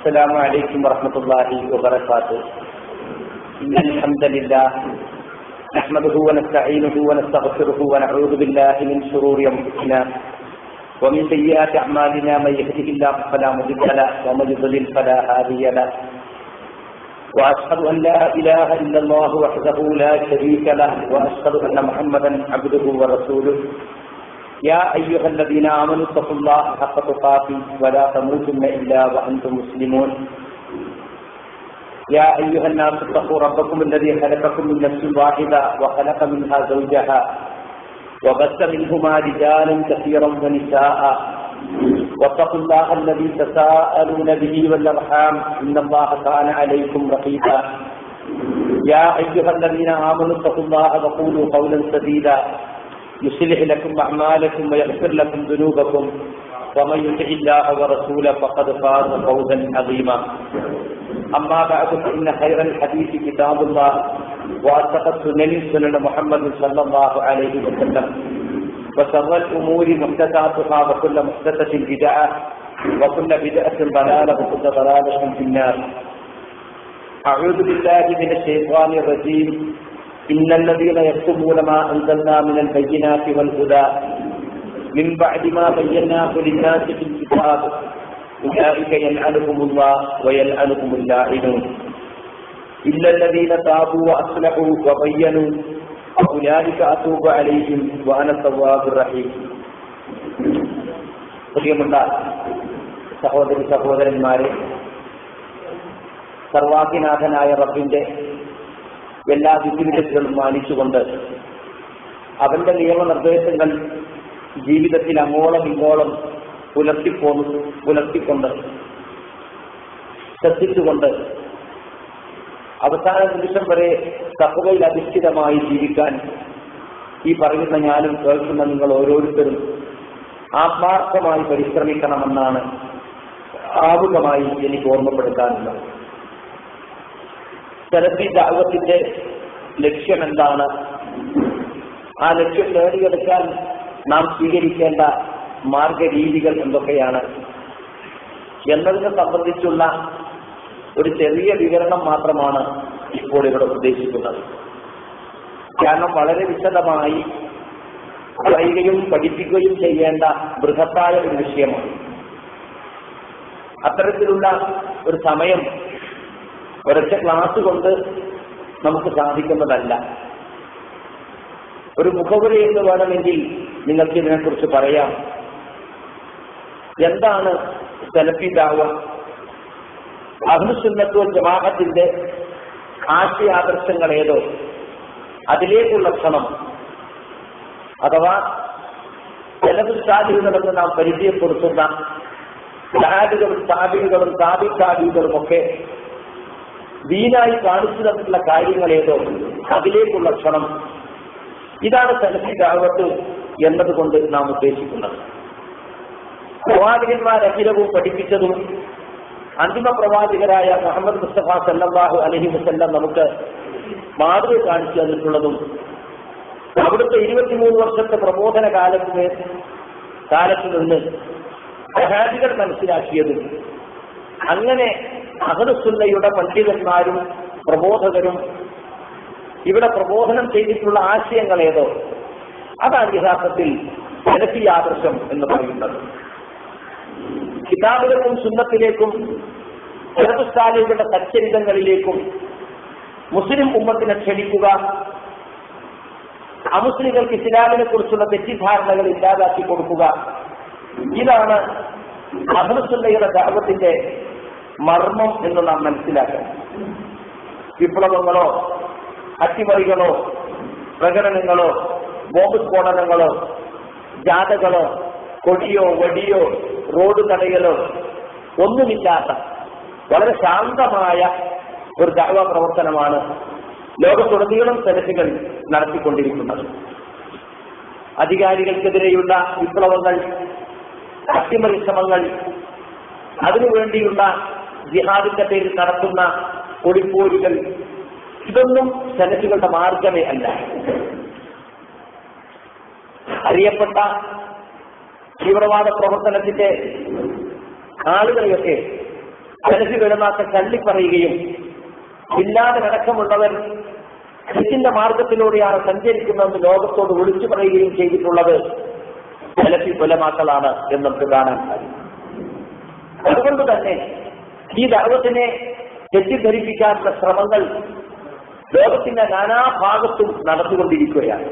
السلام عليكم ورحمة الله وبركاته إن الحمد لله نحمده ونستعينه ونستغفره ونعوذ بالله من شرور أنفسنا ومن سيئات أعمالنا من يهده الله فلا مضل له ومن يضلل فلا هادي له وأشهد أن لا إله إلا الله وحده لا شريك له وأشهد أن محمدا عبده ورسوله يا أيها الذين آمنوا اتقوا الله حق تقاته ولا تموتن إلا وأنتم مسلمون يا أيها الناس اتقوا ربكم الذي خلقكم من نفس واحدة وخلق منها زوجها وبث منهما رجالا كثيرا ونساء واتقوا الله الذي تساءلون به والأرحام إن الله كان عليكم رقيبا يا أيها الذين آمنوا اتقوا الله وقولوا قولا سديدا يصلح لكم أعمالكم ويغفر لكم ذنوبكم ومن يطع الله ورسوله فقد فاز فوزا عظيما أما بعد فإن خير الحديث كتاب الله وأصدق السنن سنن محمد صلى الله عليه وسلم وشر الأمور محدثاتها وكل محدثة بدعة وكل بدعة ضلالة وكل ضلالة في النار أعوذ بالله من الشيطان الرجيم إن الذين يكتبون ما أنزلنا من البينات والهدى من بعد ما بيناه للناس في الكتاب أولئك يلعنهم الله ويلعنهم اللاعنون إلا الذين تابوا وأصلحوا وبينوا أولئك أتوب عليهم وأنا التواب الرحيم പ്രിയമുള്ള സഹോദരി സഹോദരന്മാരെ സർവാധിനാഥനായ റബ്ബിന്റെ എല്ലാ വിധിവിധത്തിലും മാനിച്ചുകൊണ്ട് അവന്റെ നിയമനിർദ്ദേശങ്ങൾ ജീവിതത്തിൽ അങ്ങോളം ഇങ്ങോളം പുലർത്തിപ്പോന്നു പുലർത്തിക്കൊണ്ട് ശ്രദ്ധിച്ചുകൊണ്ട് അവസാന നിമിഷം വരെ തഹവയിൽ അധിഷ്ഠിതമായി ജീവിക്കാൻ ഈ പറയുന്ന ഞാനും കേൾക്കുന്ന നിങ്ങൾ ഓരോരുത്തരും ആത്മാർത്ഥമായി പരിശ്രമിക്കണമെന്നാണ് ആമുഖമായി എനിക്ക് ഓർമ്മപ്പെടുത്താനുള്ളത് സെലഫി ദാവത്തിന്റെ ലക്ഷ്യം എന്താണ് ആ ലക്ഷ്യം നേടിയെടുക്കാൻ നാം സ്വീകരിക്കേണ്ട മാർഗരീതികൾ എന്തൊക്കെയാണ് എന്നതിനെ സംബന്ധിച്ചുള്ള ഒരു ചെറിയ വിവരണം മാത്രമാണ് ഇപ്പോൾ ഇവിടെ ഉദ്ദേശിക്കുന്നത് കാരണം വളരെ വിശദമായി പറയുകയും പഠിപ്പിക്കുകയും ചെയ്യേണ്ട ബൃഹത്തായ ഒരു വിഷയമാണ് അത്തരത്തിലുള്ള ഒരു സമയം ഒരൊറ്റ ക്ലാസ് കൊണ്ട് നമുക്ക് സാധിക്കുന്നതല്ല ഒരു മുഖവുര എന്ന് വേണമെങ്കിൽ നിങ്ങൾക്ക് ഇതിനെക്കുറിച്ച് പറയാം എന്താണ് സെലഫി ദാവ അഹ്ലുസുന്നത്തുൽ ജമാഅത്തിന്റെ ആശയാദർശങ്ങൾ ഏതോ അതിലേക്കുള്ള ക്ഷണം അഥവാ ജലപുസ്താദികളെന്ന് നാം പരിചയപ്പെടുത്തുന്ന സാദികളും സാബികളും സാബി സാബികളും ഒക്കെ ദീനായി കാണിച്ചു തന്നിട്ടുള്ള കാര്യങ്ങൾ ഏതോ അതിലേക്കുള്ള ക്ഷണം ഇതാണ് സലഫി ദാവത്ത് എന്നതുകൊണ്ട് നാം ഉദ്ദേശിക്കുന്നത് പ്രവാചകന്മാരഖിലവും പഠിപ്പിച്ചതും അന്തിമ പ്രവാചകരായ മുഹമ്മദ് മുസ്തഫ സല്ലാഹു അലഹി വസ്ല്ലം നമുക്ക് മാതൃക കാണിച്ചു തന്നിട്ടുള്ളതും അവിടുത്തെ ഇരുപത്തിമൂന്ന് വർഷത്തെ പ്രബോധന കാലത്തിന് കാലത്ത് നിന്ന് സഹാബികൾ മനസ്സിലാക്കിയതും അങ്ങനെ അഹദസുല്ലയുടെ പണ്ഡിതന്മാരും പ്രബോധകരും ഇവിടെ പ്രബോധനം ചെയ്തിട്ടുള്ള ആശയങ്ങൾ ഏതോ അതാണ് യഥാർത്ഥത്തിൽ സെലഫി ആദർശം എന്ന് പറയുന്നത് കിതാബുകൾക്കും സുന്നത്തിലേക്കും സെലഫുസ്ഥാലികളുടെ സച്ചരിതങ്ങളിലേക്കും മുസ്ലിം ഉമ്മത്തിനെ ക്ഷണിക്കുക അമുസ്ലിങ്ങൾക്ക് ഇസ്ലാമിനെ കുറിച്ചുള്ള തെറ്റിദ്ധാരണകൾ ഇല്ലാതാക്കി കൊടുക്കുക ഇതാണ് അഹ്ലുസുല്ലയുടെ ദാപത്തിന്റെ മർമ്മം എന്ന് നാം മനസ്സിലാക്കണം വിപ്ലവങ്ങളോ അട്ടിമറികളോ പ്രകടനങ്ങളോ ബോംബ് സ്ഫോടനങ്ങളോ ജാഥകളോ കൊടിയോ വടിയോ റോഡ് തടയലോ ഒന്നുമില്ലാത്ത വളരെ ശാന്തമായ ഒരു ദൈവ പ്രവർത്തനമാണ് ലോകത്തുടനീളം സെലഫികൾ നടത്തിക്കൊണ്ടിരിക്കുന്നത് അധികാരികൾക്കെതിരെയുള്ള വിപ്ലവങ്ങൾ അട്ടിമറി ശ്രമങ്ങൾ അതിനുവേണ്ടിയുള്ള ജിഹാദിന്റെ പേരിൽ നടത്തുന്ന കൊടിപ്പോരുകൾ ഇതൊന്നും സെലഫികളുടെ മാർഗമേ അല്ല അറിയപ്പെട്ട തീവ്രവാദ പ്രവർത്തനത്തിന്റെ ആളുകളെയൊക്കെ സലഫി വിളമാക്ക തള്ളിപ്പറയുകയും ഇല്ലാതെ അടക്കമുള്ളവർ തെറ്റിന്റെ മാർഗത്തിലൂടെയാണ് സഞ്ചരിക്കുന്നതെന്ന് ലോകത്തോട് വിളിച്ചു പറയുകയും ചെയ്തിട്ടുള്ളത് സലഫി കുലമാക്കളാണ് എന്ന് നമുക്ക് കാണാൻ സാധിക്കും അതുകൊണ്ട് തന്നെ ഈ ദൈവത്തിനെ തെറ്റിദ്ധരിപ്പിക്കാനുള്ള ശ്രമങ്ങൾ ലോകത്തിന്റെ നാനാഭാഗത്തും നടന്നുകൊണ്ടിരിക്കുകയാണ്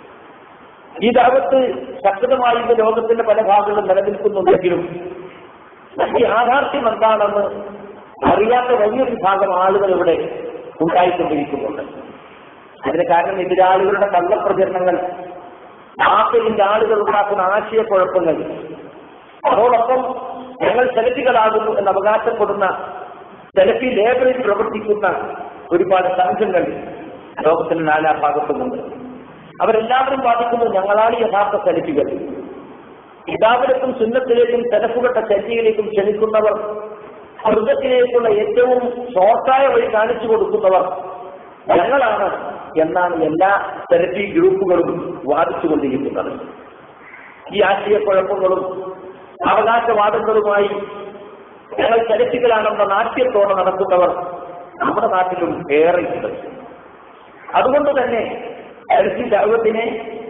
ഈ ദൈവത്ത് ശക്തമായി ഇന്ന് ലോകത്തിന്റെ പല ഭാഗങ്ങളും നിലനിൽക്കുന്നുണ്ടെങ്കിലും ഈ യാഥാർത്ഥ്യം എന്താണെന്ന് അറിയാത്ത വലിയൊരു വിഭാഗം ആളുകൾ ഇവിടെ ഉണ്ടായിക്കൊണ്ടിരിക്കുന്നുണ്ട് അതിന് കാരണം എതിരാളികളുടെ കള്ളപ്രചരണങ്ങൾ ആപ്പിളിന്റെ ആളുകൾ ഉണ്ടാക്കുന്ന ആശയക്കുഴപ്പങ്ങൾ അതോടൊപ്പം ഞങ്ങൾ സെലഫികളാകുന്നു എന്ന് അവകാശപ്പെടുന്ന സെലഫി ലേബറിൽ പ്രവർത്തിക്കുന്ന ഒരുപാട് സംഘങ്ങൾ ലോകത്തിന്റെ നാനാഭാഗത്തുമുണ്ട് അവരെല്ലാവരും വാദിക്കുന്നു ഞങ്ങളാണ് യഥാർത്ഥ സെലഫികൾ ഇതാവിലേക്കും സുന്നത്തിലേക്കും സെലഫുകളുടെ ചര്യയിലേക്കും ക്ഷണിക്കുന്നവർ സ്വർഗത്തിലേക്കുള്ള ഏറ്റവും ഷോർട്ടായ വഴി കാണിച്ചു കൊടുക്കുന്നവർ ഞങ്ങളാണ് എന്നാണ് എല്ലാ തെരപ്പി ഗ്രൂപ്പുകളും വാദിച്ചുകൊണ്ടിരിക്കുന്നത് ഈ ആശയക്കുഴപ്പങ്ങളും അവകാശവാദങ്ങളുമായി ഞങ്ങൾ ചരിത്രത്തിലാണെന്ന നാട്യത്തോടെ നടത്തുന്നവർ നമ്മുടെ നാട്ടിലും ഏറെയുണ്ട് അതുകൊണ്ട് തന്നെ ചരിത്ര ദൈവത്തിനെ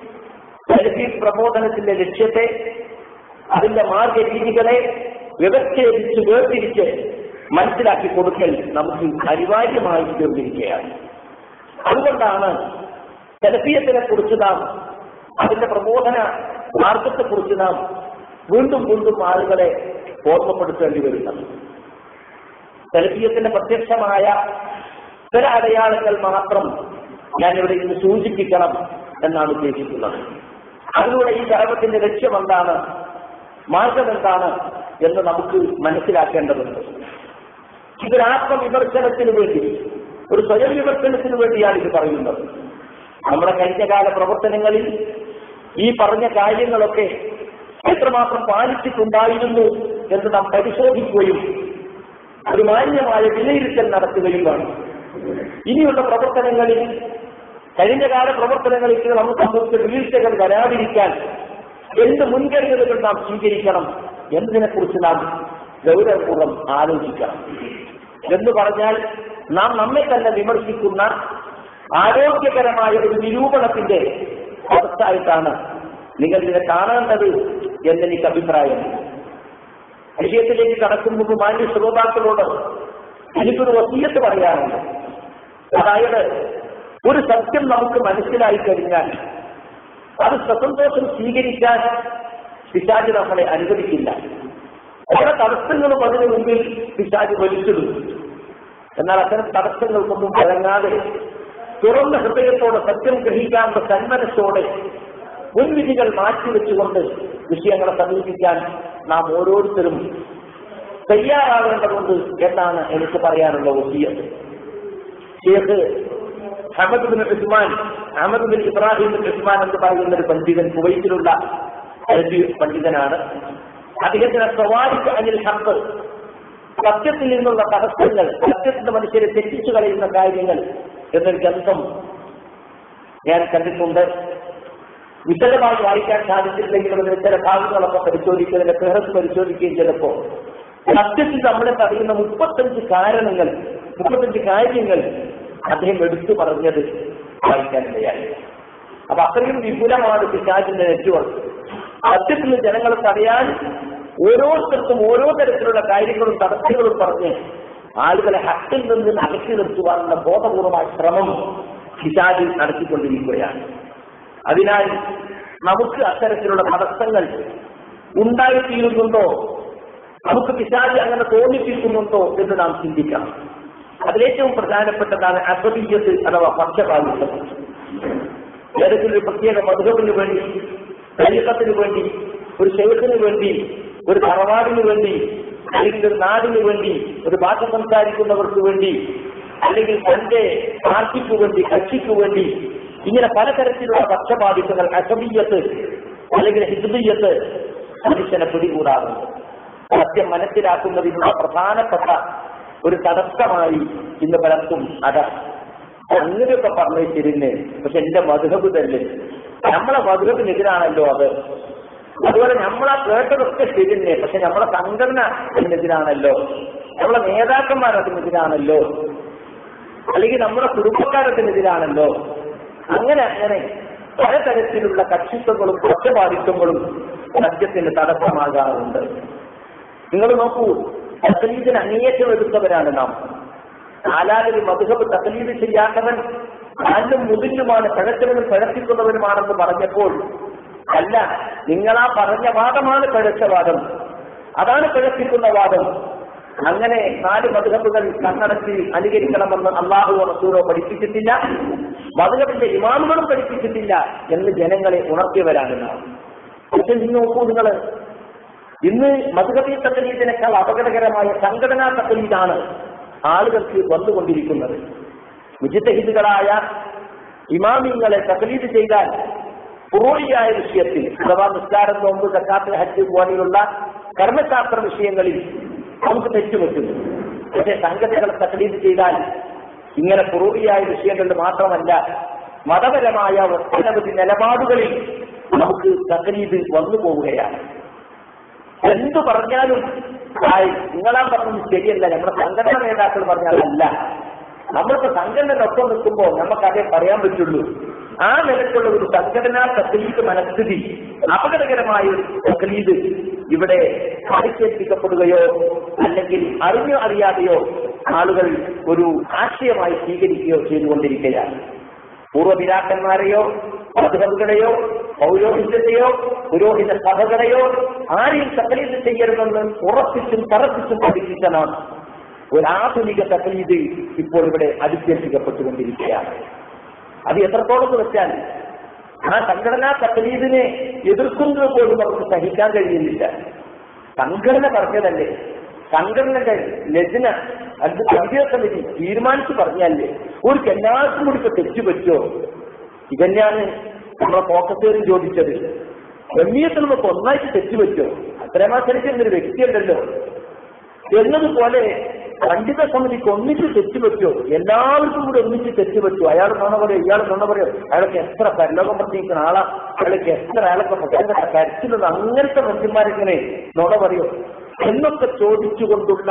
ചരിത്ര പ്രബോധനത്തിന്റെ ലക്ഷ്യത്തെ അതിന്റെ മാർഗരീതികളെ വ്യവച്ഛേദിച്ച് വേർതിരിച്ച് മനസ്സിലാക്കി കൊടുക്കൽ നമുക്ക് അനിവാര്യമായി തീർന്നിരിക്കുകയാണ് അതുകൊണ്ടാണ് സെലഫിയത്തിനെ കുറിച്ച് നാം അതിന്റെ പ്രബോധന മാർഗത്തെ കുറിച്ച് നാം വീണ്ടും വീണ്ടും ആളുകളെ ഓർമ്മപ്പെടുത്തേണ്ടി വരുന്നത് സെലഫിയത്തിന്റെ പ്രത്യക്ഷമായ ചില അടയാളങ്ങൾ മാത്രം ഞാനിവിടെ ഇന്ന് സൂചിപ്പിക്കണം എന്നാണ് ഉദ്ദേശിക്കുന്നത് അതിലൂടെ ഈ ധർമ്മത്തിന്റെ ലക്ഷ്യം എന്താണ് മാർഗം എന്താണ് എന്ന് നമുക്ക് മനസ്സിലാക്കേണ്ടതുണ്ട് ഇതൊരു ആത്മവിമർശനത്തിന് വേണ്ടി ഒരു സ്വയം വിമർശനത്തിന് വേണ്ടിയാണ് ഇത് പറയുന്നത് നമ്മുടെ കഴിഞ്ഞകാല പ്രവർത്തനങ്ങളിൽ ഈ പറഞ്ഞ കാര്യങ്ങളൊക്കെ എത്രമാത്രം പാലിച്ചിട്ടുണ്ടായിരുന്നു എന്ന് നാം പരിശോധിക്കുകയും ഒരു മാന്യമായ വിലയിരുത്തൽ നടത്തുകയും വേണം ഇനിയുള്ള പ്രവർത്തനങ്ങളിൽ കഴിഞ്ഞ കാല പ്രവർത്തനങ്ങളിൽ നമുക്ക് സംബന്ധിച്ച വീഴ്ചകൾ വരാതിരിക്കാൻ എന്ത് മുൻകരുതലുകൾ നാം സ്വീകരിക്കണം എന്നതിനെ കുറിച്ച് നാം ഗൗരവപൂർവ്വം ആലോചിക്കണം എന്ന് പറഞ്ഞാൽ നാം നമ്മെ തന്നെ വിമർശിക്കുന്ന ആരോഗ്യകരമായ ഒരു നിരൂപണത്തിന്റെ അവസ്ഥായിട്ടാണ് നിങ്ങൾ ഇതിനെ കാണേണ്ടത് എന്നെനിക്ക് അഭിപ്രായം വിഷയത്തിലേക്ക് കടക്കും മുമ്പ് മാന്യ ശ്രോതാക്കളോട് എനിക്കൊരു വസീയത്ത് പറയാനുണ്ട് അതായത് ഒരു സത്യം നമുക്ക് മനസ്സിലായി കഴിഞ്ഞാൽ അത് സസന്തോഷം സ്വീകരിക്കാൻ പിശാജ് നമ്മളെ അനുവദിക്കില്ല പല തടസ്സങ്ങളും അതിനു മുമ്പിൽ പിശാജ് വലിച്ചിടും എന്നാൽ അത്തരം തടസ്സങ്ങൾക്കൊന്നും വഴങ്ങാതെ തുറന്ന ഹൃദയത്തോടെ സത്യം ഗ്രഹിക്കാനുള്ള സന്മനസ്സോടെ മുൻവിധികൾ മാറ്റിവെച്ചുകൊണ്ട് വിഷയങ്ങളെ സമീപിക്കാൻ നാം ഓരോരുത്തരും തയ്യാറാവേണ്ടതുണ്ട് എന്നാണ് എനിക്ക് പറയാനുള്ള ഒസിയത് Sheikh Ahmed bin Usman Ahmed bin Ibrahim bin Usman എന്ന് പറയുന്ന ഒരു പണ്ഡിതൻ കുവൈറ്റിലുള്ള അറബി പണ്ഡിതനാണ് അദ്ദേഹത്തിന് സവാരിക്ക് അനിൽ ഹക്ക് സത്യത്തിൽ നിന്നുള്ള തടസ്സങ്ങൾ സത്യത്തിന്റെ മനുഷ്യരെ തെറ്റിച്ചു കളയുന്ന കാര്യങ്ങൾ എന്നൊരു ഗ്രന്ഥം ഞാൻ കണ്ടിട്ടുണ്ട് വിശദമായി വായിക്കാൻ സാധിച്ചിട്ടില്ലെങ്കിലും അതിന് ചില ഭാഗങ്ങളൊക്കെ പരിശോധിക്കുന്നതിന്റെ പേഹസ് പരിശോധിക്കുകയും ചിലപ്പോ സത്യത്തിൽ നമ്മളെ തടയുന്ന മുപ്പത്തഞ്ച് കാരണങ്ങൾ മുപ്പത്തഞ്ച് കാര്യങ്ങൾ അദ്ദേഹം എടുത്തു പറഞ്ഞത് വായിക്കാനിടയായി അപ്പൊ അത്രയും വിപുലമാണ് പിശാചിന്റെ നെറ്റ്വർക്ക് സത്യത്തിൽ ജനങ്ങളെ തടയാൻ ഓരോരുത്തർക്കും ഓരോ തരത്തിലുള്ള കാര്യങ്ങളും തടസ്സങ്ങളും പറഞ്ഞ് ആളുകളെ ഹക്കിൽ നിന്ന് അകറ്റി നിർത്തുവാനുള്ള ബോധപൂർവമായ ശ്രമം പിശാജ് നടത്തിക്കൊണ്ടിരിക്കുകയാണ് അതിനാൽ നമുക്ക് അത്തരത്തിലുള്ള തടസ്സങ്ങൾ ഉണ്ടായിത്തീരുന്നുണ്ടോ നമുക്ക് പിശാജ് അങ്ങനെ തോന്നിപ്പിക്കുന്നുണ്ടോ എന്ന് നാം ചിന്തിക്കണം അതിലേറ്റവും പ്രധാനപ്പെട്ടതാണ് അസബീയത്ത് അഥവാ പക്ഷപാതിത്വം ഏതെങ്കിലും ഒരു പ്രത്യേക മധുരത്തിന് വേണ്ടി ശരീരത്തിന് വേണ്ടി ഒരു ശൈഖിന് വേണ്ടി ഒരു തറവാടിന് വേണ്ടി അല്ലെങ്കിൽ ഒരു നാടിന് വേണ്ടി ഒരു ഭാഷ സംസാരിക്കുന്നവർക്ക് വേണ്ടി അല്ലെങ്കിൽ തന്റെ പാർട്ടിക്ക് വേണ്ടി കക്ഷിക്ക് വേണ്ടി ഇങ്ങനെ പലതരത്തിലുള്ള പക്ഷപാതിത്വങ്ങൾ അസബീയത്ത് അല്ലെങ്കിൽ ഹിദ്ബീയത്ത് മനുഷ്യനെ പിടികൂടാറുണ്ട് സത്യം മനസ്സിലാക്കുന്നതിനുള്ള പ്രധാനപ്പെട്ട ഒരു തടസ്സമായി ഇന്ന് പലർക്കും അതാണ് അങ്ങനെയൊക്കെ പറഞ്ഞു തിരിഞ്ഞ് പക്ഷെ എന്റെ മധുഹബ് തന്നെ നമ്മളെ മധുഹബിനെതിരാണല്ലോ അത് അതുപോലെ നമ്മളെ കേട്ടതൊക്കെ തിരിഞ്ഞ് പക്ഷെ നമ്മളെ സംഘടന അതിനെതിരാണല്ലോ നമ്മളെ നേതാക്കന്മാർ അതിനെതിരാണല്ലോ അല്ലെങ്കിൽ നമ്മുടെ കുടുംബക്കാരത്തിനെതിരാണല്ലോ അങ്ങനെ അങ്ങനെ പലതരത്തിലുള്ള കക്ഷിത്വങ്ങളും ഒറ്റപാടിത്വങ്ങളും സത്യത്തിന് തടസ്സമാകാറുണ്ട് നിങ്ങൾ നോക്കൂ തക്ലീദിന് അങ്ങേയറ്റം എടുത്തവരാണ് നാം നാലാലൊരു മധുഹബ് തക്ലീദ് ചെയ്യാത്തവൻ കാലിലും മുതിലുമാണ് പിഴച്ചവനും പിഴപ്പിക്കുന്നവനുമാണെന്ന് പറഞ്ഞപ്പോൾ അല്ല നിങ്ങളാ പറഞ്ഞ വാദമാണ് പിഴച്ച വാദം അതാണ് പിഴപ്പിക്കുന്ന വാദം അങ്ങനെ നാല് മധുഹബുകൾ കണ്ണടച്ച് അനുകരിക്കണമെന്ന് അള്ളാഹുവോ റസൂലോ പഠിപ്പിച്ചിട്ടില്ല മധുഹബിന്റെ ഇമാമുകളും പഠിപ്പിച്ചിട്ടില്ല എന്ന് ജനങ്ങളെ ഉണർത്തിയവരാണ് നാം പക്ഷെ നിങ്ങൾ നോക്കൂ നിങ്ങൾ ഇന്ന് മധുഹബി തക്കലീദിനേക്കാൾ അപകടകരമായ സംഘടനാ തക്കലീദാണ് ആളുകൾക്ക് വന്നുകൊണ്ടിരിക്കുന്നത് മുജിത്തഹിദുകളായ ഇമാമിങ്ങളെ തക്കലീദ് ചെയ്താൽ പുറോളിയായ വിഷയത്തിൽ അഥവാ നിസ്കാരം നോമ്പ് സക്കാത്ത് ഹജ്ജ് പോലെയുള്ള കർമ്മശാസ്ത്ര വിഷയങ്ങളിൽ നമുക്ക് തെറ്റുപറ്റുന്നു പക്ഷെ സംഘടനകളെ തക്കലീദ് ചെയ്താൽ ഇങ്ങനെ പുറോളിയായ വിഷയങ്ങളിൽ മാത്രമല്ല മതപരമായ ഒട്ടനവധി നിലപാടുകളിൽ നമുക്ക് തക്കലീദ് വന്നു പോവുകയാണ് എന്തു പറഞ്ഞാലും ആയി നിങ്ങളാ പറഞ്ഞത് ശരിയല്ല നമ്മുടെ സംഘടന നേതാക്കൾ പറഞ്ഞാലല്ല നമ്മൾക്ക് സംഘടനയൊപ്പം നിൽക്കുമ്പോൾ നമുക്കതേ പറയാൻ പറ്റുള്ളൂ ആ നിലക്കുള്ള ഒരു സംഘടനാ തക്ലീദ് മനസ്ഥിതി അപകടകരമായ ഒരു തക്ലീദ് ഇവിടെ അടിച്ചേൽപ്പിക്കപ്പെടുകയോ അല്ലെങ്കിൽ അറിഞ്ഞോ അറിയാതെയോ ആളുകൾ ഒരു ആശയമായി സ്വീകരിക്കുകയോ ചെയ്തുകൊണ്ടിരിക്കുകയാണ് പൂർവ്വപിതാക്കന്മാരെയോ മധുഹബുകളെയോ പൗരോഹിത്യത്തെയോ പുരോഹിത സഭകളെയോ ആരെയും തക്ലീദ് ചെയ്യരുതെന്ന് ഉറപ്പിച്ചും തറപ്പിച്ചും പഠിപ്പിച്ച നാം ഒരു ആധുനിക തക്ലീദ് ഇപ്പോൾ ഇവിടെ അടിച്ചേൽപ്പിക്കപ്പെട്ടുകൊണ്ടിരിക്കുകയാണ് അത് എത്രത്തോളം എന്ന് വെച്ചാൽ ആ സംഘടനാ തക്ലീദിനെ എതിർക്കുന്നത് പോലും അവർക്ക് സഹിക്കാൻ കഴിയുന്നില്ല സംഘടന പറഞ്ഞതല്ലേ സംഘടനയുടെ ലജ്ന അത് സംഘീയ സമിതി തീരുമാനിച്ചു പറഞ്ഞല്ലേ ഒരു എല്ലാവർക്കും കൂടി ഇപ്പൊ തെറ്റു പറ്റുമോ ഇതന്നെയാണ് നമ്മളെ ഫോക്കസേറും ചോദിച്ചത് ഗംഭീരത്തിൽ നമുക്ക് ഒന്നായിട്ട് തെറ്റു പറ്റുമോ അത്രമാസരിക്കുന്ന ഒരു വ്യക്തിയുണ്ടല്ലോ എന്നതുപോലെ പണ്ഡിത സമിതിക്ക് ഒന്നിച്ച് തെറ്റുപറ്റോ എല്ലാവർക്കും കൂടി ഒന്നിച്ച് തെറ്റുപറ്റോ അയാൾ നുണ പറയോ ഇയാൾ നുണ പറയോ അയാൾക്ക് എത്ര പരലോകം പ്രത്യേകിക്കുന്ന ആളാ അയാൾക്ക് എത്ര അയാളൊക്കെ പ്രത്യേക കരച്ചിലുള്ള അങ്ങനത്തെ മനുഷ്യന്മാരിങ്ങനെ നുണ പറയോ എന്നൊക്കെ ചോദിച്ചുകൊണ്ടുള്ള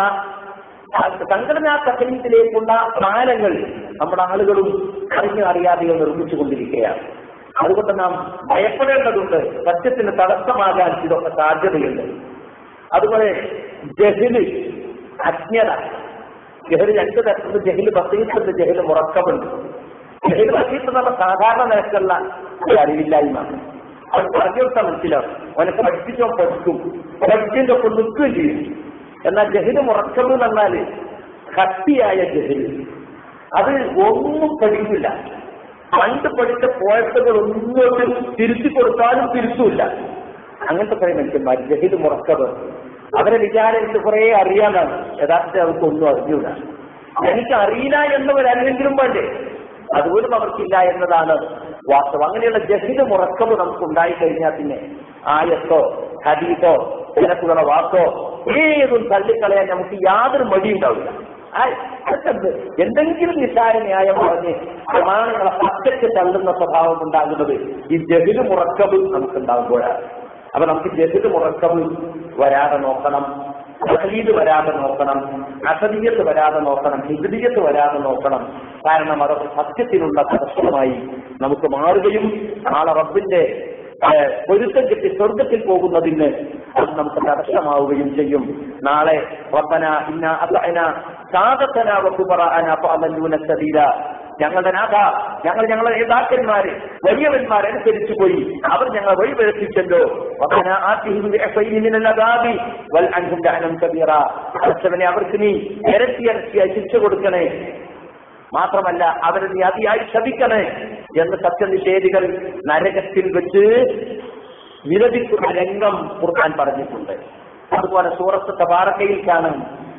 ആ സംഘടനാ തകലീത്തിലേക്കുള്ള കാലങ്ങൾ നമ്മുടെ ആളുകളും അറിഞ്ഞോ അറിയാതെയോ നിർമ്മിച്ചുകൊണ്ടിരിക്കുകയാണ് അതുകൊണ്ട് നാം ഭയപ്പെടേണ്ടതുണ്ട് സത്യത്തിന് തടസ്സമാകാൻ ഇതൊക്കെ സാധ്യതയുണ്ട് അതുപോലെ ജഹില് അജ്ഞത ജഹല് രണ്ട് തരത്തിലുള്ള ജഹില് ബസീത്തുണ്ട് ജഹില് മുറക്കമുണ്ട് ജഹില് ബസീത്ത് എന്ന് പറഞ്ഞ സാധാരണ നിരക്കുള്ള ഒരു അറിവില്ലായ്മ അവൻ പറഞ്ഞു കൊടുത്താൽ മനസ്സിലാവും അവനൊക്കെ പഠിപ്പിച്ചോ പഠിക്കും പഠിച്ചതിന്റെ ഒപ്പം നിൽക്കുകയും ചെയ്യും എന്നാൽ ജഹില് മുറക്കമെന്ന് പറഞ്ഞാല് കട്ടിയായ ജഹില് അത് ഒന്നും പഠിക്കില്ല പണ്ട് പഠിച്ച പോയത്തുകൾ ഒന്നും തിരുത്തി കൊടുത്താലും തിരുത്തൂല്ല അങ്ങനത്തെ കുറെ മനുഷ്യന്മാർ ജഹിദ് മുറക്കബ് അവരെ വിചാരം എനിക്ക് കുറെ അറിയാനാണ് യഥാർത്ഥത്തിൽ അവർക്ക് ഒന്നും അറിഞ്ഞൂല എനിക്ക് അറിയില്ല എന്നവരല്ലെങ്കിലും വേണ്ടേ അതുപോലും അവർക്കില്ല എന്നതാണ് വാസ്തവം അങ്ങനെയുള്ള ജഹിദ് മുറക്കബ് നമുക്ക് ഉണ്ടായി കഴിഞ്ഞാൽ പിന്നെ ആയത്തോ ഹദീസോ ജനക്കുകളുടെ വാക്കോ ഏതും തള്ളിക്കളയാൻ നമുക്ക് യാതൊരു മടിയുണ്ടാവില്ല ആ, അതൊക്കെ എന്തെങ്കിലും നിസ്സാര ന്യായം പറഞ്ഞ് പ്രമാണങ്ങളെ പച്ചക്ക് തള്ളുന്ന സ്വഭാവം ഉണ്ടാകുന്നത് ഈ ജഹില് മുറക്കബ് നമുക്ക് ഉണ്ടാകുമ്പോഴാണ് അപ്പൊ നമുക്ക് ജഹില് മുറക്കബ് വരാതെ നോക്കണം തഹലീദ് വരാതെ നോക്കണം അസദീയത്ത് വരാതെ നോക്കണം ഹിദ്രിയത്ത് വരാതെ നോക്കണം കാരണം അതൊക്കെ സത്യത്തിനുള്ള തടസ്സമായി നമുക്ക് മാറുകയും നാളെ റബ്ബിന്റെ ഏഹ്, പൊരുത്തം കിട്ടി സ്വർഗത്തിൽ പോകുന്നതിന് അത് നമുക്ക് തടസ്സമാവുകയും ചെയ്യും നാളെ റബ്ബന ഇന്ന അത്തഅന സാദത്തന വകുബറഅന ഫഅമല്ലൂന സബീല ഞങ്ങളുടെ നാഥ ഞങ്ങൾ ഞങ്ങളുടെ നേതാക്കന്മാര് വലിയവന്മാർ അനുസരിച്ചു പോയി അവർ ഞങ്ങൾ വഴിപഴപ്പിച്ചല്ലോ റബ്ബന ആതിഹിം ബിഅഫൈനി മിനൽ അദാബി വൽ അൻഹും ലഅനം കബീറ പടച്ചവനെ അവർക്ക് നീ ഇരട്ടി ഇരട്ടിയായി ശിക്ഷ കൊടുക്കണേ മാത്രമല്ല അവരെ നീ അതിയായി ശപിക്കണേ എന്ന് സത്യനിഷേധികൾ നരകത്തിൽ വെച്ച് വിലപിക്കുന്ന രംഗം ഖുർആൻ പറഞ്ഞിട്ടുണ്ട് അതുപോലെ സൂറത്ത് തബാറക്കയിൽ കാണും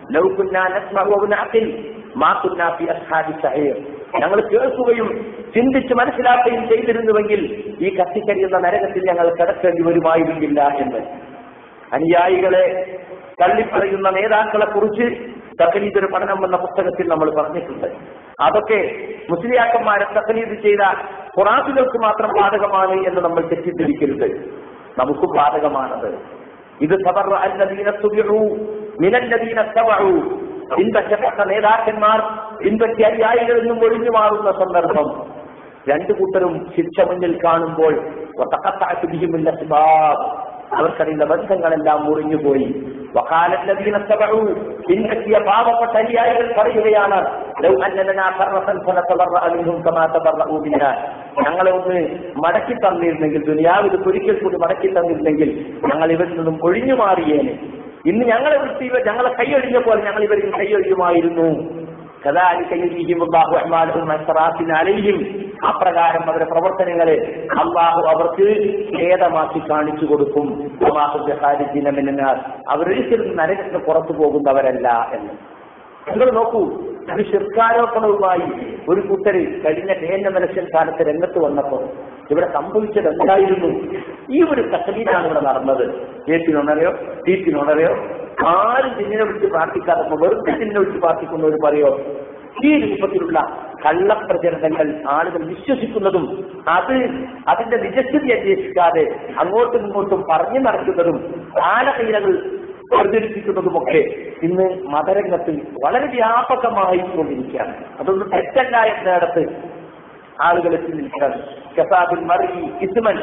ഞങ്ങൾ കേൾക്കുകയും ചിന്തിച്ച് മനസ്സിലാക്കുകയും ചെയ്തിരുന്നുവെങ്കിൽ ഈ കത്തിക്കരിയുന്ന നരകത്തിൽ ഞങ്ങൾ കിടക്കേണ്ടി വരുമായിരുന്നില്ല എന്ന് അനുയായികളെ തള്ളിപ്പറയുന്ന നേതാക്കളെ കുറിച്ച് തഖലീദ് ഒരു പഠനം എന്ന പുസ്തകത്തിൽ നമ്മൾ പറഞ്ഞിട്ടുണ്ട് അതൊക്കെ മുസ്ലിയാക്കന്മാരെ തഖലീദ് ചെയ്ത ഖുറാസുകൾക്ക് മാത്രം ബാധകമാണ് എന്ന് നമ്മൾ തെറ്റിദ്ധരിക്കരുത് നമുക്കും ബാധകമാണത് ഇത് തബറ അല്ലദീന തുബിഉ മിനല്ലദീന തബഉ പിൻപറ്റപ്പെട്ട നേതാക്കന്മാർ പിൻപറ്റി അനുയായികളിൽ നിന്നും ഒഴിഞ്ഞു മാറുന്ന സന്ദർഭം രണ്ടു കൂട്ടരും ശിക്ഷ മുന്നിൽ കാണുമ്പോൾ വതഖത്തഅത്ത് ബിഹിമുൽ അസ്ബാബ്. അവർക്കറിയുന്ന ബന്ധങ്ങളെല്ലാം മുറിഞ്ഞുപോയി വകാലല്ലദീന തബഉ പിൻപറ്റിയ പാവപ്പെട്ട അനുയായികൾ പറയുകയാണ് ലൗ അന്നലനാ കർറസൻ ഫനതബറഅ മിൻഹും കമാ തബറഉ മിന്നാ ഞങ്ങളെ ഒന്ന് മടക്കി തന്നിരുന്നെങ്കിൽ ദുനിയാവിൽ ഒരിക്കൽ കൂടി മടക്കി തന്നിരുന്നെങ്കിൽ ഞങ്ങൾ ഇവരിൽ നിന്നും ഒഴിഞ്ഞു മാറിയേനെ ഇന്ന് ഞങ്ങളെ വൃത്തി ഞങ്ങളെ കൈയൊഴിഞ്ഞപ്പോൾ ഞങ്ങൾ ഇവരിൽ കൈയൊഴിയുമായിരുന്നു كذلك يريهم الله أعمالهم حسرات عليهم അപ്രകാരം അവരുടെ പ്രവർത്തനങ്ങളെ അള്ളാഹു അവർക്ക് ഖേദമാക്കി കാണിച്ചു കൊടുക്കും അള്ളാഹുദിനമിനാൽ അവരൊരിക്കലും നരകത്തിന് പുറത്തു പോകുന്നവരല്ല എന്ന് നിങ്ങൾ നോക്കൂ ഒരു ശിർക്കാരോപണവുമായി ഒരു കൂട്ടര് കഴിഞ്ഞ കേന്ദ്ര മനുഷ്യൻ കാലത്ത് രംഗത്ത് വന്നപ്പോൾ ഇവിടെ സംഭവിച്ചത് എന്തായിരുന്നു ഈ ഒരു കസലീനാണ് ഇവിടെ നടന്നത് കേട്ടിനുണരയോ തീറ്റിനുണരയോ ആരും ചിന്നിനെ വിളിച്ച് പ്രാർത്ഥിക്കാതെ വെറുതെ ചിന്നെ വിളിച്ച് പ്രാർത്ഥിക്കുന്നവർ പറയോ ഈ രൂപത്തിലുള്ള കള്ളപ്രചരണങ്ങൾ ആളുകൾ വിശ്വസിക്കുന്നതും അത് അതിന്റെ നിജസ്ഥിതി അന്വേഷിക്കാതെ അങ്ങോട്ടും ഇങ്ങോട്ടും പറഞ്ഞു നടക്കുന്നതും കാലഹീനകൾ പ്രചരിപ്പിക്കുന്നതുമൊക്കെ ഇന്ന് മതരംഗത്ത് വളരെ വ്യാപകമായി കൊണ്ടിരിക്കുകയാണ് അതൊന്നും തെറ്റല്ല എന്നിടത്ത് ആളുകൾ എത്തി നിൽക്കുകയാണ് കസാബിൽ മറി ഇസ്മൻ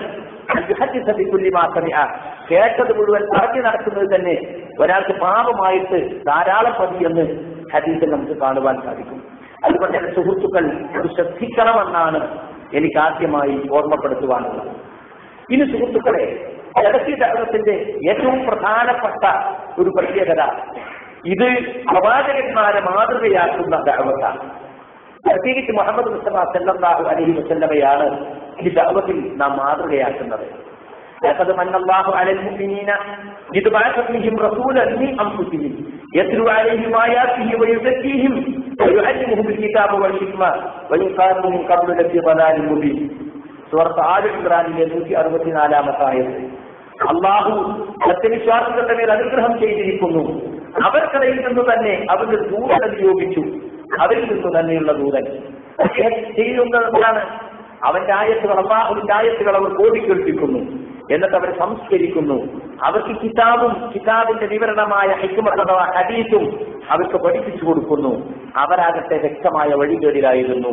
കേട്ടത് മുഴുവൻ പറഞ്ഞു നടക്കുന്നത് തന്നെ ഒരാൾക്ക് പാപമായിട്ട് ധാരാളം പതിയെന്ന് ഹദീസിൽ നമുക്ക് കാണുവാൻ സാധിക്കും അതുകൊണ്ട് എന്റെ സുഹൃത്തുക്കൾ ഇത് ശ്രദ്ധിക്കണമെന്നാണ് എനിക്ക് ആദ്യമായി ഓർമ്മപ്പെടുത്തുവാനുള്ളത് ഇനി സുഹൃത്തുക്കളെ ജലസി ധർമ്മത്തിന്റെ ഏറ്റവും പ്രധാനപ്പെട്ട ഒരു പ്രത്യേകത ഇത് പ്രവാചകന്മാരെ മാതൃകയാക്കുന്ന ദഅവത്താണ് പ്രത്യേകിച്ച് മുഹമ്മദ് മുസ്തഫ സല്ലല്ലാഹു അലൈഹി വസല്ലമയാണ് ഈ ദഅവത്തിൽ നാം മാതൃകയാക്കുന്നത് لقد من الله على المؤمنين إذ بعث فيهم رسولا من أنفسهم يتلو عليهم آياته ويزكيهم ويعلمهم الكتاب والحكمة وإن كانوا من قبل لفي ضلال مبين സൂറത്ത് ആല് ഇമ്രാനിലെ നൂറ്റി അറുപത്തിനാലാമത്തെ ആയത് അള്ളാഹു സത്യവിശ്വാസികളുടെ മേൽ അനുഗ്രഹം ചെയ്തിരിക്കുന്നു അവർക്കിടയിൽ നിന്ന് തന്നെ അവരുടെ ദൂതനെ നിയോഗിച്ചു അവരിൽ നിന്ന് തന്നെയുള്ള ദൂതൻ അദ്ദേഹം ചെയ്യുന്നത് എന്താണ് അവന്റെ ആയത്തുകൾ അള്ളാഹുവിന്റെ ആയത്തുകൾ അവർ കോടിക്കേൾപ്പിക്കുന്നു എന്നിട്ട് അവർ സംസ്കരിക്കുന്നു അവർക്ക് കിതാബും കിതാബിന്റെ വിവരണമായ ഹൈക്കുമത്ത് അഥവാ ഹദീസും അവർക്ക് പഠിപ്പിച്ചു കൊടുക്കുന്നു അവരാകട്ടെ വ്യക്തമായ വഴികേടിലായിരുന്നു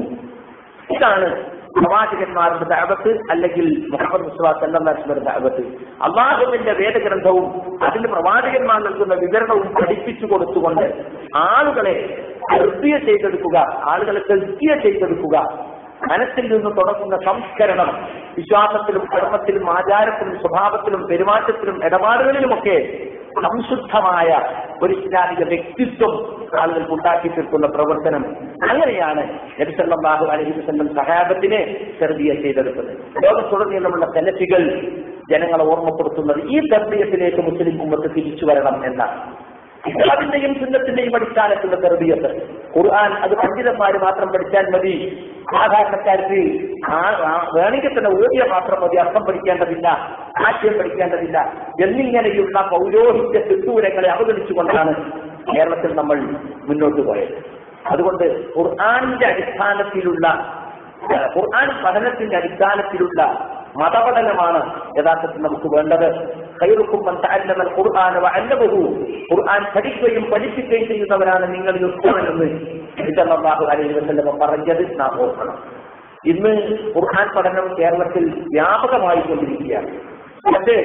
ഇതാണ് പ്രവാചകന്മാരുടെ ദഅവത്ത് അല്ലെങ്കിൽ മുഹമ്മദ് മുസ്ലാ സല്ലാസ്മരുടെ ദഅവത്ത് അള്ളാഹുവിന്റെ വേദഗ്രന്ഥവും അതിന്റെ പ്രവാചകന്മാർ നൽകുന്ന വിവരണവും പഠിപ്പിച്ചു കൊടുത്തുകൊണ്ട് ആളുകളെ തൃപ്തിയ ചെയ്തെടുക്കുക ആളുകളെ തൃപ്തിയ ചെയ്തെടുക്കുക മനസ്സിൽ നിന്ന് തുടങ്ങുന്ന സംസ്കരണം വിശ്വാസത്തിലും കർമ്മത്തിലും ആചാരത്തിലും സ്വഭാവത്തിലും പെരുമാറ്റത്തിലും ഇടപാടുകളിലുമൊക്കെ സംശുദ്ധമായ ഒരു ഇസ്ലാമിക വ്യക്തിത്വം ആളുകൾക്ക് ഉണ്ടാക്കി തീർക്കുന്ന പ്രവർത്തനം അങ്ങനെയാണ് നബിസല്ലാഹു അലൈഹി വസല്ലം സഹാബത്തിനെ ചെറുതിയ ചെയ്തെടുത്തത് ലോകത്തുടനീളമുള്ള സെലഫികൾ ജനങ്ങളെ ഓർമ്മപ്പെടുത്തുന്നത് ഈ തർബീയത്തിലേക്ക് മുസ്ലിം ഉമ്മത്ത് തിരിച്ചു വരണം എന്നാണ് ഇസ്ലാമിന്റെയും സുന്നത്തിന്റെയും അടിസ്ഥാനത്തുള്ള തെർബിയത്ത് ഖുർആൻ അത് പണ്ഡിതന്മാര് മാത്രം പഠിച്ചാൽ മതി സാധാരണക്കാർക്ക് ആ- ആ വേണമെങ്കിൽ തന്നെ ഓടിയ മാത്രം മതി അർത്ഥം പഠിക്കേണ്ടതില്ല ആശയം പഠിക്കേണ്ടതില്ല എന്നിങ്ങനെയുള്ള പൗരോഹിത്യ സിദ്ധൂരങ്ങളെ അവഗണിച്ചുകൊണ്ടാണ് കേരളത്തിൽ നമ്മൾ മുന്നോട്ട് പോയത് അതുകൊണ്ട് ഖുർആാനിന്റെ അടിസ്ഥാനത്തിലുള്ള ഏഹ്, ഖുർആൻ പഠനത്തിന്റെ അടിസ്ഥാനത്തിലുള്ള മതപഠനമാണ് യഥാർത്ഥത്തിൽ നമുക്ക് വേണ്ടത് ഖൈറുക്കും മൻ തഅല്ലമ ഖുർആന വഅല്ലമഹു ഖുർആൻ പഠിക്കുകയും പഠിപ്പിക്കുകയും ചെയ്യുന്നവരാണ് നിങ്ങൾ ഉത്തമനെന്ന് സല്ലല്ലാഹു അലൈഹി വസല്ലം പറഞ്ഞത് നാം ഓർക്കണം ഇന്ന് ഖുർആൻ പഠനം കേരളത്തിൽ വ്യാപകമായി കൊണ്ടിരിക്കുകയാണ് പക്ഷേ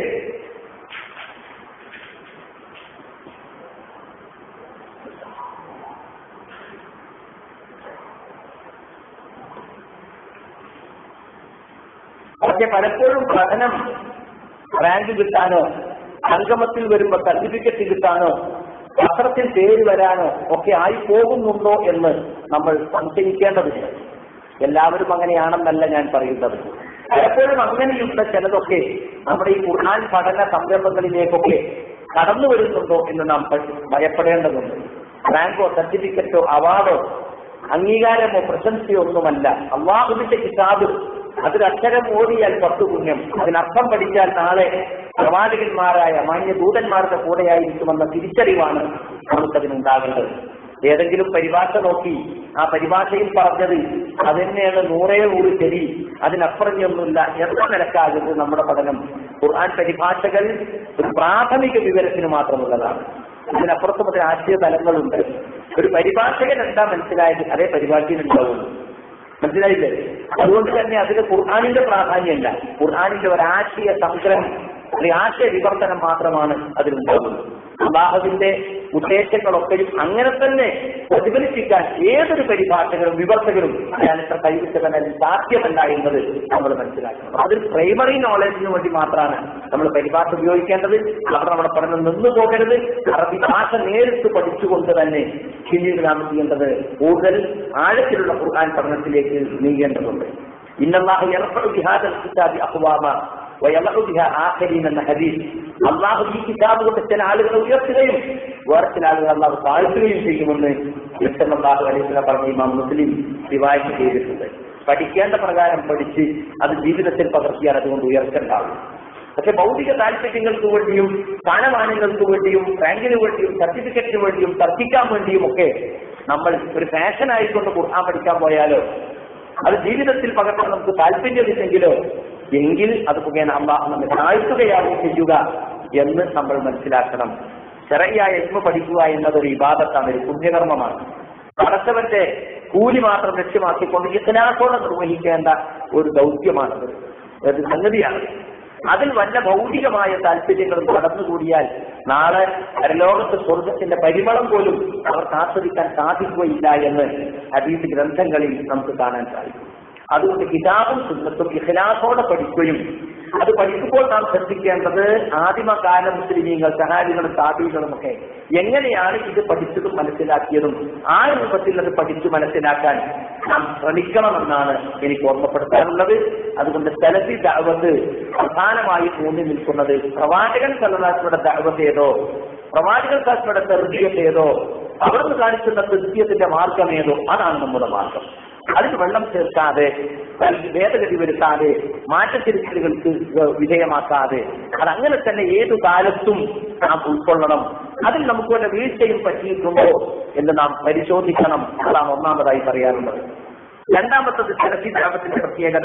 പക്ഷെ പലപ്പോഴും പഠനം റാങ്ക് കിട്ടാനോ സംഗമത്തിൽ വരുമ്പോൾ സർട്ടിഫിക്കറ്റ് കിട്ടാനോ പത്രത്തിൽ പേര് വരാനോ ഒക്കെ ആയി പോകുന്നുണ്ടോ എന്ന് നമ്മൾ സംശയിക്കേണ്ടതുണ്ട് എല്ലാവരും അങ്ങനെയാണെന്നല്ല ഞാൻ പറയുന്നത് പലപ്പോഴും അങ്ങനെയുള്ള ചിലതൊക്കെ നമ്മുടെ ഈ ഖുർആൻ പഠന സംരംഭങ്ങളിലേക്കൊക്കെ കടന്നു വരുന്നുണ്ടോ എന്ന് നാം പ- ഭയപ്പെടേണ്ടതുണ്ട് റാങ്കോ സർട്ടിഫിക്കറ്റോ അവാർഡോ അംഗീകാരമോ പ്രശംസയോ ഒന്നുമല്ല അള്ളാഹുവിന്റെ കിതാബ് അതിലക്ഷരം ഓടിയാൽ പത്തു പുണ്യം അതിനർത്ഥം പഠിച്ചാൽ നാളെ പ്രവാചകന്മാരായ മാന്യദൂതന്മാരുടെ കൂടെയായിരിക്കുമെന്ന തിരിച്ചറിവാണ് നമുക്കതിനുണ്ടാകേണ്ടത് ഏതെങ്കിലും പരിഭാഷ നോക്കി ആ പരിഭാഷയിൽ പറഞ്ഞത് അതുതന്നെയാണ് നൂറേ നൂറ് ശരി അതിനപ്പുറഞ്ഞൊന്നുമില്ല എത്ര നിലക്കാകുന്നത് നമ്മുടെ പഠനം ഖുർആൻ പരിഭാഷകൾ ഒരു പ്രാഥമിക വിവരത്തിന് മാത്രമുള്ളതാണ് ഇതിനപ്പുറത്തും ഒരു ആശയ തലങ്ങളുണ്ട് ഒരു പരിഭാഷകൻ എന്താ മനസ്സിലായത് അതേ പരിഭാഷയിൽ ഉണ്ടാവുള്ളൂ മനസ്സിലായില്ലേ അതുകൊണ്ട് തന്നെ അതിന് ഖുർആാനിന്റെ പ്രാധാന്യമല്ല ഖുർആാനിന്റെ ഒരാശയ സംഗ്രഹം അല്ലെങ്കിൽ ആശയ വിവർത്തനം മാത്രമാണ് അതിലുണ്ടാകുന്നത് അള്ളാഹുവിന്റെ ഉദ്ദേശങ്ങളൊക്കെയും അങ്ങനെ തന്നെ പ്രതിഫലിപ്പിക്കാൻ ഏതൊരു പരിഭാഷകരും വിവർത്തകരും അയാളിത്ര കൈവിട്ടവൻ സാധ്യമല്ല എന്നത് നമ്മൾ മനസ്സിലാക്കണം അതൊരു പ്രൈമറി നോളജിന് വേണ്ടി മാത്രമാണ് നമ്മൾ പരിഭാഷ ഉപയോഗിക്കേണ്ടത് അവിടെ നമ്മുടെ പഠനം നിന്നു പോകരുത് അറബി ഭാഷ നേരിട്ട് പഠിച്ചുകൊണ്ട് തന്നെ പിന്നീട് നാം ചെയ്യേണ്ടത് കൂടുതൽ ആഴത്തിലുള്ള ഖുർആൻ പഠനത്തിലേക്ക് നീങ്ങേണ്ടതുണ്ട് ഇന്നല്ലാഹു യർഫഉ ബിഹാദൽ കിതാബി അഖ്വാമ വയലഉ ബിഹാ ആഖരീൻ എന്ന ഹദീസ് അള്ളാഹു ഈ കിതാബ് കൊണ്ട് ചില ആളുകളെ ഉയർത്തുകയും വേറെ ചില ആളുകൾ അള്ളാഹു താഴ്ത്തുകയും ചെയ്യുമെന്ന് അള്ളാഹു അലൈഹി പറഞ്ഞ ഇമാം മുസ്ലിം റിവായത്ത് ചെയ്തിട്ടുണ്ട് പഠിക്കേണ്ട പ്രകാരം പഠിച്ച് അത് ജീവിതത്തിൽ പകർത്തിയാൽ അതുകൊണ്ട് ഉയർത്തുണ്ടാവും പക്ഷെ ഭൗതിക താല്പര്യങ്ങൾക്ക് വേണ്ടിയും സ്ഥാനമാനങ്ങൾക്ക് വേണ്ടിയും റാങ്കിന് വേണ്ടിയും സർട്ടിഫിക്കറ്റിന് വേണ്ടിയും തർക്കിക്കാൻ വേണ്ടിയും ഒക്കെ നമ്മൾ ഒരു ഫാഷൻ ആയിക്കൊണ്ട് ഖുർആൻ പഠിക്കാൻ പോയാലോ അത് ജീവിതത്തിൽ പകർത്താൻ നമുക്ക് താല്പര്യമില്ലെങ്കിലോ എങ്കിൽ അത് മുഖേന അള്ളാഹു നമ്മെ താഴ്ത്തുകയാവും ചെയ്യുക എന്ന് നമ്മൾ മനസ്സിലാക്കണം ചെറിയായ എൽമ പഠിക്കുക എന്നത് ഒരു ഇബാദത്താണ് ഒരു പുണ്യകർമ്മമാണ് പടച്ചവന്റെ കൂലി മാത്രം ലക്ഷ്യമാക്കിക്കൊണ്ട് ഇത്തനാസോടെ നിർവഹിക്കേണ്ട ഒരു ദൗത്യമാണത് ഒരു സംഗതിയാണ് അതിൽ വല്ല ഭൗതികമായ താല്പര്യങ്ങളും കടന്നുകൂടിയാൽ നാളെ പരലോകത്ത് സ്വർഗത്തിന്റെ പരിമളം പോലും അവർക്ക് ആസ്വദിക്കാൻ സാധിക്കുകയില്ല എന്ന് ഹദീസ് ഗ്രന്ഥങ്ങളിൽ നമുക്ക് കാണാൻ സാധിക്കും അതുകൊണ്ട് കിതാബും സുന്നത്തും ഇഖലാസോടെ പഠിക്കുകയും അത് പഠിക്കുമ്പോൾ നാം ശ്രദ്ധിക്കേണ്ടത് ആദിമകാല മുസ്ലിമീങ്ങൾ സഹാബികളും താബികളും ഒക്കെ എങ്ങനെയാണ് ഇത് പഠിച്ചതും മനസ്സിലാക്കിയതും ആ രൂപത്തിൽ അത് പഠിച്ചു മനസ്സിലാക്കാൻ നാം ശ്രമിക്കണമെന്നാണ് എനിക്ക് ഓർമ്മപ്പെടുത്താനുള്ളത് അതുകൊണ്ട് സലഫി ദഅവത്ത് പ്രധാനമായി ഊന്നി നിൽക്കുന്നത് പ്രവാചകൻ സല്ലാസ്മയുടെ ദഅവത്ത് ഏതോ പ്രവാചകൻ സാസ്മയുടെ തെർബിയത്ത് ഏതോ അവിടുന്ന് കാണിക്കുന്ന കൃത്യത്തിന്റെ മാർഗം ഏതോ അതാണ് നമ്മുടെ മാർഗം അതിന് വെള്ളം ചേർക്കാതെ ഭേദഗതി വരുത്താതെ മാറ്റത്തിരുത്തലുകൾക്ക് വിധേയമാക്കാതെ അതങ്ങനെ തന്നെ ഏതു കാലത്തും നാം ഉൾക്കൊള്ളണം അതിൽ നമുക്ക് വല്ല വീഴ്ചയും പറ്റിയിട്ടുണ്ടോ എന്ന് നാം പരിശോധിക്കണം അതാണ് ഒന്നാമതായി പറയാറുള്ളത് രണ്ടാമത്തത് സെലഫി ദ്രാവത്തിന്റെ പ്രത്യേകത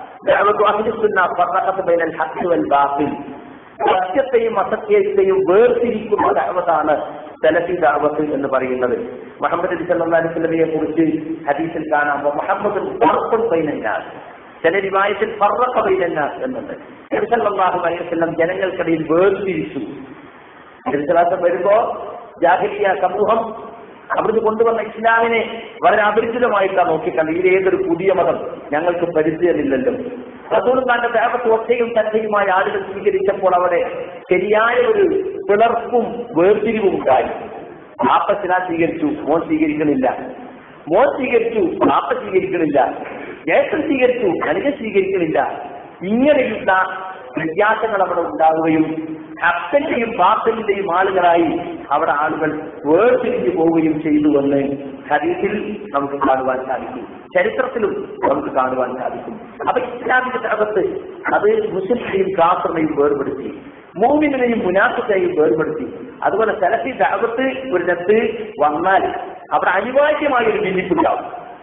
സത്യത്തെയും അസത്യത്തെയും വേർതിരിക്കുന്ന ദാവത്താണ് സലഫി ദാവത്ത് എന്ന് പറയുന്നത് മുഹമ്മദ് അലി സല്ലാസ്ലമിയെ കുറിച്ച് ഹദീസിൽ കാണാം മുഹമ്മദ് ബൈനന്നാസ് ചില റിവായത്തിൽ ഫറക്ക ബൈനന്നാസ് എന്നുണ്ട് നബിസല്ലാഹു അലൈഹി വസല്ലം ജനങ്ങൾക്കിടയിൽ വേർതിരിച്ചു നബിസലാസം വരുമ്പോ ജാഹിലിയ സമൂഹം അവിടുന്ന് കൊണ്ടുവന്ന ഇസ്ലാമിനെ വളരെ അപരിചിതമായിട്ടാണ് നോക്കിക്കണ്ടത് ഇതിലേതൊരു പുതിയ മതം ഞങ്ങൾക്ക് പരിചയമില്ലല്ലോ റസൂൽഖാന്റെ ദേവത്ത് ഒറ്റയും തറ്റയുമായ ആളുകൾ സ്വീകരിച്ചപ്പോൾ അവിടെ ശരിയായ ഒരു പിളർപ്പും വേർതിരിവും ഉണ്ടായി പാപ്പ ഇസ്ലാം സ്വീകരിച്ചു മോൻ സ്വീകരിക്കണില്ല മോൻ സ്വീകരിച്ചു പാപ്പ സ്വീകരിക്കണില്ല ജ്യേഷ്ഠൻ സ്വീകരിച്ചു അനുജൻ സ്വീകരിക്കണില്ല ഇങ്ങനെയുള്ള വ്യത്യാസങ്ങൾ അവിടെ ഉണ്ടാവുകയും അപ്പന്റെയും പാപ്പന്റെയും ആളുകളായി അവിടെ ആളുകൾ വേർതിരിഞ്ഞു പോവുകയും ചെയ്തുവെന്ന് ഹദീസിൽ നമുക്ക് കാണുവാൻ സാധിക്കും ചരിത്രത്തിലും നമുക്ക് കാണുവാൻ സാധിക്കും അപ്പൊ ഇസ്ലാമിക അകത്ത് അത് മുസ്ലിമിനെയും കാസറിനെയും വേർപെടുത്തി മൂമിനെയും മുനാഫിനെയും വേർപെടുത്തി അതുപോലെ സെലഫി അകത്ത് ഒരിടത്ത് വന്നാൽ അവിടെ അനിവാര്യമായ ഒരു ഭിന്നിപ്പുണ്ടാവും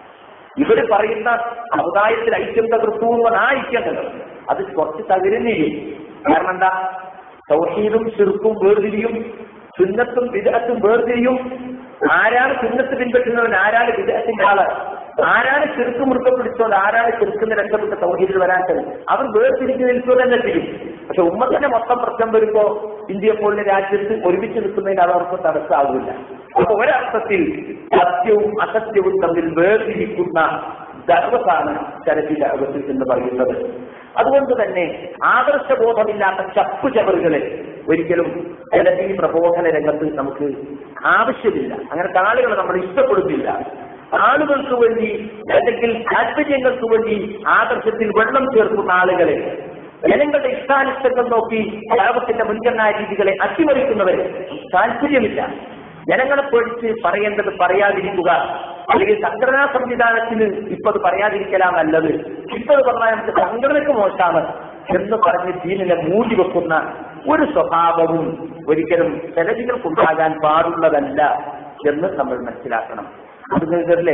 ഇവര് പറയുന്ന സമുദായത്തിൽ ഐക്യം തകർത്തുന്ന ആ ഐക്യങ്ങൾ അത് കുറച്ച് തകരുന്നില്ല കാരണം എന്താ സൗഹീദും ചെറുക്കും വേർതിരിയും സുന്നത്തും വിദഗ്ധത്തും വേർതിരിയും ആരാണ് സുന്നത്ത് പിൻപറ്റുന്നവൻ ആരാണ് വിദഗ്ധത്തിന്റെ ആള് ആരാണ് ചെറുക്ക് മുറുക്കം പിടിച്ചോണ്ട് ആരാണ് ചെറുക്കുന്ന രക്ഷപ്പെട്ട സൗഹീദിൽ വരാത്തത് അവർ വേർതിരിച്ച് നിൽക്കുക തന്നെ ചെയ്യും പക്ഷെ ഉമ്മത്തിന്റെ മൊത്തം പ്രശ്നം വരുമ്പോ ഇന്ത്യ പോലുള്ള രാജ്യത്ത് ഒരുമിച്ച് നിൽക്കുന്നതിന് അത് അവർക്ക് തടസ്സമാകില്ല അപ്പൊ ഒരർത്ഥത്തിൽ സത്യവും അസത്യവും തമ്മിൽ വേർതിരിക്കുന്ന ദർവസാണ് ചരത്തി ദർവത്തിൽ എന്ന് പറയുന്നത് അതുകൊണ്ട് തന്നെ ആദർശബോധമില്ലാത്ത ചപ്പു ചവറുകളെ ഒരിക്കലും ചലത്തി പ്രബോധന രംഗത്ത് നമുക്ക് ആവശ്യമില്ല അങ്ങനത്തെ ആളുകളെ നമ്മൾ ഇഷ്ടപ്പെടുന്നില്ല ആളുകൾക്ക് വേണ്ടി അല്ലെങ്കിൽ താല്പര്യങ്ങൾക്ക് വേണ്ടി ആദർശത്തിൽ വെള്ളം ചേർക്കുന്ന ആളുകളെ ജനങ്ങളുടെ ഇഷ്ടാനിഷ്ടങ്ങൾ നോക്കി ലാഭത്തിന്റെ മുൻഗണനാ രീതികളെ അട്ടിമറിക്കുന്നവരെ താല്പര്യമില്ല ജനങ്ങളെ പേടിച്ച് പറയേണ്ടത് പറയാതിരിക്കുക അല്ലെങ്കിൽ സംഘടനാ സംവിധാനത്തിന് ഇപ്പൊ അത് പറയാതിരിക്കലാ നല്ലത് ഇപ്പൊ അത് പറഞ്ഞാൽ നമുക്ക് സംഘടനയ്ക്ക് മോശമാണ് എന്ന് പറഞ്ഞ് ദീനിനെ മൂടി വെക്കുന്ന ഒരു സ്വഭാവവും ഒരിക്കലും ചെലവികൾക്കുണ്ടാകാൻ പാടുള്ളതല്ല എന്ന് നമ്മൾ മനസ്സിലാക്കണം അത് നിങ്ങൾക്കല്ലേ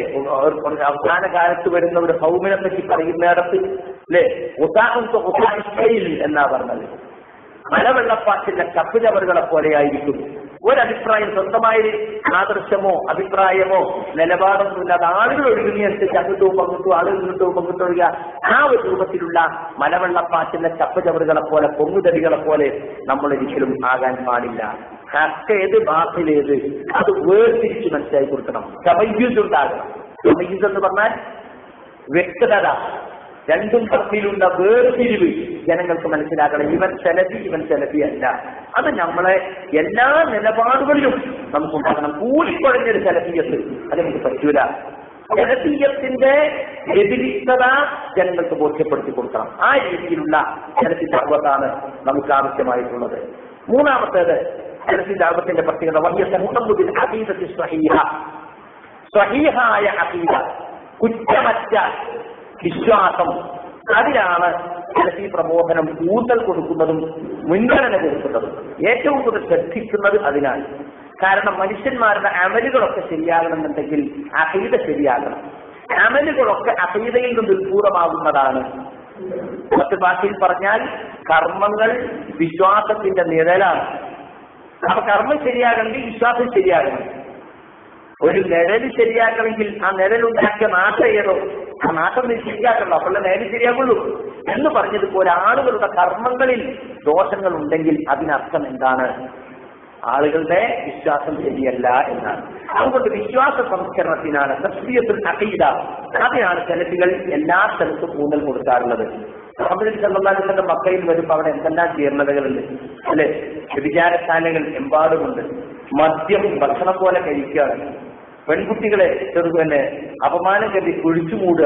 അവസാന കാലത്ത് വരുന്ന ഒരു ഹൗമിനെ പറ്റി പറയുന്നിടത്ത് അല്ലേ ഉദാഹരണ എന്നാ പറഞ്ഞത് മലവെള്ളപ്പാട്ടിന്റെ കപ്പുചവറുകളെ പോലെ ആയിരിക്കും ഒരഭിപ്രായം സ്വന്തമായ ഒരു ആദർശമോ അഭിപ്രായമോ നിലപാടൊന്നും ഇല്ലാതെ ആളുകൾ ഒഴുകുന്നതനുസരിച്ച് അങ്ങോട്ടും പോകും അങ്ങോട്ടും ആളുകൾ ഇങ്ങോട്ടും പോകും അങ്ങോട്ടും ഒഴുകുക ആ ഒരു രൂപത്തിലുള്ള മലവെള്ളപ്പാറ്റിലെ ചപ്പചവറുകളെ പോലെ പൊങ്ങുതടികളെ പോലെ നമ്മൾ ഒരിക്കലും ആകാൻ പാടില്ല ഹക്കേത് ബാത്തിലേത് അത് വേർതിരിച്ച് മനസ്സിലാക്കി കൊടുക്കണം തമയ്യൂസ് ഉണ്ടാകണം തമയ്യൂസ് എന്ന് പറഞ്ഞാൽ വ്യക്തത രണ്ടും തമ്മിലുള്ള വേർതിരിവ് ജനങ്ങൾക്ക് മനസ്സിലാക്കണം ഇവൻ സെലഫി ഇവൻ സെലഫി അല്ല അത് നമ്മളെ എല്ലാ നിലപാടുകളിലും നമുക്ക് ഉണ്ടാകണം കൂടിക്കുഴഞ്ഞൊരു സെലഫിയത്ത് അത് നമുക്ക് പറ്റൂല സെലഫിയത്തിന്റെ വ്യതിരിക്തത ജനങ്ങൾക്ക് ബോധ്യപ്പെടുത്തി കൊടുക്കണം ആ രീതിയിലുള്ള സെലഫി സർവത്താണ് നമുക്ക് ആവശ്യമായിട്ടുള്ളത് മൂന്നാമത്തേത് സെലഫി ദാപത്തിന്റെ പ്രത്യേകത വലിയ സമുദ്രത്തിൽ അതീതത്തിൽ സ്വഹീഹ സ്വഹീഹായ അഖീദ കുറ്റമറ്റ വിശ്വാസം അതിലാണ് ഈ പ്രബോധനം ഊന്നൽ കൊടുക്കുന്നതും മുൻഗണന കൊടുക്കുന്നതും ഏറ്റവും കൂടുതൽ ശ്രദ്ധിക്കുന്നത് അതിനാണ് കാരണം മനുഷ്യന്മാരുടെ അമലുകളൊക്കെ ശരിയാകണമെന്നുണ്ടെങ്കിൽ അഹീത ശരിയാകണം അമലുകളൊക്കെ അഹീതയിൽ നിന്ന് ഉത്ഭൂതമാകുന്നതാണ് മറ്റു ഭാഷയിൽ പറഞ്ഞാൽ കർമ്മങ്ങൾ വിശ്വാസത്തിന്റെ നിഴലാണ് അപ്പൊ കർമ്മം ശരിയാകണമെങ്കിൽ വിശ്വാസം ശരിയാകണം ഒരു നിഴല് ശരിയാക്കണമെങ്കിൽ ആ നിഴലുണ്ടാക്കിയ നാട്ടം ഏതോ ആ നാട്ടം നീ ശരിയാക്കണല്ലോ അപ്പോൾ നിഴല് ശരിയാക്കുള്ളൂ എന്ന് പറഞ്ഞതുപോലെ ആളുകളുടെ കർമ്മങ്ങളിൽ ദോഷങ്ങൾ ഉണ്ടെങ്കിൽ അതിനർത്ഥം എന്താണ് ആളുകളുടെ വിശ്വാസം ശരിയല്ല എന്നാണ് അതുകൊണ്ട് വിശ്വാസ സംസ്കരണത്തിനാണ് തസ്ബീയത്തുൽ അഖീദ അതിനാണ് സെലഫികൾ എല്ലാ സ്ഥലത്തും ഊന്നൽ കൊടുക്കാറുള്ളത് മുഹമ്മദ് സല്ലാസ്വന്റെ മക്കയിൽ വരുമ്പോൾ അവിടെ എന്തെല്ലാം ജീർണതകളുണ്ട് അല്ലെ വ്യഭിചാരശാലകൾ എമ്പാടുമുണ്ട് മദ്യം ഭക്ഷണം പോലെ കഴിക്കുകയാണ് പെൺകുട്ടികളെ ചെറുതന്നെ അപമാനം കരുതി കുഴിച്ചു മൂടുക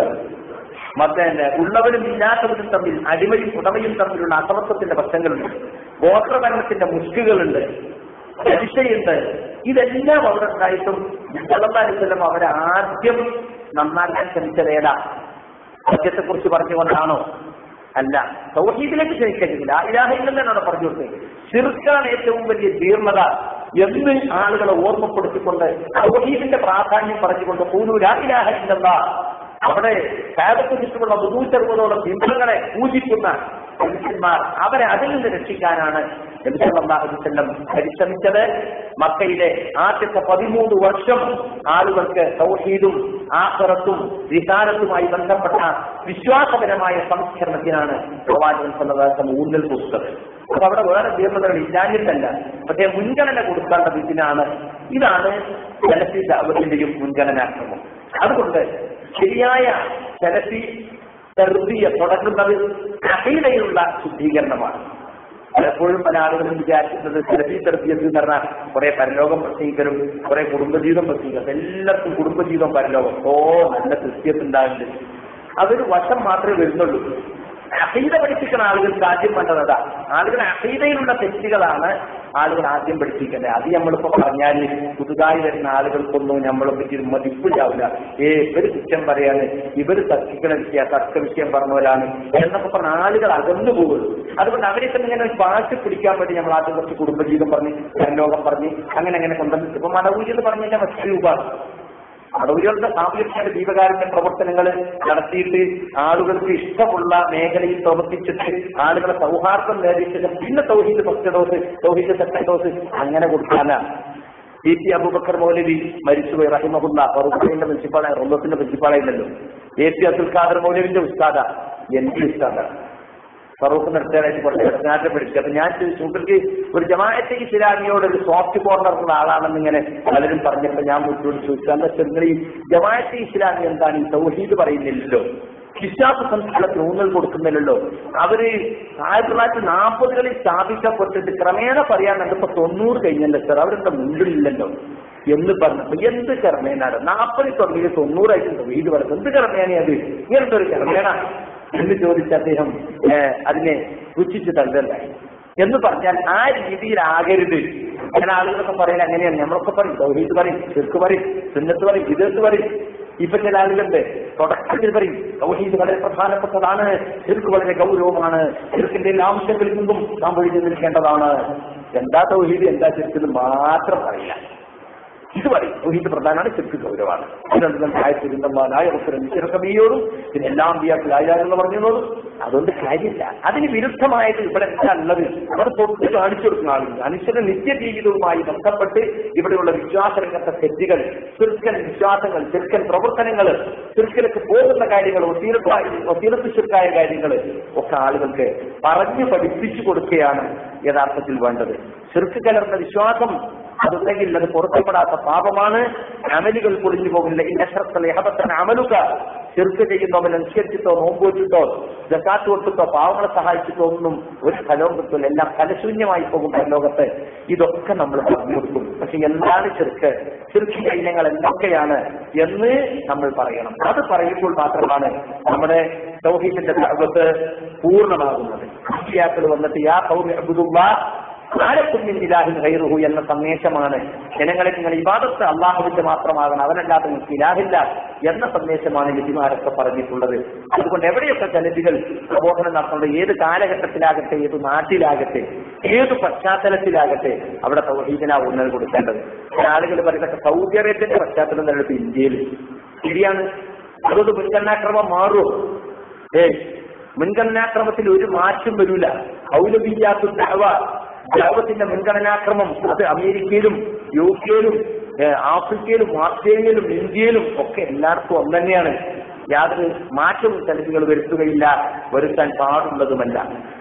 മറ്റേ ഉള്ളവരും ഇല്ലാത്തവരും തമ്മിൽ അടിമയും ഉടമയും തമ്മിലുള്ള അസമത്വത്തിന്റെ പ്രശ്നങ്ങളുണ്ട് ഗോത്രഭരണത്തിന്റെ മുഷ്കുകളുണ്ട് പലിശയുണ്ട് ഇതെല്ലാം അവിടെ ഉണ്ടായിട്ടും സല്ലാസ്വല്ലം അവരെ ആദ്യം നന്നാക്കാൻ ശ്രമിച്ചതേതാ സത്യത്തെ കുറിച്ച് പറഞ്ഞുകൊണ്ടാണോ അല്ല സൗഹീദിലേക്ക് ക്ഷണിക്കരുതില്ല ഇലാഹില്ലെന്നാണ് പറഞ്ഞു കൊടുത്തത് ചെറുക്കാണ് ഏറ്റവും വലിയ ജീർണത എന്ന് ആളുകളെ ഓർമ്മപ്പെടുത്തിക്കൊണ്ട് സൗഹീദിന്റെ പ്രാധാന്യം പറഞ്ഞുകൊണ്ട് പൂനൂരാ ഇലാഹ ഇല്ലെന്ന അവിടെ കാലത്ത് ചുറ്റുമുള്ള മുന്നൂറ്ററുപതോളം ബിംബങ്ങളെ പൂജിക്കുന്ന മനുഷ്യന്മാർ അവരെ അതിൽ നിന്ന് രക്ഷിക്കാനാണ് നബിസല്ലാഹുസല്ലം പരിശ്രമിച്ചത് മക്കയിലെ ആദ്യത്തെ പതിമൂന്ന് വർഷം ആളുകൾക്ക് സൗഹീദും ആഹ്റത്തും വികാരത്തുമായി ബന്ധപ്പെട്ട വിശ്വാസപരമായ സംസ്കരണത്തിനാണ് പ്രവാചകൻ സല്ലാസം ഊന്നൽ കൊടുത്തത് അപ്പൊ അവിടെ വേറെ തീർന്നതകൾ ഇല്ലാഞ്ഞിട്ടല്ല പക്ഷേ മുൻഗണന കൊടുക്കേണ്ടത് ഇതിനാണ് ഇതാണ് ജലസി ദാവത്തിന്റെയും മുൻഗണനാക്രമം അതുകൊണ്ട് ശരിയായ ജലസി തെർബിയ തുടങ്ങുന്നത് അഖീലയിലുള്ള ശുദ്ധീകരണമാണ് പലപ്പോഴും പല ആളുകളും വിചാരിക്കുന്നത് സെലഫി തെർബിയത്ത് എന്ന് പറഞ്ഞാൽ കുറെ പരലോകം പ്രസംഗിക്കലും കുറെ കുടുംബജീവിതം പ്രസംഗിക്കലും എല്ലാവർക്കും കുടുംബജീവിതം പരലോകം ഓ നല്ല ക്രിസ്ത്യത്തുണ്ടാകുന്നുണ്ട് അതൊരു വശം മാത്രമേ വരുന്നുള്ളൂ അഹീത പഠിപ്പിക്കുന്ന ആളുകൾക്ക് ആദ്യം വേണ്ടത് അതാ ആളുകൾ അഹീതയിലുള്ള തെറ്റുകളാണ് ആളുകൾ ആദ്യം പഠിപ്പിക്കേണ്ടത് അത് നമ്മളിപ്പോ പറഞ്ഞാൽ പുതുതായി വരുന്ന ആളുകൾക്കൊന്നും നമ്മളെ പറ്റി മതിപ്പില്ലാവില്ല ഏ ഇവര് കുറ്റം പറയാണ് ഇവര് തർക്കിക്കണ വിഷയ തർക്ക വിഷയം പറഞ്ഞവരാണ് എന്നൊക്കെ പറഞ്ഞ ആളുകൾ അകന്നു പോകുള്ളൂ അതുകൊണ്ട് അവരെയൊക്കെ ഇങ്ങനെ പാട്ട് പിടിക്കാൻ വേണ്ടി നമ്മൾ ആദ്യം കുറച്ച് കുടുംബജീവിതം പറഞ്ഞ് പരലോകം പറഞ്ഞ് അങ്ങനെ അങ്ങനെ കൊണ്ടുവന്ന് ഇപ്പൊ മടവൂരി എന്ന് പറഞ്ഞാൽ മറ്റൊരു രൂപമാണ് അടവുകളുടെ സാമൂഹിക ജീവകാരുണ്യ പ്രവർത്തനങ്ങൾ നടത്തിയിട്ട് ആളുകൾക്ക് ഇഷ്ടമുള്ള മേഖലയിൽ പ്രവർത്തിച്ചിട്ട് ആളുകളെ സൗഹാർദ്ദം നേടിയിട്ട് പിന്നെ തൗഹീദ് ഫസ്റ്റ് ഡോസ് തൗഹീദ് സെക്കൻഡ് ഡോസ് അങ്ങനെ കൊടുക്കാനാ ഇ പി അബൂബക്കർ മൗലവി മരിച്ചുപോയി റഹിമഹുല്ല ഫറൂഖിന്റെ പ്രിൻസിപ്പാളായ റൊല്ലത്തിന്റെ പ്രിൻസിപ്പാളായില്ലല്ലോ എ പി അബ്ദുൽ ഖാദർ മൗലവിന്റെ ഉസ്താദ എന്റെ ഉസ്താദ ഫറൂഖ് നിർത്താനായിട്ട് കുറച്ച് ഇടനാട്ടിൽ പഠിച്ചു അപ്പൊ ഞാൻ ചോദിച്ചു മൂപ്പർക്ക് ഒരു ജമാഅത്തെ ഇസ്ലാമിയോട് ഒരു സോഫ്റ്റ് കോർണറുള്ള ആളാണെന്ന് ഇങ്ങനെ പലരും പറഞ്ഞപ്പോ ഞാൻ മുറ്റോട് ചോദിച്ചു എന്താ നിങ്ങൾ ഈ ജമാഅത്തെ ഇസ്ലാമി എന്താണ് ഈ തൗഹീദ് പറയുന്നില്ലല്ലോ വിശ്വാസ സംസ്കാരത്തിന് ഊന്നൽ കൊടുക്കുന്നില്ലല്ലോ അവര് ആയിരത്തി തൊള്ളായിരത്തി നാൽപ്പതുകളിൽ സ്ഥാപിക്കപ്പെട്ടിട്ട് ക്രമേണ പറയാൻ കണ്ടപ്പോ തൊണ്ണൂറ് കഴിഞ്ഞല്ലോ സാർ അവരുടെ മുമ്പിലില്ലല്ലോ എന്ന് പറഞ്ഞപ്പോ എന്ത് കർമ്മേനാണ് നാൽപ്പതിൽ തുടങ്ങിയ തൊണ്ണൂറായിട്ട് വീട് പറഞ്ഞു എന്ത് കർമ്മേനെ അത് ഇങ്ങനത്തെ ഒരു കർമ്മേന എന്ന് ചോദിച്ച അദ്ദേഹം ഏഹ്, അതിനെ പുച്ഛിച്ച് തള്ളലായി എന്ന് പറഞ്ഞാൽ ആ രീതിയിലാകരുത് ചില ആളുകളൊക്കെ പറയാൻ അങ്ങനെയാണ് നമ്മളൊക്കെ പറയും തൗഹീദ് പറയും ചെറുക്ക് പറയും സുന്നത്ത് പറയും വിദേശത്ത് പറയും ഇപ്പൊ ചില ആളുകളുണ്ട് തുടക്കത്തിൽ പറയും തൗഹീദ് വളരെ പ്രധാനപ്പെട്ടതാണ് ചെറുക്ക് വളരെ ഗൗരവമാണ് ചെറുക്കിന്റെ എല്ലാ ആവശ്യങ്ങളിൽ നിന്നും നാം ഒഴിഞ്ഞു നിൽക്കേണ്ടതാണ് എന്താ തൗഹീദ് എന്താ ചെറുക്കെന്ന് മാത്രം പറയില്ല ഇത് പറയും തൗഹീദ് പ്രധാനമാണ് ശിർക്ക് ഗൗരവമാണ് ആയത്തിരുന്നോടും പിന്നെ എല്ലാ അമ്പിയാക്കളായാലെന്ന് പറഞ്ഞതോടും അതുകൊണ്ട് കാര്യമില്ല അതിന് വിരുദ്ധമായിട്ട് ഇവിടെ എന്താ ഉള്ളത് അവർ തൊട്ട് കാണിച്ചു കൊടുക്കുന്ന ആളുകൾ മനുഷ്യന്റെ നിത്യജീവിതവുമായി ബന്ധപ്പെട്ട് ഇവിടെയുള്ള വിശ്വാസരംഗത്തെ തെറ്റുകൾ ചെറുക്കൻ വിശ്വാസങ്ങൾ ചെറുക്കൻ പ്രവർത്തനങ്ങൾ ചെറുക്കലേക്ക് പോകുന്ന കാര്യങ്ങൾ ഒത്തീരത്തായി ഒത്തീരത്ത് ചുരുക്കായ കാര്യങ്ങൾ ഒക്കെ ആളുകൾക്ക് പറഞ്ഞു പഠിപ്പിച്ചു കൊടുക്കുകയാണ് യഥാർത്ഥത്തിൽ വേണ്ടത് ചെറുക്ക് കലർന്ന വിശ്വാസം അതുണ്ടെങ്കിൽ അത് പുറത്തപ്പെടാത്ത പാപമാണ് അമലുകൾ പൊളിഞ്ഞു പോകില്ല ഇന്നശ്രത്തല അമലുക ചെറുക്ക് ചെയ്യുന്നവൻ അനുസരിച്ചിട്ടോ നോമ്പ് വെച്ചിട്ടോ ജക്കാത്ത് കൊടുത്തിട്ടോ പാവങ്ങളെ സഹായിച്ചിട്ടോ ഒന്നും ഒരു ഫലവും കിട്ടില്ല എല്ലാം ഫലശൂന്യമായി പോകും ലോകത്ത് ഇതൊക്കെ നമ്മൾ പറഞ്ഞു കൊടുക്കും പക്ഷെ എന്താണ് ചെറുക്ക് ചെറുക്കിന്റെ ഇനങ്ങൾ എന്തൊക്കെയാണ് എന്ന് നമ്മൾ പറയണം അത് പറയുമ്പോൾ മാത്രമാണ് നമ്മുടെ സൗഹീദിന്റെ തകത്ത് പൂർണ്ണമാകുന്നത് ാക്കൾ വന്നിട്ട് യാ കൗമി അബ്ദുല്ലാ ആരക്കുമ്മിൻ ഇലാഹിൻ ഗൈറുഹു എന്ന സന്ദേശമാണ് ജനങ്ങളെ നിങ്ങൾ ഇബാദത്ത് അള്ളാഹുവിന്റെ മാത്രമാകണം അവനല്ലാതെ നിങ്ങൾക്ക് ഇലാഹില്ല എന്ന സന്ദേശമാണ് ലിപിമാരൊക്കെ പറഞ്ഞിട്ടുള്ളത് അതുകൊണ്ട് എവിടെയൊക്കെ ജനതികൾ പ്രബോധനം നടത്തുന്നത് ഏത് കാലഘട്ടത്തിലാകട്ടെ ഏത് നാട്ടിലാകട്ടെ ഏത് പശ്ചാത്തലത്തിലാകട്ടെ അവിടെ തൗഹീദിനാ ഊന്നൽ കൊടുക്കേണ്ടത് ചില ആളുകൾ പറയുന്നത് സൗദി അറേബ്യന്റെ പശ്ചാത്തലം തന്നെ ഇന്ത്യയിൽ ശരിയാണ് അതുകൊണ്ട് മുൻഗണനാക്രമം മാറും ഏ മുൻഗണനാക്രമത്തിൽ ഒരു മാറ്റം വരൂല ഔലബിയാത്തു ദഅവ ദഅവത്തിന്റെ മുൻഗണനാക്രമം അത് അമേരിക്കയിലും യു കെയിലും ആഫ്രിക്കയിലും ഓസ്ട്രേലിയയിലും ഇന്ത്യയിലും ഒക്കെ എല്ലാവർക്കും ഒന്ന് തന്നെയാണ് യാതൊരു മാറ്റവും ചലഞ്ചുകൾ വരുത്തുകയില്ല വരുത്താൻ പാടുള്ളതുമല്ല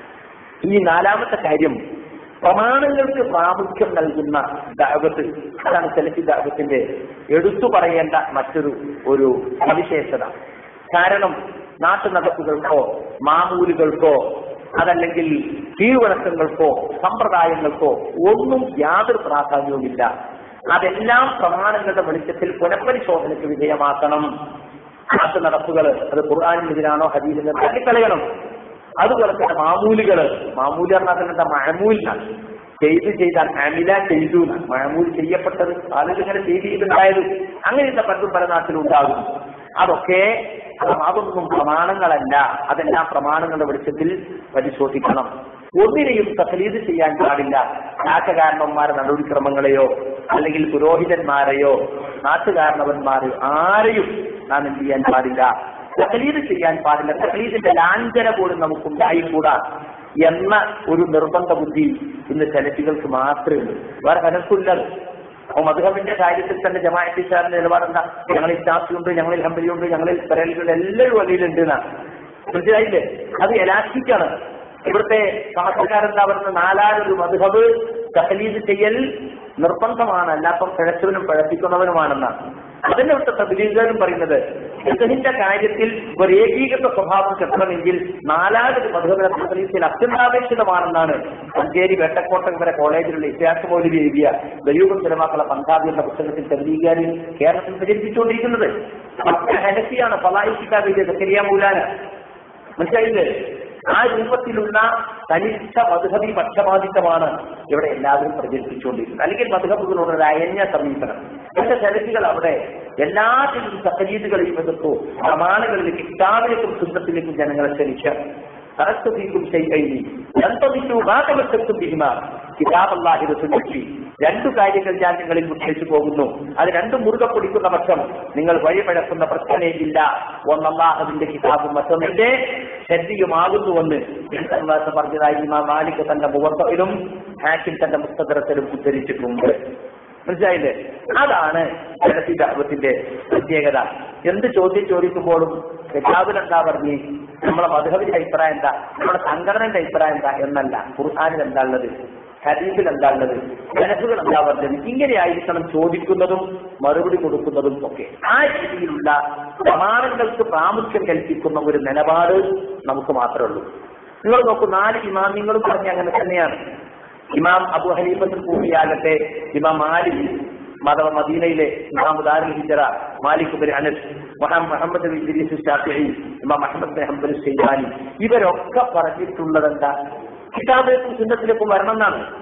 ഈ നാലാമത്തെ കാര്യം പ്രമാണങ്ങൾക്ക് പ്രാമുഖ്യം നൽകുന്ന ദാവത്ത് അതാണ് സെലഫി ദാവത്തിന്റെ എടുത്തു പറയേണ്ട മറ്റൊരു ഒരു സവിശേഷത കാരണം നാട്ടു നടപ്പുകൾക്കോ മാമൂലുകൾക്കോ അതല്ലെങ്കിൽ കീഴ്വഴക്കങ്ങൾക്കോ സമ്പ്രദായങ്ങൾക്കോ ഒന്നും യാതൊരു പ്രാധാന്യവുമില്ല അതെല്ലാം പ്രമാണങ്ങളുടെ വെളിച്ചത്തിൽ പുനഃപരിശോധനയ്ക്ക് വിധേയമാക്കണം നാട്ടു നടപ്പുകൾ അത് ഖുർആാനിനെതിരാണോ ഹദീസിനെ തള്ളിക്കളയണം അതുപോലെ തന്നെ മാമൂലുകള് മാമൂല് പറഞ്ഞാൽ എന്താ മഴമൂലിനാണ് ചെയ്ത് ചെയ്താൽ അമില ചെയ്തു മഴമൂൽ ചെയ്യപ്പെട്ടത് ആളുകൾ ഇങ്ങനെ ചെയ്ത് ചെയ്തുണ്ടായത് അങ്ങനെയുള്ള പലതും പല നാട്ടിലും ഉണ്ടാകും അതൊക്കെ അതൊന്നും പ്രമാണങ്ങളല്ല അതെല്ലാം പ്രമാണങ്ങളുടെ വെളിച്ചത്തിൽ പരിശോധിക്കണം ഒന്നിനെയും തഖലീദ് ചെയ്യാൻ പാടില്ല നാട്ടുകാരണന്മാരെ നടപടിക്രമങ്ങളെയോ അല്ലെങ്കിൽ പുരോഹിതന്മാരെയോ നാട്ടുകാരണവന്മാരെയോ ആരെയും നാം എന്ത് ചെയ്യാൻ പാടില്ല തഖലീദ് ചെയ്യാൻ പാടില്ല തഖലീദിന്റെ ലാഞ്ചന പോലും നമുക്കുണ്ടായിക്കൂടാ എന്ന ഒരു നിർബന്ധ ബുദ്ധി ഇന്ന് സെലഫികൾക്ക് മാത്രമേ ഉള്ളൂ വേറെ മനസ്സില്ലത് അപ്പൊ മധുഹബിന്റെ കാര്യത്തിൽ തന്നെ ജമാഅത്തിസാറിന്റെ നിലപാടെന്താ ഞങ്ങളിൽ ഇസ്ലാസിയുണ്ട് ഞങ്ങളിൽ ഹംബലിയുണ്ട് ഞങ്ങളിൽ പരലുണ്ട് എല്ലാവരും വലിയിലുണ്ട് എന്നാണ് മനസ്സിലായില്ലേ അത് എലാസ്റ്റിക്കാണ് ഇവിടുത്തെ സമസ്തക്കാരെന്താ പറയുന്നത് നാലാലൊരു മധുഹബ് തഹലീദ് ചെയ്യൽ നിർബന്ധമാണ് അല്ലാപ്പം പിഴച്ചവനും പിഴപ്പിക്കുന്നവനുമാണെന്നാണ് അതിന്റെ ഇവിടുത്തെ തബലീഗുകാരും പറയുന്നത് ഇതിന്റെ കാര്യത്തിൽ ഒരു ഏകീകൃത സ്വഭാവം കിട്ടണമെങ്കിൽ നാലാമത് മധുരവിനെ തബലീസിൽ അത്യന്താപേക്ഷിതമാണെന്നാണ് മഞ്ചേരി വെട്ടക്കോട്ടം വരെ കോളേജിലുള്ള ഇത്യാസ് പോലും എഴുതിയ ദൈവം ചിലവാക്കുള്ള പന്താബി എന്ന പുസ്തകത്തിൽ തബലീഗുകാർ കേരളത്തിൽ പ്രചരിപ്പിച്ചുകൊണ്ടിരിക്കുന്നത് മറ്റേ ഹനസിയാണ് പലായി കിതാബ് സക്കരിയ മൂലാന മനസ്സിലായില്ലേ ആ രൂപത്തിലുള്ള തനിച്ച മധുഹബി പക്ഷപാതിത്വമാണ് ഇവിടെ എല്ലാവരും പ്രചരിപ്പിച്ചുകൊണ്ടിരിക്കുന്നത് അല്ലെങ്കിൽ മധുഹബുകളോട് ഒരു അയഞ്ഞ സമീപനം എന്റെ സെലഫികൾ അവിടെ എല്ലാത്തിനും സഹജീതുകളെയും എതിർത്തു പ്രമാണങ്ങളിലേക്ക് കിതാബിലേക്കും സുന്ദത്തിലേക്കും ജനങ്ങളെ ക്ഷണിക്കുക തറസ്തുതിക്കും ചെയ്കൈനി രണ്ടൊന്നിച്ചു മാറ്റമറ്റത്തും ബിഹിമ കിതാബല്ലാഹി സുന്ദി രണ്ടു കാര്യങ്ങൾ ഞാൻ നിങ്ങളിൽ ഉദ്ധരിച്ചു പോകുന്നു അത് രണ്ടും മുറുകെ പിടിക്കുന്ന പക്ഷം നിങ്ങൾ വഴിപഴക്കുന്ന പ്രശ്നമേയില്ല ഒന്നല്ലാഹുവിന്റെ കിതാബും മറ്റൊന്നിന്റെ ശരിയുമാകുന്നുവെന്ന് പറഞ്ഞതായി ഇമാം മാലിക് തന്റെ മുഖത്തിലും ഹാക്കിം തന്റെ മുസ്തദരത്തിലും ഉദ്ധരിച്ചിട്ടുണ്ട് മനസ്സിലായില്ലേ അതാണ് ദാവത്തിന്റെ പ്രത്യേകത എന്ത് ചോദ്യം ചോദിക്കുമ്പോഴും കിതാബിൽ എന്താ പറഞ്ഞ് നമ്മളെ മധുഹബിന്റെ അഭിപ്രായം എന്താ നമ്മുടെ സംഘടനയുടെ അഭിപ്രായം എന്താ എന്നല്ല ഖുർആാനിൽ എന്താ ഉള്ളത് ഹദീസിൽ എന്താ ഉള്ളത് മനസ്സുകൾ എന്താ പറഞ്ഞത് ഇങ്ങനെയായിരിക്കണം ചോദിക്കുന്നതും മറുപടി കൊടുക്കുന്നതും ഒക്കെ ആ രീതിയിലുള്ള പ്രമാണങ്ങൾക്ക് പ്രാമുഖ്യം കൽപ്പിക്കുന്ന ഒരു നിലപാട് നമുക്ക് മാത്രമേ ഉള്ളൂ നിങ്ങൾ നോക്കൂ നാല് ഇമാമിങ്ങളും പറഞ്ഞ അങ്ങനെ തന്നെയാണ് ഇമാം അബു ഹനീഫത്തുൽ കൂഫിയാകട്ടെ ഇമാം മാലിക് മദവ മദീനയിലെ ഇമാം ദാരുൽ ഹിജറ Malik bin Anas Muhammad Muhammad bin Idris Shafi'i ഇമാം അഹ്മദ് ബിൻ ഹംബൽ ഷെയ്ബാനി ഇവരൊക്കെ പറഞ്ഞിട്ടുള്ളത് എന്താ കിതാബിലേക്കും സുന്നത്തിലേക്കും വരണം എന്നാണ്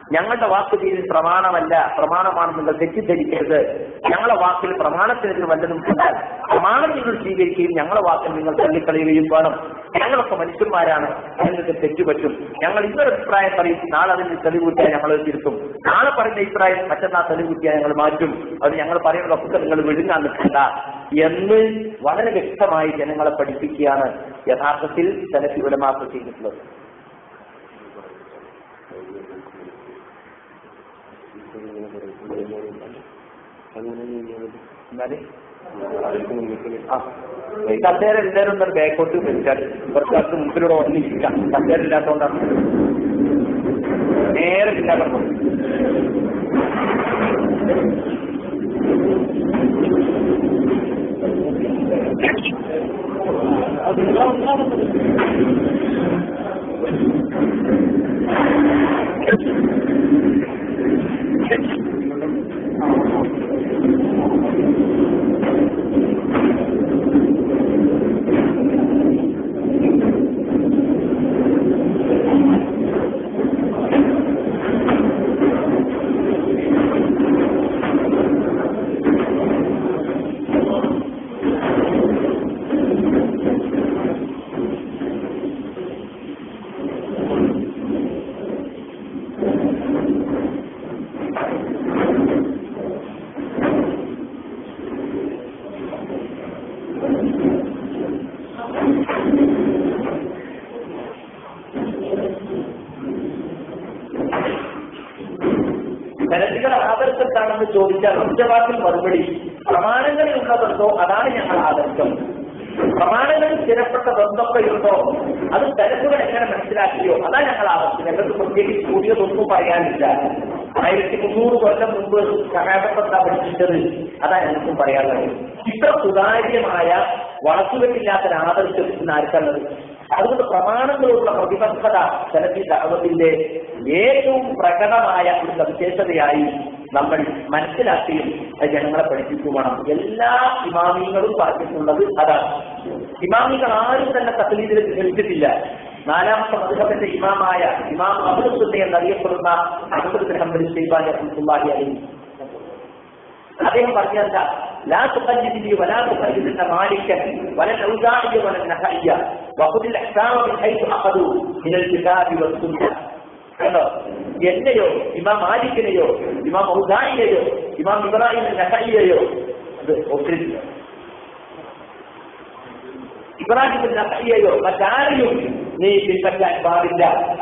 ഞങ്ങളുടെ വാക്ക് ദീനിൽ പ്രമാണമല്ല പ്രമാണമാണ് നിങ്ങൾ തെറ്റിദ്ധരിക്കരുത് ഞങ്ങളെ വാക്കിൽ പ്രമാണത്തിനെതിരെ വല്ലതും കണ്ടാൽ പ്രമാണം നിങ്ങൾ സ്വീകരിക്കുകയും ഞങ്ങളെ വാക്കിൽ നിങ്ങൾ തള്ളിക്കളയുകയും വേണം ഞങ്ങളൊക്കെ മനുഷ്യന്മാരാണ് ഞങ്ങൾക്ക് തെറ്റുപറ്റും ഞങ്ങൾ ഇന്നൊരു അഭിപ്രായം പറയും നാളെ അതിന് തെളിവുറ്റിയാൽ ഞങ്ങൾ തിരുത്തും നാളെ പറയുന്ന അഭിപ്രായം മറ്റന്നാൾ തെളിവുറ്റിയാൽ ഞങ്ങൾ മാറ്റും അത് ഞങ്ങൾ പറയുന്നതൊക്കെ നിങ്ങൾ വിഴുങ്ങാൻ നിൽക്കണ്ട എന്ന് വളരെ വ്യക്തമായി ജനങ്ങളെ പഠിപ്പിക്കുകയാണ് യഥാർത്ഥത്തിൽ സെലഫി ഉലമാക്ക് ചെയ്തിട്ടുള്ളത് എന്നാല് ആ ഈ കസേര എല്ലാവരും ഒന്ന് ബാക്കോട്ട് വെച്ചാൽ കുറച്ചാൾക്ക് മുമ്പിലൂടെ വന്നിരിക്കാം കസേര ഇല്ലാത്തതുകൊണ്ടാണ് നേരെ ഇല്ലാതെ ജനതികൾ ആദർശത്താണെന്ന് ചോദിച്ചാൽ ഒറ്റവാക്കിൽ മറുപടി പ്രമാണങ്ങളിൽ ഉള്ള ബന്ധോ അതാണ് ഞങ്ങൾ ആദർശം പ്രമാണങ്ങളിൽ സ്ഥിരപ്പെട്ട ബന്ധമൊക്കെയുണ്ടോ അത് തരത്തുകൾ എങ്ങനെ മനസ്സിലാക്കിയോ അതാ ഞങ്ങൾ ആദർശം ഞങ്ങൾക്ക് പ്രത്യേകിച്ച് കൂടിയതൊന്നും പറയാനില്ല ആയിരത്തി മുന്നൂറ് കൊല്ലം മുമ്പ് സഹാബത്തെന്താ പഠിപ്പിച്ചത് അതാ ഞങ്ങൾക്കും പറയാനുള്ളത് ഇത്ര സുതാര്യമായ വളച്ചുകെട്ടില്ലാത്ത ഒരു ആദർശം ഇന്ന് ആർക്കുള്ളത് അതുകൊണ്ട് പ്രമാണങ്ങളുള്ള പ്രതിബദ്ധത സെലഫി ദാവത്തിന്റെ ഏറ്റവും പ്രകടമായ ഒരു സവിശേഷതയായി നമ്മൾ മനസ്സിലാക്കുകയും അത് ജനങ്ങളെ പഠിപ്പിക്കുകയും വേണം എല്ലാ ഇമാമിങ്ങളും പറഞ്ഞിട്ടുള്ളത് അതാണ് ഇമാമികൾ ആരും തന്നെ തക്ലീദിൽ ക്ഷണിച്ചിട്ടില്ല നാലാമത്തെ മധുഹബന്റെ ഇമാമായ ഇമാം അബുദുസുന്നെ എന്നറിയപ്പെടുന്ന അഹമ്മദ് ഹംബലി ഷെയ്ബാൻ റഹ്മത്തുള്ളാഹി അലൈഹി അദ്ദേഹം പറഞ്ഞല്ല لا تقلدني ولا تقلدن مالكا ولا الاوزاعي ولا النخعي وخذ الاحكام من حيث اخذوا من الكتاب والسنه കണ്ടോ എന്നെയോ ഇമാം മാലിക്കിനെയോ ഇമാം ഔസായിനെയോ ഇമാം ഇബ്രാഹിം നഹയ്യയോ അത് ഒത്തിരില്ല ഇബ്രാഹിം നഹയ്യയോ മറ്റാരെയും നീ പിൻപറ്റാൻ പാടില്ല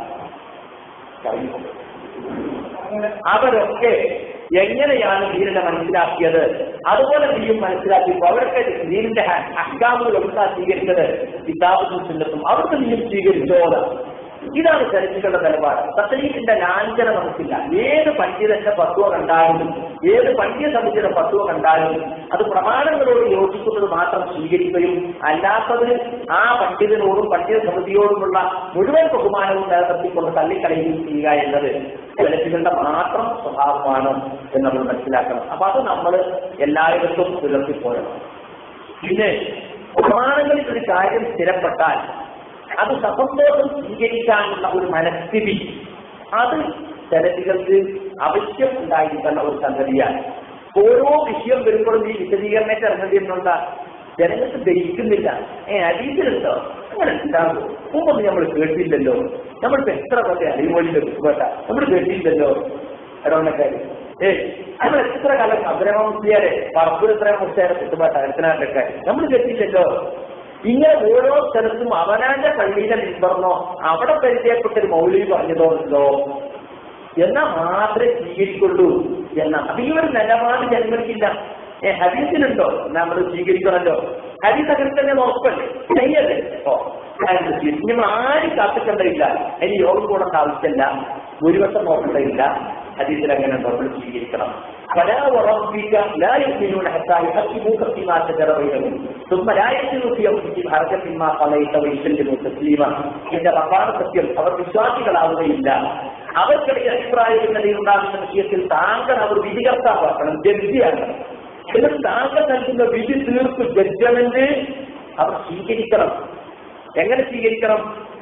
അവരൊക്കെ എങ്ങനെയാണ് ദീനിനെ മനസ്സിലാക്കിയത് അതുപോലെ നീയും മനസ്സിലാക്കിയപ്പോൾ അവരൊക്കെ ദീനിന്റെ അഹ്കാമുകൾ എന്താ സ്വീകരിച്ചത് കിതാബും സുന്നത്തും അവർക്ക് നീയും സ്വീകരിച്ചോ ഇതാണ് ചരിത്രങ്ങളുടെ നിലപാട് തസ്ലീഫിന്റെ ലാഞ്ചന നമുക്കില്ല ഏത് പണ്ഡിതന്റെ പത്വ കണ്ടാലും ഏത് പണ്ഡിത സമിതിയുടെ പത്വ കണ്ടാലും അത് പ്രമാണങ്ങളോട് യോജിക്കുന്നത് മാത്രം സ്വീകരിക്കുകയും അല്ലാത്തത് ആ പണ്ഡിതനോടും പണ്ഡിത സമിതിയോടുമുള്ള മുഴുവൻ ബഹുമാനവും നിലനിർത്തിക്കൊണ്ട് തള്ളിക്കളയുകയും ചെയ്യുക എന്നത് ചരിത്രങ്ങളുടെ മാത്രം സ്വഭാവമാണ് എന്ന് നമ്മൾ മനസ്സിലാക്കണം അപ്പൊ അത് നമ്മൾ എല്ലായിടത്തും പുലർത്തിപ്പോരണം പിന്നെ പ്രമാണങ്ങളിൽ ഒരു കാര്യം സ്ഥിരപ്പെട്ടാൽ അത് സസന്തോഷം സ്വീകരിക്കാനുള്ള ഒരു മനസ്ഥിതി അത് ജനതികൾക്ക് ആവശ്യം ഉണ്ടായിരിക്കുന്ന ഒരു സംഗതിയാണ് ഓരോ വിഷയം വരുമ്പോഴും ഈ വിശദീകരണത്തെ ഇറങ്ങുന്നുണ്ട ജനങ്ങൾക്ക് ദഹിക്കുന്നില്ല ഏ അരീതിലുണ്ടോ അങ്ങനെ ഉണ്ടാകും മുമ്പൊന്നും നമ്മൾ കേട്ടില്ലല്ലോ നമ്മളിപ്പോ എത്ര പോലെ അറിവുകളിൽ കേട്ട നമ്മൾ കേട്ടില്ലല്ലോ ഇടവണ്ണക്കാര് ഏ നമ്മൾ എത്ര കാലം അബ്രഹം മുസ്ലിയാരെ പറമ്പൂർ എത്ര മുസ്ലിയാരെ കിട്ടുമ്പോ തകർത്തനാട്ടൊക്കെ നമ്മൾ കേട്ടില്ലല്ലോ ഇങ്ങനെ ഓരോ സ്ഥലത്തും അവനാന്റെ പള്ളിയിലെ നിമ്പറന്നോ അവിടെ പരിചയപ്പെട്ട ഒരു മൗലിക പറഞ്ഞതോ ഉണ്ടോ എന്നാൽ മാത്രമേ സ്വീകരിക്കുള്ളൂ എന്ന അപ്പൊ ഈ ഒരു നിലപാട് ജനങ്ങൾക്കില്ല ഏ ഹദീസിലുണ്ടോ നമ്മൾ സ്വീകരിക്കണമല്ലോ ഹദീസ് അങ്ങനെ തന്നെ നോക്കല്ലേ ചെയ്യല്ലേ ഓ നമ്മൾ ആരും കാത്തിക്കേണ്ടതില്ല അതിന് യോഗം കൂടേണ്ട ആവശ്യമില്ല ഭൂരിപക്ഷം നോക്കേണ്ടതില്ല ഹദീസിൽ അങ്ങനെ ഉണ്ടോ നമ്മൾ സ്വീകരിക്കണം فلا وربك لا يؤمنون حتى يحكموك فيما شجر بينهم ثم لا يجدوا في انفسهم حرجا مما قضيت ويسلموا تسليما എന്റെ റബ്ബാണ് സത്യം അവർ വിശ്വാസികളാവുകയില്ല അവർക്കിടയിൽ അഭിപ്രായങ്ങളിൽ ഉണ്ടാകുന്ന വിഷയത്തിൽ താങ്കൾ അവർ വിധികർത്താവാക്കണം ജഡ്ജിയാകണം എന്നിട്ട് താങ്കൾ നൽകുന്ന വിധി തീർപ്പ് ജഡ്ജ്മെന്റ് അവർ സ്വീകരിക്കണം എങ്ങനെ സ്വീകരിക്കണം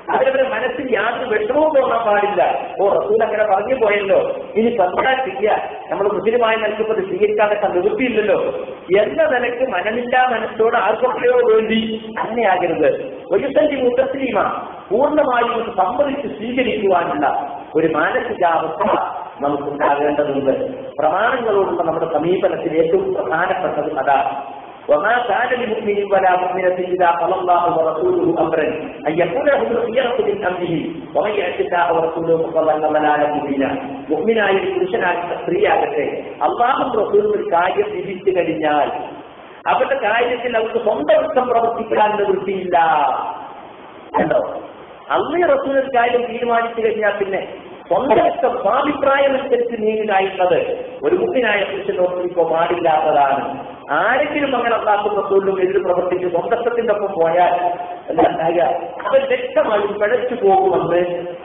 അവരവരുടെ മനസ്സിൽ യാതൊരു വിഷമവും തോന്നാൻ പാടില്ല ഓ റസൂൽ അങ്ങനെ പറഞ്ഞു പോയല്ലോ ഇനി സന്താൻ ചെയ്യാ നമ്മൾ മുസ്ലിമായി നൽകുമ്പോൾ സ്വീകരിക്കാതെ നിവൃത്തിയില്ലല്ലോ എന്ന നിലക്ക് മനമില്ലാ മനസ്സോട് ആർക്കൊക്കെയോ വേണ്ടി അങ്ങനെയാകരുത് ഒരു സന്ധി മുത്തസ്ലീമ പൂർണ്ണമായും സമ്മതിച്ച് സ്വീകരിക്കുവാനുള്ള ഒരു മാനസികാവസ്ഥ നമുക്കുണ്ടാകേണ്ടതുണ്ട് പ്രമാണങ്ങളോടുള്ള നമ്മുടെ സമീപനത്തിൽ ഏറ്റവും പ്രധാനപ്പെട്ടത് അതാണ് وما كان لمؤمن ولا مؤمنة إذا قضى الله ورسوله أمرا أن يكون لهم الخيرة من أمره ومن يعص الله ورسوله فقد ضل ضلالا مبينا മുഅ്മിനായ ഒരു പുരുഷനാകട്ടെ സ്ത്രീയാകട്ടെ അള്ളാഹും റസൂലും ഒരു കാര്യം വിധിച്ചു കഴിഞ്ഞാൽ അവരുടെ കാര്യത്തിൽ അവർക്ക് സ്വന്തം ഇഷ്ടം പ്രവർത്തിക്കാൻ നിവൃത്തിയില്ല കണ്ടോ അള്ളി റസൂൽ ഒരു കാര്യം തീരുമാനിച്ചു കഴിഞ്ഞാൽ പിന്നെ സ്വന്തം ഇഷ്ടം സ്വാഭിപ്രായം അനുസരിച്ച് നീങ്ങുകയുള്ളത് ഒരു മുഖ്യനായ പുരുഷനോട് ഇപ്പോൾ പാടില്ലാത്തതാണ് ആരെങ്കിലും അങ്ങനെ അള്ളാഹും റസൂലും എതിര് പ്രവർത്തിച്ച് സ്വന്തത്തിന്റെ ഒപ്പം പോയാൽ എന്താ ഉണ്ടാകുക അവൻ വ്യക്തമായും പിഴച്ചു പോകുമെന്ന്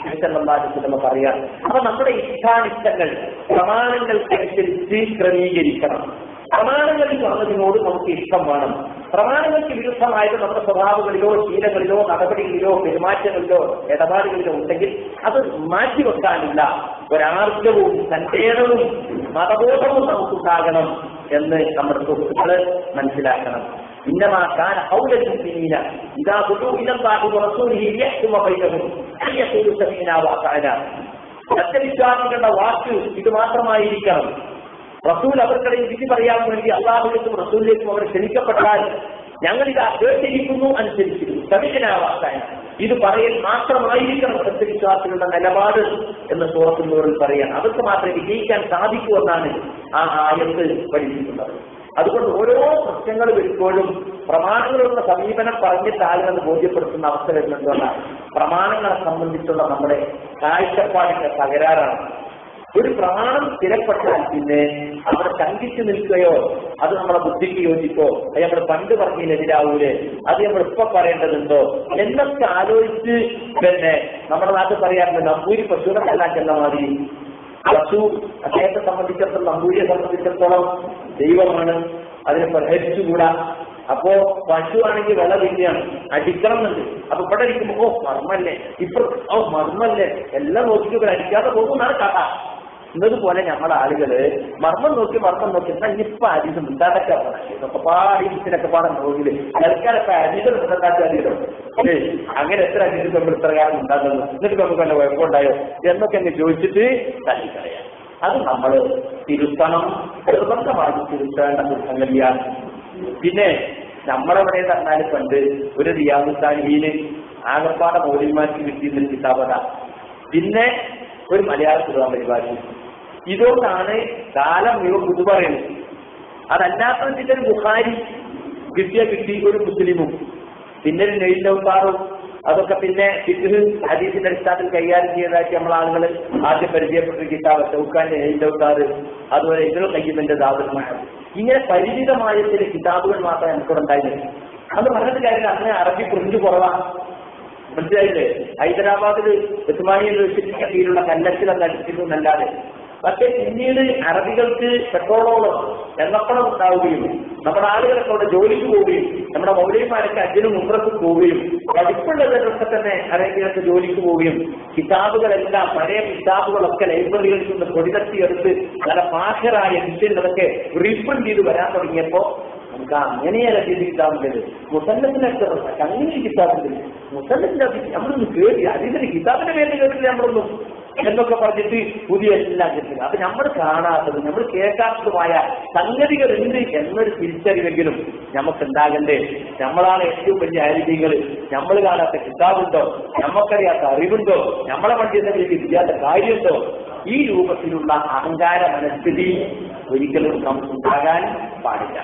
നമ്മൾ പറയാം അപ്പൊ നമ്മുടെ ഇച്ഛാനിഷ്ടങ്ങൾ പ്രമാണങ്ങൾക്കനുസരിച്ച് ക്രമീകരിക്കണം പ്രമാണങ്ങളിൽ പറഞ്ഞതിനോട് നമുക്ക് ഇഷ്ടം വേണം പ്രമാണങ്ങൾക്ക് വിരുദ്ധമായത് നമ്മുടെ സ്വഭാവങ്ങളിലോ ശീലങ്ങളിലോ നടപടികളിലോ പെരുമാറ്റങ്ങളിലോ ഇടപാടുകളിലോ ഉണ്ടെങ്കിൽ അത് മാറ്റിവെക്കാനുള്ള ഒരാർജവും സന്ദേഹവും മതബോധവും നമുക്കുണ്ടാകണം എന്ന് നമ്മുടെ സുഹൃത്തുക്കള് മനസ്സിലാക്കണം إنما كان قول المؤمنين إذا دعوا إلى الله ورسوله ليحكم بينهم أن يقولوا سمعنا وأطعنا സത്യവിശ്വാസികളുടെ വാക്ക് ഇത് മാത്രമായിരിക്കണം റസൂൽ അവർക്കിടയിൽ വിധി പറയാൻ വേണ്ടി അള്ളാഹുലേക്കും റസൂലിലേക്കും അവർ ക്ഷണിക്കപ്പെട്ടാൽ ഞങ്ങൾ ഇത് കേട്ടിരിക്കുന്നു അനുസരിച്ചിരുന്നു സമിഷനാവാക്കാൻ ഇത് പറയൽ മാത്രമായിരിക്കണം സത്യവിശ്വാസികളുടെ നിലപാട് എന്ന് സൂറത്തുന്നവരിൽ പറയാൻ അവർക്ക് മാത്രമേ വിജയിക്കാൻ സാധിക്കൂ എന്നാണ് ആ ആയത്ത് പഠിപ്പിക്കുന്നത് അതുകൊണ്ട് ഓരോ പ്രശ്നങ്ങൾ വരുമ്പോഴും പ്രമാണങ്ങളുള്ള സമീപനം പറഞ്ഞിട്ട് ആളുകളെ ബോധ്യപ്പെടുത്തുന്ന അവസ്ഥ വരുന്നുണ്ടെന്നാണ് പ്രമാണങ്ങളെ സംബന്ധിച്ചുള്ള നമ്മുടെ കാഴ്ചപ്പാടിന്റെ തകരാറാണ് ഒരു പ്രമാണം സ്ഥിരപ്പെട്ടാൽ പിന്നെ അവിടെ ശങ്കിച്ചു നിൽക്കുകയോ അത് നമ്മളെ ബുദ്ധിക്ക് യോജിക്കോ അത് നമ്മൾ പണ്ട് പറഞ്ഞതിനെതിരാവൂലേ അത് നമ്മൾ ഇപ്പൊ പറയേണ്ടതുണ്ടോ എന്നൊക്കെ ആലോചിച്ച് പിന്നെ നമ്മുടെ നാട്ടിൽ പറയാറുണ്ട് നമ്പൂരി പശുവിനെ കൊല്ലാൻ ചെന്ന മാതിരി പശു അദ്ദേഹത്തെ സംബന്ധിച്ചിടത്തോളം നമ്പൂരിയെ സംബന്ധിച്ചിടത്തോളം ദൈവമാണ് അതിനെ പരിഹരിച്ചുകൂടാ അപ്പോ പശു ആണെങ്കിൽ വില പിന്നെയാണ് അടിക്കണം എന്നുണ്ട് അപ്പൊ ഇവിടെ ഇരിക്കുമ്പോ ഓ മർമ്മല്ലേ ഇപ്പൊ ഓ മർമ്മല്ലേ എല്ലാം നോക്കിയിട്ട് അടിക്കാതെ പോകുന്നതാണ് കഥ എന്നതുപോലെ നമ്മുടെ ആളുകള് മർമ്മം നോക്കി മർമ്മം നോക്കി എന്നാ ഇനിയിപ്പൊ അരിത് മിണ്ടാതൊക്കെ ഇതൊക്കെ പാടി ഇതിനൊക്കെ പാടാൻ നോക്കില് ആൾക്കാരൊക്കെ അരികൾ ഉണ്ടാക്കാതില്ലോ ഏ അങ്ങനെ എത്ര അരിത് നമ്മൾ ഇത്ര കാലം ഉണ്ടാകുന്നു എന്നിട്ട് നമുക്ക് വല്ല കുഴപ്പമുണ്ടായോ എന്നൊക്കെ അങ്ങ് ചോദിച്ചിട്ട് തള്ളിക്കളയാം അത് നമ്മൾ തിരുത്തണം നിർബന്ധമായി തിരുത്തേണ്ട ഒരു സംഗതിയാണ് പിന്നെ നമ്മളെവിടെ പറഞ്ഞാൽ പണ്ട് ഒരു റിയാദുദ്ദാനിയില് ആകപ്പാടെ മൗലിമാർക്ക് കിട്ടിയിരുന്ന കിതാബത പിന്നെ ഒരു മലയാള കുറുവാൻ പരിപാടി ഇതുകൊണ്ടാണ് കാലം ഇവ പുതു പറയുന്നത് അതല്ലാത്തതിന്റെ ഒരു ബുഹാരി കിട്ടിയ കിട്ടി ഒരു മുസ്ലിമും പിന്നെ ഒരു നെയ്ലൗത്താറും അതൊക്കെ പിന്നെ ഫിഖ് ഹദീസിന്റെ അടിസ്ഥാനത്തിൽ കൈകാര്യം ചെയ്തതായിട്ട് നമ്മൾ ആളുകൾ ആദ്യം പരിചയപ്പെട്ട കിതാബ് ചൗക്കാന്റെ നെയ്ലൗത്താറ് അതുപോലെ ഇതിൽ കയ്യുമെന്റെ ദാദുമായ ഇങ്ങനെ പരിചിതമായ ചില കിതാബുകൾ മാത്രമേ നമുക്കിവിടെ ഉണ്ടായിരുന്നുള്ളൂ അത് പറഞ്ഞിട്ട് കാര്യം അന്ന് അറബി കുറിച്ച് കുറവാണ് മനസ്സിലായില്ലേ ഹൈദരാബാദിൽ ഉസ്മാനിയ യൂണിവേഴ്സിറ്റിക്ക് കീഴിലുള്ള കല്ലച്ചിലൊക്കെ അടിച്ചിരുന്നു എന്നല്ലാതെ പക്ഷെ പിന്നീട് അറബികൾക്ക് പെട്രോളോളം എണ്ണപ്പണം ഉണ്ടാവുകയും നമ്മുടെ ആളുകളൊക്കെ അവിടെ ജോലിക്ക് പോവുകയും നമ്മുടെ മൗലികമാരൊക്കെ അജ്ജനും മുമ്പ്രക്കും പോവുകയും പഠിപ്പുള്ളവരൊക്കെ തന്നെ അറേബ്യയിലൊക്കെ ജോലിക്ക് പോവുകയും കിതാബുകളെല്ലാം പഴയ കിതാബുകളൊക്കെ ലൈബ്രറികളിൽ നിന്ന് പൊടിതട്ടിയെടുത്ത് നല്ല പാഷറായ വിഷയങ്ങളൊക്കെ റീപ്രിന്റ് ചെയ്ത് വരാൻ തുടങ്ങിയപ്പോ നമുക്ക് അങ്ങനെയല്ല ചെയ്ത് കിതാബിൻ്റെത് മുസല്ലത്തിനൊക്കെ അങ്ങനെ കിതാബിന്റെ മുസല്ലത്തിന്റെ നമ്മളൊന്ന് കേട്ടി അതിന്റെ കിതാബിന്റെ പേരിൽ കേട്ടില്ല നമ്മളൊന്നും എന്നൊക്കെ പറഞ്ഞിട്ട് പുതിയ എല്ലാം കിട്ടുക അപ്പൊ നമ്മൾ കാണാത്തത് നമ്മൾ കേൾക്കാത്തതുമായ സംഗതികൾ ഉണ്ട് എന്നൊരു തിരിച്ചറിവെങ്കിലും നമുക്ക് ഉണ്ടാകണ്ടേ നമ്മളാണ് ഏറ്റവും വലിയ ആരോഗ്യങ്ങൾ നമ്മൾ കാണാത്ത കിതാബുണ്ടോ നമുക്കറിയാത്ത അറിവുണ്ടോ നമ്മളെ പണ്ഡിതങ്ങളിൽ ഇല്ലാത്ത കാര്യമുണ്ടോ ഈ രൂപത്തിലുള്ള അഹങ്കാര മനസ്ഥിതി ഒരിക്കലും നമുക്കുണ്ടാകാൻ പാടില്ല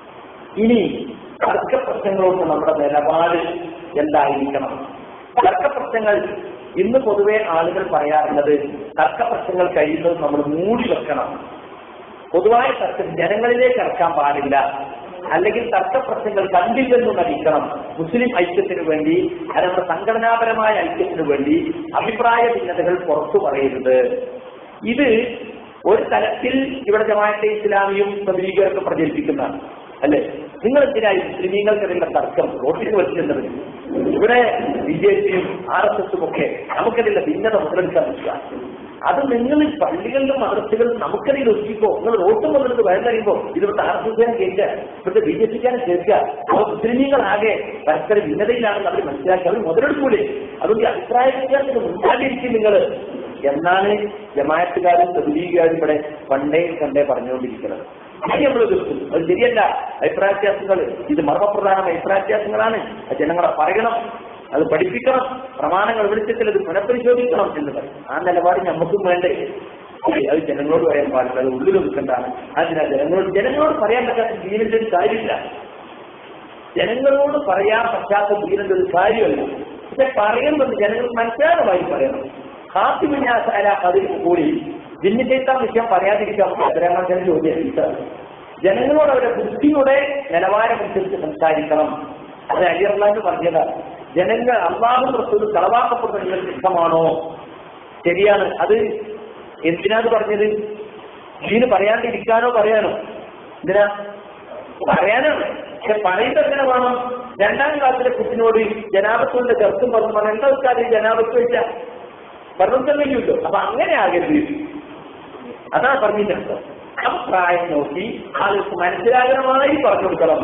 ഇനി തർക്ക പ്രശ്നങ്ങളോട് നമ്മുടെ നിലപാട് എന്തായിരിക്കണം തർക്ക പ്രശ്നങ്ങൾ ഇന്ന് പൊതുവെ ആളുകൾ പറയാറുള്ളത് തർക്ക പ്രശ്നങ്ങൾ കഴിയുന്നത് നമ്മൾ മൂടി വെക്കണം പൊതുവായ തർക്കം ജനങ്ങളിലേക്ക് ഇറക്കാൻ പാടില്ല അല്ലെങ്കിൽ തർക്ക പ്രശ്നങ്ങൾ കണ്ടില്ലെന്ന് നടിക്കണം മുസ്ലിം ഐക്യത്തിന് വേണ്ടി അത് നമ്മുടെ സംഘടനാപരമായ ഐക്യത്തിന് വേണ്ടി അഭിപ്രായ ഭിന്നതകൾ പുറത്തു പറയരുത് ഇത് ഒരു തലത്തിൽ ഇവിടെ ജമാഅത്തെ ഇസ്ലാമിയും പ്രതിനിധികളൊക്കെ പ്രചരിപ്പിക്കുന്നതാണ് അല്ലേ നിങ്ങൾ എന്തിനായി മുസ്ലിമീങ്ങൾക്കിടയിലുള്ള തർക്കം റോട്ടിൽ വെച്ചിട്ടുള്ളത് ഇവിടെ ബി ജെ പിയും ആർ എസ് എസും ഒക്കെ നമുക്കിടയിലുള്ള ഭിന്നത മുതലെടുക്കാൻ പറ്റുക അത് നിങ്ങൾ പള്ളികളിലും മദ്രസകളിലും നമുക്കിടയിൽ ഒതുക്കിക്കോ നിങ്ങൾ റോട്ടും വന്നിട്ട് വയം കഴിയുമ്പോൾ ഇതിവിടുത്തെ ആർ എസ് എസിനെ കേൾക്കുക ഇവിടുത്തെ ബി ജെ പിക്കാരെ കേൾക്കുക അപ്പോൾ മുസ്ലിമീങ്ങളാകെ പരസ്പര ഭിന്നതയിലാണെന്ന് അവർ മനസ്സിലാക്കി അവർ മുതലെടുക്കൂലേ അതുകൊണ്ട് ഈ അഭിപ്രായ വ്യത്യാസത്തിന് മുൻപാണ്ടിരിക്കും നിങ്ങൾ എന്നാണ് ജമായത്തുകാരും തബ്ലീഗുകാരും ഇവിടെ പണ്ടേ കണ്ടേ പറഞ്ഞുകൊണ്ടിരിക്കുന്നത് അത് നമ്മൾ എതിർക്കും അത് ശരിയല്ല അഭിപ്രായ വ്യത്യാസങ്ങൾ ഇത് മർമ്മപ്രധാനമായ അഭിപ്രായ വ്യത്യാസങ്ങളാണ് അത് ജനങ്ങളെ പറയണം അത് പഠിപ്പിക്കണം പ്രമാണങ്ങൾ വെളിച്ചത്തിൽ അത് പുനഃപരിശോധിക്കണം എന്ന് പറയും ആ നിലപാട് നമുക്കും വേണ്ടേ ഏയ് അത് ജനങ്ങളോട് പറയാൻ പാടില്ല അത് ഉള്ളിൽ ഒതുക്കണ്ടാണ് അതിനാ ജനങ്ങളോട് ജനങ്ങളോട് പറയാൻ പറ്റാത്ത ദീനിന്റെ ഒരു കാര്യമില്ല ജനങ്ങളോട് പറയാൻ പറ്റാത്ത ദീനിന്റെ ഒരു കാര്യമല്ല പക്ഷെ പറയുന്നത് ജനങ്ങൾ മനസ്സിലാകമായി പറയണം ഹാത്തിമിന്യാസാല അതിൽ കൂടി ഭിന്നിച്ചേത്താൻ വിഷയം പറയാതിരിക്കാൻ ഭദ്രാമർശന ചോദ്യം ജനങ്ങളോട് അവരുടെ ബുദ്ധിയുടെ നിലവാരമനുസരിച്ച് സംസാരിക്കണം അത് അലിയർലാന്ന് പറഞ്ഞത് ജനങ്ങൾ അള്ളാഹു റസൂൽ കളവാക്കപ്പെടുന്ന നിങ്ങൾ സിദ്ധമാണോ ശരിയാണ് അത് എന്തിനാണ് പറഞ്ഞത് ഇതിന് പറയാണ്ടിരിക്കാനോ പറയാനോ എന്തിനാ പറയാനാണ് പക്ഷെ പറയുന്നത് എങ്ങനെ വേണം രണ്ടാം ക്ലാസ്സിലെ കുട്ടിനോട് ജനാപത്തിന്റെ ചെറുക്കും പറഞ്ഞു പറഞ്ഞു എന്താ കാര്യം ജനാപത്ത് വെച്ച പറഞ്ഞിട്ട് കഴിയുമല്ലോ അപ്പൊ അങ്ങനെ ആകരുത് അതാണ് പറഞ്ഞിട്ടുണ്ട് അഭിപ്രായം നോക്കി ആൾക്ക് മനസ്സിലാകണമായി പറഞ്ഞു കൊടുക്കണം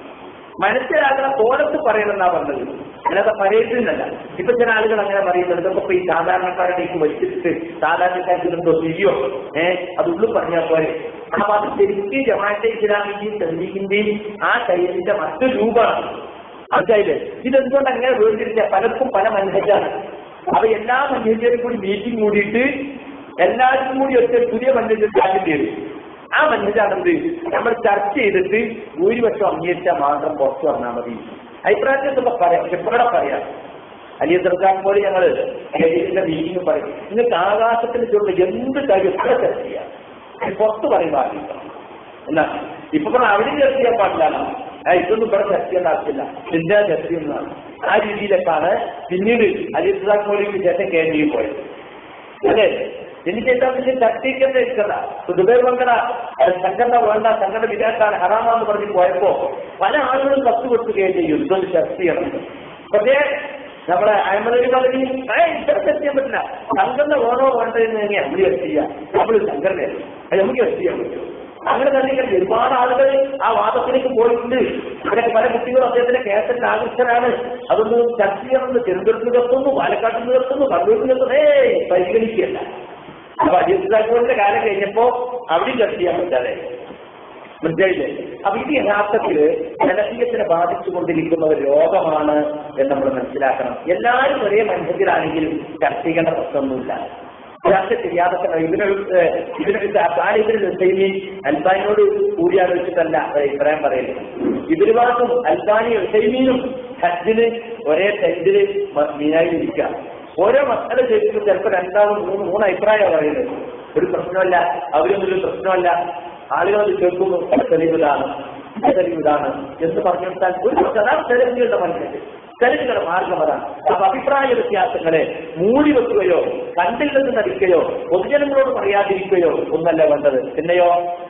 മനസ്സിലാകണ കോലത്ത് പറയണമെന്നാ പറഞ്ഞത് അല്ലാതെ പറയരുതെന്നല്ല ഇപ്പൊ ചില ആളുകൾ അങ്ങനെ പറയുന്നത് ഇതൊക്കെ ഇപ്പൊ ഈ സാധാരണക്കാരുടെ ഈ വെച്ചിട്ട് സാധാരണക്കാർക്ക് ഇതെന്തോ ചെയ്യോ ഏഹ് അത് ഉള്ളിൽ പറഞ്ഞാൽ പോരെ അപ്പൊ അത് ശരിക്കും ജമാഅത്തെ ഇസ്ലാമിന്റെയും തെളിവിന്റെയും ആ ശൈലിന്റെ മറ്റൊരു രൂപമാണ് മനസ്സിലായില്ലേ ഇതെന്തുകൊണ്ട് അങ്ങനെ വേർതിരിച്ച പലർക്കും പല മനസ്സാണ് അപ്പൊ എല്ലാ മനുഷ്യരും കൂടി മീറ്റിംഗ് കൂടിയിട്ട് എല്ലാവർക്കും കൂടി ഒറ്റ പുതിയ മനുഷ്യൻ കാര്യം വരും ആ മനുഷ്യനാണെന്ത് നമ്മൾ ചർച്ച ചെയ്തിട്ട് ഭൂരിപക്ഷം അംഗീകരിച്ചാൽ മാത്രം പുറത്തു വന്നാൽ മതി അഭിപ്രായത്തിലൊക്കെ പറയാം പക്ഷെ ഇവിടെ പറയാം അലിയ തീർക്കാൻ പോലെ ഞങ്ങള് ഇതിന്റെ മീറ്റിംഗ് പറയും നിങ്ങൾക്ക് ആകാശത്തിന് ചുള്ള എന്ത് കാര്യം ഇവിടെ ചർച്ച ചെയ്യാം അത് പുറത്ത് പറയുമ്പോൾ ആഗ്രഹിക്കണം എന്നാ ഇപ്പൊ പറഞ്ഞ അവിടെ ചർച്ച ചെയ്യാൻ പാടില്ല ആ ഇതൊന്നും ഇവിടെ ചർച്ച ചെയ്യേണ്ട ആവശ്യമില്ല എന്താ ചർച്ച ചെയ്യുന്നതാണ് ആ രീതിയിലൊക്കെയാണ് പിന്നീട് അലിയ മോലിക്ക് ശേഷം കേന്ദ്രീയം പോയത് അല്ലേ എനിക്ക് എന്താ വിഷയം ചർച്ചയ്ക്കെന്ന് ഇരിക്കണ്ട ദുബൈ പങ്കട സംഘടന വേണ്ട സംഘടന വിചാരിച്ചാണ് ഹറാമാന്ന് പറഞ്ഞ് പോയപ്പോ പല ആളുകളും കത്ത് കൊടുക്കുകയും ചെയ്യും യുദ്ധം ചർച്ച ചെയ്യണം പക്ഷേ നമ്മളെ അഹമ്മദ് പദവി ഇവിടെ ചർച്ച ചെയ്യാൻ പറ്റില്ല സംഘടന വേണോ വേണ്ടോ എന്ന് തന്നെ നമ്മൾ ചർച്ച ചെയ്യാം നമ്മൾ സംഘടനയല്ല അത് നമുക്ക് ചർച്ച ചെയ്യാൻ പറ്റും അങ്ങനെ തന്നെ ഒരുപാട് ആളുകൾ ആ വാദത്തിലേക്ക് പോയിട്ടുണ്ട് ഇവിടെ പല കുട്ടികളും അദ്ദേഹത്തിന്റെ കേസറ്റിൽ ആകർഷകരാണ് അതൊന്നും ചർച്ച ചെയ്യണമെന്ന് തിരുവനന്തപുരത്ത് നിർത്തുന്നു പാലക്കാട്ട് നിർത്തുന്നു കണ്ണൂരിൽ നിർത്തുന്നു ഏയ് പരിഗണിക്കുകയല്ല അപ്പൊ അജിത്സാക്കോന്റെ കാലം കഴിഞ്ഞപ്പോ അവിടെയും ചർച്ച ചെയ്യാൻ പറ്റാതെ മനസ്സിലായില്ലേ അപ്പൊ ഇത് യഥാർത്ഥത്തില് ജനസീയത്തിനെ ബാധിച്ചുകൊണ്ടിരിക്കുന്ന ഒരു രോഗമാണ് എന്ന് നമ്മൾ മനസ്സിലാക്കണം എല്ലാവരും ഒരേ മനുഷ്യത്തിലാണെങ്കിലും ചർച്ച ചെയ്യേണ്ട പ്രശ്നമൊന്നുമില്ല ചർച്ച ചെയ്യാതെ തന്നെ ഇതിന് ഇതിന് താലിബിന് ഹുസൈമീൻ അൽബാനിയോട് കൂടിയാലോചിച്ചിട്ടല്ല ഒരു അഭിപ്രായം പറയുന്നത് ഇതിരുവാക്കും അൽബാനി ഹുസൈമീനും ഹജ്ജിന് ഒരേ ടെന്റില് മീനായി ഇരിക്കുക ഓരോ മസാല ചെയ്തിട്ടും ചിലപ്പോൾ രണ്ടാമത് മൂന്ന് മൂന്ന് അഭിപ്രായമാണ് പറയുന്നത് ഒരു പ്രശ്നമല്ല അവരൊന്നും ഒരു പ്രശ്നമല്ല ആളുകൾ അത് കേൾക്കുന്നു തെളിവിതാണ് തെളിവിതാണ് എന്ന് പറഞ്ഞു കൊടുത്താൽ ഒരു പ്രശ്നം അതാണ് തെളിവുകളുടെ മനസ്സിൽ തെളിവുകളുടെ മാർഗം അതാണ് അപ്പൊ അഭിപ്രായ വ്യത്യാസങ്ങളെ മൂടി വെക്കുകയോ കണ്ടില്ലെന്ന് നടിക്കുകയോ പൊതുജനങ്ങളോട് പറയാതിരിക്കുകയോ ഒന്നല്ല വേണ്ടത് പിന്നെയോ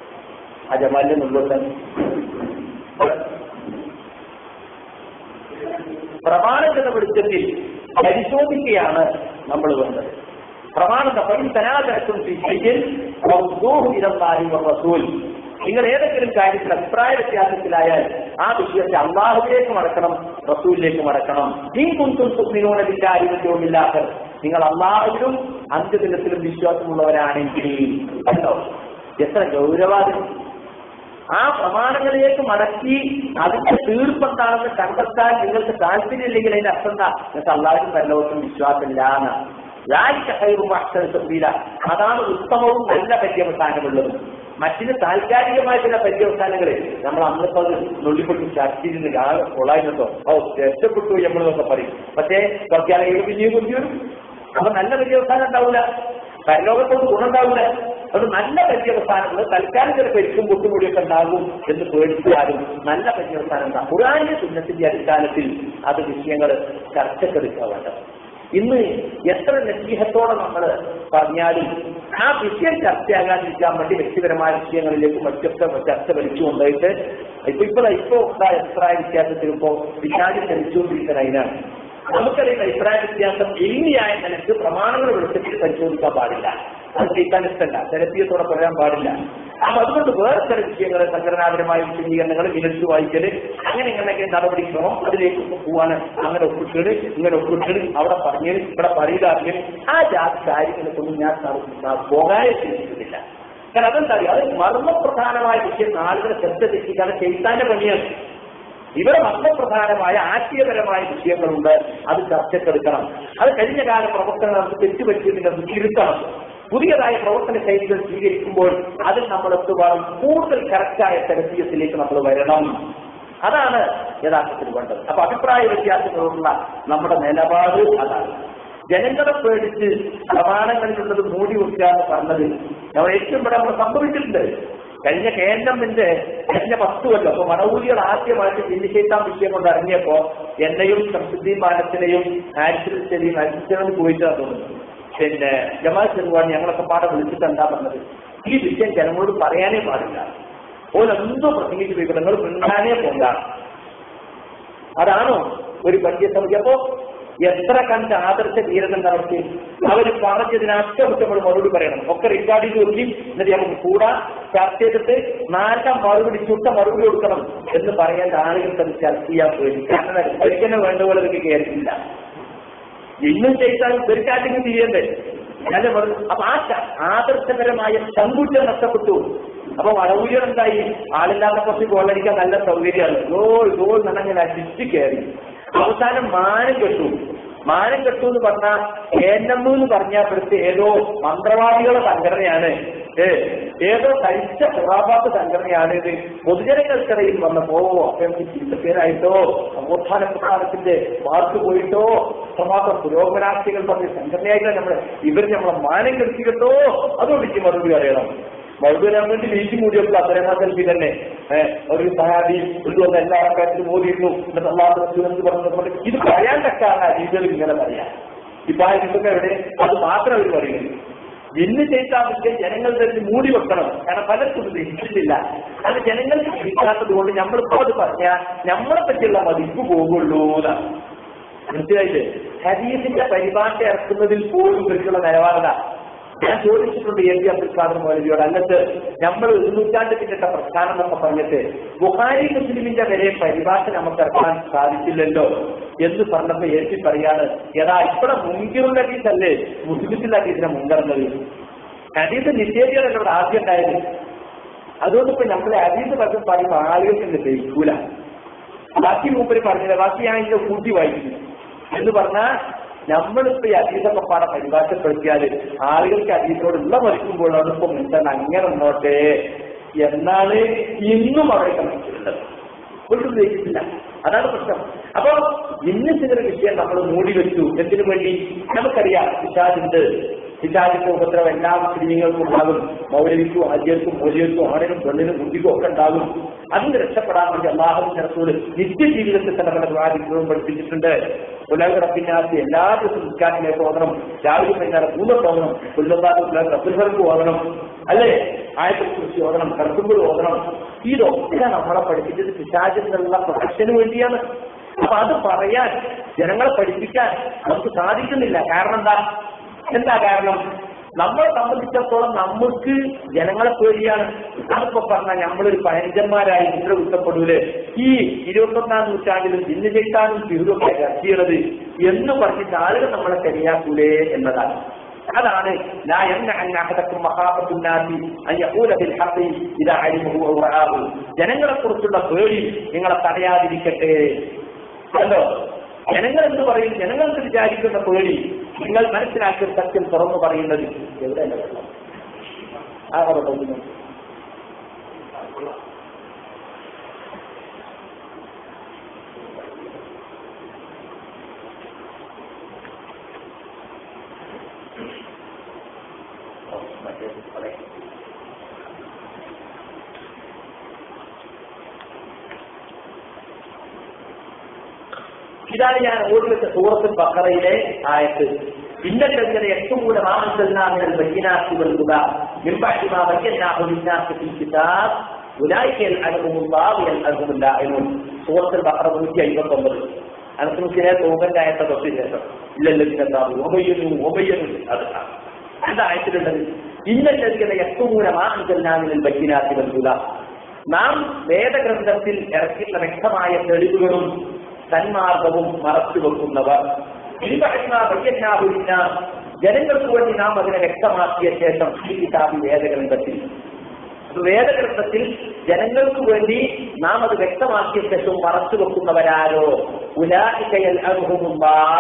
ആ ജമാലിന്റെ മുൻപോട്ട് പ്രമാണത്തിന്റെ വെളിച്ചത്തിൽ പരിശോധിക്കുകയാണ് നമ്മൾ വേണ്ടത് പ്രമാണത്തെ പൈൻ തനാദർശം റസൂൽ നിങ്ങൾ ഏതെങ്കിലും കാര്യത്തിൽ അഭിപ്രായ വ്യത്യാസത്തിലായാൽ ആ വിഷയത്തെ അള്ളാഹുവിലേക്ക് മടക്കണം റസൂലിലേക്ക് മടക്കണം ഈ കുന്തും സുഗ്നിനോടതിന്റെ ആരോഗ്യവുമില്ലാത്ത നിങ്ങൾ അള്ളാഹുവിലും അന്ത്യദിനത്തിലും വിശ്വാസമുള്ളവരാണെങ്കിൽ കണ്ടോ എത്ര ഗൗരവാദം ആ പ്രമാണങ്ങളിലേക്ക് മടക്കി അതിന്റെ തീർപ്പെന്താണെന്ന് കണ്ടെത്താൻ നിങ്ങൾക്ക് താല്പര്യമില്ലെങ്കിൽ അതിന്റെ അർത്ഥം എന്താ നിങ്ങൾക്ക് അള്ളാഹും പരലോകത്തും വിശ്വാസമില്ല എന്നാണ് അതാണ് ഉത്തമവും നല്ല പര്യവസാനമുള്ളതും മറ്റിന് താൽക്കാലികമായിട്ടുള്ള പര്യവസാനങ്ങൾ നമ്മൾ അന്നിപ്പോ അത് നുള്ളിപ്പെട്ട് ചർച്ച ചെയ്തിട്ട് ആകെ കൊള്ളായിരുന്നോ ഓ രക്ഷപ്പെട്ടു നമ്മളൊക്കെ പറയും പക്ഷേ കുറച്ചാണെങ്കിൽ പിന്നെയും കുറിച്ച് വരും അപ്പൊ നല്ല പര്യവസാനം ഉണ്ടാവില്ല പരലോകത്തോട് ഗുണമുണ്ടാവില്ല അത് നല്ല പര്യവസാനങ്ങൾ തൽക്കാലം ചില പരിക്കും പൊട്ടുകൂടിയൊക്കെ ഉണ്ടാകും എന്ന് പേടിച്ചാലും നല്ല പര്യവസാനം ഉണ്ടാകും ഖുറാനിന്റെ സുന്നത്തിന്റെ അടിസ്ഥാനത്തിൽ അത് വിഷയങ്ങൾ ചർച്ചക്കെടുക്കാൻ വേണ്ടത് ഇന്ന് എത്ര നസീഹത്തോടെ നമ്മൾ പറഞ്ഞാലും ആ വിഷയം ചർച്ചയാകാതിരിക്കാൻ വേണ്ടി വ്യക്തിപരമായ വിഷയങ്ങളിലേക്ക് മറ്റൊക്കെ ചർച്ച വലിച്ചു കൊണ്ടുപോയിട്ട് ഇപ്പൊ ഇപ്പൊ ഇപ്പൊ ഉണ്ടായ അഭിപ്രായ വ്യത്യാസത്തിൽ ഇപ്പോ വിശാലി ചലിച്ചുകൊണ്ടിരിക്കുന്ന അതിനാണ് നമുക്കറിയുന്ന അഭിപ്രായ വ്യത്യാസം എല്ലിയായ നിലക്ക് പ്രമാണങ്ങൾ വെളിച്ചത്തിൽ പരിശോധിക്കാൻ പാടില്ല അത് ചെയ്യിക്കാൻ ഇഷ്ടമല്ല തെരപ്പീയത്തോടെ പറയാൻ പാടില്ല അപ്പൊ അതുകൊണ്ട് വേറെ ചില വിഷയങ്ങൾ സംഘടനാപരമായ വിശദീകരണങ്ങൾ മിനിറ്റ്സ് വായിക്കല് അങ്ങനെ ഇങ്ങനെയൊക്കെ നടപടിക്രമം അതിലേക്ക് പോവാൻ അങ്ങനെ ഒപ്പിട്ടത് ഇങ്ങനെ ഒപ്പിട്ടത് അവിടെ പറഞ്ഞ് ഇവിടെ പറയില്ലാറില്ല ആ ജാതി കാര്യങ്ങളെ കൊണ്ടും ഞാൻ നട- പോകാനേ ചിന്തിക്കുന്നില്ല കാരണം അതെന്താ അറിയോ? അത് മർമ്മപ്രധാനമായ വിഷയം ആളുകളെ ശ്രദ്ധ തെറ്റിക്കാതെ ചെയ്താന്റെ പണിയാണ് ഇവിടെ മർമ്മപ്രധാനമായ ആശയപരമായ വിഷയങ്ങളുണ്ട് അത് ചർച്ചക്കെടുക്കണം അത് കഴിഞ്ഞ കാല പ്രവർത്തനം നമുക്ക് തെറ്റുപറ്റിയതിന്റെ തിരുത്തണം പുതിയതായ പ്രവർത്തന ശൈലികൾ സ്വീകരിക്കുമ്പോൾ അതിൽ നമ്മൾ എത്തുവാനും കൂടുതൽ കറക്റ്റായ തെരപ്പീയത്തിലേക്ക് നമ്മൾ വരണം അതാണ് യഥാർത്ഥത്തിൽ വേണ്ടത് അപ്പൊ അഭിപ്രായ വ്യത്യാസങ്ങളോടുള്ള നമ്മുടെ നിലപാട് അതാണ് ജനങ്ങളെ പേടിച്ച് പ്രമാണങ്ങളിലുള്ളത് മൂടി വെക്കുക എന്ന് പറഞ്ഞത് നമ്മൾ ഏറ്റവും ഇവിടെ നമ്മൾ സംഭവിച്ചിട്ടുണ്ട് കഴിഞ്ഞ കേന്ദ്രമിന്റെ കഴിഞ്ഞ പത്ത് കൊല്ലം അപ്പൊ മണവൂരികൾ ആദ്യമായിട്ട് ചിന്തിച്ചേത്താൻ വിഷയം കൊണ്ട് ഇറങ്ങിയപ്പോ എന്നെയും ശംസുദ്ദീൻ മാനത്തിനെയും ആക്സിഡന്റിനെയും ആക്സിഡന്റ് പോയിട്ടാ തോന്നുന്നു പിന്നെ ജമാൽ ചെറുവാണി ഞങ്ങളൊക്കെ പാടെ വിളിച്ചിട്ട് എന്താ പറഞ്ഞത് ഈ വിഷയം ജനങ്ങളോട് പറയാനേ പാടില്ല ഓരെന്തോ പ്രസംഗിച്ച് പോയിക്കോ നിങ്ങൾ പിന്നാനേ പോണ്ട അതാണോ ഒരു പണ്ഡിയ സമിതി അപ്പോ എത്ര കണ്ട് ആദർശ ധീരതം നടത്തി അവർ പറഞ്ഞതിന് അറ്റമിട്ട് നമ്മൾ മറുപടി പറയണം ഒക്കെ റെക്കോർഡ് ചെയ്ത് നോക്കി എന്നിട്ട് നമുക്ക് കൂടാ ചർച്ച ചെയ്തിട്ട് നാലാം മറുപടി ചുട്ട മറുപടി കൊടുക്കണം എന്ന് പറയേണ്ട ആളുകൾക്ക് അത് ചർച്ച ചെയ്യാൻ പോയി കാരണം ഒരിക്കലും വേണ്ട പോലെ അതൊക്കെ കേട്ടില്ല ഇന്നും ചെയ്താൽ ഇവർക്കാട്ടിങ് ചെയ്യണ്ടേ ഞാൻ പറഞ്ഞു അപ്പൊ ആ ച- ആദർശപരമായ ചങ്കുറ്റം നഷ്ടപ്പെട്ടു അപ്പൊ വളവൂരികൾ എന്തായി ആളില്ലാത്ത കുറച്ച് ഗോളടിക്കാൻ നല്ല സൗകര്യമാണ് ഗോൾ ഗോൾ എന്നങ്ങനെ അടിച്ച് കയറി അവസാനം മാനം കെട്ടു മാനം കെട്ടു എന്ന് പറഞ്ഞാൽ ഏന്നമ്മ എന്ന് പറഞ്ഞപ്പോഴത്തെ ഏതോ മന്ത്രവാദികളുടെ സംഘടനയാണ് ഏ ഏതോ കഴിച്ച പുറാപാത്ത സംഘടനയാണ് ഇത് പൊതുജനങ്ങൾക്കിടയിൽ വന്നപ്പോ അപ്പൊ നമുക്ക് ചിന്തപ്പേരായിട്ടോ നവോത്ഥാന പ്രസ്ഥാനത്തിന്റെ വാക്ക് പോയിട്ടോ സമാസം പുരോഗമനാർത്ഥികൾ പറഞ്ഞ സംഘടനയായിട്ട് നമ്മളെ ഇവർ നമ്മളെ മാനം കെടുത്തി കേട്ടോ അതുകൊണ്ട് മറുപടി അറിയണം മറുപടി അറിയാൻ വേണ്ടി വീഴ്ച കൂടിയൊക്കെ അത്തരമാക്കൽപ്പി തന്നെ ഏഹ് ഒരു സഹാബി കൊണ്ടുവന്ന എല്ലാ ആൾക്കാരും മോദിയിരുന്നു എന്നിട്ട് അള്ളാഹു റസൂൽ എന്ന് പറഞ്ഞതുകൊണ്ട് ഇത് പറയാൻ തക്കാണ് രീതികൾ ഇങ്ങനെ പറയാം ഇപ്പൊ ആ ഇതൊക്കെ എവിടെ അത് മാത്രം അവർ പറയുന്നു ഇന്ന് ചെയ്താൽ ജനങ്ങളുടെ അടുത്ത് മൂടി വെക്കണം കാരണം പലർക്കും ഇത് ഇഷ്ടമില്ല അത് ജനങ്ങൾക്ക് ഇരിക്കാത്തത് കൊണ്ട് നമ്മളിപ്പോ അത് പറഞ്ഞാൽ നമ്മളെ പറ്റിയുള്ള മതിപ്പ് പോകുള്ളൂ എന്നാണ് മനസ്സിലായില്ലേ ഹദീസിന്റെ പരിഭാഷ ഇറക്കുന്നതിൽ പോലും ഇവർക്കുള്ള നിലപാടത ഞാൻ ചോദിച്ചിട്ടുണ്ട് എം പി അബ്ദുൽ ഖാദർ മൗലവിയോട് അല്ലത്ത് നമ്മൾ ഒരു നൂറ്റാണ്ട് പിന്നിട്ട പ്രസ്ഥാനം എന്നൊക്കെ പറഞ്ഞിട്ട് ബുഹാരി മുസ്ലിമിന്റെ വരെ പരിഭാഷ നമുക്ക് ഇറക്കാൻ സാധിച്ചില്ലല്ലോ എന്ന് പറഞ്ഞപ്പോ ഏറ്റി പറയാണ് എടാ ഇവിടെ മുൻകിറുള്ള ഹദീസല്ലേ മുസ്ലിമിന്റെ ഹദീസിനെ മുൻകറുന്നത് ഹദീസ് നിഷേധികളല്ല ഇവിടെ ആദ്യം ഉണ്ടായത് അതുകൊണ്ട് ഇപ്പൊ നമ്മളെ ഹദീസ് പറ്റും പറയുമ്പോൾ ആളുകൾക്ക് ദഹിക്കൂല ബാക്കി മൂപ്പര് പറഞ്ഞില്ല ബാക്കി ഞാൻ ഇതിന്റെ കൂട്ടി വായിക്കുന്നു എന്ന് പറഞ്ഞാൽ നമ്മളിപ്പോ ഈ അതീതൊക്കെ പാടെ പരിഭാഷപ്പെടുത്തിയാൽ ആളുകൾക്ക് അതീതോടുള്ള മരിക്കുമ്പോൾ അതിപ്പോ മുൻപ് അങ്ങനെ നിന്നോട്ടെ എന്നാണ് ഇന്നും അവിടെ കണ്ടിട്ടുള്ളത് ഒട്ടും ഗ്രഹിച്ചിട്ടില്ല അതാണ് പ്രശ്നം അപ്പൊ ഇന്ന് ചില വിഷയം നമ്മൾ മൂടി വെച്ചു എന്തിനു വേണ്ടി നമുക്കറിയാം പിശാചുണ്ട് പിശാചിന്റെ ഉപദ്രവം എല്ലാ മുസ്ലിങ്ങൾക്കും ഉണ്ടാകും മൗലവിക്കും അജ്യർക്കും മൗലിയർക്കും ആണിനും പെണ്ണിനും കുട്ടിക്കും ഒക്കെ ഉണ്ടാകും അതിന് രക്ഷപ്പെടാൻ വേണ്ടി അള്ളാഹുവിന്റെ റസൂല് നിത്യജീവിതത്തിൽ തന്നെ പല ദ്വാരികളും പഠിപ്പിച്ചിട്ടുണ്ട് ഉലകറപ്പിനാത്തി എല്ലാ ദിവസവും നിസ്കാരത്തിലേക്ക് ഓതണം രാവിലെ വൈകുന്നേരം മൂന്നും ഓതണം പുല്ലന്താറ് റബ്ബുൽഹർക്ക് ഓതണം അല്ലേ ആയത്തെ കുറിച്ച് ഓതണം കർത്തുമ്പോൾ ഓതണം ഇതൊക്കെ നമ്മളെ പഠിപ്പിച്ചത് പിശാചിനുള്ള പ്രൊട്ടക്ഷന് വേണ്ടിയാണ് അപ്പൊ അത് പറയാൻ ജനങ്ങളെ പഠിപ്പിക്കാൻ നമുക്ക് സാധിക്കുന്നില്ല കാരണം എന്താ എന്താ കാരണം നമ്മളെ സംബന്ധിച്ചിടത്തോളം നമുക്ക് ജനങ്ങളെ പേടിയാണ് അതിപ്പോ പറഞ്ഞാൽ നമ്മളൊരു പഴഞ്ചന്മാരായി മുദ്ര കുത്തപ്പെടൂല് ഈ ഇരുപത്തൊന്നാം നൂറ്റാണ്ടിലും ജിന്ന് ചെയ്താനും തിരുവൊക്കെ ഇറക്കിയത് എന്ന് പറഞ്ഞിട്ട് ആളുകൾ നമ്മളെ കരിയാക്കൂലേ എന്നതാണ് അതാണ് لا يمنع أن أحدكم مخافة الناس أن يقول بالحق إذا علمه أو رآه ജനങ്ങളെ കുറിച്ചുള്ള പേടി നിങ്ങളെ തടയാതിരിക്കട്ടെ കണ്ടോ ജനങ്ങൾ എന്ത് പറയും ജനങ്ങൾ എന്ത് വിചാരിക്കുന്ന പേടി നിങ്ങൾ മനസ്സിലാക്കിയ സത്യം തുറന്നു പറയുന്നത് എവിടെയല്ല വെള്ളം ആ പറഞ്ഞു ഇതാണ് ഞാൻ ഓടി വെച്ച സൂറത്തുൽ ബക്കറയിലെ ആയത്ത് ഇന്നലെ ഏറ്റവും കൂടെ മാമസൽനാമിനൽ ബയ്യനാത്തുകൾ من بعد ما بيناه للناس في الكتاب أولئك يلعنهم الله ويلعنهم اللاعنون سورة البقرة 159 അനസ്മുഖിനെ തോമന്റെ ആയത്തെ തൊട്ട് ശേഷം ഇല്ലല്ലതിനെന്താവും ഒമയ്യനും ഒമയ്യനും അത് എന്താ ആയത്തിലുള്ളത് ഇന്നല്ലതിനെ എത്തുമൂലമാണെന്നാമിനൽ ബയ്യനാത്തി നൽകുക നാം വേദഗ്രന്ഥത്തിൽ ഇറക്കിയുള്ള വ്യക്തമായ തെളിവുകളും സന്മാർഗവും മറച്ചു വെക്കുന്നവർ ബയ്യന്നാവില്ല ജനങ്ങൾക്ക് വേണ്ടി നാം അതിനെ വ്യക്തമാക്കിയ ശേഷം ഈ കിതാബി വേദഗ്രന്ഥത്തിൽ വേദഗ്രന്ഥത്തിൽ ജനങ്ങൾക്ക് വേണ്ടി നാം അത് വ്യക്തമാക്കിയ ശേഷം മറച്ചു വെക്കുന്നവരാരോ ഉലാഹിക്കയൽ അനുഭവമുള്ള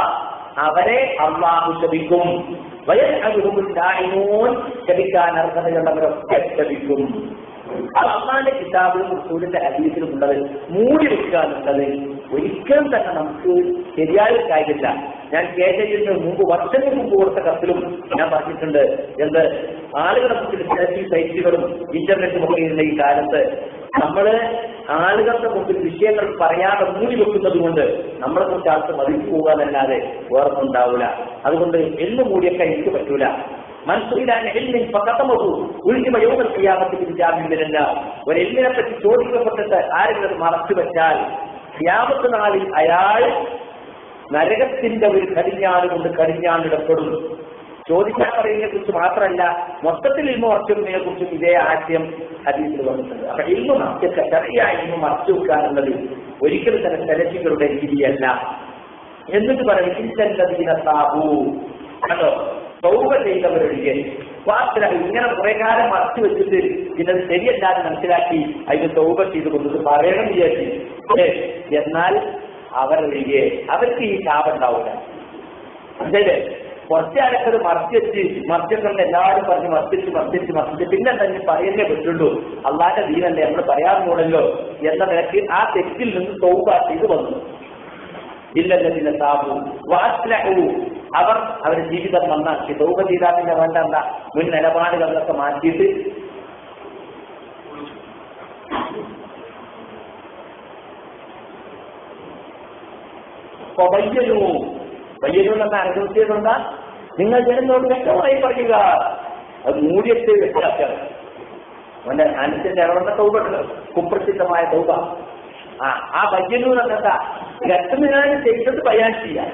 അവരെ അള്ളാഹു ശപിക്കും വയൽ അനുഭവമുണ്ടായിനോൻ ശപിക്കാൻ അർഹതയുള്ളവരൊക്കെ ശപിക്കും അത് അള്ളാന്റെ കിതാബിലും റസൂലിന്റെ ഹദീസിലും ഉള്ളത് മൂടി വെക്കുക എന്നുള്ളത് ഒരിക്കലും തന്നെ നമുക്ക് ശരിയായ കാര്യമില്ല ഞാൻ കേരളത്തിന് മുമ്പ് വർഷങ്ങൾക്ക് മുമ്പ് കൊടുത്ത കത്തിലും ഞാൻ പറഞ്ഞിട്ടുണ്ട് എന്ത് ആളുകളെ കുറിച്ച് സെലക്ടീവ് സൈറ്റുകളും ഇന്റർനെറ്റും ഒക്കെ ഇരുന്ന ഈ കാലത്ത് നമ്മള് ആളുകളുടെ മുമ്പിൽ വിഷയങ്ങൾ പറയാതെ മൂടി വെക്കുന്നത് കൊണ്ട് നമ്മളെ കുറിച്ച് ആൾക്ക് മതിച്ചു പോകാനല്ലാതെ വേറൊന്നും ഉണ്ടാവില്ല അതുകൊണ്ട് എല്ലു മൂടിയൊക്കെ എനിക്ക് പറ്റൂല മനസ്സിലാൻ എല്ലിൻ പക്കത്തമതു ഉൾക്കുമ യോഗൽ ചെയ്യാമത്തിൽ ജാമ്യമില്ല ഒരു എല്ലിനെ പറ്റി ചോദിക്കപ്പെട്ടിട്ട് ആരെങ്കിലും അത് മറച്ചു വെച്ചാൽ ക്യാമത്ത് നാളിൽ അയാൾ നരകത്തിന്റെ ഒരു കടിഞ്ഞാണ് കൊണ്ട് കടിഞ്ഞാണിടപ്പെടും ചോദിക്കാൻ പറയുന്നതിനെ കുറിച്ച് മാത്രമല്ല മൊത്തത്തിൽ ഇൽമ മറച്ചുവിനെ കുറിച്ചും ഇതേ ആശയം ഹദീസിൽ വന്നിട്ടുണ്ട് അപ്പൊ ഇൽമ മറച്ചൊക്കെ ചെറിയ ഇൽമ മറച്ചു വെക്കാനുള്ളത് ഒരിക്കലും തന്നെ സെലഫികളുടെ രീതിയല്ല എന്നിട്ട് പറയും ഇന്നല്ലതീന സാബു കണ്ടോ സൗക ചെയ്തവരൊഴികെ വാസ്തവ ഇങ്ങനെ കുറെ കാലം മറച്ചു വെച്ചിട്ട് ഇന്നത് ശരിയല്ലാതെ മനസ്സിലാക്കി അതിന് സൗക ചെയ്ത് കൊണ്ടത് പറയണം വിചാരിച്ചു ഏ, എന്നാൽ അവരൊഴികെ അവർക്ക് ഈ ശാപം ഉണ്ടാവില്ല മനസ്സിലെ കുറച്ചാലൊക്കെ മറച്ചു വെച്ച് മറച്ചിട്ടുണ്ട് എല്ലാവരും പറഞ്ഞ് മറച്ചിട്ട് മറച്ചിട്ട് മറച്ചിട്ട് പിന്നെ തന്നെ പറയുന്നേ പറ്റുള്ളൂ അള്ളാന്റെ ദീനല്ലേ നമ്മൾ പറയാൻ പോണല്ലോ എന്ന നിലയ്ക്ക് ആ തെറ്റിൽ നിന്ന് സൗക ചെയ്ത് വന്നു ഇല്ലല്ലതിന്റെ സാബു വാസ്ലഹു അവർ അവരുടെ ജീവിതം നന്നാക്കി സൗക ചെയ്താൽ പിന്നെ വേണ്ട എന്താ മുൻ നിലപാടുകളൊക്കെ മാറ്റിയിട്ട് വയ്യനു വയ്യനു എന്ന അനുഭവിച്ചതുകൊണ്ടാ നിങ്ങൾ ജനങ്ങളോട് വ്യക്തമായി പറയുക അത് മൂടിയിട്ട് വ്യക്തമാക്കണം അവന്റെ അനുസരിച്ച് ഇറങ്ങുന്ന തൗബ കുപ്രസിദ്ധമായ തൗബ ആ ആ വയ്യനു എന്താ ഗത്തുമിനാൻ ചെയ്തത് ബയാൻ ചെയ്യാൻ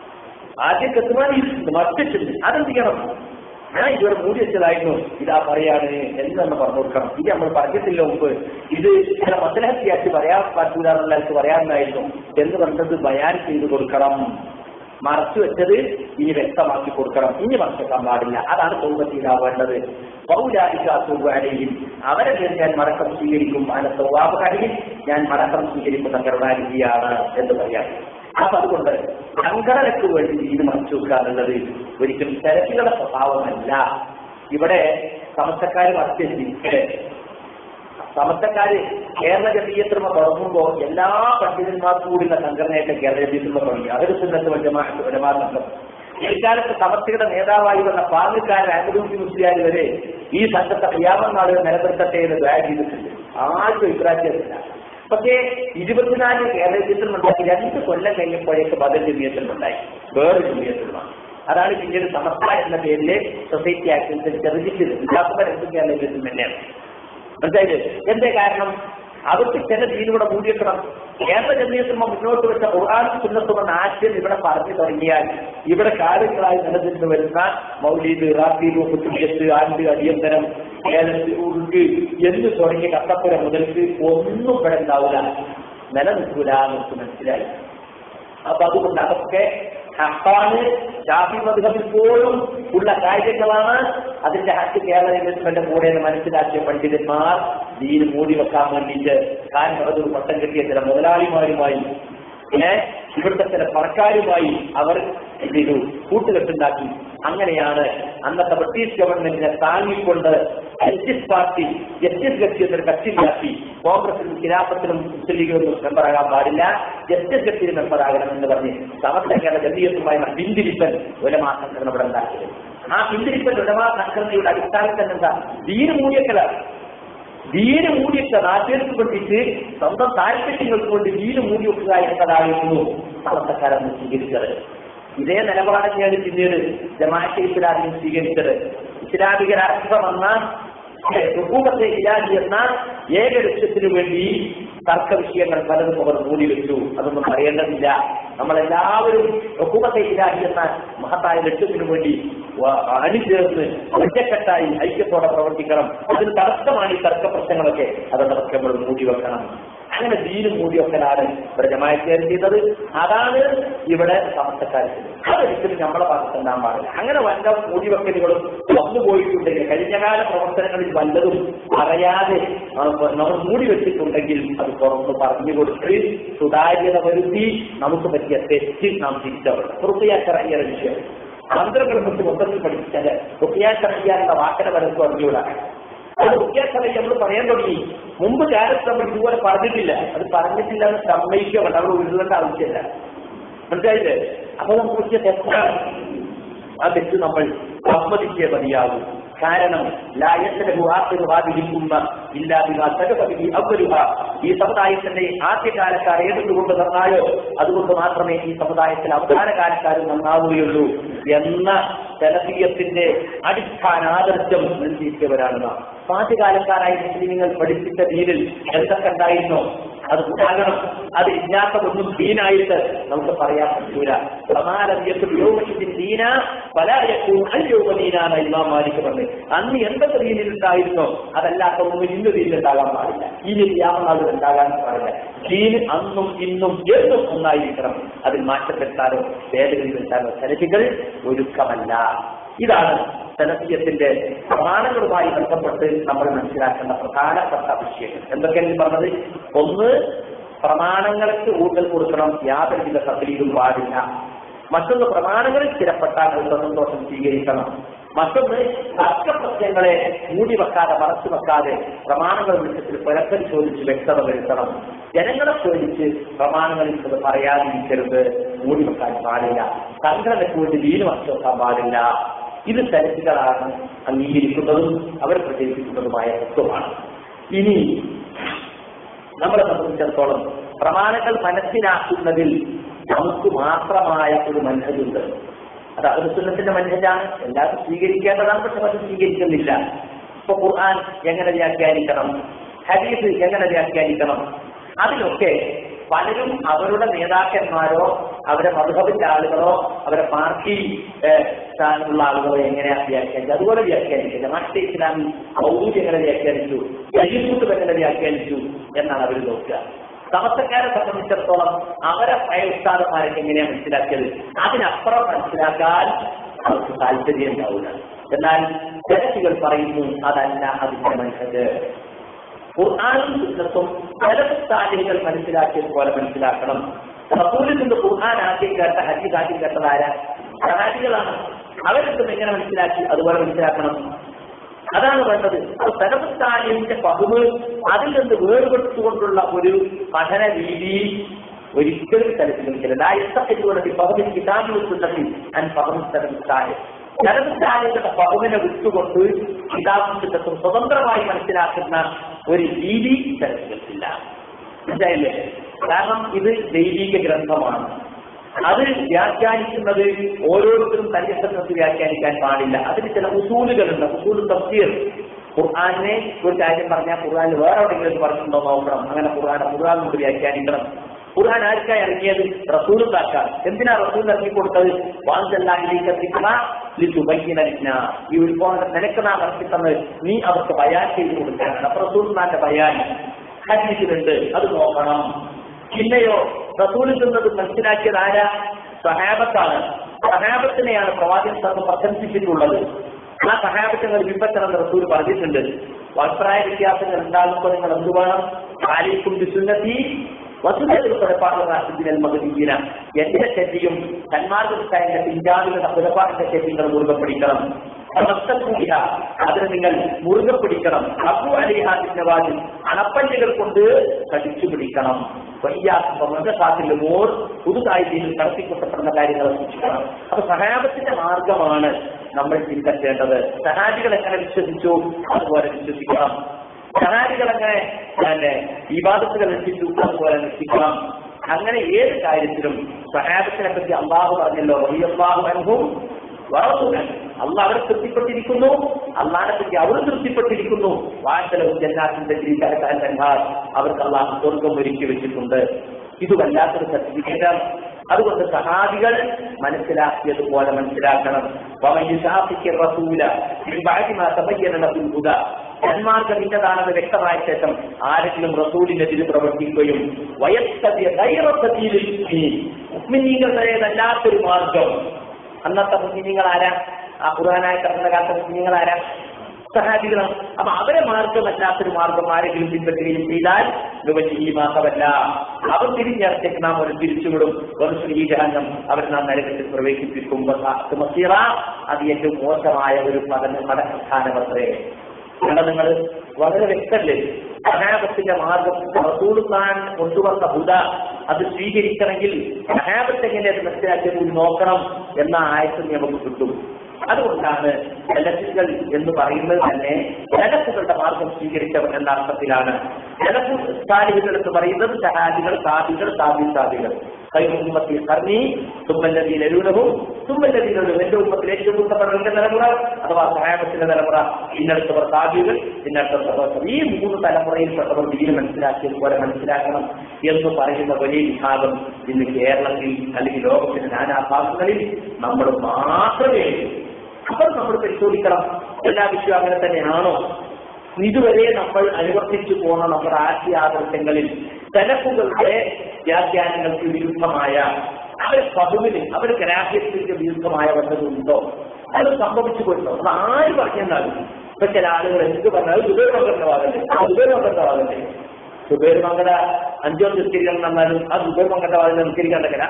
ആദ്യം ഗത്തുമാൻ മറ്റിട്ടുണ്ട് അതെന്ത് ചെയ്യണം ഞാൻ ഇതുവരെ മൂടി വെച്ചതായിരുന്നു ഇതാ പറയാണ് എന്ന് തന്നെ പറഞ്ഞു കൊടുക്കണം ഇത് നമ്മൾ പറഞ്ഞിട്ടില്ല മുമ്പ് ഇത് ചില മസലഹത്യാക്കി പറയാൻ പറ്റൂല എന്നുള്ളവർക്ക് പറയാറുണ്ടായിരുന്നു എന്ന് പറഞ്ഞത് ബയാൻ ചെയ്ത് കൊടുക്കണം മറച്ചു വെച്ചത് ഇനി വ്യക്തമാക്കി കൊടുക്കണം ഇനി മറച്ചേക്കാൻ പാടില്ല അതാണ് സൗകര്യമാവേണ്ടത് പൗരാരിക്കും അവരെ പേര് ഞാൻ മടക്കം സ്വീകരിക്കും അതിന്റെ സൗവാബുകാരിൽ ഞാൻ മടക്കം സ്വീകരിക്കുന്ന കരുണാനിധിയാണ് എന്ന് പറയാം അപ്പൊ അതുകൊണ്ട് സംഘടനയ്ക്ക് വേണ്ടി ഇത് മറച്ചു വെക്കാനുള്ളത് ഒരിക്കലും തിരക്കുകളുടെ സ്വഭാവമല്ല ഇവിടെ സമസ്തക്കാർ മറച്ചെത്തി സമസ്തക്കാര് കേരള ജമീയത്തിർമ തുടങ്ങുമ്പോ എല്ലാ പണ്ഡിതന്മാർക്കും കൂടി സംഘടനയായിട്ട് കേരള ജമീയത്തിർമ തുടങ്ങി അതൊരു സുന്നത്ത് വജമാസം ഇക്കാലത്ത് സമസ്തയുടെ നേതാവായി വന്ന പാങ്ങുകാരൻ അഹമ്മദൂസി മുസ്ലിയാർ വരെ ഈ സംഘത്തെ ക്രിയാമൻ നാടുകൾ നിലനിർത്തട്ടെ എന്ന് ദ്വാര ചെയ്തിട്ടുണ്ട് ആർക്കും അഭിപ്രായത്തില്ല പക്ഷേ ഇരുപത്തിനാല് കേരളത്തിൽ ഉണ്ടാക്കി രണ്ട് കൊല്ലം കഴിഞ്ഞപ്പോഴേക്ക് ബദൽ ജമീയത്തിലുണ്ടായി വേറെ ജമീയത്തിലുമാണ് അതാണ് പിന്നീട് സമസ്ത എന്ന പേരിലെ സൊസൈറ്റി ആക്ട് അനുസരിച്ച് രജിസ്റ്റർ ഉണ്ടാക്കുമ്പോൾ രണ്ട് കേരളത്തിൽ തന്നെയാണ് മനസ്സിലായില്ലേ എന്തേ കാരണം അവർക്ക് ചില ദീനിവിടെ മൂടിയെത്തണം കേരള ജമീയത്തിന്മ മുന്നോട്ട് വെച്ച ഖുർആൻ സുന്നത്തുമെന്ന ആശയം ഇവിടെ പറഞ്ഞു തുടങ്ങിയാൽ ഇവിടെ കാര്യങ്ങളായി നിലനിന്ന് വരുന്ന മൗലീദ് റാത്തീബ് കുത്തുബിയത്ത് ആണ്ട് അടിയന്തരം കേരളത്തിൽ ഉറുക്ക് എന്ന് തുടങ്ങിയ കട്ടപ്പുര മുതൽക്ക് ഒന്നും ഇവിടെ ഉണ്ടാവില്ല നിലനിൽക്കൂല നമുക്ക് മനസ്സിലായി അപ്പൊ അതുകൊണ്ട് അതൊക്കെ ഹക്കാണ് ഷാഫി മധുഹബിൽ പോലും ഉള്ള കാര്യങ്ങളാണ് അതിന്റെ ഹക്ക് കേരള ഇൻവെസ്റ്റ്മെന്റ് കൂടെ എന്ന് മനസ്സിലാക്കിയ പണ്ഡിതന്മാർ ദീന് മൂടി വെക്കാൻ വേണ്ടിയിട്ട് കാരണം അതൊരു പട്ടം കിട്ടിയ ചില മുതലാളിമാരുമായി പിന്നെ ഇവിടുത്തെ ചില സർക്കാരുമായി അവർ എന്ത് ചെയ്തു കൂട്ടുകെട്ടുണ്ടാക്കി അങ്ങനെയാണ് അന്നത്തെ ബ്രിട്ടീഷ് ഗവൺമെന്റിനെ താങ്ങിക്കൊണ്ട് ജസ്റ്റിസ് പാർട്ടി ജസ്റ്റിസ് കക്ഷി എന്നൊരു കക്ഷി ഉണ്ടാക്കി കോൺഗ്രസിലും ഖിലാഫത്തിലും മുസ്ലിം ലീഗിലും മെമ്പറാകാൻ പാടില്ല ജസ്റ്റിസ് കക്ഷിയിൽ മെമ്പറാകണം എന്ന് പറഞ്ഞ് സമസ്ത കേരള ജനീയത്തുമായ പിന്തിരിപ്പൻ ഉലമാ സംഘടന ഇവിടെ ഉണ്ടാക്കിയത് ആ പിന്തിരിപ്പൻ ഉലമാ സംഘടനയുടെ അടിസ്ഥാനത്തിൽ തന്നെ എന്താ ദീന മൂല്യക്കലാണ് വീട് മൂടിയൊക്കെ നാട്ടുകാർക്ക് വേണ്ടിയിട്ട് സ്വന്തം താല്പര്യങ്ങൾക്ക് വേണ്ടി വീട് മൂടി വെക്കുക എന്നതായിരുന്നു സമസ്തക്കാരെന്ന് സ്വീകരിച്ചത് ഇതേ നിലപാട് തന്നെയാണ് പിന്നീട് ജമാഅത്തെ ഇസ്ലാമിയും സ്വീകരിച്ചത് ഇസ്ലാമിക രാഷ്ട്രം എന്ന ഹുക്കൂമത്തെ ഇലാഹി എന്ന ഏക ലക്ഷ്യത്തിനു വേണ്ടി തർക്ക വിഷയങ്ങൾ പലതും അവർ മൂടി വെച്ചു അതൊന്നും പറയേണ്ടതില്ല നമ്മളെല്ലാവരും ഹുക്കൂമത്തെ ഇലാഹി എന്ന മഹത്തായ ലക്ഷ്യത്തിനു വേണ്ടി വ- അണിചേർന്ന് ഒറ്റക്കെട്ടായി ഐക്യത്തോടെ പ്രവർത്തിക്കണം അതിന് തടസ്സമാണ് ഈ തർക്ക പ്രശ്നങ്ങളൊക്കെ അതൊക്കെ നമ്മൾ മൂടി വെക്കണം അങ്ങനെ ദീനും മൂടി വെക്കലാണ് ഇവിടെ ജമായത്തേർ ചെയ്തത് അതാണ് ഇവിടെ സമസ്തക്കാർ ചെയ്തത് അതൊരിക്കലും നമ്മളെ ഭാഗത്ത് ഉണ്ടാകാൻ പാടില്ല അങ്ങനെ വല്ല മൂടിവെക്കലുകളും വന്നു പോയിട്ടുണ്ടെങ്കിൽ കഴിഞ്ഞകാല പ്രവർത്തനങ്ങളിൽ വല്ലതും അറിയാതെ നമുക്ക് നമ്മൾ മൂടി വെച്ചിട്ടുണ്ടെങ്കിൽ അത് തുറന്ന് പറഞ്ഞു കൊടുത്ത് സുതാര്യത വരുത്തി നമുക്ക് പറ്റിയ തെറ്റ് നാം തിരിച്ചറിയണം വൃത്തിയാക്കറിയ വിഷയം മന്ത്രഗ്രഹത്തിൽ മൊത്തത്തിൽ പഠിച്ചാല് വൃത്തിയാക്കറിയാനുള്ള വാക്കന പരസ്പരം അറിഞ്ഞൂടാ അത് വൃത്തിയാക്കറിയ നമ്മൾ പറയാൻ തുടങ്ങി മുമ്പ് കാലത്ത് നമ്മൾ ഇതുപോലെ പറഞ്ഞിട്ടില്ല അത് പറഞ്ഞിട്ടില്ല എന്ന് സമ്മതിക്കുക വേണ്ട നമ്മൾ ഉരുളേണ്ട ആവശ്യമില്ല മനസ്സിലായില്ലേ അപ്പൊ നമുക്ക് പറ്റിയ തെറ്റാണ് ആ തെറ്റ് നമ്മൾ സമ്മതിച്ചേ മതിയാകും കാരണം ലായത്തിനു ആദ്യവാദിരിക്കുന്ന ഇല്ലാതിരുഹ ഈ സമുദായത്തിന്റെ ആദ്യകാലക്കാർ ഏതുകൊണ്ട് നന്നായോ അതുകൊണ്ട് മാത്രമേ ഈ സമുദായത്തിൽ അവസാന കാലക്കാരും നന്നാവുകയുള്ളൂ എന്ന ജനകീയത്തിന്റെ അടിസ്ഥാന ആദർശം നൽകിയിട്ടവരാണ് നാം ആദ്യകാലക്കാരായ മുസ്ലിങ്ങൾ പഠിപ്പിച്ച ദീനിൽ എന്തൊക്കെ ഉണ്ടായിരുന്നോ അത് ഉണ്ടാകണം അത് ഇല്ലാത്തതൊന്നും ദീനായിട്ട് നമുക്ക് പറയാൻ പറ്റൂല സമാനത്തിൽ ദീന പലായക്കും അല്യോപദീനാണ് ഇമാം മാലിക് പറഞ്ഞത് അന്ന് എന്തൊക്കെ ദീനിൽ ഉണ്ടായിരുന്നോ അതല്ലാത്ത ഒന്നും ഇന്ന് ദീനിൽ ഉണ്ടാകാൻ പാടില്ല ഇനി യാമനാൾ ഉണ്ടാകാൻ പാടില്ല ദീന് അന്നും ഇന്നും എന്നും ഒന്നായിരിക്കണം അതിൽ മാറ്റം വരുത്താനോ ഭേദഗതി വരുത്താനോ സെലഫികൾ ഒരുക്കമല്ല ഇതാണ് സെലഫിയത്തിന്റെ പ്രമാണങ്ങളുമായി ബന്ധപ്പെട്ട് നമ്മൾ മനസ്സിലാക്കേണ്ട പ്രധാനപ്പെട്ട വിഷയങ്ങൾ എന്തൊക്കെയാണ് പറഞ്ഞത് ഒന്ന് പ്രമാണങ്ങൾക്ക് ഊന്നൽ കൊടുക്കണം യാതൊരു വിധ തസ്ലീലും പാടില്ല മറ്റൊന്ന് പ്രമാണങ്ങളിൽ സ്ഥിരപ്പെട്ടാൽ ഒരു സന്തോഷം സ്വീകരിക്കണം മറ്റൊന്ന് തർക്കപ്രശ്നങ്ങളെ മൂടി വെക്കാതെ മറച്ചു വെക്കാതെ പ്രമാണങ്ങൾ വിളിച്ചത്തിൽ പുനഃപരിശോധിച്ച് വ്യക്തത വരുത്തണം ജനങ്ങളെ ചോദിച്ച് പ്രമാണങ്ങളിൽ ഇത് പറയാതിരിക്കരുത് മൂടി വെക്കാൻ പാടില്ല സംഘടനയ്ക്ക് വേണ്ടി വീണ് വച്ചു വെക്കാൻ പാടില്ല ഇത് തരത്തികളാണ് അംഗീകരിക്കുന്നതും അവർ പ്രചരിപ്പിക്കുന്നതുമായ തത്വമാണ് ഇനി നമ്മളെ സംബന്ധിച്ചിടത്തോളം പ്രമാണങ്ങൾ മനസ്സിലാക്കുന്നതിൽ നമുക്ക് മാത്രമായ ഒരു മനസ്സുണ്ട് അത് അഹുസുന്നത്തിന്റെ മനസ്സിലാണ് എല്ലാവരും സ്വീകരിക്കേണ്ടതാണ് പക്ഷെ അത് സ്വീകരിക്കുന്നില്ല ഇപ്പൊ ഖുർആൻ എങ്ങനെ വ്യാഖ്യാനിക്കണം ഹദീസ് എങ്ങനെ വ്യാഖ്യാനിക്കണം അതിലൊക്കെ പലരും അവരുടെ നേതാക്കന്മാരോ അവരെ മധുഹബിന്റെ ആളുകളോ അവരെ പാർട്ടി ഏഹ്, സ്ഥാനമുള്ള ആളുകളോ എങ്ങനെയാ വ്യാഖ്യാനിച്ചത് അതുപോലെ വ്യാഖ്യാനിക്കില്ല മറ്റേ ഇസ്ലാമി മൗദൂദ് എങ്ങനെ വ്യാഖ്യാനിച്ചു യജൂത്ത് എങ്ങനെ വ്യാഖ്യാനിച്ചു എന്നാണ് അവർ നോക്കുക സമസ്തക്കാരെ സംബന്ധിച്ചിടത്തോളം അവരെ ഭയസ്ഥാനമാരൊക്കെ എങ്ങനെയാണ് മനസ്സിലാക്കിയത് അതിനപ്പുറം മനസ്സിലാക്കാൻ അവർക്ക് താല്പര്യം ഉണ്ടാവില്ല എന്നാൽ ജനസികൾ പറയുന്നു അതല്ല അതിന്റെ മനസ്സത് ഖുർആാനും സുന്നത്തും ഫലസ്ഥാനികൾ മനസ്സിലാക്കിയത് പോലെ മനസ്സിലാക്കണം റസൂലിൽ നിന്ന് ഖുർആൻ ആദ്യം കേട്ട ഹദീസ് ആദ്യം കേട്ടത് ആരാ സഹാബികളാണ് അവരെന്തും എങ്ങനെ മനസ്സിലാക്കി അതുപോലെ മനസ്സിലാക്കണം അതാണ് വേണ്ടത് അത് സലഫസ്ഥാനിന്റെ പതിവ് അതിൽ നിന്ന് വേർപെട്ടുകൊണ്ടുള്ള ഒരു പഠന രീതി ഒരിക്കലും തലത്തിലില്ല പതിവിൽ കിതാബിൽ സുന്നത്തിൽ ഞാൻ പതിവ് സ്ഥലത്തായ ജനസ്ഥാനികളുടെ പകുവിനെ വിട്ടുകൊണ്ട് കിതാബിന്റെ സ്വതന്ത്രമായി മനസ്സിലാക്കുന്ന ഒരു രീതി ചരിത്രത്തില്ല മനസ്സിലായില്ലേ കാരണം ഇത് ദൈവിക ഗ്രന്ഥമാണ് അത് വ്യാഖ്യാനിക്കുന്നത് ഓരോരുത്തരും തന്റെ സ്ഥലത്ത് വ്യാഖ്യാനിക്കാൻ പാടില്ല അതിന് ചില ഉസൂലുകളുണ്ട് ഉസൂൽ തഫ്സീർ ഖുർആാനെ ഒരു കാര്യം പറഞ്ഞാൽ ഖുർആാനിൽ വേറെ എവിടെയെങ്കിലും പറഞ്ഞിട്ടുണ്ടോ നോക്കണം അങ്ങനെ ഖുർആാനെ ഖുർആൻ കൊണ്ട് വ്യാഖ്യാനിക്കണം ഖുർആൻ ആർക്കായി ഇറങ്ങിയത് റസൂൽ താക്കാൻ എന്തിനാ റസൂൽ ഇറങ്ങി കൊടുത്തത് വാൻസല്ലാഹിലേക്കെത്തിക്കുന്ന ഈ ഉത്ഭവം നിനക്ക് നാം ഇറക്കി തന്നത് നീ അവർക്ക് ബയാൻ ചെയ്ത് കൊടുക്കാനാണ് അപ്പൊ റസൂൽ നാന്റെ ബയാൻ ഹദീസിലുണ്ട് അത് നോക്കണം പിന്നെയോ റസൂലിൽ നിന്നത് മനസ്സിലാക്കിയത് ആരാ സഹാബത്താണ് സഹാബത്തിനെയാണ് പ്രവാചകൻ സാർ പ്രശംസിച്ചിട്ടുള്ളത് ആ സഹാബത്തങ്ങൾ വിഭജനം റസൂൽ പറഞ്ഞിട്ടുണ്ട് അഭിപ്രായ വ്യത്യാസങ്ങൾ ഉണ്ടാകുമ്പോൾ നിങ്ങൾ എന്ത് വേണം ആലിക്കും സുന്നത്തി മഹദീന എന്റെ ശരിയും സന്മാർഗത്തിന്റെ പിഞ്ചാവികളുടെ പുലപ്പാടിന്റെ ശരികൾ മുറുകെ പിടിക്കണം സമസ്തക്കൂടിയ അതിന് നിങ്ങൾ മുറുകെ പിടിക്കണം അബു അലിഹാദിന്റെ വാതിൽ അണപ്പല്ലുകൾ കൊണ്ട് കടിച്ചു പിടിക്കണം വയ്യാത്തിൽ മോർ പുതുതായി ഇതിൽ നടത്തിക്കൊണ്ടപ്പെടുന്ന കാര്യങ്ങൾ സൂക്ഷിക്കണം അപ്പൊ സഹാബത്തിന്റെ മാർഗമാണ് നമ്മൾ ചിന്തിക്കേണ്ടത് സഹാബികൾ എങ്ങനെ വിശ്വസിച്ചു അതുപോലെ വിശ്വസിക്കണം സഹാബികൾ എങ്ങനെ പിന്നെ വിവാദത്തുകൾ രക്ഷിച്ചു അതുപോലെ രക്ഷിക്കണം അങ്ങനെ ഏത് കാര്യത്തിലും സഹാബത്തിനെ പറ്റി അള്ളാഹു പറഞ്ഞല്ലോ റളിയല്ലാഹു അൻഹും വറസൂലൻ അള്ളാഹ് അവരെ തൃപ്തിപ്പെട്ടിരിക്കുന്നു അള്ളാഹിനെ പറ്റി അവർ തൃപ്തിപ്പെട്ടിരിക്കുന്നു വാഴ്ചലവും ജന്നാത്തിന്റെ ജീവിതക്കാരൻ തന്മാർ അവർക്ക് അള്ളാഹ് സ്വർഗം ഒരുക്കി വെച്ചിട്ടുണ്ട് ഇത് വല്ലാത്തൊരു സർട്ടിഫിക്കറ്റാണ് അതുകൊണ്ട് സഹാബികൾ മനസ്സിലാക്കിയതുപോലെ മനസ്സിലാക്കണം ومن يشاقق الرسول من بعد ما تبين له الهدى സന്മാർഗം ഇന്നതാണെന്ന് വ്യക്തമായ ശേഷം ആരെങ്കിലും റസൂലിനെതിരെ പ്രവർത്തിക്കുകയും മുസ്ലിമീങ്ങളുടേതല്ലാത്തൊരു മാർഗം അന്നത്തെ മുസ്ലിമീങ്ങൾ ആരാ ആ ഖുർആനായ കടന്ന കാലത്തെ മുസ്ലിമീങ്ങൾ ആരാ സഹാബികളാണ് അപ്പൊ അവരെ മാർഗമല്ലാത്തൊരു മാർഗം ആരെങ്കിലും പിൻപറ്റുകയും ചെയ്താൽ മാസമല്ല അവർ തിരിഞ്ഞിറച്ചേക്ക് നാം ഒരു തിരിച്ചുവിടും ഒരു ശ്രീജാനം അവർ നാം നരകത്തിൽ പ്രവേശിപ്പിക്കും മസീറ അത് ഏറ്റവും മോശമായ ഒരു പദ പദസ്ഥാനമത്രേ ഇവിടെ നിങ്ങൾ വളരെ വ്യക്തല്ലേ സഹാബത്തിന്റെ മാർഗം റസൂലുള്ളാൻ കൊണ്ടുവന്ന ഹുദ അത് സ്വീകരിക്കണമെങ്കിൽ സഹാബത്ത് എങ്ങനെ അത് മനസ്സിലാക്കിയത് നോക്കണം എന്ന ആയത്തിൽ നമുക്ക് കിട്ടും അതുകൊണ്ടാണ് ജലസുകൾ എന്ന് പറയുന്നത് തന്നെ ജലസുകളുടെ മാർഗം സ്വീകരിച്ചവർ എന്ന അർത്ഥത്തിലാണ് ജലസു സാലിഹികൾ എന്ന് പറയുന്നത് സഹാബികൾ സാബികൾ സാബി സാബികൾ കൈമുമ്മത്തി കർണി തുമ്മല്ലതി ലരൂനവും തുമ്മല്ലതിയിലും എന്റെ ഉമ്മത്തിൽ ഏറ്റവും ഉത്തമരുടെ തലമുറ അഥവാ സഹാബത്തിന്റെ തലമുറ ഇന്നടുത്തവർ സാബികൾ ഇന്നടുത്തവർ ഈ മൂന്ന് തലമുറയിൽപ്പെട്ടവർ ദീന് മനസ്സിലാക്കിയതുപോലെ മനസ്സിലാക്കണം എന്ന് പറയുന്ന വലിയ വിഭാഗം ഇന്ന് കേരളത്തിൽ അല്ലെങ്കിൽ ലോകത്തിന്റെ നാനാഭാഗങ്ങളിൽ നമ്മൾ മാത്രമേ അപ്പോൾ നമ്മൾ പരിശോധിക്കണം എല്ലാ വിഷയവും അങ്ങനെ തന്നെയാണോ ഇതുവരെ നമ്മൾ അനുവർത്തിച്ചു പോന്ന നമ്മുടെ ആശയാദർശങ്ങളിൽ തലപ്പുകളുടെ വ്യാഖ്യാനങ്ങൾക്ക് വിരുദ്ധമായ അവരെ പതിവിന് അവർ ഗ്രാഹ്യത്തിന്റെ വിരുദ്ധമായ വല്ലതുണ്ടോ അത് സംഭവിച്ചു പോയിട്ടുണ്ടോ അത് ആര് പറഞ്ഞെന്നാലും ഇപ്പൊ ചില ആളുകൾ എന്ത് പറഞ്ഞാൽ സുബേർ മകന്റെ വാദല്ലേ ആ സുബേർ മകന്റെ വാദല്ലേ സുബേർ മകട അഞ്ചോ നിസ്കരിക്കണം എന്നാലും ആ സുബേർ മകന്റെ വാദം നിസ്കരിക്കാൻ തക്കല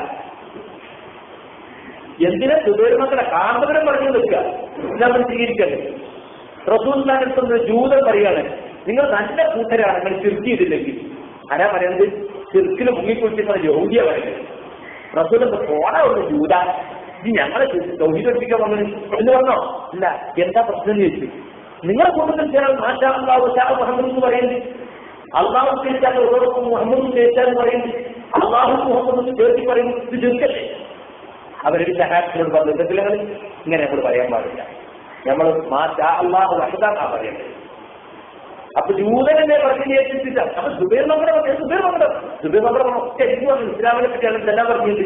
എന്തിനാ സുബേർ മക്കളെ കാന്തപുരം പറഞ്ഞു നിൽക്കുക നമ്മൾ സ്വീകരിക്കണ്ടേ റസൂൽസ്ഥാനത്തുന്ന ജൂതൻ പറയാണ് നിങ്ങൾ നല്ല കൂട്ടരാണ് നിങ്ങൾ ചിർക്കി ചെയ്തില്ലെങ്കിൽ ആരാ പറയുന്നത് ചിർക്കിൽ മുങ്ങിക്കുളിച്ചിരുന്ന യോഗ്യ പറയുന്നത് റസൂൽ പോടാ ഒരു ജൂത ഇത് ഞങ്ങളെ തൊഴിലെടുപ്പിക്കാൻ വന്നത് എന്ന് പറഞ്ഞോ ഇല്ല എന്താ പ്രശ്നം എന്ന് ചോദിച്ചു നിങ്ങളെ കൂട്ടത്തിൽ ചേരാൻ മാറ്റാ അള്ളാഹു ഷാ മുഹമ്മദ് എന്ന് പറയുന്നത് അള്ളാഹു ചേർച്ചാൽ ഓരോടൊപ്പം മുഹമ്മദ് ചേർച്ചാൽ പറയുന്നത് അള്ളാഹു മുഹമ്മദ് ചേർത്തി പറയുന്നത് ഇത് ചെറുക്കല്ലേ അവരൊരു സഹാബത്തിനോട് പറഞ്ഞിട്ടില്ല ഇങ്ങനെ നമ്മൾ പറയാൻ പാടില്ല നമ്മൾ മാറ്റാ അള്ളാഹു വഹദാന്നാ പറയുന്നത് അപ്പൊ ജൂതനെ പറഞ്ഞു ഏൽപ്പിച്ചില്ല അപ്പൊ സുബൈർ നമ്മുടെ പറഞ്ഞു സുബൈർ നമ്മുടെ സുബൈർ നമ്മുടെ ഒക്കെ എനിക്ക് പറഞ്ഞു ഇസ്ലാമിനെ പറ്റിയാണ് ഇതെല്ലാം പറഞ്ഞത്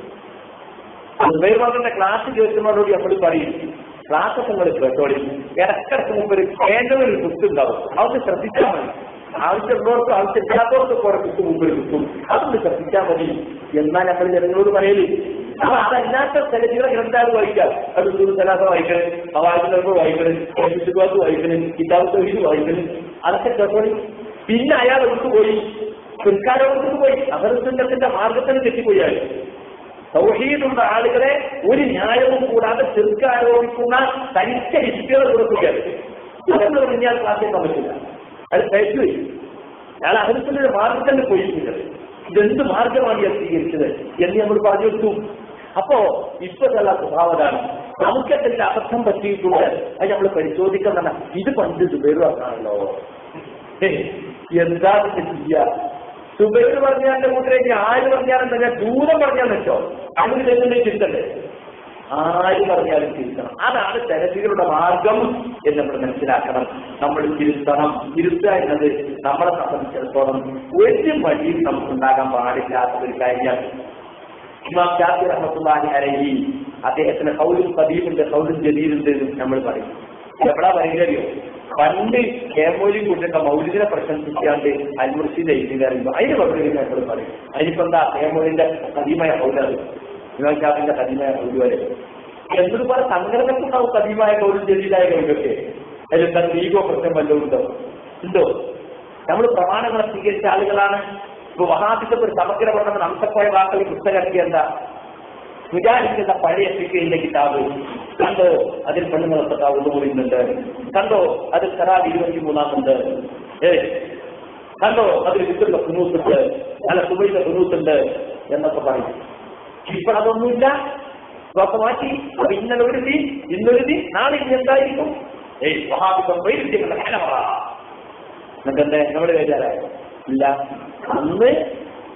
സുബൈർ മകളുടെ ക്ലാസ് ചോദിച്ചവരോട് നമ്മൾ പറയും ക്ലാസ് നിങ്ങൾ കേട്ടോളി ഇടക്കിടക്ക് മുമ്പ് ഒരു കേന്ദ്ര ഒരു ബുക്ക് ഉണ്ടാവും അതൊന്ന് ശ്രദ്ധിച്ചാൽ മതി ആവശ്യമുള്ളവർക്ക് ആവശ്യമില്ലാത്തവർക്ക് കുറെ ബുക്ക് മുമ്പിൽ കിട്ടും അതൊന്ന് ശ്രദ്ധിച്ചാൽ മതി എന്നാൽ നമ്മൾ ജനങ്ങളോട് പറയല് അപ്പൊ അതല്ലാത്ത സ്ഥലത്തിലെ ഗ്രന്ഥാവ് വായിക്കാം അത് സലാസ വായിക്കണം അവാജിനർക്ക് വായിക്കണം വിശുദ്ധാസ് വായിക്കണം കിതാബ് തൊഴിൽ വായിക്കണം അതൊക്കെ കേട്ടോളി പിന്നെ അയാൾ ഒഴുക്ക് പോയി പിൽക്കാലോടത്തേക്ക് പോയി അഹർസുന്നത്തിന്റെ മാർഗത്തിന് തെറ്റിപ്പോയി അയാൾ സൗഹീദുള്ള ആളുകളെ ഒരു ന്യായവും കൂടാതെ ചെറുക്ക് ആരോപിക്കുന്ന തനിച്ച ഹിസ്റ്റുകൾ കൊടുക്കുകയാണ് ഇതൊന്നും പറഞ്ഞാൽ ക്ലാസ്സിൽ പറ്റില്ല അത് കഴിച്ചു അയാൾ അഹർസുന്റെ മാർഗത്തിന് പോയിട്ടില്ല ഇതെന്ത് മാർഗമാണ് ഞാൻ സ്വീകരിച്ചത് എന്ന് നമ്മൾ പറഞ്ഞു കൊടുത്തു അപ്പോ ഇപ്പോഴത്തെ സ്വഭാവതാണ് നമുക്കെന്തെങ്കിലും അബദ്ധം പറ്റിയിട്ടുണ്ട് അത് നമ്മൾ പരിശോധിക്കുന്ന ഇത് പണ്ട് സുബൈറാണല്ലോ എന്താ ചെയ്യുക സുബൈർ പറഞ്ഞാന്റെ കൂട്ടിലേക്ക് ആര് പറഞ്ഞാലും തന്നെ ദൂരം പറഞ്ഞാൽ വെച്ചോ അതിന് തന്നെ ചിന്തല്ലേ ആര് പറഞ്ഞാലും തിരുത്തണം അതാണ് തെരഞ്ഞെടുപ്പുകളുടെ മാർഗം എന്ന് നമ്മൾ മനസ്സിലാക്കണം നമ്മൾ തിരുത്തണം തിരുത്തുക എന്നത് നമ്മളെ സംബന്ധിച്ചിടത്തോളം ഒരു വഴിയും നമുക്കുണ്ടാകാൻ പാടില്ലാത്ത ഒരു കാര്യമാണ് ഇമാം ഷാഫി റഹ്മത്തുള്ളാഹി അലൈഹി അദ്ദേഹത്തിന് കൗലും കദീമുണ്ട് കൗലും ജദീദുണ്ട് എന്ന് നമ്മൾ പറയും എവിടാ പറയുകയോ പണ്ട് കേമോലി കൂട്ടൊക്കെ മൗലിദിനെ പ്രശംസിക്കാണ്ട് അൽമുർഷിദ് എഴുതി അറിയുമ്പോൾ അതിന് പകരം നമ്മൾ പറയും അതിനിപ്പോ എന്താ കേമോലിന്റെ കദീമായ കൗലാണ് ഇമാം ഷാഫിന്റെ കദീമായ കൗല് വരെ എന്നതുപോലെ സംഘടനക്കുണ്ടാവും കദീമായ കൗലും ജദീദായ കൗലൊക്കെ അതിലെന്താ ഈഗോ പ്രശ്നം വല്ലതും ഉണ്ടോ ഉണ്ടോ നമ്മൾ പ്രമാണങ്ങളെ സ്വീകരിച്ച ആളുകളാണ് ഇപ്പൊ വഹാബിന്റെ ഒരു സമഗ്ര പഠനം അംശപ്പോയ വാക്കൾ പുസ്തകമാക്കി എന്താ മുജാഹിദിന്റെ പഴയ ഫിക്കയിലെ കിതാബ് കണ്ടോ അതിൽ പെണ്ണുങ്ങളൊക്കെ ഒന്നുകൂടിയുന്നുണ്ട് കണ്ടോ അതിൽ കരാർ ഇരുപത്തിമൂന്നാമുണ്ട് ഏ കണ്ടോ അതിൽ വിത്തുള്ള കുനൂത്തുണ്ട് അല്ല സുബൈന്റെ കുനൂത്തുണ്ട് എന്നൊക്കെ പറയും ഇപ്പോൾ അതൊന്നുമില്ല ഒക്കെ മാറ്റി അപ്പൊ ഇന്നലെ ഒരു തീ ഇന്നൊരു തീ നാളെ ഇനി എന്തായിരിക്കും ഏയ് വഹാബിസം വൈരുദ്ധ്യങ്ങളുടെ ഹലമറ എന്നിട്ടെന്തേ നമ്മുടെ വേചാരായോ ഇല്ല അന്ന്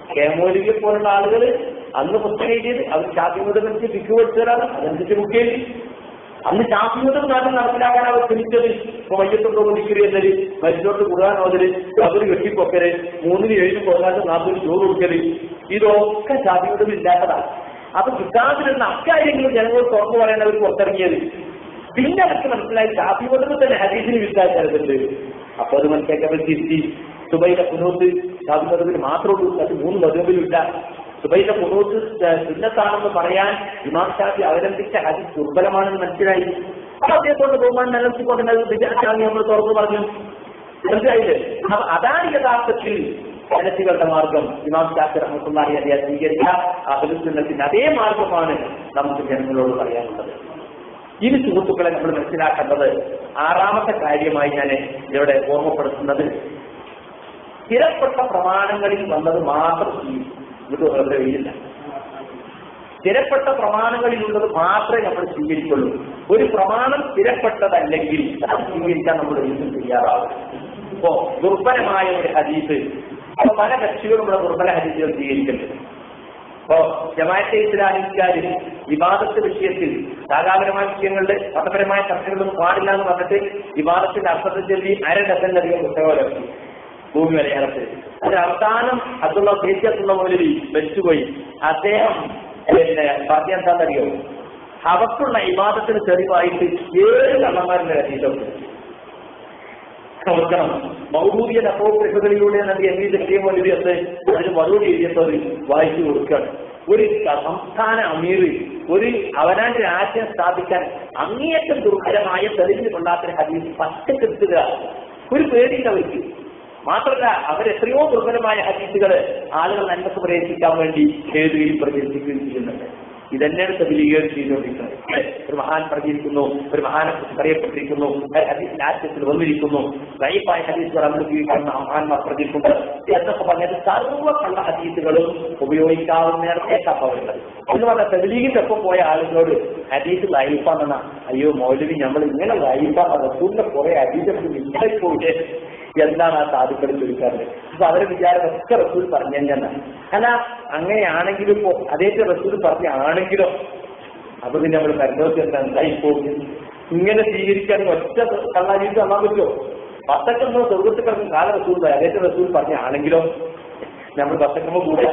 കേമോലിയെ പോലുള്ള ആളുകൾ അന്ന് പുസ്തകം എഴുതിയത് അവർ ഷാഫിമുദമനുസരിച്ച് ഫിക്ക് പഠിച്ചവരാണ് അതനുസരിച്ച് ബുക്ക് എഴുതി അന്ന് ഷാഫിമുദം നാട്ടിൽ നടപ്പിലാക്കാൻ അവർ ശ്രമിച്ചത് ഇപ്പൊ മയ്യത്തുണ്ടോ കുടിക്കല് എന്നല് മരിച്ചോട്ട് കുറാൻ ഓതല് അവര് കെട്ടിപ്പൊക്കല് മൂന്നിന് ഏഴിന് പോകാതെ നാൽപ്പതിന് ചോറ് കൊടുക്കല് ഇതൊക്കെ ഷാഫിമുദം ഇല്ലാത്തതാണ് അപ്പൊ കിട്ടാതിരുന്ന അക്കാര്യങ്ങൾ ജനങ്ങൾ തുറന്നു പറയാൻ അവർ പുറത്തിറങ്ങിയത് പിന്നെ അവർക്ക് മനസ്സിലായി ഷാഫി കൊണ്ടു തന്നെ ഹദീസിന് വിശ്വാസമുണ്ട് അപ്പൊ അത് മനസ്സിലാക്കാൻ തിരുത്തി സുബൈയുടെ കുനോത്ത് ഷാഫി മതത്തിന് മാത്രമേ ഉള്ളൂ അത് മൂന്ന് മതബിലും ഇല്ല സുബൈയുടെ കുനോത്ത് സുന്നത്താണെന്ന് പറയാൻ ഇമാം ഷാഫി അവലംബിച്ച ഹദീസ് ദുർബലമാണെന്ന് മനസ്സിലായി അപ്പൊ അദ്ദേഹത്തോട് ബഹുമാൻ നിലനിർത്തിക്കൊണ്ട് വിചാരിച്ചാണ് നമ്മൾ തുറന്നു പറഞ്ഞു മനസ്സിലായില്ലേ അപ്പൊ അതാണ് യഥാർത്ഥത്തിൽ ജനത്തികളുടെ മാർഗം ഇമാം ഷാഫി റഹ്മത്തുള്ളാഹി അദ്ദേഹം സ്വീകരിച്ച അഹലുസുന്നത്തിന്റെ അതേ മാർഗമാണ് നമുക്ക് ജനങ്ങളോട് പറയാനുള്ളത് ഇനി സുഹൃത്തുക്കളെ നമ്മൾ മനസ്സിലാക്കേണ്ടത് ആറാമത്തെ കാര്യമായി ഞാൻ ഇവിടെ ഓർമ്മപ്പെടുത്തുന്നത് സ്ഥിരപ്പെട്ട പ്രമാണങ്ങളിൽ വന്നത് മാത്രം ഇത് വെറുതെ വീഴില്ല സ്ഥിരപ്പെട്ട പ്രമാണങ്ങളിലുള്ളത് മാത്രമേ നമ്മൾ സ്വീകരിക്കുള്ളൂ ഒരു പ്രമാണം സ്ഥിരപ്പെട്ടതല്ലെങ്കിൽ അത് സ്വീകരിക്കാൻ നമ്മൾ ഒരിക്കലും തയ്യാറാവും ഇപ്പോ ദുർബലമായ ഒരു ഹദീസ് അപ്പൊ പല കക്ഷികളും ഇവിടെ ദുർബല ഹദീസുകൾ സ്വീകരിക്കുന്നുണ്ട് ഇപ്പോ ജമാഅത്തെ ഇസ്ലാമിക്കാര് വിവാദത്തെ വിഷയത്തിൽ സാധാരണമായ വിഷയങ്ങളുടെ മതപരമായ ചർച്ചകളൊന്നും പാടില്ല എന്ന് പറഞ്ഞിട്ട് വിവാദത്തിന്റെ അർത്ഥത്തെ ചൊല്ലി അര ഡസനിലധികം പുസ്തകങ്ങൾ ഇറക്കി ഭൂമി മലയാളത്തിൽ അതിന് അവസാനം അതുള്ള ദേശീയത്തുള്ള മൗലവി മരിച്ചുപോയി അദ്ദേഹം പിന്നെ പറഞ്ഞ എന്താണെന്നറിയോ അവർക്കുള്ള വിവാദത്തിന് തെളിവായിട്ട് ഏഴ് കള്ളന്മാരുടെ കഥയിലൊക്കെ ഓർക്കണം മൗദൂദിയ അപ്പോഗ്രഹകളിലൂടെ നദി എന്നീ ലക്ഷ്യം മൗലവി എന്ന് അതിന് മറുപടി എഴുതിയപ്പോൾ വായിച്ചു കൊടുക്കുകയാണ് ഒരു സംസ്ഥാന അമീർ ഒരു അവനാന്റെ രാജ്യം സ്ഥാപിക്കാൻ അങ്ങേയറ്റം ദുർബലമായ തെളിവിന് കൊണ്ടാത്ത ഹദീസ് പച്ചക്കെടുത്തുക ഒരു പേടിയില്ല അവർക്ക് മാത്രമല്ല അവരെത്രയോ ദുർബലമായ ഹദീസുകൾ ആളുകൾ നന്മക്ക് പ്രവേശിക്കാൻ വേണ്ടി എഴുതുകയും പ്രചരിപ്പിക്കുകയും ചെയ്യുന്നുണ്ട് ഇതന്നെയാണ് തബിലീകൾ ചെയ്തുകൊണ്ടിരിക്കുന്നത് ഒരു മഹാൻ പറഞ്ഞിരിക്കുന്നു ഒരു മഹാനെ കുറിച്ച് പറയപ്പെട്ടിരിക്കുന്നു ഹദീസ് ആശയത്തിൽ വന്നിരിക്കുന്നു ലൈഫായ ഹദീസുകൾ അമൃതിക്കുന്ന മഹാന്മാർ പറഞ്ഞിട്ടുണ്ട് എന്നൊക്കെ പറഞ്ഞത് സർവ്വ കള്ള ഹദീസുകളും ഉപയോഗിക്കാവുന്നേക്കാ പറയുന്നത് എന്ന് പറഞ്ഞാൽ തബിലീഗിന്റെ ഒപ്പം പോയ ആളുകളോട് ഹദീസ് ലൈഫാണെന്ന അയ്യോ മൗലവി നമ്മൾ ഇങ്ങനെ ലൈഫാണ് റസൂലിന്റെ കുറെ ഹദീസ് നമുക്ക് മിസ്സായി പോയില്ലേ എന്താണ് ആ സാധുക്കൾ ചോദിക്കാറുണ്ട് അപ്പൊ അവരെ വിചാരം ഒക്കെ റസൂൽ പറഞ്ഞു തന്നെ അല്ല അങ്ങനെയാണെങ്കിലും ഇപ്പോ അതേറ്റ് റസൂൽ പറഞ്ഞാണെങ്കിലോ അപ്പൊ പിന്നെ നമ്മൾ പരലോകത്ത് എന്താ എന്തായി പോകും ഇങ്ങനെ സ്വീകരിക്കാൻ ഒറ്റ കള്ളാരീസ് തന്നാൻ പറ്റുമോ പത്തക്കെന്നോ സ്വർഗത്തിൽ കിടക്കും കാല റസൂൽ അതേറ്റ് റസൂൽ പറഞ്ഞാണെങ്കിലോ നമ്മൾ പത്തക്കമ്മ കൂടാ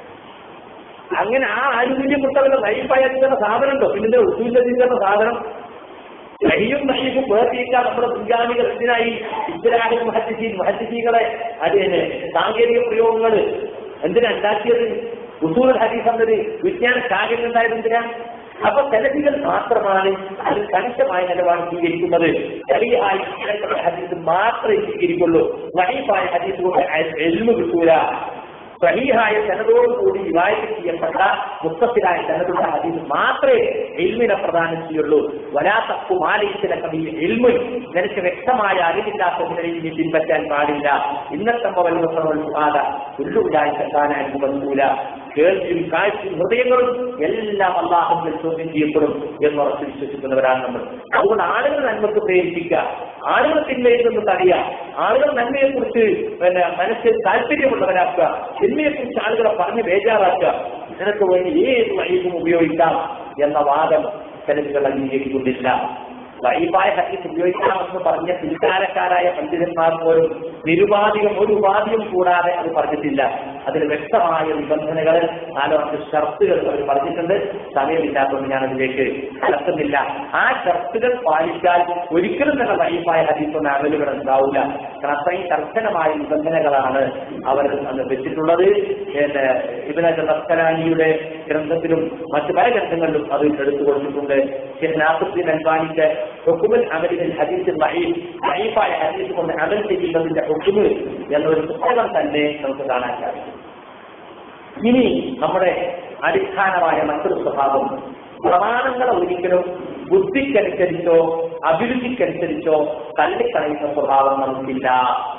അങ്ങനെ ആ ആനുകൂല്യം കൊടുത്തവരുടെ ലൈഫായി എത്തുന്ന സാധനം ഉണ്ടോ പിന്നെ ഉദ്ദേശിക്കുന്ന സാധനം ലഹിയും നഹിയും വേർതിരിക്കാൻ നമ്മുടെ മുൻഗാമികൾ എന്തിനായി ഇസ്ലാമിക മഹദ്സീൻ മഹദ്സീകളെ അതിന് സാങ്കേതിക പ്രയോഗങ്ങൾ എന്തിനാ ഉണ്ടാക്കിയത് ഉസൂൽ ഹദീസ് എന്നത് വിജ്ഞാന ശാഖകൾ ഉണ്ടായത് എന്തിനാ അപ്പൊ സെലഫികൾ മാത്രമാണ് അതിൽ കണിശമായ നിലപാട് സ്വീകരിക്കുന്നത് ചെറിയായി ഹദീസ് മാത്രമേ സ്വീകരിക്കുള്ളൂ വഹീഫായ ഹദീസ് കൊണ്ട് എൽമു കിട്ടൂല സഹീഹായ ജനതോടുകൂടി വിവാഹം ചെയ്യപ്പെട്ട മുത്തത്തിലായ ജനതയുടെ ഹദീസ് മാത്രമേ എൽമിനെ പ്രദാനം ചെയ്യുള്ളൂ വലാത്തക്കു മാലയിച്ചിലെ കവി എൽമു നിനക്ക് വ്യക്തമായ അറിവില്ലാത്തതിനെ ഇനി പിൻപറ്റാൻ പാടില്ല ഇന്നത്തെ മൊബൈൽ മുഖാത ഉള്ളുണ്ടായി കെട്ടാനായി മുഖത്തൂല കേൾവിയും കാഴ്ചയും ഹൃദയങ്ങളും എല്ലാം അള്ളാഹുവിൽ ചോദ്യം ചെയ്യപ്പെടും എന്ന് ഉറച്ചു വിശ്വസിക്കുന്നവരാണ് നമ്മൾ അതുകൊണ്ട് ആളുകൾ നന്മക്ക് പ്രേരിപ്പിക്കുക ആളുകൾ തിന്മയിൽ നിന്ന് തടയുക ആളുകൾ നന്മയെ കുറിച്ച് പിന്നെ മനസ്സിൽ താല്പര്യമുള്ളവരാക്കുക തിന്മയെ കുറിച്ച് ആളുകളെ പറഞ്ഞ് ബേജാറാക്കുക നിനക്ക് വേണ്ടി ഏത് വഴിയും ഉപയോഗിക്കാം എന്ന വാദം ചിലരുകൾ അംഗീകരിക്കുന്നില്ല വൈബായ ഹദീസ് ഉപയോഗിക്കാമെന്ന് പറഞ്ഞ പിൽക്കാരക്കാരായ പണ്ഡിതന്മാർ പോലും നിരുപാധികം ഒരു ഉപാധിയും കൂടാതെ അത് പറഞ്ഞിട്ടില്ല അതിന് വ്യക്തമായ നിബന്ധനകൾ നാലോ അഞ്ച് ഷർത്തുകൾ അവർ പറഞ്ഞിട്ടുണ്ട് സമയമില്ലാത്തതുകൊണ്ട് ഞാൻ അതിലേക്ക് കടത്തുന്നില്ല ആ ഷർത്തുകൾ പാലിച്ചാൽ ഒരിക്കലും തന്നെ വൈബായ ഹദീസൊന്നും അമലുകൾ ഉണ്ടാവില്ല കാരണം അത്രയും കർശനമായ നിബന്ധനകളാണ് അവർ അന്ന് വെച്ചിട്ടുള്ളത് പിന്നെ ഇബിനെ റസ്കലാനിയുടെ ഗ്രന്ഥത്തിലും മറ്റു പല ഗ്രന്ഥങ്ങളിലും അത് എടുത്തു കൊടുത്തിട്ടുണ്ട് ഷെയ്ഖ് നാസുദ്ദീൻ അൽബാനിക്ക് ഹുക്കുമൽ അമലിൽ ഹദീസ് ലൈഫായ ഹദീസ് കൊണ്ട് അമൽ ചെയ്യുന്നതിന്റെ ഹുക്കുമ് എന്നൊരു പുസ്തകം തന്നെ നമുക്ക് കാണാൻ സാധിക്കും ഇനി നമ്മുടെ അടിസ്ഥാനമായ മറ്റൊരു സ്വഭാവം പ്രമാണങ്ങളെ ഒരിക്കലും ബുദ്ധിക്കനുസരിച്ചോ അഭിരുചിക്കനുസരിച്ചോ തള്ളിക്കളയുന്ന സ്വഭാവം നമുക്കില്ല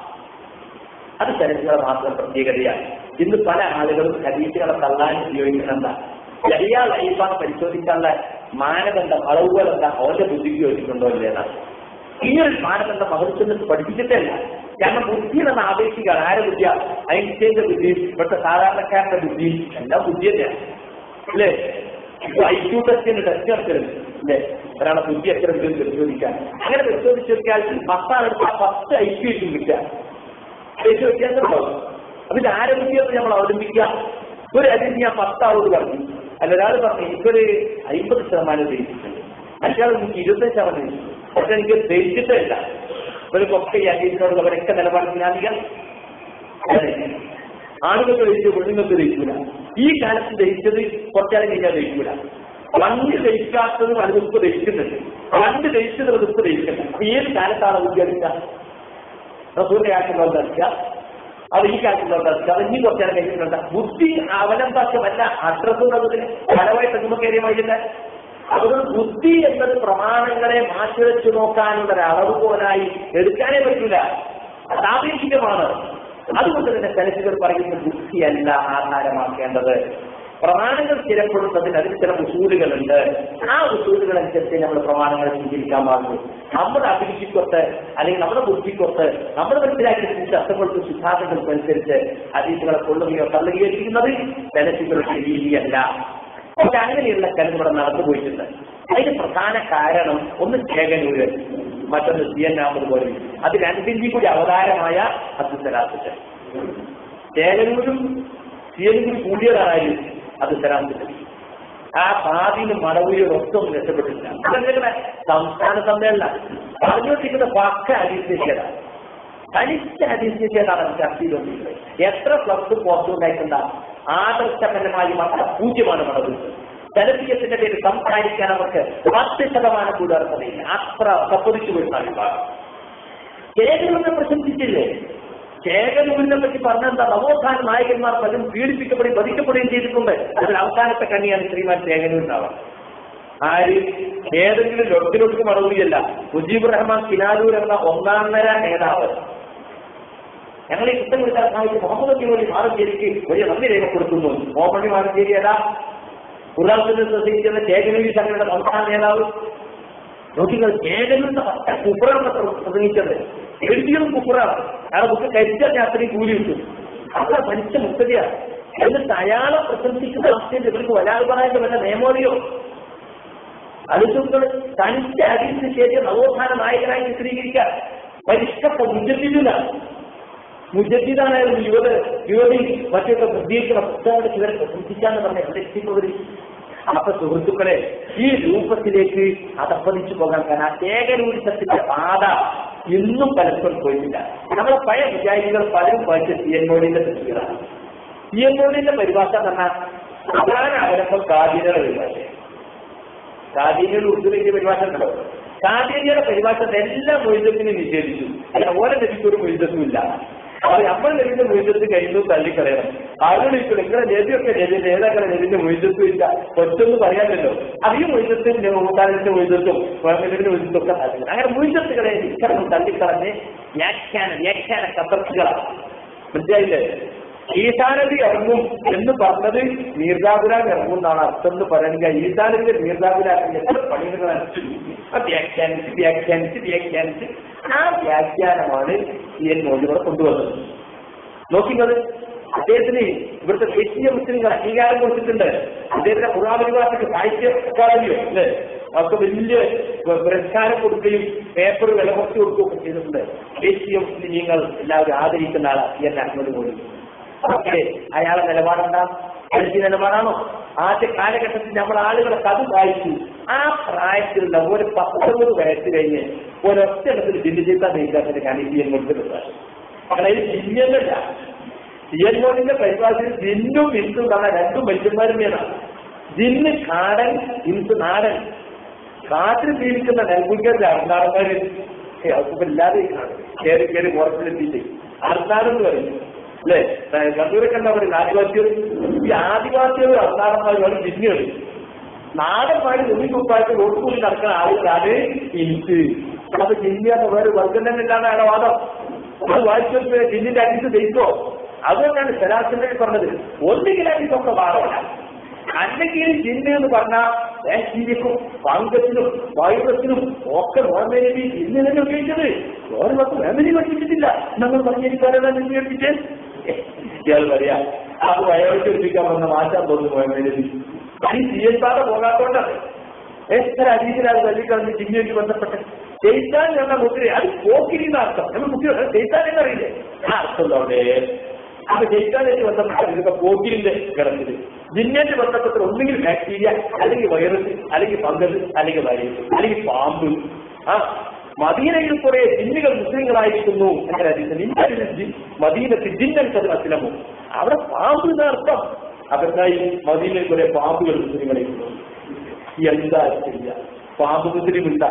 അത് ചരിത്രങ്ങളെ മാത്രം പ്രത്യേകതയാണ് ഇന്ന് പല ആളുകളും ഹദീസുകളെ തള്ളാൻ ഉപയോഗിക്കുന്നുണ്ട് ലഹിയ ലൈഫാണ് പരിശോധിക്കാനുള്ള മാനദണ്ഡം അളവുകൾ എന്താ അവന്റെ ബുദ്ധിക്ക് യോജിക്കുന്നുണ്ടോ ഇല്ലേന്നാണ് ഈ ഒരു മാനദണ്ഡം മഹത്വത്തിൽ പഠിപ്പിച്ചിട്ടല്ല കാരണം ബുദ്ധി എന്ന ആവേശിക്കാണ് ആരെ ബുദ്ധിയാ ഐൻസ്റ്റൈന്റെ ബുദ്ധി ഇവിടുത്തെ സാധാരണക്കാരന്റെ ബുദ്ധി എല്ലാം ബുദ്ധി തന്നെയാണ് അല്ലേ ഇപ്പൊ ഐ ക്യു ടെസ്റ്റിന് ടെസ്റ്റ് നടത്തരുത് അല്ലേ ഒരാളെ ബുദ്ധി എത്ര ഉണ്ട് എന്ന് പരിശോധിക്കാൻ അങ്ങനെ പരിശോധിച്ച് നോക്കിയാൽ പത്താണ് എടുത്താൽ പത്ത് ഐ ക്യു ആയിരിക്കും കിട്ടുക ദേശീയ വ്യത്യാസം ഉണ്ടാവും അപ്പൊ ഇത് ആരെ ബുദ്ധിയെന്ന് നമ്മൾ അവലംബിക്കുക ഒരു അതിന് ഞാൻ പത്താളോട് പറഞ്ഞു അല്ല ഒരാൾ പറഞ്ഞു എനിക്കൊരു അമ്പത് ശതമാനം ദഹിച്ചിട്ടുണ്ട് മറ്റേ എനിക്ക് ഇരുപത്തഞ്ച് ശതമാനം ദഹിച്ചു പക്ഷെ എനിക്ക് ദഹിച്ചിട്ടേ ഇല്ല ഇവർക്കൊക്കെ ഈ അജീസിനോട് അവരൊക്കെ നിലപാട് ജ്ഞാനികൾ ആണുങ്ങൾക്ക് ദഹിച്ചു പെണ്ണുങ്ങൾക്ക് ദഹിക്കൂല ഈ കാലത്ത് ദഹിച്ചത് കുറച്ചാലും കഴിഞ്ഞാൽ ദഹിക്കൂല പണ്ട് ദഹിക്കാത്തത് വലുതുപ്പ് ദഹിക്കുന്നുണ്ട് പണ്ട് ദഹിച്ചത് വലുതുപ്പ് ദഹിക്കുന്നുണ്ട് അപ്പൊ ഏത് കാലത്താണ് വിദ്യാർത്ഥിക്കുക റസൂറിന്റെ കാലത്തുള്ള ദർശ അത് ഈ കാലത്തുള്ള ദർശ അത് ഇനി കുറച്ചാൽ കഴിഞ്ഞിട്ടുണ്ട് ബുദ്ധി അവലംബാക്യമല്ല അഡ്രസ് എന്നതിന് ഫലമായി തെങ്ങുമക്കേറിയമായില്ല അതുകൊണ്ട് ബുദ്ധി എന്നത് പ്രമാണങ്ങളെ മാറ്റിവെച്ചു നോക്കാനുള്ള ഒരു അളവ് പോലായി എടുക്കാനേ പറ്റില്ല അത് ആപേക്ഷികമാണ് അതുകൊണ്ട് തന്നെ ചലച്ചിതർ പറയുന്ന ബുദ്ധിയല്ല ആധാരമാക്കേണ്ടത് പ്രമാണങ്ങൾ സ്ഥിരപ്പെടുന്നതിന് അതിന് ചില ഉസൂലുകളുണ്ട് ആ ഉസൂലുകൾ അനുസരിച്ച് നമ്മൾ പ്രമാണങ്ങൾ സ്വീകരിക്കാൻ പാടുള്ളൂ നമ്മുടെ അഭിരുചിക്കൊത്ത് അല്ലെങ്കിൽ നമ്മുടെ ബുദ്ധിക്കൊത്ത് നമ്മൾ മനസ്സിലാക്കിയ ശബ്ദങ്ങൾക്കും സിദ്ധാന്തങ്ങൾക്കും അനുസരിച്ച് അതീതുകളെ കൊള്ളുകയോ തള്ളുകയോ ചെയ്യുന്നത് ചലച്ചിതരുടെ രീതിയല്ല പക്ഷെ അങ്ങനെയുള്ള കാര്യം ഇവിടെ നടന്നു പോയിട്ടുണ്ട് അതിന് പ്രധാന കാരണം ഒന്ന് ചേകനൂര് മറ്റൊന്ന് സി എൻ അഹമ്മദ് പോലെ അത് രണ്ടിന്റെയും കൂടി അവതാരമായ അബ്ദുസലാസിന്റെ ചേകനൂരും സി എനും കൂടി കൂടിയതായിരുന്നു അബ്ദുസലാസിന്റെ ആ പാതിന് മടവൂരും ഒട്ടും രക്ഷപ്പെട്ടില്ല അതങ്ങനെ സംസ്ഥാന സമ്മേളനം പറഞ്ഞുകൊണ്ടിരിക്കുന്ന പക്ക അടിസ്ഥിതിയാണ് തനിച്ച അടിസ്ഥിതിയാണ് ചർച്ച ചെയ്തുകൊണ്ടിരിക്കുന്നത് എത്ര ക്ലബ്ബ് പുറത്തുണ്ടായിട്ടുണ്ടാകും ആദർശപരമായി മാത്രം പൂജ്യമാണ് മടവ് ജനകീയത്തിന്റെ പേര് സംസാരിക്കാൻ അവർക്ക് പത്ത് ശതമാനം കൂടെ അർഹതയില്ല അത്ര സപ്പൊതിച്ചു വരുന്ന വിഭാഗം ചേകനൂരിനെ പ്രശംസിച്ചില്ലേ ചേകനൂരിനെ പറ്റി പറഞ്ഞെന്താ നവോത്ഥാന നായകന്മാർ പലരും പീഡിപ്പിക്കപ്പെടുകയും വധിക്കപ്പെടുകയും ചെയ്തിട്ടുണ്ട് അതിൽ അവസാനത്തെ കണ്ണിയാണ് ശ്രീമാൻ ചേകനൂരിനാവാം ആര് ഏതെങ്കിലും ലൊട്ടിലൊട്ടുക്ക് മറുപടിയല്ല മുജീബ് റഹ്മാൻ കിനാലൂർ എന്ന ഒന്നാമര നേതാവ് ഞങ്ങൾ ഈ കുറ്റം കൊടുക്കാൻ സഹായിച്ച് മുഹമ്മദ് അബ്ദുൽ മാറഞ്ചേരിക്ക് വലിയ നന്ദി രേഖപ്പെടുത്തുന്നു മുഹമ്മദ് മാറഞ്ചേരി ഏതാ ഉറാസിന്റെ സൊസൈറ്റിയുടെ ചേകനൂരി സംഘടനയുടെ സംസ്ഥാന നേതാവ് നോക്കിങ്ങൾ ചേകനൂരിന്റെ പറ്റ കുപ്പറാണ് പ്രസംഗിച്ചത് എഴുതിയതും കുപ്പറാണ് അയാളെ ബുക്ക് കരിച്ചാൽ അത്രയും കൂലി കിട്ടും അത്ര മനുഷ്യ മുക്തതയാണ് എന്നിട്ട് അയാളെ പ്രശംസിക്കുന്ന അവസ്ഥയിൽ ഇവർക്ക് വരാതെ പറയാൻ വല്ല നിയമോറിയോ അലുസുകൾ തനിച്ച അടിച്ച് ശേഷം നവോത്ഥാന നായകനായി ചിത്രീകരിക്കാൻ പരിഷ്കപ്പ മുജദ്ദിദില്ല മുജദ്ദിദാനായിരുന്നു യുവത യുവതി മറ്റൊക്കെ പ്രത്യേകിക്കുന്ന പുസ്തകങ്ങൾ ഇവരെ പ്രശംസിക്കാന്ന് പറഞ്ഞ എത്തിക്കുന്നവർ അപ്പൊ സുഹൃത്തുക്കളെ ഈ രൂപത്തിലേക്ക് അതപ്പതിച്ചു പോകാൻ കാരണം ഏകരൂഢത്തിന്റെ പാത ഇന്നും പലപ്പോഴും പോയിട്ടില്ല നമ്മളെ പഴയ വിചാരികൾ പലരും വായിച്ച സി എൻ മോഡിന്റെ തൃപ്തികളാണ് സി എൻ മോഡിന്റെ പരിഭാഷ പറഞ്ഞാൽ പ്രധാന അവലംബം കാതിരുടെ പരിഭാഷ കാതീനിയുടെ ഉറുദുവിന്റെ പരിഭാഷ ഉണ്ടല്ലോ കാതീനിയുടെ പരിഭാഷ എല്ലാ മൊയ്തത്തിനും നിഷേധിച്ചു അല്ല ഓരോ നബിക്ക് ഒരു മൊയ്തത്തും ഇല്ല അത് നമ്മൾ നബിന്റെ മൊയ്തത്ത് കഴിഞ്ഞു തള്ളിക്കളയണം ആരോട് ചോദിക്കണം നിങ്ങളെ നബിയൊക്കെ നബി നേതാക്കളെ നബിന്റെ മൊയ്തത്തും ഇല്ല ഒറ്റൊന്നും പറയാമല്ലോ അത് ഈ മൊയ്തത്തിന്റെ മൂത്താലിന്റെ മൊയ്തത്തും നബിന്റെ മൊയ്തത്തും ഒക്കെ സാധിക്കണം അങ്ങനെ മൊയ്തത്തുകളെ ഇത്തരം തള്ളിക്കളഞ്ഞ് വ്യാഖ്യാന വ്യാഖ്യാന കബർച്ചുകളാണ് മനസ്സിലായില്ലേ ഈശാനബി ഇറങ്ങും എന്ന് പറഞ്ഞത് മീർദാബുലാൻ ഇറങ്ങും എന്നാണ് അർത്ഥം എന്ന് പറയുന്നത് ഈശാനബിന്റെ മീർദാബുലാക്കിന്റെ എത്ര പണികൾ വ്യാഖ്യാനിച്ച് വ്യാഖ്യാനിച്ച് വ്യാഖ്യാനിച്ച് ആ വ്യാഖ്യാനമാണ് ഈ എൻ മോദികളെ കൊണ്ടുവന്നത് നോക്കുന്നത് അദ്ദേഹത്തിന് ഇവിടുത്തെ ദേശീയ മുസ്ലിങ്ങൾ അംഗീകാരം കൊടുത്തിട്ടുണ്ട് അദ്ദേഹത്തിന്റെ പുറാപരിവാസക്ക് സാഹിത്യ അക്കാദമിയോ അല്ലേ അവർക്ക് വലിയ പുരസ്കാരം കൊടുക്കുകയും പേപ്പർ വില കുറച്ച് കൊടുക്കുകയൊക്കെ ചെയ്തിട്ടുണ്ട് ദേശീയ മുസ്ലിങ്ങൾ എല്ലാവരും ആദരിക്കുന്ന ആളാണ് ഈ എൻ അഹമ്മദ് മോദി പക്ഷേ അയാളെ നിലപാടെന്താ ദേശീയ നിലപാടാണോ ആദ്യ കാലഘട്ടത്തിൽ നമ്മൾ ആളുകളെ കഥ വായിച്ചു ആ പ്രായത്തിലുള്ള ഒരു പത്തൊമ്പത് വയസ്സ് കഴിഞ്ഞ് ഒരൊറ്റ ഇടത്തിൽ ജില്ല ചെയ്താൽ നെയ്താത്തിന്റെ കാര്യം സി എൻ മോദിന്റെ അങ്ങനെ ഇത് ജില്ലല്ല സി എൻ മോദിന്റെ പരിഭാഷയിൽ ജിന്നും ഇൻസും കാണാൻ രണ്ടും മനുഷ്യന്മാരുടെയാണ് ജിന്ന് കാടൻ ഇൻസ് നാടൻ കാട്ടിൽ ജീവിക്കുന്ന നെൽകുൽക്കാരുടെ അർന്നാടന്മാര് അവർക്കിപ്പോ ഇല്ലാതെ കാണും കയറി കയറി പുറത്തിലെത്തിയിട്ട് അർന്നാടെന്ന് പറയും അല്ലേ കണ്ണൂരൊക്കെ എന്താ പറയുക ആദിവാസികൾ ഈ ആദിവാസികൾ അർന്നാടന്മാരും ജിന്നുകൾ നാടന്മാര് ഉണ്ണിക്കുപ്പായിട്ട് റോട്ടുകൂടി നടക്കുന്ന ആളുകളാണ് ഇൻസ് അപ്പൊ ജിന്നിയാന്ന് വേറെ വർഗം തന്നെ ഇല്ലാന്ന് അയാളെ വാദം അത് വായിച്ചു ജിന്നിന്റെ അടിച്ച് ദയിക്കോ അതുകൊണ്ടാണ് ശരാശരി പറഞ്ഞത് ഒന്നുകിൽ അടിച്ചൊക്കെ മാറില്ല അല്ലെങ്കിൽ ജിന്ന് എന്ന് പറഞ്ഞാൽ ബാക്ടീരിയക്കും ഫംഗസിനും വൈറസിനും ഒക്കെ മുഹമ്മദ് നബി ജിന്ന് തന്നെ ഉപയോഗിച്ചത് വേറെ പത്ത് മുഹമ്മദ് പഠിപ്പിച്ചിട്ടില്ല നമ്മൾ പറഞ്ഞിരിക്കാനാണ് ജിന്ന് പഠിപ്പിച്ചത് ഇയാൾ പറയാ അത് വയോജ് പഠിപ്പിക്കാൻ വന്ന മാറ്റാൻ തോന്നുന്നു മുഹമ്മദ് നബി ഈ സി എസ് ആറ് പോകാത്തോണ്ടാണ് എത്ര അരീതിയിലാണ് തല്ലിക്കളഞ്ഞ് ജിന്നുമായിട്ട് ബന്ധപ്പെട്ട് ചെയ്താൻ എന്ന മുദ്ര അത് പോക്കിരിക്കുന്ന അർത്ഥം നമ്മൾ മുദ്ര ചെയ്താൻ എന്നറിയില്ലേ ആ അർത്ഥമുള്ളവിടെ അത് ജയിക്കാനായിട്ട് ബന്ധപ്പെട്ട ഇതൊക്കെ പോക്കിരിന്റെ ഗണത്തിൽ ജിന്നായിട്ട് ബന്ധപ്പെട്ട ഒന്നുകിൽ ബാക്ടീരിയ അല്ലെങ്കിൽ വൈറസ് അല്ലെങ്കിൽ ഫംഗസ് അല്ലെങ്കിൽ വൈറസ് അല്ലെങ്കിൽ പാമ്പ് ആ മദീനയിൽ കുറെ ജിന്നുകൾ മുസ്ലിങ്ങളായിരിക്കുന്നു അങ്ങനെ അറിയിക്കുന്നത് മദീനത്തിൽ ജിന്നൻ കഥനത്തിലമോ അവിടെ പാമ്പ് എന്ന അർത്ഥം അതെന്തായി മദീനയിൽ കുറെ പാമ്പുകൾ മുസ്ലിങ്ങളായിരിക്കുന്നു എന്താ ചെയ്യുക പാമ്പ് മുസ്ലിം ഉണ്ടാ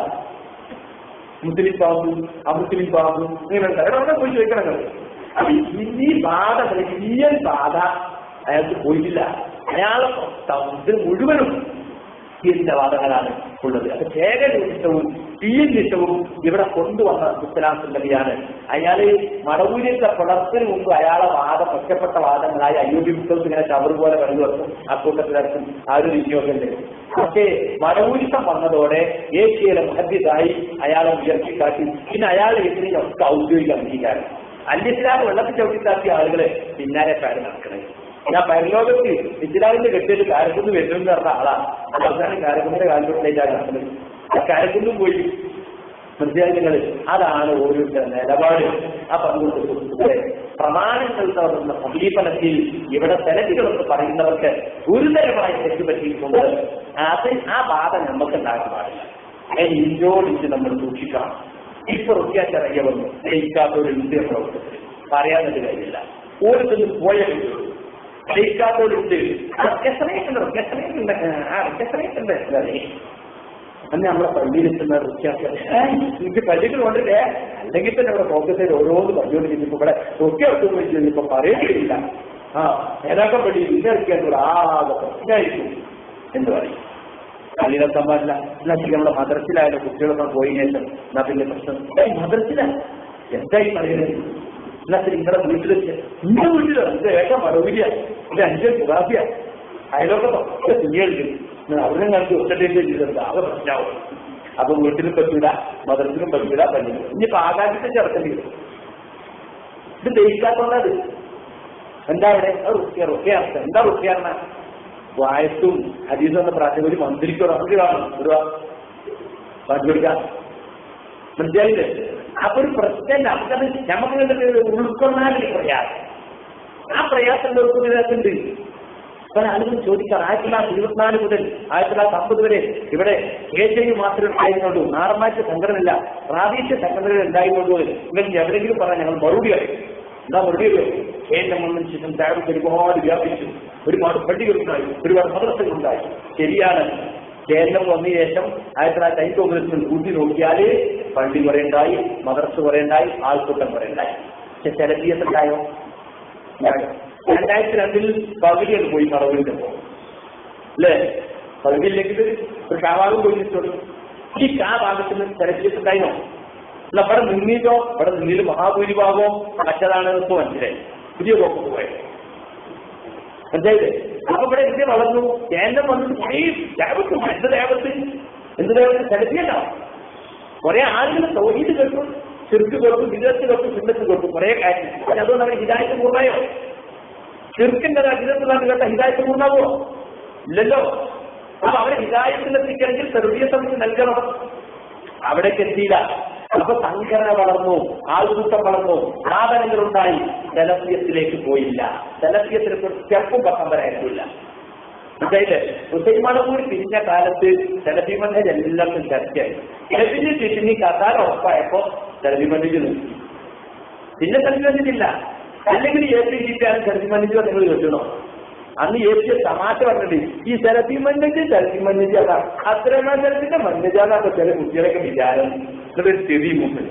മുസ്ലിം പാമ്പ് അമുസ്ലിം പാമ്പ് ഇങ്ങനെ ഉണ്ട് അവിടെ പോയി ചോദിക്കണം നിങ്ങൾ. അപ്പൊ ഈ ബാധ വലിയ ബാധ അയാൾക്ക് പോയിട്ടില്ല അയാളെ ഇത് മുഴുവനും തീരിന്റെ വാദങ്ങളാണ് ഉള്ളത് അത് ചേകന്റെ ഇഷ്ടവും തീയിന്റെ ഇഷ്ടവും ഇവിടെ കൊണ്ടുവന്ന ഇസ്ലാം സുന്ദരിയാണ് അയാള് മടവൂരിന്റെ പുലർത്തിന് മുമ്പ് അയാളെ വാദം ഒറ്റപ്പെട്ട വാദങ്ങളായി അയ്യോബി പുസ്തകത്തിൽ ഇങ്ങനെ ചവറ് പോലെ കണ്ടു വെക്കും അക്കൂട്ടത്തിലർക്കും ആ ഒരു വിനിയോഗമുണ്ട് പക്ഷേ മടവൂരിത്തം വന്നതോടെ ഏഷ്യയിലെ മഹദ്യതായി അയാളെ ഉയർത്തിക്കാട്ടി പിന്നെ അയാളെ ഇതിനൊക്കെ ഔദ്യോഗിക അംഗീകാരം അല്ലിസ്ലാം വെള്ളത്തിൽ ചവിട്ടിത്താക്കിയ ആളുകളെ പിന്നാലെ പേര് നടക്കണേ ഞാൻ പരലോകത്ത് ഇസ്ലാമിന്റെ കെട്ടിയിട്ട് കാരക്കുന്ന് വരുന്നെന്ന് പറഞ്ഞ ആളാണ് അവസാനം കാരക്കുന്നിന്റെ കാലഘട്ടത്തിലേക്കാണ് നടക്കുന്നത് ആ കാരക്കുന്നും പോയി മനസ്സിലാക്കുന്നത് അതാണ് ഓരോരുത്തരുടെ നിലപാട് ആ പങ്കുകൊണ്ട് പ്രമാണങ്ങൾ തന്ന സമീപനത്തിൽ ഇവിടെ തെരഞ്ഞെടുപ്പ് പറയുന്നവർക്ക് ഗുരുതരമായ തെറ്റ് പറ്റിയിട്ടുണ്ട് അത് ആ ബാധ നമുക്ക് ഉണ്ടാകാൻ പാടില്ല അതിന് ഇഞ്ചോടിച്ച് നമ്മൾ സൂക്ഷിക്കണം ഇപ്പൊ റുക്യാച്ചിറങ്ങിയ വന്നു ജയിക്കാത്തൊരു ഇന്ത്യ പ്രവർത്തനത്തിൽ പറയാനൊരു കാര്യമില്ല ഓരോരുത്തരും പോയ ജയിക്കാത്തോടുണ്ട് റിക്കസറേറ്റ് റിക്കസറേറ്റ് ആ റിക്കസറേറ്റ് ഉണ്ട് അന്ന് നമ്മളെ പള്ളിയിലെത്തുന്ന റുക്യാക്ക എനിക്ക് പള്ളിയിൽ കൊണ്ടില്ലേ അല്ലെങ്കിൽ തന്നെ ഇവിടെ ഫോക്കസ് ചെയ്ത് ഓരോന്ന് പറഞ്ഞുകൊണ്ടിരിക്കുമ്പോ ഇവിടെ റുക്യ ഒട്ടും വെച്ച് ഇപ്പൊ പറയുകയില്ല ആ ഏതാക്കം പള്ളി ഇന്ന ഇറക്കിയാൽ ആകെ പ്രശ്നമായിരിക്കും എന്ന് പറയും പള്ളിയിലെത്താൻ പാടില്ല എന്നാ ശരി നമ്മളെ മദ്രസിലായാലും കുട്ടികളൊക്കെ പോയി ശേഷം എന്നാ പിന്നെ പ്രശ്നം ഏയ് മദ്രസില എന്തായി പറയുന്നത് എന്നാ ശരി നിങ്ങളുടെ വീട്ടിലെത്തി നിന്റെ വീട്ടിലോ എന്റെ ഏക മടവില്ല എന്റെ അഞ്ച് ഗുലാബിയ അയലോക്കത്തോ തുണിയെടുക്കും അവരും കണ്ട് ഒറ്റട്ടേക്ക് ചെയ്തിട്ടുണ്ട് ആകെ പ്രശ്നമാവും അപ്പൊ വീട്ടിലും പറ്റൂല മദ്രസിലും പറ്റൂല പറ്റില്ല ഇനിയിപ്പോ ആകാശത്തെ ചേർക്കേണ്ടി വരും ഇത് ദഹിക്കാത്തുള്ളത് എന്താ ഇവിടെ റുക്കിയ റുക്കിയ അർത്ഥം എന്താ റുക്കിയ പറഞ്ഞ വായത്തും ഹരീസ് എന്ന പ്രാർത്ഥന ഒരു മന്ത്രിക്ക് ഒരു അവധി കാണും ഒരു ബാക്കി കൊടുക്കാം മനസ്സിലായില്ലേ അപ്പൊ ഒരു പ്രശ്നം നമുക്കത് നമുക്ക് കണ്ടിട്ട് ഉൾക്കൊള്ളാനൊരു പ്രയാസം ആ പ്രയാസം ഉൾക്കൊള്ളുന്നുണ്ട് പല ആളുകൾ ചോദിക്കാം ആയിരത്തി തൊള്ളായിരത്തി ഇരുപത്തിനാല് മുതൽ ആയിരത്തി തൊള്ളായിരത്തി അമ്പത് വരെ ഇവിടെ കേശവി മാത്രമേ ഉണ്ടായിരുന്നുള്ളൂ നാറമാറ്റ സംഘടനയില്ല പ്രാദേശിക സംഘടനകൾ ഉണ്ടായിരുന്നുള്ളൂ ഇവർ എവിടെയെങ്കിലും പറഞ്ഞാൽ ഞങ്ങൾ മറുപടി അറിയും എന്താ മറുപടി അറിയും കേന്ദ്രം വന്നതിന് ശേഷം താഴത്ത് ഒരുപാട് വ്യാപിച്ചു ഒരുപാട് പള്ളികളുണ്ടായി ഒരുപാട് മദ്രസകളുണ്ടായി ശരിയാണ് കേരളം വന്ന ശേഷം ആയിരത്തി തൊള്ളായിരത്തി അഞ്ചൊമ്പതിൽ കൂട്ടി നോക്കിയാൽ പള്ളി കുറെ ഉണ്ടായി മദ്രസ കുറെ ഉണ്ടായി ആൾക്കൂട്ടം കുറെ ഉണ്ടായി പക്ഷെ സെലഫിയത്ത് ഉണ്ടായോ രണ്ടായിരത്തി രണ്ടിൽ പകുതിയാണ് പോയി കടവിന്റെ അല്ലേ പകുതിയിലേക്ക് ഒരു കാവാകും പോയിട്ടുള്ളൂ ഈ കാ ഭാഗത്തിന് സെലഫിയത്ത് ഉണ്ടായിരുന്നോ അല്ല ഇവിടെ നിന്നീട്ടോ ഇവിടെ നിന്നിൽ മഹാഭൂരിഭാഗവും മറ്റതാണ് ഇപ്പൊ മനസ്സിലായി പുതിയ പോക്ക് പോയത് മനസ്സിലായില്ലേ അപ്പൊ ഇവിടെ ഇന്ത്യ വളർന്നു കേന്ദ്രം വന്നിട്ട് ഈ ദേവത്ത് എന്ത് ദേവത്ത് എന്ത് ദേവത്ത് സെലഫിയണ്ടാവും കുറെ ആളുകൾ സൗഹീദ് കേട്ടു ചെറുക്ക് കേട്ടു വിദഗ്ധ കേട്ടു ചിന്തത്ത് കേട്ടു കുറെ കാര്യം പക്ഷെ അതുകൊണ്ട് അവർ ഹിതായത്ത് പൂർണ്ണയോ ചെറുക്കിന്റെ ഹിതത്തിലാണ് കേട്ട ഹിതായത്ത് പൂർണ്ണാവോ ഇല്ലല്ലോ അപ്പൊ അവരെ ഹിതായത്തിലെത്തിക്കണമെങ്കിൽ ചെറുതിയ സമയത്ത് നൽകണം അവിടേക്ക് എത്തിയില്ല അപ്പൊ സംഘടന വളർന്നു ആൾക്കൂട്ടം വളർന്നു സാധനങ്ങൾ ഉണ്ടായി ജലപ്രിയത്തിലേക്ക് പോയില്ല ജലപ്രിയത്തിന് ഒരു സ്റ്റെപ്പും പക്കം വരാനില്ല മനസ്സിലായില്ലേ ഹുസൈമണപൂർ പിരിഞ്ഞ കാലത്ത് സെലഫിമന്നേജ് എല്ലാവർക്കും ചർച്ചയായി സെലഫിന് ചുറ്റിനി കസാര ഉറപ്പായപ്പോ സെലഫിമന്നേജ് നിർത്തി പിന്നെ സെലഫിമന്നില്ല അല്ലെങ്കിൽ എ പി ജിക്കാരൻ സെലഫിമന്നേജ് നിങ്ങൾ കേട്ടണോ അന്ന് എ പി തമാശ പറഞ്ഞിട്ട് ഈ സെലഫിമന്നേജ് സെലഫിമന്നേജ് അതാ അത്രമാ സെലഫിന്റെ മന്നജാന്നൊക്കെ ചില കുട്ടികളൊക്കെ വിചാരം എന്നൊരു സ്ഥിതി മുമ്പിൽ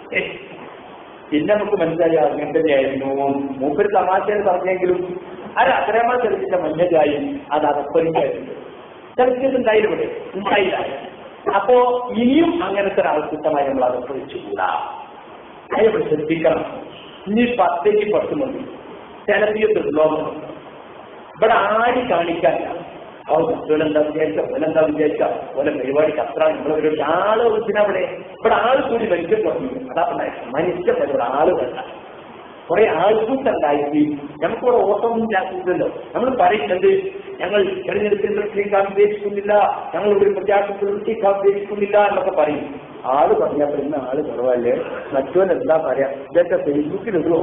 പിന്നെ നമുക്ക് മനസ്സിലായി അങ്ങനെ തന്നെയായിരുന്നു മൂപ്പര് തമാശയിൽ പറഞ്ഞെങ്കിലും അത് അത്രമാ ചെറുക്കിന്റെ മഞ്ഞജായി അത് അതപ്പരിക്കായിരുന്നു ചെറുക്കിയത് ഉണ്ടായില്ല ഇവിടെ ഉണ്ടായില്ല അപ്പോ ഇനിയും അങ്ങനത്തെ ഒരു ആൾക്കൂട്ടമായി നമ്മൾ അതപ്പറിച്ചുകൂടാ അതിനെ ശ്രദ്ധിക്കണം ഇനി പത്തേക്ക് പത്ത് മതി സെലഫിയത്ത് ലോകം ഇവിടെ ആടി കാണിക്കാൻ ഓ മറ്റോലെന്താ വിചാരിച്ച ഓലെന്താ വിചാരിച്ച ഓലെ പരിപാടിക്ക് അത്ര നമ്മളൊരു ആള് ഇതിനാ ഇവിടെ ഇവിടെ ആള് കൂടി മനുഷ്യൻ തുടങ്ങി അതാ ഉണ്ടായത് മനുഷ്യൻ ഇവിടെ ആള് വേണ്ട കുറെ ആൾക്കൂട്ടുണ്ടായി നമുക്കിവിടെ ഓട്ടമൊന്നും ഇല്ലാത്തല്ലോ നമ്മൾ പറയുന്നത് ഞങ്ങൾ തെരഞ്ഞെടുപ്പിൽ നിർത്തിക്കാൻ ഉദ്ദേശിക്കുന്നില്ല ഞങ്ങൾ ഒരു പ്രത്യാശത്തിൽ നിർത്തിക്കാൻ ഉദ്ദേശിക്കുന്നില്ല എന്നൊക്കെ പറയും ആള് പറഞ്ഞാൽ പിന്നെ ആള് കുറവല്ലേ മറ്റോൻ എന്താ പറയാ ഇതൊക്കെ ഫേസ്ബുക്കിലിടുവോ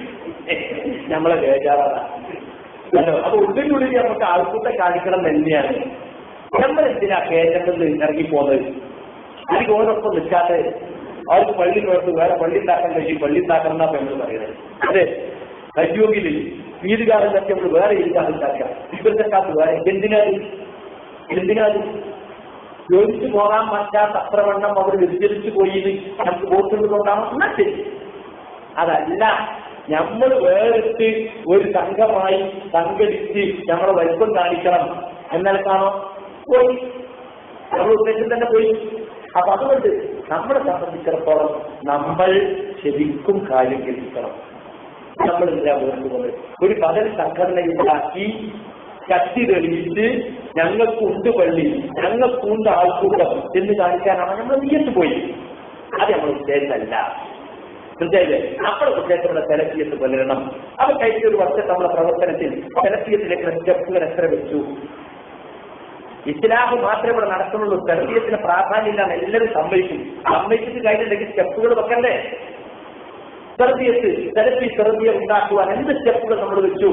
നമ്മളെ ബേജാറാണ് അല്ലോ അപ്പൊ ഉള്ളിനുള്ളിൽ നമുക്ക് ആൾക്കൂട്ടം കാണിക്കണം തന്നെയാണ് നമ്മൾ എന്തിനാ കേന്ദ്രത്തിൽ നിന്ന് ഇറങ്ങി പോകുന്നത് എനിക്ക് ഓരോപ്പം നിൽക്കാതെ അവർക്ക് പള്ളി പോയിട്ട് വേറെ പള്ളി ഉണ്ടാക്കാൻ കഴിയും പള്ളി ഉണ്ടാക്കണം എന്നാ നമ്മൾ പറയുന്നത് അതെ കയ്യൂങ്കിൽ വീടുകാരനൊക്കെ നമ്മൾ വേറെ ഇരുകാറുണ്ടാക്കാം ഇവരുടെക്കാത്ത് വേറെ എന്തിനാണ് എന്തിനാണ് യോജിച്ചു പോകാൻ പറ്റാത്ത അത്രവണ്ണം അവർ വ്യതിചരിച്ചു പോയി നമുക്ക് വോട്ടുള്ളതുകൊണ്ടാണ് എന്നാ ശരി അതല്ല നമ്മൾ വേറിട്ട് ഒരു സംഘമായി സംഘടിച്ച് നമ്മളെ വലിപ്പം കാണിക്കണം എന്നാൽക്കാണോ പോയി നമ്മൾ ഉദ്ദേശം തന്നെ പോയി അപ്പൊ അതുകൊണ്ട് നമ്മളെ സംബന്ധിച്ചിടത്തോളം നമ്മൾ ശരിക്കും കാര്യം ഗ്രഹിക്കണം നമ്മൾ എന്തിനാ വേണ്ടുന്നത് ഒരു ബദൽ സംഘടനയുണ്ടാക്കി കത്തി തെളിയിച്ച് ഞങ്ങൾക്കുണ്ട് പള്ളി ഞങ്ങൾക്കുണ്ട് ആൾക്കൂട്ടം എന്ന് കാണിക്കാനാണ് നമ്മൾ നീയത്ത് പോയി അത് നമ്മൾ ഉദ്ദേശമല്ല മനസ്സിലായില്ലേ നമ്മുടെ ഉദ്ദേശമുള്ള സെലഫിയത്ത് പുലരണം അപ്പൊ കഴിഞ്ഞ ഒരു വർഷത്തെ നമ്മുടെ പ്രവർത്തനത്തിൽ സെലഫിയത്തിലേക്ക് സ്റ്റെപ്പുകൾ എത്ര വെച്ചു ഇസ്ലാഹ് മാത്രമേ ഇവിടെ നടക്കുന്നുള്ളൂ സെലഫിയത്തിന് പ്രാധാന്യമില്ലാന്ന് എല്ലാവരും സമ്മതിക്കും സമ്മതിച്ചിട്ട് കഴിഞ്ഞിട്ടുണ്ടെങ്കിൽ സ്റ്റെപ്പുകൾ വെക്കണ്ടേ സെർബിയത്ത് സെലഫി സെർബിയ ഉണ്ടാക്കുവാൻ എന്ത് സ്റ്റെപ്പുകൾ നമ്മൾ വെച്ചു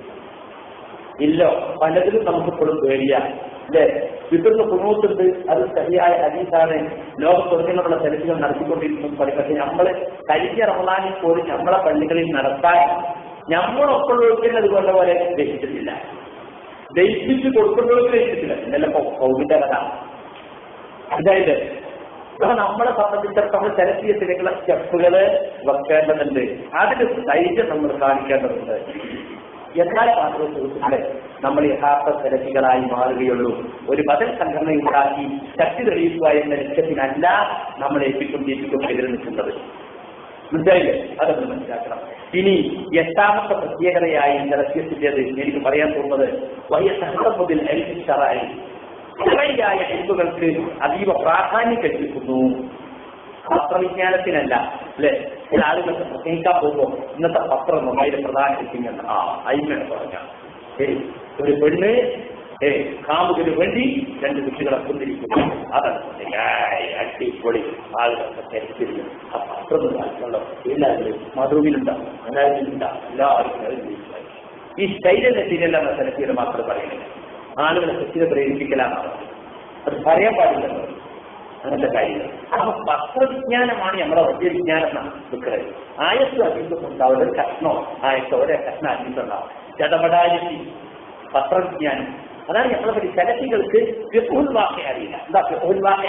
ഇല്ലോ പലതിലും നമുക്ക് ഇപ്പോഴും പേടിയ അല്ലെ വിട്ടുന്ന കുണൂത്തുണ്ട് അത് ശരിയായ ഹദീസാണ് ലോകത്തൊടുങ്ങിലുള്ള സെലഫികൾ നടത്തിക്കൊണ്ടിരിക്കുന്നു പറയും പക്ഷെ നമ്മള് കഴിഞ്ഞ റമദാനിൽ പോലും നമ്മളെ പള്ളികളിൽ നടത്താൻ നമ്മളൊപ്പുള്ളവർക്കുന്നത് കൊണ്ട് പോലെ ദഹിച്ചിട്ടില്ല ദഹിപ്പിച്ച് കൊടുക്കുന്നവർക്ക് ദഹിച്ചിട്ടില്ല ഇന്നലെ കൗമിന്റെ കഥ അതായത് അപ്പൊ നമ്മളെ സംബന്ധിച്ചിടത്തോളം സെലഫിയത്തിലേക്കുള്ള സ്റ്റെപ്പുകള് വെക്കേണ്ടതുണ്ട് അതിന് ധൈര്യം നമ്മൾ കാണിക്കേണ്ടതുണ്ട് എന്നാൽ മാത്രമേ സുഹൃത്തുക്കളെ നമ്മൾ യഥാർത്ഥ സെലഫികളായി മാറുകയുള്ളൂ ഒരു ബദൽ സംഘടന ഉണ്ടാക്കി ശക്തി തെളിയിക്കുക എന്ന ലക്ഷ്യത്തിനല്ല നമ്മൾ ഏറ്റിക്കൊണ്ടിരിക്കും എതിരെ നിൽക്കുന്നത് മനസ്സിലായില്ലേ അതൊന്ന് മനസ്സിലാക്കണം ഇനി എട്ടാമത്തെ പ്രത്യേകതയായി സെലഫ്യത്തിൻ്റെത് എനിക്ക് പറയാൻ തോന്നുന്നത് വലിയ സഹമുതിൽ ഷറായി ശറയായ ഹിന്ദുക്കൾക്ക് അതീവ പ്രാധാന്യം കൽപ്പിക്കുന്നു പത്രവിജ്ഞാനത്തിനല്ല അല്ലെ ചില ആളുകൾക്ക് പ്രസംഗിക്കാൻ പോകുമ്പോൾ ഇന്നത്തെ പത്രം അതിന്റെ പ്രധാന ലക്ഷ്യങ്ങൾ ആ അയിമയാണ് പറഞ്ഞ ഏയ് ഒരു പെണ്ണ് ഏ കാമുകന് വേണ്ടി രണ്ട് കുട്ടികളെ കൊണ്ടിരിക്കുന്നു അതാണ് ഏയ് അടിപൊളി ആളുകളൊക്കെ ധരിച്ചിരിക്കും ആ പത്രം വായിക്കണല്ലോ എല്ലാവരും മധുവിലുണ്ടാവും എല്ലാവരിലുണ്ടാവും എല്ലാവരും ഈ സ്റ്റൈലിന്റെ ശരിയല്ല സെലക്ട് മാത്രം പറയുന്നത് ആളുകളെ തെറ്റിനെ പ്രേരിപ്പിക്കലാണ് അത് പറയാൻ പാടില്ലല്ലോ അങ്ങനത്തെ കാര്യങ്ങൾ അപ്പൊ പത്രവിജ്ഞാനമാണ് നമ്മുടെ വലിയ വിജ്ഞാനം എന്നാണ് നിൽക്കുന്നത് ആയത്ത് അറിയുന്നുണ്ടാവും ഒരു കഷ്ണോ ആയത്തോ ഒരു കഷ്ണം അറിയുന്നുണ്ടാവും ചടപടാലിറ്റി പത്രവിജ്ഞാനം അതാണ് നമ്മളെ പറ്റി സെലഫികൾക്ക് ഫിഖുൽ വാക്യ അറിയില്ല എന്താ ഫിഖുൽ വാക്യ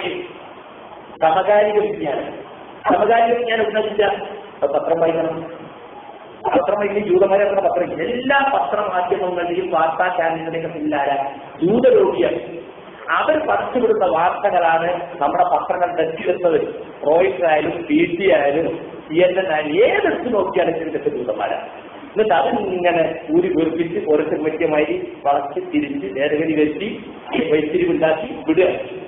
സമകാലിക വിജ്ഞാനം സമകാലിക വിജ്ഞാനം ഉന്നതില്ല അത് പത്രം വായിക്കണം പത്രം വായിക്കുന്ന ജൂതന്മാരെ പത്രം എല്ലാ പത്രമാധ്യമങ്ങളുടെയും വാർത്താ ചാനലുകളുടെയും പിന്നിലാരാ ജൂതരോഗിയാണ് അവർ പറിച്ചുവിടുന്ന വാർത്തകളാണ് നമ്മുടെ പത്രങ്ങൾ തെറ്റിയെടുത്തത് റോയിസ് ആയാലും പി ടി ആയാലും സി എൻ എൻ ആയാലും ഏതെടുത്ത് നോക്കിയാലും ഇതിന്റെ ദൂതന്മാരാണ് എന്നിട്ട് അതിങ്ങനെ ഊരി വീർപ്പിച്ച് ഓരോരുത്തർ വ്യക്തമായി വളച്ച് തിരിച്ച് നേരഗതി വെച്ച് വൈത്തിരിവുണ്ടാക്കി വിടുക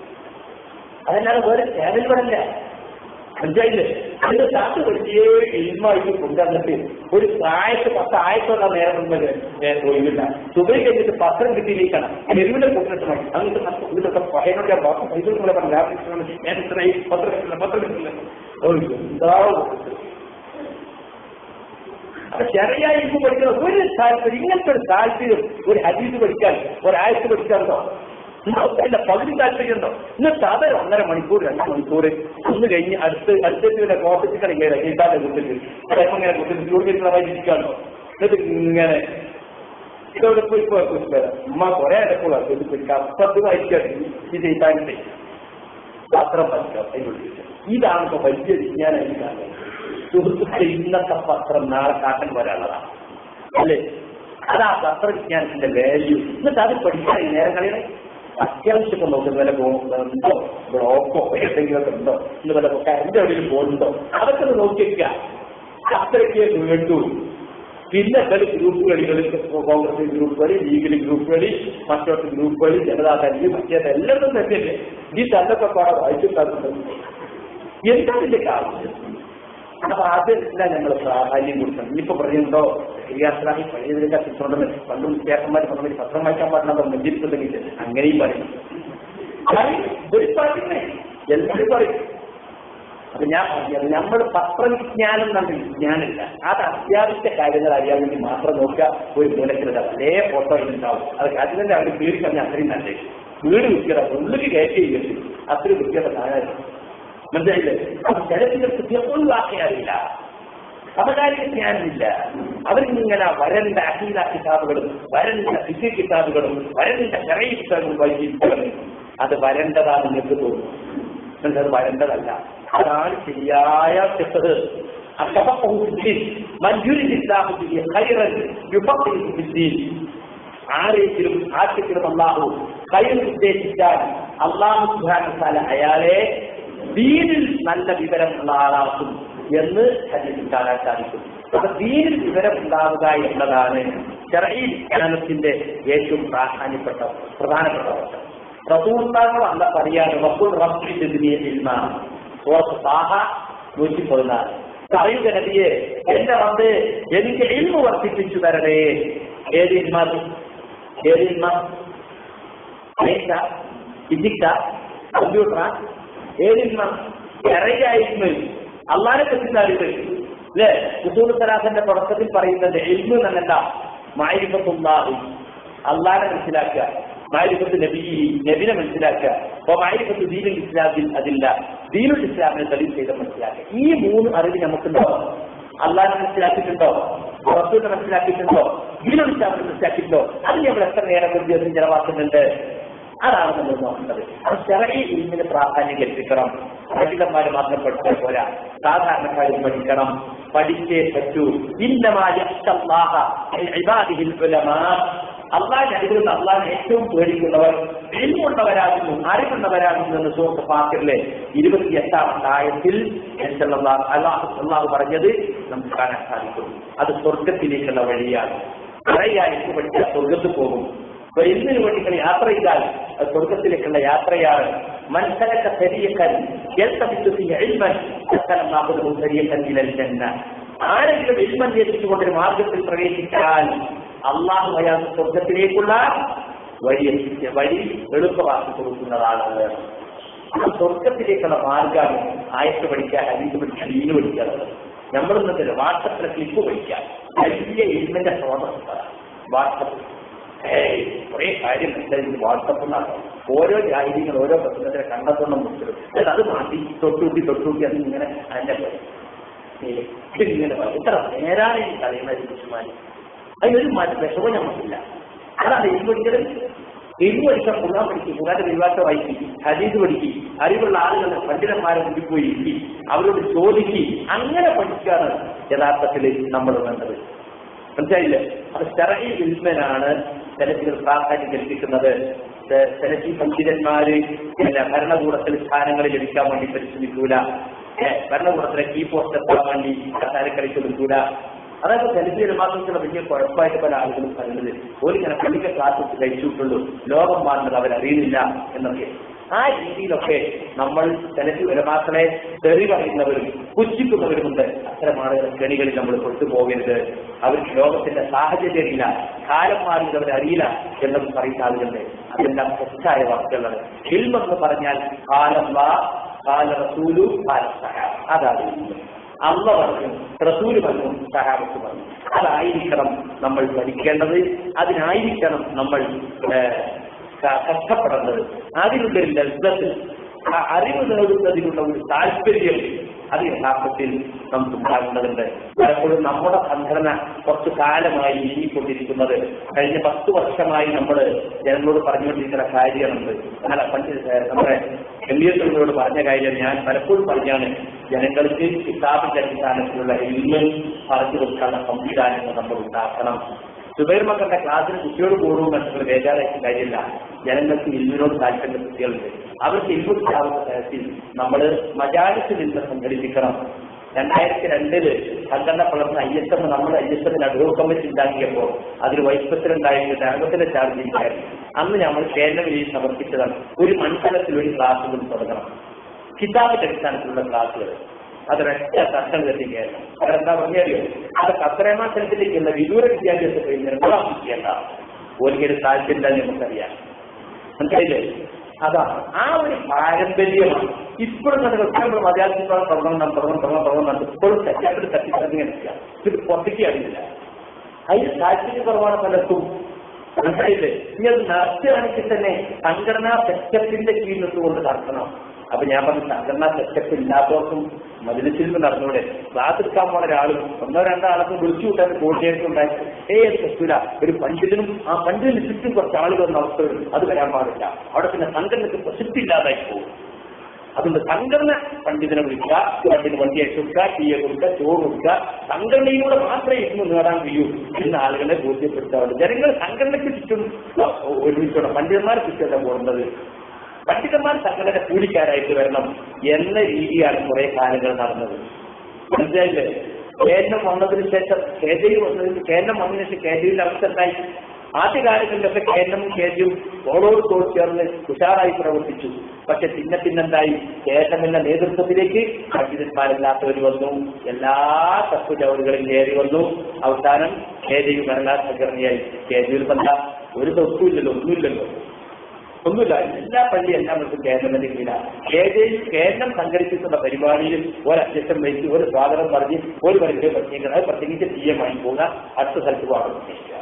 അതല്ലാതെ വേറെ ചാനലുകളല്ല മനസ്സിലായില്ലേ അതിന്റെ ചാട്ട് പഠിച്ചേ ഇൽമായിട്ട് കൊണ്ടുവന്നിട്ട് ഒരു ആയത്ത് പത്ത് ആയത്തുള്ള നേരം മുമ്പ് ഒഴിവില്ല സുബൈ കഴിഞ്ഞിട്ട് പത്രം കിട്ടിയിരിക്കണം എരുവിനെ കൊണ്ടിട്ട് മതി അങ്ങനത്തെ നഷ്ടം ഇതിലൊക്കെ പയ്യനോട് ഞാൻ പറഞ്ഞു പൈസ കൂടെ പറഞ്ഞു ഞാൻ ഇത്രയും പത്രം കിട്ടില്ല പത്രം കിട്ടില്ല ഓ എന്താ അപ്പൊ ശരിയായി ഇപ്പൊ പഠിക്കുന്ന ഒരു താല്പര്യം ഇങ്ങനത്തെ ഒരു താല്പര്യം ഒരു ഹദീസ് പഠിക്കാൻ ഒരാഴ്ച പഠിക്കാറുണ്ടോ ഇല്ല പകുതി താല്പര്യം ഉണ്ടോ എന്നിട്ട് അതൊരു ഒന്നര മണിക്കൂർ രണ്ട് മണിക്കൂർ ഒന്ന് കഴിഞ്ഞ് അടുത്ത് അടുത്തേക്ക് കോട്ടത്തിൽ കളിക്കുക ചെയ്താന്റെ കുട്ടിക്ക് ഇങ്ങനെ കുട്ടിക്ക് ചൂടിക്കുന്നതായി ഇരിക്കാണോ എന്നിട്ട് ഇങ്ങനെ ഇതോടെ പോയി ഉമ്മ കുറെ ഇടക്കുള്ള അപ്പത്ത് വായിക്കാണ് ഈ ചെയ്താൻ്റെ പത്രം പഠിക്കാം ഇതാണ് ഇപ്പൊ വലിയ വിജ്ഞാനം കാണുന്നത് സുഹൃത്തുക്കളെ ഇന്നത്തെ പത്രം നാളെ കാട്ടൻ വരാനുള്ളതാണ് അല്ലേ അതാ പത്രവിജ്ഞാനത്തിന്റെ വാല്യൂ എന്നിട്ട് അത് പഠിക്കാൻ ഈ നേരം കളയണേ അത്യാവശ്യം നോക്കുന്ന വല്ല ഉണ്ടോ ബ്ലോക്കോ എന്തെങ്കിലുമൊക്കെ ഉണ്ടോ ഇന്ന് വല്ല കറണ്ട് എവിടെയും പോകുന്നുണ്ടോ അതൊക്കെ ഒന്ന് നോക്കി വെക്കുക അത്രയ്ക്ക് വേണ്ടു പിന്നെ ചില ഗ്രൂപ്പ് കളികളിൽ കോൺഗ്രസ് ഗ്രൂപ്പ് കളി ലീഗിൽ ഗ്രൂപ്പ് കളി മറ്റോട്ട് ഗ്രൂപ്പ് കളി ജനതാ തല്ലി മറ്റേത് എല്ലായിടത്തും തന്നെയല്ലേ ഈ തല്ലൊക്കെ പാടെ വായിച്ചുണ്ടാക്കുന്നത് എന്താ ഇതിന്റെ ആവശ്യം അപ്പൊ അതെല്ലാം ഞങ്ങൾ പ്രാധാന്യം കൊടുക്കണം ഇനിയിപ്പോ പറയുന്നുണ്ടോ റിയാസ്ലാമി പഴയതിനെ കത്തിച്ചുകൊണ്ടെന്ന് പണ്ടും ചേട്ടന്മാർ പറഞ്ഞു പത്രം വായിക്കാൻ പാടില്ല മഞ്ചിരിക്കുന്നുണ്ടെങ്കിൽ അങ്ങനെയും പറയും പറയും. ഒരു പറയുന്നേ എല്ലാവരും പറയും അപ്പൊ ഞാൻ പറഞ്ഞത് നമ്മൾ പത്രവിജ്ഞാനം എന്ന വിജ്ഞാനമില്ല അത് അത്യാവശ്യ കാര്യങ്ങൾ അറിയാൻ വേണ്ടി മാത്രം നോക്കുക ഒരു മൂലത്തിലിട അതേ ഫോട്ടോ ഉണ്ടാവും അത് അതിനെ അവർ വീട് കഴിഞ്ഞാൽ അത്രയും നല്ലത് വീട് വിൽക്കുക ഉള്ളിൽ കയറ്റി ചെയ്യരുത് അത്രയും വൃത്തിയുടെ സാധനം മനസ്സിലായില്ലേ അപ്പൊ ചിലർക്ക് എപ്പോഴും വാക്കയാറില്ല അപകാരിക ജ്ഞാനമില്ല അവരിങ്ങനെ വരണ്ട അഖീല കിതാബുകളും വരണ്ട ഫിസി കിതാബുകളും വരണ്ട ചെറിയ കിതാബുകളും വായിച്ചിരിക്കുന്നത് അത് വരണ്ടതാണ് നിങ്ങൾക്ക് തോന്നുന്നു പക്ഷെ അത് വരേണ്ടതല്ല അതാണ് ശരിയായ ഫിഖ് അത്തഫഖഹു ഫിദ്ദീൻ മൻ യുരിദ് ഇസ്ലാഹു ബിഹി ഖൈറൻ യുഫഖിഹു ഫിദ്ദീൻ ആരെങ്കിലും ആർക്കെങ്കിലും അള്ളാഹു കയ്യിൽ ഉദ്ദേശിച്ചാൽ അള്ളാഹു സുബ്ഹാനഹു വ തആല അയാളെ ദീനിൽ നല്ല വിവരമുള്ള ആളാക്കും എന്ന് ഹദീസിൽ കാണാൻ സാധിക്കും അപ്പൊ ദീനിൽ വിവരം ഉണ്ടാവുക എന്നതാണ് ചെറിയ ജ്ഞാനത്തിന്റെ ഏറ്റവും പ്രാധാന്യപ്പെട്ട പ്രധാനപ്പെട്ട വശം റസൂർത്താങ്ങൾ അല്ല പറയാണ് റസൂൽ റബ്ബി ദിനിയ ഇൽമ സൂറത്ത് സാഹ നൂറ്റി പതിനാല് പറയുക നബിയെ എന്റെ റബ്ബ് എനിക്ക് ഇൽമ വർദ്ധിപ്പിച്ചു തരണേ ഏത് ഇൽമ അത്? ഏത് ഇൽമ അയച്ച ഫിസിക്ക കമ്പ്യൂട്ടർ ഏത് ഇൽമ ഇറയായിരുന്നു അള്ളാനെ പറ്റിച്ചാലിത് അല്ലേ ഉസൂൽ സലാഖന്റെ തുടക്കത്തിൽ പറയുന്നത് ഇൽമു എന്നല്ല മാരിഫത്തുള്ളാഹി അള്ളാനെ മനസ്സിലാക്കുക മാരിഫത്ത് നബി നബിനെ മനസ്സിലാക്കുക അപ്പൊ മാരിഫത്ത് ദീനുൽ ഇസ്ലാമിൽ അതില്ല ദീനുൽ ഇസ്ലാമിനെ തെളിവ് ചെയ്ത് മനസ്സിലാക്കുക ഈ മൂന്ന് അറിവ് നമുക്കുണ്ടോ അള്ളാഹിനെ മനസ്സിലാക്കിയിട്ടുണ്ടോ റസൂലിനെ മനസ്സിലാക്കിയിട്ടുണ്ടോ ദീനുൽ ഇസ്ലാമിനെ മനസ്സിലാക്കിയിട്ടുണ്ടോ അത് നമ്മൾ എത്ര നേരം ഒരു ദിവസം ചെലവാക്കുന്നുണ്ട് അതാണ് നമ്മൾ നോക്കേണ്ടത് അത് ചെറിയ ഇൽമിന് പ്രാധാന്യം കൽപ്പിക്കണം പണ്ഡിതന്മാര് മാത്രം പഠിച്ചാൽ പോരാ സാധാരണക്കാരും പഠിക്കണം പഠിച്ചേ പറ്റൂ അള്ളാഹിനെ അറിവുള്ള അള്ളാഹിനെ ഏറ്റവും പേടിക്കുന്നവർ എൽമുള്ളവരാകുന്നു അറിവുള്ളവരാകുന്നു എന്ന് സുഹൃത്ത് ഫാത്തിറിലെ ഇരുപത്തി എട്ടാമത്തെ ആയത്തിൽ അള്ളാഹു അള്ളാഹു പറഞ്ഞത് നമുക്ക് കാണാൻ സാധിക്കും അത് സ്വർഗത്തിലേക്കുള്ള വഴിയാണ് കുറേയായിട്ട് പഠിച്ചാൽ സ്വർഗത്ത് പോകും അപ്പൊ എന്തിനു വേണ്ടി നിങ്ങൾ യാത്ര ചെയ്താൽ അത് സ്വർഗത്തിലേക്കുള്ള യാത്രയാണ് മനസ്സിലൊക്കെ ശരീരക്കൻ ആരെങ്കിലും ഇൽമൻ എത്തിച്ചുകൊണ്ടൊരു മാർഗത്തിൽ പ്രവേശിച്ചാൽ അള്ളാഹു അയാൾക്ക് സ്വർഗത്തിലേക്കുള്ള വഴി എത്തിച്ച് വഴി എളുപ്പമാക്കി കൊടുക്കുന്നതാണ് ആ സ്വർഗത്തിലേക്കുള്ള മാർഗമാണ് ആയത്ത് പഠിക്കുക ഹരീത് പഠിക്കുക ദീന് പഠിക്കുക നമ്മൾ ഇന്നത്തെ വാട്സപ്പിലെ ക്ലിപ്പ് പഠിക്കുക വലിയ ഇൽമിന്റെ സ്രോതസ് വാട്സപ്പ് കുറെ കാര്യം മനസ്സിലാക്കി വാട്സപ്പ് എന്നാണ് ഓരോ ജാഹിര്യങ്ങൾ ഓരോ പ്രശ്നത്തിനെ കണ്ടെത്തണം മുറിച്ചത് അത് മാറ്റി തൊട്ടുകൂട്ടി തൊട്ടുകൂട്ടി അത് ഇങ്ങനെ അതിന്റെ ഇതിങ്ങനെ ഇത്ര നേരാണ് ഈ കളയുന്ന പുരുഷന്മാർ അതിനൊരു മാറ്റം വിഷമം നമുക്കില്ല അതാണ് എഴുതി പഠിക്കൽ എഴുതി പഠിക്കാൻ ഖുർആൻ പഠിക്കും ഖുർആന്റെ വിവാഹത്തെ വായിക്കും ഹദീസ് പഠിക്കും അറിവുള്ള ആളുകളെ പണ്ഡിതന്മാരെ മുമ്പിൽ പോയി ഇരുത്തി അവരോട് ചോദിക്കി അങ്ങനെ പഠിക്കാണ് യഥാർത്ഥത്തിൽ നമ്മൾ വേണ്ടത് മനസ്സിലായില്ലേ അത് ചെറിയ വിൽമനാണ് സെലഫികൾ പ്രാധാന്യം കൽപ്പിക്കുന്നത് സെലഫി പണ്ഡിതന്മാര് പിന്നെ ഭരണകൂടത്തിൽ സ്ഥാനങ്ങൾ ലഭിക്കാൻ വേണ്ടി പരിശ്രമിക്കൂല ഭരണകൂടത്തിലെ കീ പോസ്റ്റ് എത്താൻ വേണ്ടി കസാരക്കളി കൊടുക്കൂല അതൊക്കെ സെലഫിയുടെ മാത്രത്തിലുള്ള വലിയ കുഴപ്പമായിട്ട് പല ആളുകളും പറയുന്നത് ഒരു പള്ളിക്ക ക്ലാസ് കഴിച്ചിട്ടുള്ളൂ ലോകം മാറുന്നത് അവരറിയുന്നില്ല എന്നൊക്കെ ആ രീതിയിലൊക്കെ നമ്മൾ സെലഫി ഉലമാക്കളെ തെറി പറയുന്നവരും പുച്ഛിക്കുന്നവരുമുണ്ട് അത്തരം ആളുകൾ കെണികളിൽ നമ്മൾ കൊണ്ടുപോകരുത് അവർക്ക് ലോകത്തിന്റെ സാഹചര്യമില്ല കാലം മാറിയത് അവരറിയില്ല എന്നൊക്കെ പറയുന്ന ആളുകളുണ്ട് അതെല്ലാം തെറ്റായ വാക്കുകളാണ് ഇൽമെന്ന് പറഞ്ഞാൽ കാലം വാ കാല റസൂലു കാല സഹാബ അതാണ് ഇൽമ്. അള്ള പറഞ്ഞു റസൂല് പറഞ്ഞു സഹാബത്ത് പറഞ്ഞു അതായിരിക്കണം നമ്മൾ പഠിക്കേണ്ടത് അതിനായിരിക്കണം നമ്മൾ ഏഹ്, ക- കഷ്ടപ്പെടേണ്ടത് അതിനുള്ള ഒരു ലബ്ധത്തിൽ ആ അറിവ് നേടുന്നതിനുള്ള ഒരു താല്പര്യം അത് യഥാർത്ഥത്തിൽ നമുക്ക് ഉണ്ടാകുന്നതുണ്ട് പലപ്പോഴും നമ്മുടെ സംഘടന കുറച്ചു കാലമായി നീങ്ങിക്കൊണ്ടിരിക്കുന്നത് കഴിഞ്ഞ പത്ത് വർഷമായി നമ്മൾ ജനങ്ങളോട് പറഞ്ഞുകൊണ്ടിരിക്കുന്ന കാര്യമുണ്ട് അല്ല പണ്ട് നമ്മുടെ എം ബി എസ് പറഞ്ഞ കാര്യം ഞാൻ പലപ്പോഴും പറഞ്ഞാണ് ജനങ്ങൾക്ക് കിതാബിന്റെ അടിസ്ഥാനത്തിലുള്ള ഇൽമ് പറഞ്ഞു കൊടുക്കാനുള്ള സംവിധാനങ്ങൾ നമ്മൾ ഉണ്ടാക്കണം സുബൈർ മക്കളുടെ ക്ലാസ്സിൽ കുട്ടിയോട് കൂടുമ്പോൾ മറ്റുള്ള ബേജാറായിട്ട് കാര്യമില്ല ജനങ്ങൾക്ക് ഇൽമിനോട് താല്പര്യം കുട്ടികളുണ്ട് അവർക്ക് ഇൽമിട്ടാവുന്ന തരത്തിൽ നമ്മൾ മജാലിസിൽ നിന്ന് സംഘടിപ്പിക്കണം രണ്ടായിരത്തി രണ്ടില് സംഘടന വളർന്ന ഐ എസ് എം നമ്മൾ ഐ എസ് എമ്മിന് അഡ്വോ കമ്മിറ്റി ഉണ്ടാക്കിയപ്പോൾ അതിൽ വൈസ് പ്രസിഡന്റ് ഉണ്ടായിരുന്നു രാഗത്തിന്റെ ചാർജ് ചെയ്യായിരുന്നു അന്ന് നമ്മൾ കേരളവിലയിൽ സമർപ്പിച്ചതാണ് ഒരു മൺതലത്തിൽ ഒരു ക്ലാസ്സുകൾ തുടങ്ങണം കിതാബിന്റെ അടിസ്ഥാനത്തിലുള്ള ക്ലാസ്സുകൾ അതൊരൊറ്റ തട്ടം കെട്ടിക്കായിരുന്നു അതെന്താ പറഞ്ഞാലോ അത് കത്രേമാ തലത്തിലേക്കുള്ള വിദൂര വിദ്യാഭ്യാസ കഴിഞ്ഞാൽ ചെയ്യേണ്ട ഒരിക്കലും താല്പര്യം നമുക്കറിയാം മനസ്സിലായില്ലേ അതാണ് ആ ഒരു പാരമ്പര്യമാണ് ഇപ്പോഴും നമ്മൾ നമ്മൾ മലയാളത്തിൽ തുടങ്ങണം തുടങ്ങണം തുടങ്ങണം തുടങ്ങണം ഇപ്പോഴും തെറ്റായിട്ട് തട്ടിത്തന്നെ നിൽക്കുക ഇത് പുറത്തേക്ക് അറിയില്ല അതിന് താല്പര്യ കുറവാണ് പലർക്കും മനസ്സിലായില്ലേ ഇനി അത് നടത്തുകയാണെങ്കിൽ തന്നെ സംഘടനാ സെറ്റപ്പിന്റെ കീഴിൽ നിന്നുകൊണ്ട് നടത്തണം അപ്പൊ ഞാൻ പറഞ്ഞു സംഘടനാ സെറ്റപ്പ് ഇല്ലാത്തവർക്കും മജിലിസിൽ നിന്ന് നടന്നൂടെ ക്ലാസ് എടുക്കാൻ പോണ ഒരാളും ഒന്നോ രണ്ടോ ആളൊക്കെ വിളിച്ചു കൂട്ടാൻ കോർഡിനേറ്റർ ഉണ്ടായി ഏ അത് പറ്റൂല ഒരു പണ്ഡിതനും ആ പണ്ഡിതന് ചുറ്റും കുറച്ച് ആളുകൾ എന്ന അവസ്ഥ വരും അത് വരാൻ പാടില്ല അവിടെ പിന്നെ സംഘടനക്ക് പ്രസക്തി ഇല്ലാതായി പോകും അതുകൊണ്ട് സംഘടന പണ്ഡിതനെ വിളിക്കുക പണ്ഡിതന് വണ്ടി അയച്ചു കൊടുക്കുക ടീയെ കൊടുക്കുക ചോറ് കൊടുക്കുക സംഘടനയിലൂടെ മാത്രമേ ഇന്ന് നേടാൻ കഴിയൂ എന്ന് ആളുകളെ ബോധ്യപ്പെടുത്താറുണ്ട് ജനങ്ങൾ സംഘടനയ്ക്ക് ചുറ്റും ഒരുമിച്ചോണം പണ്ഡിതന്മാരെ ചുറ്റല്ല പോകുന്നത് പണ്ഡിതന്മാർ സംഘടന കൂലിക്കാരായിട്ട് വരണം എന്ന രീതിയാണ് കുറെ കാലങ്ങൾ നടന്നത് മനസ്സിലായില്ലേ കേന്ദ്രം വന്നതിന് ശേഷം കേജയിൽ വന്നതിന് കേന്ദ്രം വന്നതിന് ശേഷം കേജയിൽ അവസ്ഥ ഉണ്ടായി ആദ്യ കാലങ്ങളിലൊക്കെ കേന്ദ്രവും കേന്ദ്രവും തോളോട് തോൾ ചേർന്ന് ഉഷാറായി പ്രവർത്തിച്ചു പക്ഷെ പിന്നെ പിന്നെന്തായി കേന്ദ്രമെന്ന നേതൃത്വത്തിലേക്ക് പണ്ഡിതന്മാരില്ലാത്തവർ വന്നു എല്ലാ തത്വചവറുകളിൽ കയറി വന്നു അവസാനം കേജയു ഭരണ സംഘടനയായി കേജയിൽ ബന്ധ ഒരു തൊട്ടുമില്ലല്ലോ ഒന്നുമില്ലല്ലോ ഒന്നുമില്ല എല്ലാ പള്ളി എല്ലാം നമുക്ക് കേന്ദ്രത്തിന്റെ കീഴിലാണ് കേരളയിൽ കേന്ദ്രം സംഘടിപ്പിക്കുന്ന പരിപാടിയിൽ ഒരു അധ്യക്ഷൻ വഹിച്ച് ഒരു സ്വാഗതം പറഞ്ഞ് ഒരു പരിചയം പ്രത്യേകിക്കണം അത് പ്രത്യേകിച്ച് തീയെ വാങ്ങി പോകുക അടുത്ത സ്ഥലത്ത് പോകാൻ പ്രത്യേകിക്കുക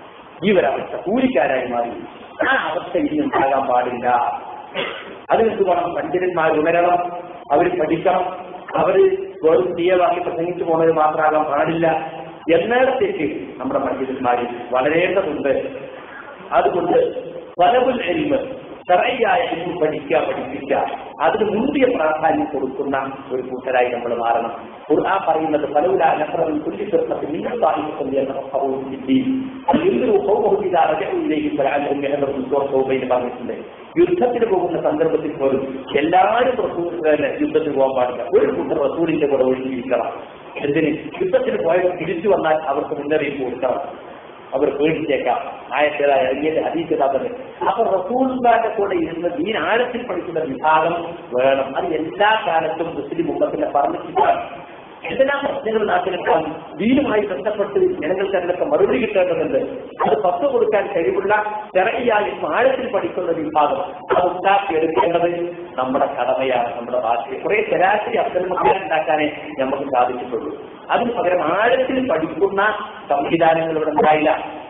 ഈ ഒരവസ്ഥ കൂലിക്കാരായി മാറി ആ അവസ്ഥ ഇനി ഉണ്ടാകാൻ പാടില്ല അതിനെന്ത് വേണം പണ്ഡിതന്മാർ ഉണരണം അവർ പഠിക്കണം അവർ വെറും തീയെ വാങ്ങി പ്രസംഗിച്ചു പോകുന്നത് മാത്രമാകാൻ പാടില്ല എന്നിടത്തേക്ക് നമ്മുടെ പണ്ഡിതന്മാർ വളരേണ്ടതുണ്ട് അതുകൊണ്ട് വലവുൽ എൽമ് ശറയ്യായ എൽമ് പഠിക്കുക പഠിപ്പിക്കുക അതിന് മുന്തിയ പ്രാധാന്യം കൊടുക്കുന്ന ഒരു കൂട്ടരായി നമ്മൾ മാറണം ഖുർആൻ പറയുന്നത് ഫലവുല നഫറമിൻ കുല്ലി ഫിർഖത്തിൻ മിൻ ത്വായിഫത്തിൻ ലിയതഫഖഹു ഫിദ്ദീൻ അലിൻദിറു ഖൗമഹു ഇദാ റജഉ ഇലൈഹി ഫലഅല്ലഹും യഹ്ദറുൻ സൂറത്ത് തൗബയിൽ പറഞ്ഞിട്ടുണ്ട് യുദ്ധത്തിന് പോകുന്ന സന്ദർഭത്തിൽ പോലും എല്ലാവരും റസൂൽ തന്നെ യുദ്ധത്തിന് പോകാൻ പാടില്ല ഒരു കൂട്ടർ റസൂലിന്റെ കൂടെ ഒഴിഞ്ഞിരിക്കണം എന്തിന് യുദ്ധത്തിന് പോയവർ തിരിച്ചു വന്നാൽ അവർക്ക് മുന്നറിയിപ്പ് കൊടുക്കണം അവർ പേടിച്ചേക്കാം ആയത്തേതായ അല്ലെങ്കിൽ അതീതതാപന് അപ്പൊ റസൂൽമാരുടെ കൂടെ ഇരുന്ന് ദീൻ ആഴത്തിൽ പഠിക്കുന്ന വിഭാഗം വേണം അത് എല്ലാ കാലത്തും മുസ്ലിം ഉമ്മത്തിനെ പറഞ്ഞിട്ടില്ല എന്തെല്ലാം പ്രശ്നങ്ങൾ നാട്ടിലെത്താൻ ദീനുമായി ബന്ധപ്പെട്ട് ജനങ്ങൾക്ക് അതിനൊക്കെ മറുപടി കിട്ടേണ്ടതുണ്ട് അത് പത്ത് കൊടുക്കാൻ കഴിവുള്ള ചെറിയായി ആഴത്തിൽ പഠിക്കുന്ന വിഭാഗം അത് ഉണ്ടാക്കിയെടുക്കേണ്ടത് നമ്മുടെ കടമയാണ് നമ്മുടെ ഭാഷയെ കുറെ ശരാശരി അബ്ദുൽ ഉണ്ടാക്കാനേ നമുക്ക് സാധിച്ചിട്ടുള്ളൂ അതിന് പകരം ആഴത്തിൽ പഠിക്കുന്ന സംവിധാനങ്ങൾ ഇവിടെ ഉണ്ടായില്ല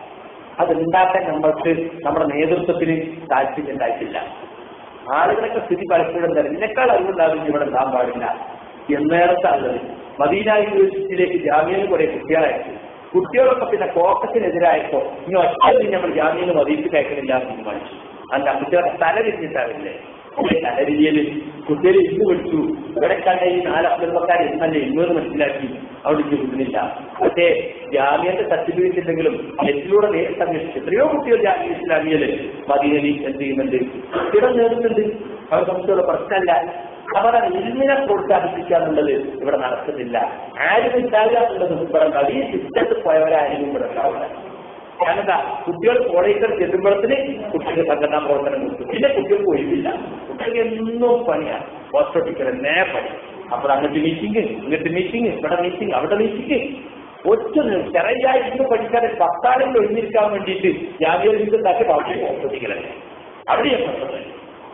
അത് ഉണ്ടാക്കാൻ നമ്മൾക്ക് നമ്മുടെ നേതൃത്വത്തിന് താല്പര്യം ഉണ്ടായിട്ടില്ല ആളുകളൊക്കെ സ്ഥിതി പലപ്പോഴും തരും ഇതിനേക്കാൾ അറിവുണ്ടാകും ഇവിടെ ഉണ്ടാകാൻ പാടില്ല എന്നേറത്താണ് മദീന യൂണിവേഴ്സിറ്റിയിലേക്ക് ജാമ്യന് കുറെ കുട്ടികളായിട്ട് കുട്ടികളൊക്കെ പിന്നെ കോക്കത്തിനെതിരായപ്പോ ഇനി ഒറ്റ നമ്മൾ ജാമ്യന് മദീക്ക് കയക്കണില്ല എന്ന് തീരുമാനിച്ചു അല്ല കുട്ടികളെ തല തിരിഞ്ഞിട്ടാവില്ലേ തലരിയല് കുട്ടികൾ ഇന്ന് പഠിച്ചു ഇവിടെ കണ്ട ഈ നാല് അബ്ദുൾക്കാർ ഇന്നല്ലേ ഇന്നത് മനസ്സിലാക്കി അവിടെ കിട്ടുന്നില്ല പക്ഷേ ജാമ്യന്റെ സർട്ടിഫിക്കറ്റ് ഉണ്ടെങ്കിലും നെറ്റിലൂടെ നേരിട്ട് അന്വേഷിച്ചു എത്രയോ കുട്ടികൾ ജാമ്യ ഇസ്ലാമിയല് മദീനലി എന്ത് ചെയ്യുന്നുണ്ട് കുട്ടികൾ നേടുന്നുണ്ട് അവർ സംബന്ധിച്ചുള്ള പ്രശ്നമല്ല അവരെ ഇൽമിനെ പ്രോത്സാഹിപ്പിക്കുക എന്നുള്ളത് ഇവിടെ നടക്കുന്നില്ല ആരും ഉണ്ടാകുക എന്നുള്ളത് ഇവിടെ ഉണ്ടാവും ഈ സിസ്റ്റത്തിൽ പോയവരാരും ഇവിടെ ഉണ്ടാവില്ല ഞാനെന്താ കുട്ടികൾ കോളേജിൽ ചെല്ലുമ്പോഴത്തിന് കുട്ടികൾ സംഘടനാ പ്രവർത്തനം കൊടുത്തു പിന്നെ കുട്ടികൾക്ക് ഒഴിവില്ല കുട്ടികൾക്ക് എന്നും പണിയാണ് പോസ്റ്റോട്ടിക്കൽ എന്നേ പണി അപ്പോൾ അങ്ങോട്ട് മീറ്റിംഗ് ഇങ്ങോട്ട് മീറ്റിംഗ് ഇവിടെ മീറ്റിംഗ് അവിടെ മീറ്റിംഗ് ഒറ്റ ചെറിയായി ഇന്ന് പഠിക്കാൻ പത്താളിൽ ഒഴിഞ്ഞിരിക്കാൻ വേണ്ടിയിട്ട് ജാമ്യ ഉണ്ടാക്കി ബാക്കി പോസ്റ്റോട്ടിക്കലല്ലേ അവിടെയാണ് പ്രശ്നം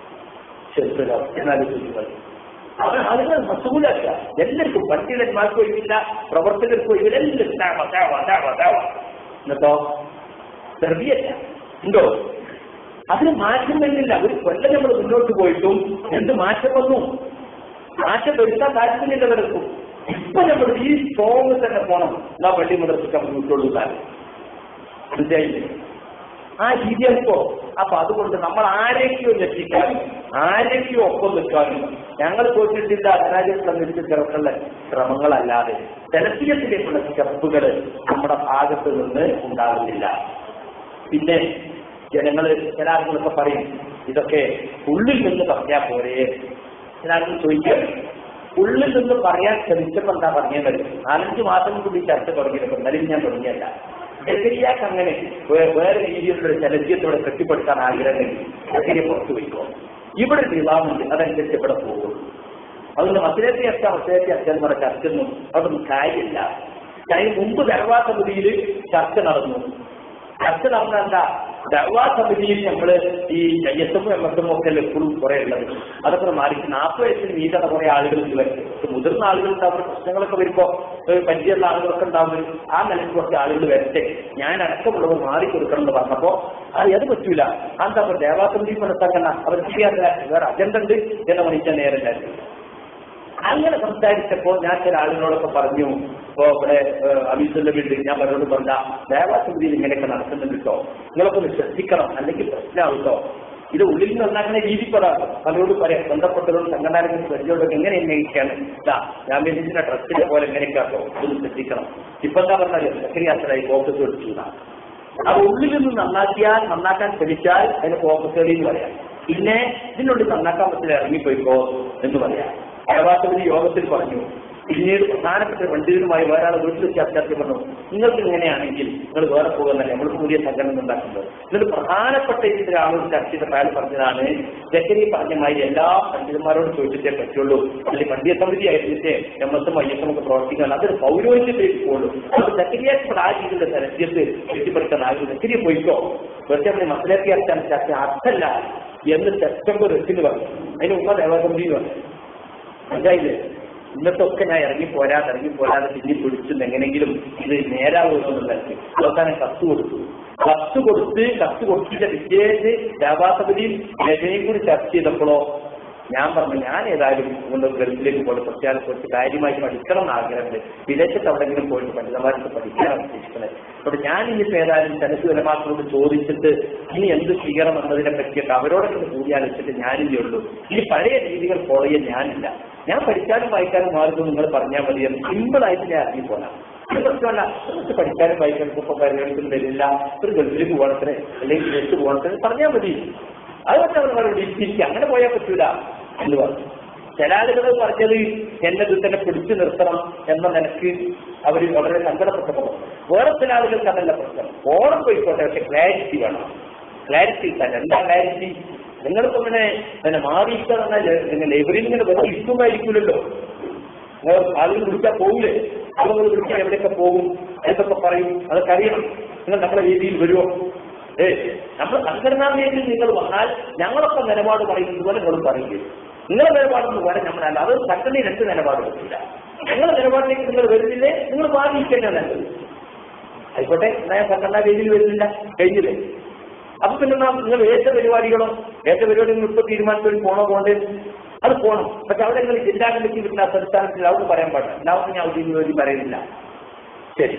ശരിക്കും എന്നാലും ചോദിക്കുന്നത് അവർ ആളുകൾ മസൂലല്ല എല്ലാവർക്കും പണ്ഡിതന്മാർക്ക് ഒഴിവില്ല പ്രവർത്തകർക്ക് ഒഴിവില്ല എല്ലാവരും ദാവ, ദാവ, ദാവ, ദാവ. എന്നിട്ടോ സെർബിയല്ല ഉണ്ടോ അതിന് മാറ്റം വരുന്നില്ല ഒരു കൊല്ലം നമ്മൾ മുന്നോട്ട് പോയിട്ടും എന്ത് മാറ്റം വന്നു മാറ്റം വരുത്താൻ താല്പര്യമില്ലവർക്കും ഇപ്പൊ നമ്മൾ ഈ സ്ട്രോങ് തന്നെ പോണം എന്നാ പള്ളി മുതൽക്ക് നമ്മൾ ഉൾക്കൊള്ളൂ മനസ്സിലായില്ലേ ആ രീതിയാണ് ഇപ്പോ അപ്പൊ അതുകൊണ്ട് നമ്മൾ ആരെയൊക്കെയോ ഞെട്ടിക്കാനും ആരെയൊക്കെയോ ഒപ്പം നിൽക്കാനും ഞങ്ങൾ പോയിട്ടില്ല അതിനാജ് സംബന്ധിച്ച് ചിലർക്കുള്ള ശ്രമങ്ങളല്ലാതെ ജനപ്രിയത്തിലേക്കുള്ള സ്റ്റെപ്പുകൾ നമ്മുടെ ഭാഗത്ത് നിന്ന് ഉണ്ടാകുന്നില്ല പിന്നെ ജനങ്ങൾ ചില ആളുകളൊക്കെ പറയും ഇതൊക്കെ ഉള്ളിൽ നിന്ന് പറഞ്ഞാൽ പോരെ ചില ആളുകൾ ചോദിക്കും ഉള്ളിൽ നിന്ന് പറയാൻ ശ്രമിച്ചപ്പോ എന്താ പറഞ്ഞത് നാലഞ്ച് മാസം കൂടി ചർച്ച തുടങ്ങിയപ്പോൾ എന്നാലും ഞാൻ തുടങ്ങിയല്ല ജക്കരിയാക്ക് അങ്ങനെ വേ- വേറെ രീതിയിലുള്ള ഒരു ചലച്ചിയത്തോടെ കെട്ടിപ്പടുക്കാൻ ആഗ്രഹമെങ്കിൽ ജക്കരിയ പുറത്തു പോയിക്കോ ഇവിടെ ഒരു നിലാമുണ്ട് അതനുസരിച്ച് ഇവിടെ പോകും അതുകൊണ്ട് മസിലത്തെ അച്ഛ മസിലത്തെ അച്ഛൻ പറഞ്ഞ ചർച്ചയൊന്നും അതൊന്നും കാര്യമില്ല അതിന് മുമ്പ് ദർവാ സമിതിയിൽ ചർച്ച നടന്നു ചർച്ച നടന്ന എന്താ ദർവാ സമിതിയിൽ നമ്മള് ഈ എസ് എം എം ഒക്കെ എപ്പോഴും കുറെ ഉള്ളത് അതൊക്കെ മാറി നാൽപ്പത് വയസ്സിന് മീതുള്ള കുറെ ആളുകൾ വരും മുതിർന്ന ആളുകൾ ഉണ്ടാവുന്ന പ്രശ്നങ്ങളൊക്കെ വരുമ്പോ ഒരു പരിചയമുള്ള ആളുകളൊക്കെ ഉണ്ടാവും ആ നിലയ്ക്ക് കുറച്ച് ആളുകൾ വരട്ടെ ഞാൻ അടക്കമുള്ളവർ മാറി കൊടുക്കണം എന്ന് പറഞ്ഞപ്പോ അത് അത് പറ്റൂല എന്താ ദേവാ സമിതി മനസ്സാക്കണ്ട അവർ ചെയ്യാറില്ല വേറെ അജണ്ട ഉണ്ട് എന്ന് മണിക്കാൻ നേരം അങ്ങനെ സംസാരിച്ചപ്പോൾ ഞാൻ ചില ആളുകളോടൊക്കെ പറഞ്ഞു ഇപ്പോ ഇവിടെ അമീസുന്റെ വീട്ടിൽ ഞാൻ പലരോട് പറഞ്ഞ ദേവാസമിതിയിൽ ഇങ്ങനെയൊക്കെ നടക്കുന്നുണ്ട് കേട്ടോ നിങ്ങളൊക്കെ ഒന്ന് ശ്രദ്ധിക്കണം അല്ലെങ്കിൽ പ്രശ്നമാവും കേട്ടോ ഇത് ഉള്ളിൽ നിന്ന് നന്നാക്കുന്ന രീതി പറയാം പലരോട് പറയാം ബന്ധപ്പെട്ടവരോട് സംഘടനകൾ പരിചയമൊക്കെ എങ്ങനെ അന്വേഷിക്കാണ് ഇതാ ജാമ്യത്തിന്റെ ട്രസ്റ്റിനെ പോലെ എങ്ങനെയൊക്കെ ആട്ടോ ഇതൊന്ന് ശ്രദ്ധിക്കണം ഇപ്പൊ എന്താ പറഞ്ഞാൽ സെക്രട്ടറിയായി ഫോക്കസ് എടുത്തു അത് ഉള്ളിൽ നിന്ന് നന്നാക്കിയാൽ നന്നാക്കാൻ ശ്രമിച്ചാൽ അതിന് ഫോക്കസ് എന്ന് പറയാം പിന്നെ ഇതിനുള്ളിൽ നന്നാക്കാൻ പറ്റില്ല ഇറങ്ങിപ്പോയിക്കോ എന്ന് പറയാം അയവാസമിതി യോഗത്തിൽ പറഞ്ഞു പിന്നീട് പ്രധാനപ്പെട്ട പണ്ഡിതരുമായി വേറെ ആൾ വീട്ടിൽ വെച്ച് ചർച്ച പറഞ്ഞു നിങ്ങൾക്ക് ഇങ്ങനെയാണെങ്കിൽ നിങ്ങൾ വേറെ പോകുന്നല്ലേ നമ്മൾ പുതിയ സംഘടന ഉണ്ടാക്കുന്നത് എന്നിട്ട് പ്രധാനപ്പെട്ട ഇതിന്റെ ആളോട് ചർച്ച ചെയ്ത അയാൾ പറഞ്ഞതാണ് ജക്കരി പറഞ്ഞ മാതിരി എല്ലാ പണ്ഡിതന്മാരോടും ചോദിച്ചിട്ടേ പറ്റുള്ളൂ അല്ലെങ്കിൽ പണ്ഡിത സമിതി ആയിട്ട് M S M I S M ഒക്കെ പ്രവർത്തിക്കാൻ അതൊരു പൗരോഹിത്യത്തിലേക്ക് പോകുള്ളൂ അത് ജക്കരിയാക്ക് ആ രീതിയിലുള്ള രാജ്യത്ത് എത്തിപ്പെടുത്താൻ ആരും ജക്കരിയ പോയിക്കോ വെറുതെ നമ്മൾ മസിലേക്ക് അടച്ചാണ് ചർച്ച അർത്ഥമല്ല എന്ന് സെപ്റ്റംബർ എട്ടിന് പറഞ്ഞു അതിന് മുമ്പ് ദേവസമിതി പറഞ്ഞു മനസ്സിലായില്ലേ ഇന്നത്തൊക്കെ ഞാൻ ഇറങ്ങി പോരാതെ ഇറങ്ങി പോരാതെ പിന്നെ പിടിച്ചു എങ്ങനെങ്കിലും ഇത് നേരാവുമെന്നുള്ള അവസാനം കത്ത് കൊടുത്തു കത്ത് കൊടുത്ത് കത്ത് കൊടുത്തിട്ട് പിറ്റേന്ന് ദേവാസമിതിയും രജനയും കൂടി ചർച്ച ചെയ്തപ്പോഴോ ഞാൻ പറഞ്ഞു ഞാൻ ഏതായാലും കൊണ്ട് ഗൾഫിലേക്ക് പോയിട്ട് പ്രത്യേകം കുറച്ച് കാര്യമായി പഠിക്കണം എന്ന് ആഗ്രഹമുണ്ട് വിദേശത്ത് എവിടെയെങ്കിലും പോയിട്ട് പണ്ഡിതന്മാർക്ക് പഠിക്കാനാണ് ഉദ്ദേശിക്കുന്നത് അപ്പോൾ ഞാൻ ഇനിയിപ്പോൾ ഏതായാലും തലസ് വിലമാക്കളോട് ചോദിച്ചിട്ട് ഇനി എന്ത് ചെയ്യണം എന്നതിനെ പറ്റിയിട്ട് അവരോടൊക്കെ ഒന്ന് കൂടിയാലോചിച്ചിട്ട് ഞാനില്ലേ ഉള്ളൂ ഈ പഴയ രീതികൾ ഫോളോ ചെയ്യാൻ ഞാനില്ല ഞാൻ പഠിക്കാനും വായിക്കാനും മാർഗം നിങ്ങൾ പറഞ്ഞാൽ മതി എന്ന് സിമ്പിളായിട്ട് ഞാൻ ഇറങ്ങി പോകാം അത് പ്രശ്നമല്ല നമുക്ക് പഠിക്കാനും വായിക്കാനും ഇപ്പൊ പരിഗണിക്കും വരില്ല ഒരു ഗൾഫിലേക്ക് പോകണത്തിന് അല്ലെങ്കിൽ വിദേശത്ത് പോകണത്തിന് പറഞ്ഞാൽ മതി അത് പക്ഷെ അവർ മറുപടി തിരിച്ച് അങ്ങനെ പോയാൽ പറ്റൂല എന്ന് പറഞ്ഞു ചില ആളുകൾ പറഞ്ഞത് എന്നെ ഇത് തന്നെ പിടിച്ചു നിർത്തണം എന്ന നിലക്ക് അവർ വളരെ സങ്കടപ്പെട്ടപ്പോൾ വേറെ ചില ആളുകൾക്ക് അതല്ല പ്രശ്നം ഓണം പോയിക്കോട്ടെ പക്ഷെ ക്ലാരിറ്റി വേണം ക്ലാരിറ്റി കിട്ടാൻ എന്താ ക്ലാരിറ്റി നിങ്ങളിപ്പോ ഇങ്ങനെ പിന്നെ മാറിയിട്ട് നിങ്ങൾ ലൈബ്രറിയിൽ ഇങ്ങനെ വെറുതെ ഇരിക്കുമായിരിക്കില്ലല്ലോ നിങ്ങൾ ആളുകൾ വിളിച്ചാൽ പോകില്ലേ ആളുകൾ വിളിച്ചാൽ എവിടെയൊക്കെ പോകും എന്തൊക്കെ പറയും അതൊക്കെ അറിയണം നിങ്ങൾ നമ്മുടെ രീതിയിൽ വരുമോ ഏ നമ്മൾ സംഘടനാ രീതിയിൽ നിങ്ങൾ വന്നാൽ ഞങ്ങളൊക്കെ നിലപാട് പറയുന്നത് പോലെ നിങ്ങളും പറയില്ലേ നിങ്ങളുടെ നിലപാടെന്ന് പോലെ നമ്മളല്ല അത് സംഘടനയിൽ രണ്ട് നിലപാട് പറ്റില്ല ഞങ്ങളുടെ നിലപാടിലേക്ക് നിങ്ങൾ വരുന്നില്ലേ നിങ്ങൾ വാങ്ങിക്കന്നെ നല്ലത് ആയിക്കോട്ടെ ഞാൻ സംഘടനാ രീതിയിൽ വരുന്നില്ല കഴിഞ്ഞില്ലേ അപ്പൊ പിന്നെ നാം നിങ്ങൾ ഏറ്റ പരിപാടികളോ ഏറ്റ പരിപാടി നിങ്ങൾ ഇപ്പൊ തീരുമാനത്തിൽ പോണോ പോണ്ടേ അത് പോണം പക്ഷെ അവിടെ നിങ്ങൾ ജില്ലാ കമ്മിറ്റി കിട്ടുന്ന സംസ്ഥാനത്തിൽ അവിടെ പറയാൻ പാടില്ല എല്ലാവർക്കും ഞാൻ ഔദ്യോഗിക വേണ്ടി പറയുന്നില്ല ശരി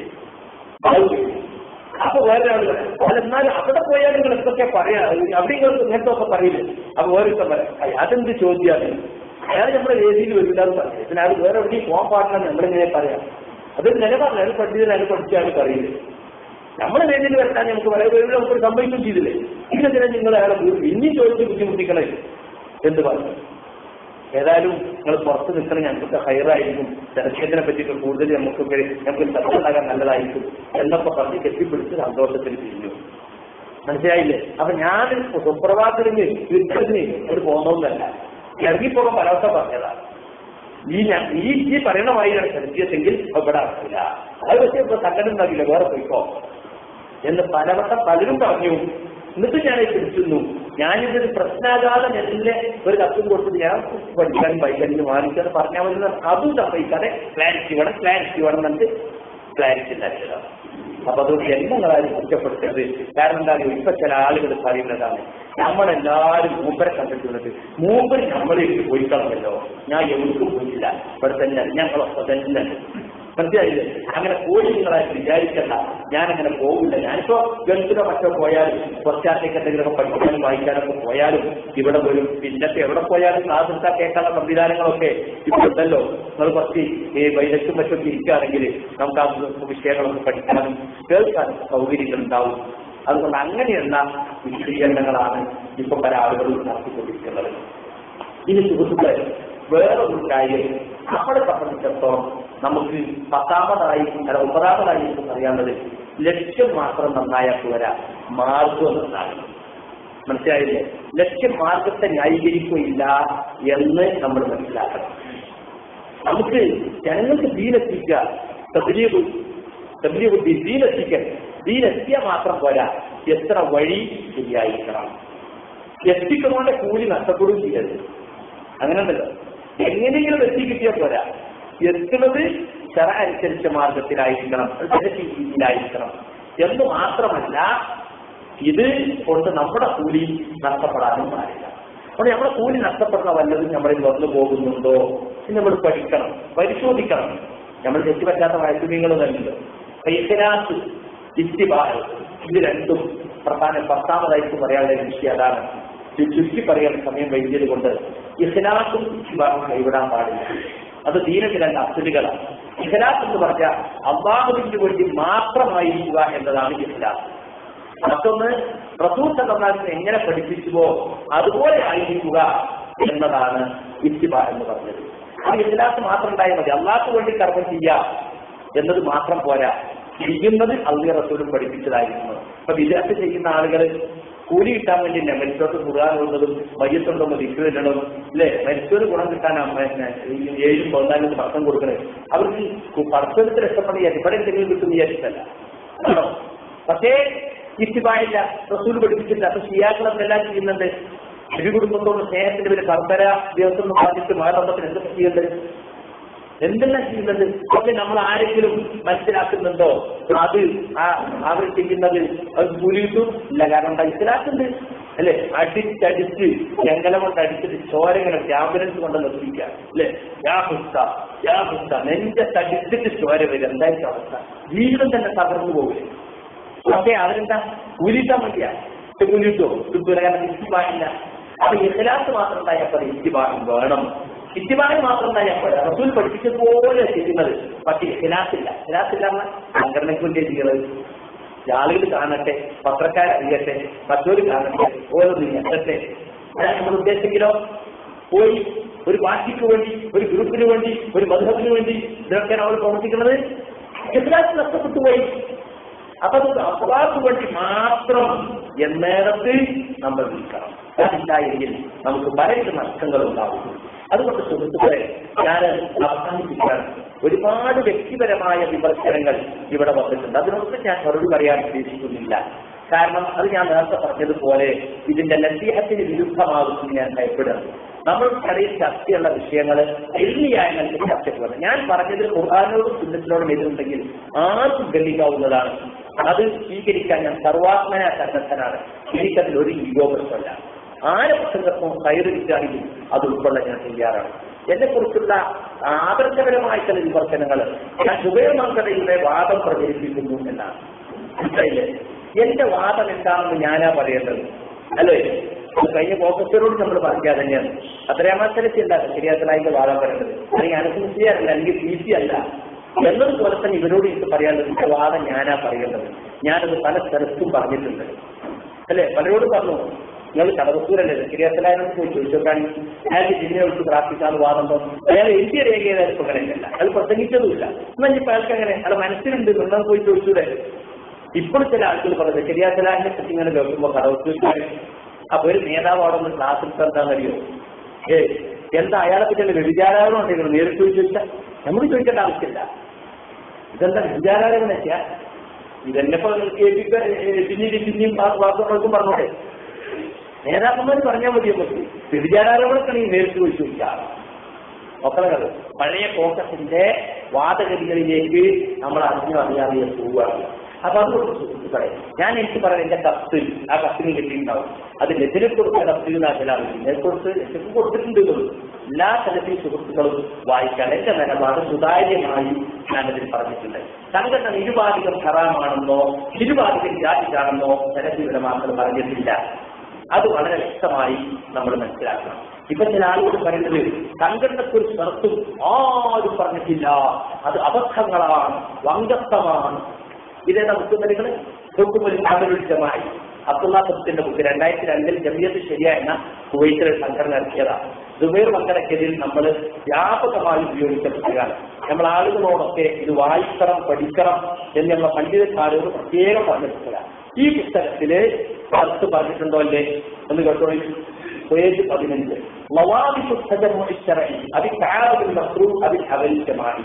അത് അപ്പൊ വേറെ ആളുകൾ അല്ല എന്നാലും അവിടെ പോയാൽ നിങ്ങൾ എന്തൊക്കെ പറയാ അവിടെ നിങ്ങൾ ഇങ്ങനത്തെ ഒക്കെ പറയില്ലേ അപ്പൊ വേറെ പറയാം അയ്യ, അതെന്ത് ചോദ്യമാണ് അയാൾ നമ്മുടെ വേദിയിൽ വരില്ല എന്ന് പറഞ്ഞു പിന്നെ അയാൾ വേറെ എവിടെയും പോകാൻ പാടില്ല നമ്മളിങ്ങനെ പറയാം അതൊരു നിലപാടില്ല അയാൾ പഠിച്ചത് അയാൾ പഠിച്ച അയാൾ പറയില്ലേ നമ്മുടെ വേദിയിൽ വരട്ടാൻ നമുക്ക് വളരെ പേര് നമുക്ക് സംഭവിക്കും ചെയ്തില്ലേ ഇന്നെതിരെ നിങ്ങൾ അയാളെ ഇനിയും ചോദിച്ച് ബുദ്ധിമുട്ടിക്കണേ എന്ന് പറഞ്ഞു ഏതായാലും നിങ്ങൾ പുറത്ത് നിൽക്കണം ഞങ്ങൾക്ക് ഹയറായിരിക്കും ജനക്ഷേത്രത്തിനെ പറ്റിയിട്ട് കൂടുതൽ നമുക്ക് നമുക്ക് ചർച്ച ഉണ്ടാകാൻ നല്ലതായിരിക്കും എന്നൊക്കെ പറഞ്ഞ് കെട്ടിപ്പിടിച്ച് സന്തോഷത്തിൽ പിരിഞ്ഞു മനസ്സിലായില്ലേ അപ്പൊ ഞാൻ സുപ്രഭാതത്തിന് യുദ്ധത്തിന് ഒരു പോകുന്നതല്ല ഇറങ്ങിപ്പോകാൻ പലവട്ട പറഞ്ഞതാണ് ഈ ഞാൻ ഈ ഈ പറയണമായിട്ടാണ് ശ്രദ്ധിച്ചെങ്കിൽ ഇവിടെ അറിയില്ല അത് പക്ഷേ ഇപ്പൊ സംഘടന ഉണ്ടാകില്ല വേറെ പോയിക്കോ എന്ന് പലവട്ടം പലരും പറഞ്ഞു എന്നിട്ട് ഞാൻ പിടിച്ചിരുന്നു ഞാനിതൊരു പ്രശ്നാഘാതം എന്നെ ഒരു കത്തും കൊടുത്ത് ഞാൻ പഠിക്കാനും വായിക്കാനും വാങ്ങിക്കാനും പറഞ്ഞാൽ മതി എന്ന് അതും സംഭവിക്കാതെ ക്ലാരിറ്റി വേണം ക്ലാരിറ്റി വേണം എന്നിട്ട് ക്ലാരിറ്റി ഉണ്ടാക്കിയതാണ് അപ്പൊ അതുകൊണ്ട് ജന്മങ്ങളാരും കുറ്റപ്പെടുത്തരുത് കാരണം എന്താ പറയുക ഇപ്പൊ ചില ആളുകൾ പറയുന്നതാണ് നമ്മളെല്ലാരും മൂപ്പരെ കണ്ടിട്ടുള്ളത് മൂപ്പര് നമ്മളിട്ട് പോയി കളഞ്ഞല്ലോ ഞാൻ എവിടേക്കും പോയില്ല ഇവിടെ തന്നെ ഞങ്ങളൊക്കെ തന്നെ മനസ്സിലായില്ലേ അങ്ങനെ പോയി നിങ്ങളായിട്ട് വിചാരിക്കണ്ട ഞാൻ അങ്ങനെ പോകില്ല ഞാനിപ്പോ ഗൾഫിലോ മറ്റോ പോയാലും കുറച്ചാട്ടേക്ക് എന്തെങ്കിലുമൊക്കെ പഠിക്കാനും വായിക്കാനൊക്കെ പോയാലും ഇവിടെ വരും പിന്നത്തെ എവിടെ പോയാലും ക്ലാസ് എടുത്താൽ കേൾക്കാനുള്ള സംവിധാനങ്ങളൊക്കെ ഇപ്പോൾ ഉണ്ടല്ലോ നിങ്ങൾ കുറച്ച് ഈ വൈദഗ്ധ്യം മറ്റൊക്കെ ഇരിക്കുകയാണെങ്കിൽ നമുക്ക് ആ വിഷയങ്ങളൊക്കെ പഠിക്കാനും കേൾക്കാനും സൗകര്യങ്ങൾ ഉണ്ടാവും അതുകൊണ്ട് അങ്ങനെയുള്ള വിശദീകരണങ്ങളാണ് ഇപ്പൊ പല ആളുകളും നടത്തിക്കൊണ്ടിരിക്കുന്നത് ഇനി സുഹൃത്തുക്കളെ വേറൊരു കാര്യം നമ്മളെ സംബന്ധിച്ചിടത്തോളം നമുക്ക് പത്താമതായി അല്ല ഒമ്പതാമതായി നമുക്ക് അറിയാവുന്നത് ലക്ഷ്യം മാത്രം നന്നായാൽ പോരാ മാർഗം നന്നാകണം മനസ്സിലായില്ലേ ലക്ഷ്യം മാർഗത്തെ ന്യായീകരിക്കുകയില്ല എന്ന് നമ്മൾ മനസ്സിലാക്കണം നമുക്ക് ജനങ്ങൾക്ക് ദീനെത്തിക്കുക തദ്രീബ് തദ്രീബ് ദീനെത്തിക്കൽ ദീനെത്തിയ മാത്രം പോരാ എത്ര വഴി ശരിയായിരിക്കണം എത്തിക്കുന്നതുകൊണ്ട് കൂലി നഷ്ടപ്പെടുകയും ചെയ്യരുത് അങ്ങനെ ഉണ്ടല്ലോ എങ്ങനെയെങ്കിലും എത്തി കിട്ടിയാൽ പോരാ എത്തുന്നത് ചെറ അനുസരിച്ച മാർഗത്തിലായിരിക്കണം രീതിയിലായിരിക്കണം എന്ന് മാത്രമല്ല ഇത് കൊണ്ട് നമ്മുടെ കൂലി നഷ്ടപ്പെടാനും പാടില്ല അപ്പോൾ നമ്മുടെ കൂലി നഷ്ടപ്പെടുന്ന വല്ലതും നമ്മളിൽ വന്നു പോകുന്നുണ്ടോ എന്ന് നമ്മൾ പഠിക്കണം പരിശോധിക്കണം നമ്മൾ തെറ്റുപറ്റാത്ത വൈദ്യുതികൾ തന്നെ പൈസരാസ് ഇത്തിബാൽ ഇത് രണ്ടും പ്രധാന പത്താമതായിട്ട് പറയാനുള്ള വിഷയം അതാണ് ഇത് ചുരുക്കി പറയാൻ സമയം വൈകിയത് കൊണ്ട് ഇഖലാസും ഇത്തിബാറും കൈവിടാൻ പാടില്ല അത് ദീനത്തിൽ രണ്ട് അസുലികളാണ് ഇഖലാസ് എന്ന് പറഞ്ഞാൽ അള്ളാഹുവിന് വേണ്ടി മാത്രമായിരിക്കുക എന്നതാണ് ഇഖലാസ് മറ്റൊന്ന് റസൂൽ സല്ലാസിനെ എങ്ങനെ പഠിപ്പിച്ചുവോ അതുപോലെ ആയിരിക്കുക എന്നതാണ് ഇത്തിബ എന്ന് പറഞ്ഞത് അത് ഇഖലാസ് മാത്രം ഉണ്ടായാൽ മതി അള്ളാഹ്ക്ക് വേണ്ടി കർമ്മം ചെയ്യാം എന്നത് മാത്രം പോരാ ചെയ്യുന്നത് അള്ളി റസൂലും പഠിപ്പിച്ചതായിരുന്നു അപ്പൊ വിദ്യാർത്ഥി ചെയ്യുന്ന ആളുകൾ കൂലി കിട്ടാൻ വേണ്ടി തന്നെ മരിച്ചോട്ട് കുറാനുള്ളതും മയ്യത്തുണ്ടോ ദിക്കുവല്ലണം അല്ലെ മരിച്ചൊരു ഗുണം കിട്ടാൻ ഏഴും പതിനാലും ഭക്ഷണം കൊടുക്കണേ അവർക്ക് ഭക്ഷണത്തിൽ ഇഷ്ടപ്പെടുന്ന ഇവിടെ എന്തെങ്കിലും കിട്ടുന്ന വിചാരിച്ചല്ല ആണോ പക്ഷേ ഇത്തിബായില്ല റസൂൽ പഠിപ്പിച്ചില്ല അപ്പൊ ഷിയാക്കളൊക്കെ എല്ലാം ചെയ്യുന്നുണ്ട് ഒരു കുടുംബത്തോട് സ്നേഹത്തിന്റെ പേര് കർത്തര ദിവസം ബാധിച്ച് മാറമ്പത്തിന് എന്തൊക്കെ ചെയ്യേണ്ടത് എന്തെല്ലാം ചെയ്യുന്നത് പക്ഷെ നമ്മൾ ആരെങ്കിലും മനസ്സിലാക്കുന്നുണ്ടോ അത് ആ അവർ ചെയ്യുന്നത് അത് കൂലിയിട്ടു ഇല്ല കാരണം എന്താ മനസ്സിലാക്കുന്നുണ്ട് അല്ലെ അടിച്ചടിച്ച് ചെങ്കല കൊണ്ട് അടിച്ചിട്ട് ചോരങ്ങനെ ആംബുലൻസ് കൊണ്ട് നിർത്തിക്കുക അല്ലെ യാ ഹുസ്ത യാ ഹുസ്ത നെഞ്ചത്തടിച്ചിട്ട് ചോര വരും എന്തായിരിക്കും അവസ്ഥ ജീവിതം തന്നെ തകർന്നു പോകില്ലേ പക്ഷേ അവരെന്താ കൂലിട്ടാൻ വേണ്ടിയാ കൂലിട്ടോ കിട്ടൂല കാരണം ഇത്തിബാഹില്ല അപ്പൊ ഇഖലാസ് മാത്രം ഉണ്ടായപ്പോൾ ഇത്തിബാഹം വേണം ഇത്തിബാഹി മാത്രം ഉണ്ടായപ്പോൾ റസൂൽ പഠിപ്പിച്ചതുപോലെ ചെയ്യുന്നത് പക്ഷേ ഇഖലാസില്ല ഇഖലാസില്ല സംഘടനയ്ക്ക് വേണ്ടി ചെയ്യുന്നത് ആളുകൾ കാണട്ടെ പത്രക്കാർ അറിയട്ടെ മറ്റൊരു കാണട്ടെ ഓരോന്ന് എത്തട്ടെ അതാണ് നമ്മൾ ഉദ്ദേശിക്കലോ പോയി ഒരു പാർട്ടിക്ക് വേണ്ടി ഒരു ഗ്രൂപ്പിന് വേണ്ടി ഒരു മധുരത്തിന് വേണ്ടി ഇതൊക്കെയാണ് അവർ പ്രവർത്തിക്കുന്നത് ഇഖലാസ് നഷ്ടപ്പെട്ടു പോയി അപ്പൊ അത് അള്ളാഹ്ക്ക് വേണ്ടി മാത്രം എന്നേരത്ത് നമ്മൾ നിൽക്കണം അതില്ല എങ്കിൽ നമുക്ക് പലവിധ നഷ്ടങ്ങൾ ഉണ്ടാവും അതുകൊണ്ട് സുഹൃത്തുക്കളെ ഞാൻ അവസാനിപ്പിക്കാൻ ഒരുപാട് വ്യക്തിപരമായ വിമർശനങ്ങൾ ഇവിടെ വന്നിട്ടുണ്ട് അതിനൊക്കെ ഞാൻ മറുപടി പറയാൻ ഉദ്ദേശിക്കുന്നില്ല കാരണം അത് ഞാൻ നേരത്തെ പറഞ്ഞതുപോലെ ഇതിന്റെ ലഭ്യത്തിന് വിരുദ്ധമാകുമെന്ന് ഞാൻ ഭയപ്പെടുന്നു നമ്മൾക്കിടയിൽ ചർച്ചയുള്ള വിഷയങ്ങൾ എള്ളിയായ നിലയ്ക്ക് ചർച്ചയ്ക്ക് വന്നു ഞാൻ പറഞ്ഞതിൽ ഖുർആാനോടും സുന്നത്തിനോടും എതിരുണ്ടെങ്കിൽ ആർക്കും ഗണ്ണിക്കാവുന്നതാണ് അത് സ്വീകരിക്കാൻ ഞാൻ സർവാത്മന സന്നദ്ധനാണ് എനിക്കതിൽ ഒരു ഈഗോ പ്രശ്നമല്ല ആരെ പ്രസംഗത്വം കയറിയിട്ടാണെങ്കിൽ അത് ഉൾക്കൊള്ളാൻ ഞാൻ തയ്യാറാണ് എന്നെ കുറിച്ചുള്ള ആദർശപരമായ ചില വിമർശനങ്ങൾ ഞാൻ സുബൈർമങ്കടയുടെ വാദം പ്രചരിപ്പിക്കുന്നു എന്നാണ് മനസ്സിലായില്ലേ എന്റെ വാദം എന്താണെന്ന് ഞാനാ പറയേണ്ടത് അല്ലേ അത് കഴിഞ്ഞ പ്രൊഫസറോട് നമ്മൾ പറഞ്ഞാൽ തന്നെയാണ് അത്രയാമത്സരത്തി അല്ല ശരിയാത്തലായിട്ട് വാദം പറയേണ്ടത് അല്ലെങ്കിൽ അനുസരിച്ചല്ല അല്ലെങ്കിൽ പി സി അല്ല എന്നതുപോലെ തന്നെ ഇവരോട് എനിക്ക് പറയാനുള്ളത് എന്റെ വാദം ഞാനാ പറയേണ്ടത് ഞാനത് പല സ്ഥലത്തും പറഞ്ഞിട്ടുണ്ട് അല്ലെ പലരോടും പറഞ്ഞു നിങ്ങൾ കടവത്തൂരല്ലേ ശരിയാത്തലായെന്ന് പോയി ചോദിച്ചോക്കാൻ അയാൾക്ക് ജില്ലയെ വിളിച്ച് പ്രാർത്ഥിക്കാന്ന് വാദം തോന്നും അയാൾ എഴുതിയ രേഖയിലായിരുന്നു അങ്ങനെയല്ല അത് പ്രസംഗിച്ചതുമില്ല എന്നാൽ ഇപ്പൊ അയാൾക്ക് അങ്ങനെ അയാൾ മനസ്സിലുണ്ട് നിങ്ങൾ പോയി ചോദിച്ചൂടെ ഇപ്പോൾ ചില ആളുകൾ പറയുന്നത് ശരിയാത്തലാഹിനെ പറ്റി ഇങ്ങനെ കേൾക്കുമ്പോൾ കടവത്തൂർ അപ്പൊ ഒരു നേതാവാണെന്ന് ക്ലാസ് എടുത്താൽ എന്താണെന്നറിയോ ഏ എന്താ അയാളെ പറ്റി വ്യഭിചാരം ഉണ്ടെങ്കിൽ നേരിട്ട് ചോദിച്ചാൽ നമ്മൾ ചോദിക്കേണ്ട ആവശ്യമില്ല ഇതെന്താ വ്യഭിചാരം വെച്ചാൽ ഇതെന്നെപ്പോ കേൾപ്പിക്ക പിന്നീട് പിന്നെയും വാർത്തകൾക്കും പറഞ്ഞോട്ടെ നേതാക്കന്മാർ പറഞ്ഞാൽ മതി നമുക്ക് വ്യഭിചാരോടൊക്കെ നീ നേരിട്ട് ചോദിച്ചു ചോദിക്കാം മക്കളെ പഴയ കോൺഗ്രസിന്റെ വാദഗതികളിലേക്ക് നമ്മൾ അറിഞ്ഞു അറിയാതെ പോവുകയാണ് അപ്പൊ അതുകൊണ്ട് സുഹൃത്തുക്കളെ ഞാൻ എനിക്ക് പറയാൻ എന്റെ കത്ത് ആ കത്തിന് കിട്ടിയിട്ടുണ്ടാവും അത് നെതിരെ കൊടുത്ത കത്ത് എന്നാണ് ഇതിനെക്കുറിച്ച് എനിക്ക് കൊടുത്തിട്ടുണ്ട് എന്നുള്ളൂ. എല്ലാ തലത്തിൽ സുഹൃത്തുക്കളും വായിക്കാൻ എന്റെ നിലപാട് സുതാര്യമായി ഞാനതിൽ പറഞ്ഞിട്ടുണ്ട് സംഘടന നിരുപാധികം ഹറാമാണെന്നോ നിരുപാധികം ജാതിക്കാണെന്നോ ജനജീവനമാക്കൾ പറഞ്ഞിട്ടില്ല അത് വളരെ വ്യക്തമായി നമ്മൾ മനസ്സിലാക്കണം ഇപ്പൊ ചില ആളുകൾ പറയുന്നത് സംഘടനക്കൊരു സ്ഥലത്തും ആരും പറഞ്ഞിട്ടില്ല അത് അബദ്ധങ്ങളാണ് വങ്കത്വമാണ് ഇതേതാ മുസ്ലിം ഹുക്കുമുൽ അമലുൽ ജമായി അബ്ദുള്ള സത്തിന്റെ ബുക്ക് രണ്ടായിരത്തി രണ്ടിൽ ജമിയത്ത് ശരിയ എന്ന കുവൈത്തിൽ ഒരു സംഘടന ഇറക്കിയതാണ് ദുബൈർ വങ്കടക്കലിൽ നമ്മൾ വ്യാപകമായി ഉപയോഗിക്കപ്പെടുകയാണ് നമ്മൾ ആളുകളോടൊക്കെ ഇത് വായിക്കണം പഠിക്കണം എന്ന് നമ്മളെ പണ്ഡിതന്മാരോട് പ്രത്യേകം പറഞ്ഞിട്ടില്ല ഈ പുസ്തകത്തില് അടുത്ത് പറഞ്ഞിട്ടുണ്ടോ അല്ലേ എന്ന് കേട്ടോളൂ പേജ് പതിനഞ്ച് ലവാദിസു തജമ്മുഇ ശർഈ അത് കഅബുൽ മസ്റൂർ അതിൽ അവലിക്കമായി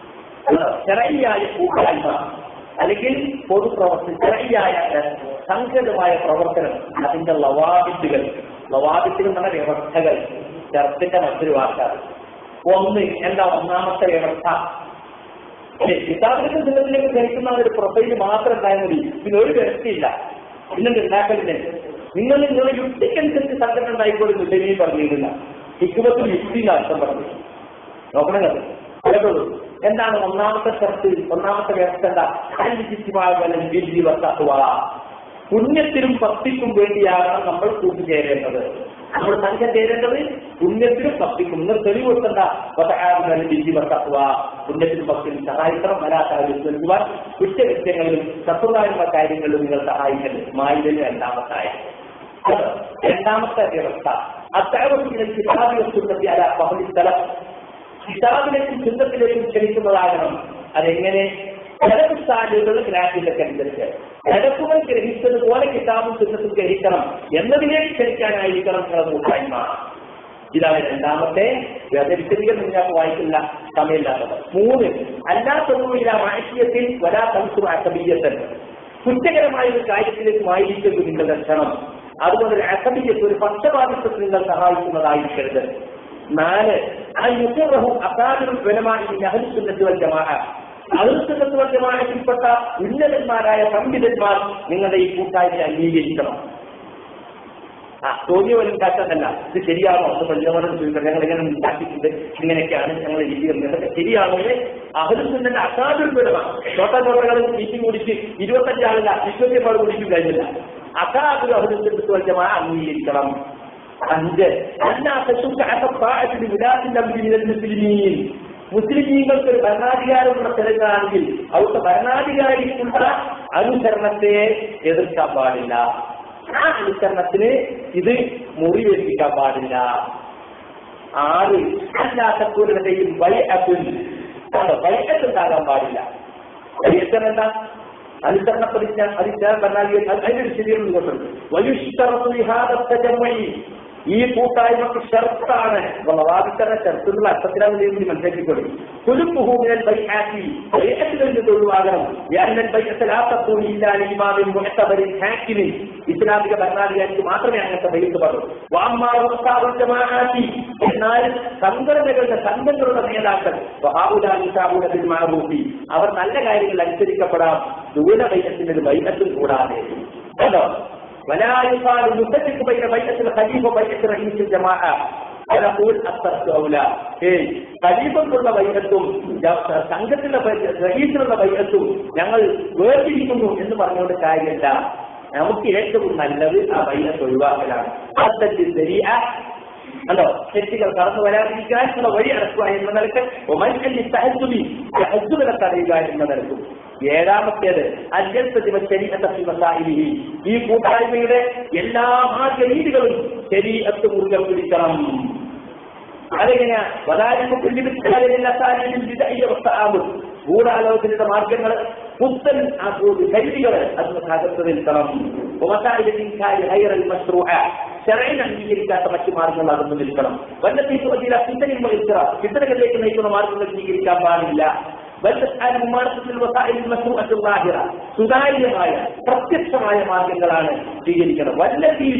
ശരയ്യായ കൂട്ടായ്മ അല്ലെങ്കിൽ പൊതുപ്രവർത്തനം ശരയ്യായ സംഘടിതമായ പ്രവർത്തനം അതിന്റെ ലവാദിത്തുകൾ ലവാദിത്തുകൾ എന്ന വ്യവസ്ഥകൾ ചർച്ചന്റെ മറ്റൊരു വാക്കാണ് ഒന്ന് എന്താ ഒന്നാമത്തെ വ്യവസ്ഥ കിതാബിലേക്ക് ദിനത്തിലേക്ക് ധരിക്കുന്ന ഒരു പ്രൊഫൈല് മാത്രം ഉണ്ടായാൽ മതി പിന്നെ ഒരു വ്യവസ്ഥയില്ല പിന്നെന്ത് ഉണ്ടാക്കലില്ല നിങ്ങൾ നിങ്ങളുടെ യുക്തിക്കനുസരിച്ച് സംഘടന ഉണ്ടായിക്കോളും ഡൽഹി പറഞ്ഞിരുന്നില്ല ഹിക്കുമത്തിൽ യുക്തി അർത്ഥം പറഞ്ഞു നോക്കണം കണ്ടു കേട്ടോളൂ എന്താണ് ഒന്നാമത്തെ ഷർത്ത് ഒന്നാമത്തെ വ്യവസ്ഥ എന്താ അനിശ്ചിതമാകലും വിധി വസ്തുവ പുണ്യത്തിനും ഭക്തിക്കും വേണ്ടിയാകണം നമ്മൾ കൂട്ടുചേരേണ്ടത് നമ്മൾ സംഘം ചേരേണ്ടത് പുണ്യത്തിനും ഭക്തിക്കും നിങ്ങൾ തെളിവ് കൊടുക്കണ്ട വതആമനൽ ബിഹി വത്തഖ്വ പുണ്യത്തിനും ഭക്തിനും സഹായിക്കണം വലാത്താലും നൽകുവാൻ കുറ്റകൃത്യങ്ങളിലും സത്യമായ കാര്യങ്ങളിലും നിങ്ങൾ സഹായിക്കരുത് മായിലും രണ്ടാമത്തായ രണ്ടാമത്തെ വ്യവസ്ഥ അത്താവത്തിൽ കിതാബിലെ സുന്നത്തി അല പഹലി സ്ഥലം കിതാബിലേക്കും ചിന്തത്തിലേക്കും ക്ഷണിക്കുന്നതാകണം അതെങ്ങനെ കിടക്കുസ്ഥാനുകൾ ഗ്രാഹ്യതൊക്കെ അനുസരിച്ച് കിടക്കുകൾ ഗ്രഹിച്ചതുപോലെ കിതാബും ചിന്തത്തും ഗ്രഹിക്കണം എന്നതിലേക്ക് ക്ഷണിക്കാനായിരിക്കണം നിങ്ങളുടെ കൂട്ടായ്മ ഇതാണ് രണ്ടാമത്തെ വിശദീകരണം നിങ്ങൾക്ക് വായിക്കില്ല സമയമില്ലാത്തത് മൂന്ന് അല്ലാത്തതുമില്ല മാഹിത്യത്തിൽ വരാ തംസു അസബീയത്തൻ കുറ്റകരമായ ഒരു കാര്യത്തിലേക്ക് മായിരിക്കുന്നു നിങ്ങളുടെ ക്ഷണം അതുകൊണ്ട് ഒരു അസബീയത്ത് ഒരു പക്ഷപാതിത്വത്തിൽ നിങ്ങൾ സഹായിക്കുന്നതായിരിക്കരുത് നാല് അയുറഹും അസാദും വിലമായി അഹലുസുന്നത്ത് വൽ ജമാഅ അഹലുസുന്നത്ത് വൽ ജമാഅത്തിൽപ്പെട്ട ഉന്നതന്മാരായ പണ്ഡിതന്മാർ നിങ്ങളുടെ ഈ കൂട്ടായ്മ അംഗീകരിക്കണം ആ തോന്നിയ പോലെ ഉണ്ടാക്കുന്നതല്ല ഇത് ശരിയാണോ അത് പഞ്ചമനം ചോദിക്കണം ഞങ്ങൾ ഇങ്ങനെ ഉണ്ടാക്കിയിട്ടുണ്ട് ഇങ്ങനെയൊക്കെയാണ് ഞങ്ങൾ രീതികൾ ഇതൊക്കെ ശരിയാണെങ്കിൽ അഹലുസുന്നന്റെ അസാദുൽ വിലമാണ് ചോട്ട ചോട്ടകൾ മീറ്റിംഗ് കുടിച്ച് ഇരുപത്തഞ്ച് ആളില്ല ഇരുപത്തിയപ്പാട് കുടിക്കും കഴിഞ്ഞില്ല അസാദുൽ അഹലുസുന്നത്ത് വൽ ജമാഅ അംഗീകരിക്കണം അഞ്ച് മുസ്ലിമീൻ മുസ്ലിമീങ്ങൾക്ക് ഒരു ഭരണാധികാരമുള്ള സ്ഥലങ്ങളാണെങ്കിൽ അവിടുത്തെ ഭരണാധികാരിക്കുള്ള അനുസരണത്തെ എതിർക്കാൻ പാടില്ല ആ അനുസരണത്തിന് ഇത് മുറിവേൽപ്പിക്കാൻ പാടില്ല ആറ് അല്ലാത്തക്കൂരുടെയും ബൈഅത്തുൽ ബൈഅത്തുണ്ടാകാൻ പാടില്ല ബൈഅത്ത് എന്താ അനുസരണ പ്രതിജ്ഞ അതിന്റെ ഭരണാധികാരി അതിന്റെ ഒരു ശരിയെന്ന് കൊണ്ടുണ്ട് വയുഷ്തറത്തു വിഹാദത്തെ ജന്മയി ഈ കൂട്ടായ്മക്ക് ഷർത്താണ് വാദിക്കുന്ന ഷർത്തുള്ള അർത്ഥത്തിലാണ് നീതി മനസ്സിലാക്കിക്കൊള്ളു കുലുപ്പുഹൂമിനൽ ബൈഹാക്കി ബൈഹത്തിൽ നിന്ന് ഒഴിവാകണം യാനൽ ബൈഹത്തിലാത്തപ്പോൾ ഇല്ലാതെ ഇമാമിൻ മുഹത്തബരിൻ ഹാക്കിമിൻ ഇസ്ലാമിക ഭരണാധികാരിക്ക് മാത്രമേ അങ്ങനത്തെ ബൈത്ത് പറഞ്ഞു വാമ്മാവുസ്താവുൽ ജമാഅത്തി എന്നാൽ സംഘടനകളുടെ സംഘങ്ങളുടെ നേതാക്കൾ വഹാബുലാബിൻ മാറൂഫി അവർ നല്ല കാര്യങ്ങൾ അനുസരിക്കപ്പെടാം ദൂര ബൈഹത്തിന്റെ ഒരു ബൈഹത്തും കൂടാതെ കേട്ടോ ولا يقال نفرق بين بيعة الخليفة وبيعة رئيس الجماعة ونقول الترك أولى ഏയ് ഖലീഫക്കുള്ള ബൈഅത്തും സംഘത്തിലുള്ള റഹീസിലുള്ള ബൈഅത്തും ഞങ്ങൾ വേർതിരിക്കുന്നു എന്ന് പറഞ്ഞുകൊണ്ട് കാര്യമില്ല നമുക്ക് ഏറ്റവും നല്ലത് ആ ബൈഅത്ത് ഒഴിവാക്കലാണ് അത്തത്തിൽ ശരിയ കണ്ടോ തെറ്റുകൾ കടന്നു വരാതിരിക്കാനുള്ള വഴി അടക്കുക എന്ന നിലക്ക് ഒമൻകല്ലി സഹജുബി സഹജുബിനെ തടയുക എന്ന നിലക്കും ഏഴാമത്തേത് അന്യസതിമസായി ഈ കൂട്ടായ്മയുടെ എല്ലാ മാർഗ രീതികളും ശരീരത്ത് മുറുകെ പിടിക്കണം അതെങ്ങനെയാ വലാരിക്കും ഗൂഢാലോചനയുടെ മാർഗങ്ങൾ പുത്തൻ കരുവികൾ അതിന് ഭാഗത്ത് നിൽക്കണം ശരയിൽ അംഗീകരിക്കാത്ത മറ്റു മാർഗങ്ങൾ അതൊന്നും നിൽക്കണം വല്ലത്തി ഫിത്തനിൽ ഫിത്തനകളിലേക്ക് നയിക്കുന്ന മാർഗങ്ങൾ സ്വീകരിക്കാൻ പാടില്ല സുതാര്യമായ പ്രത്യക്ഷമായ മാർഗങ്ങളാണ് സ്വീകരിക്കണം വല്ലത്തി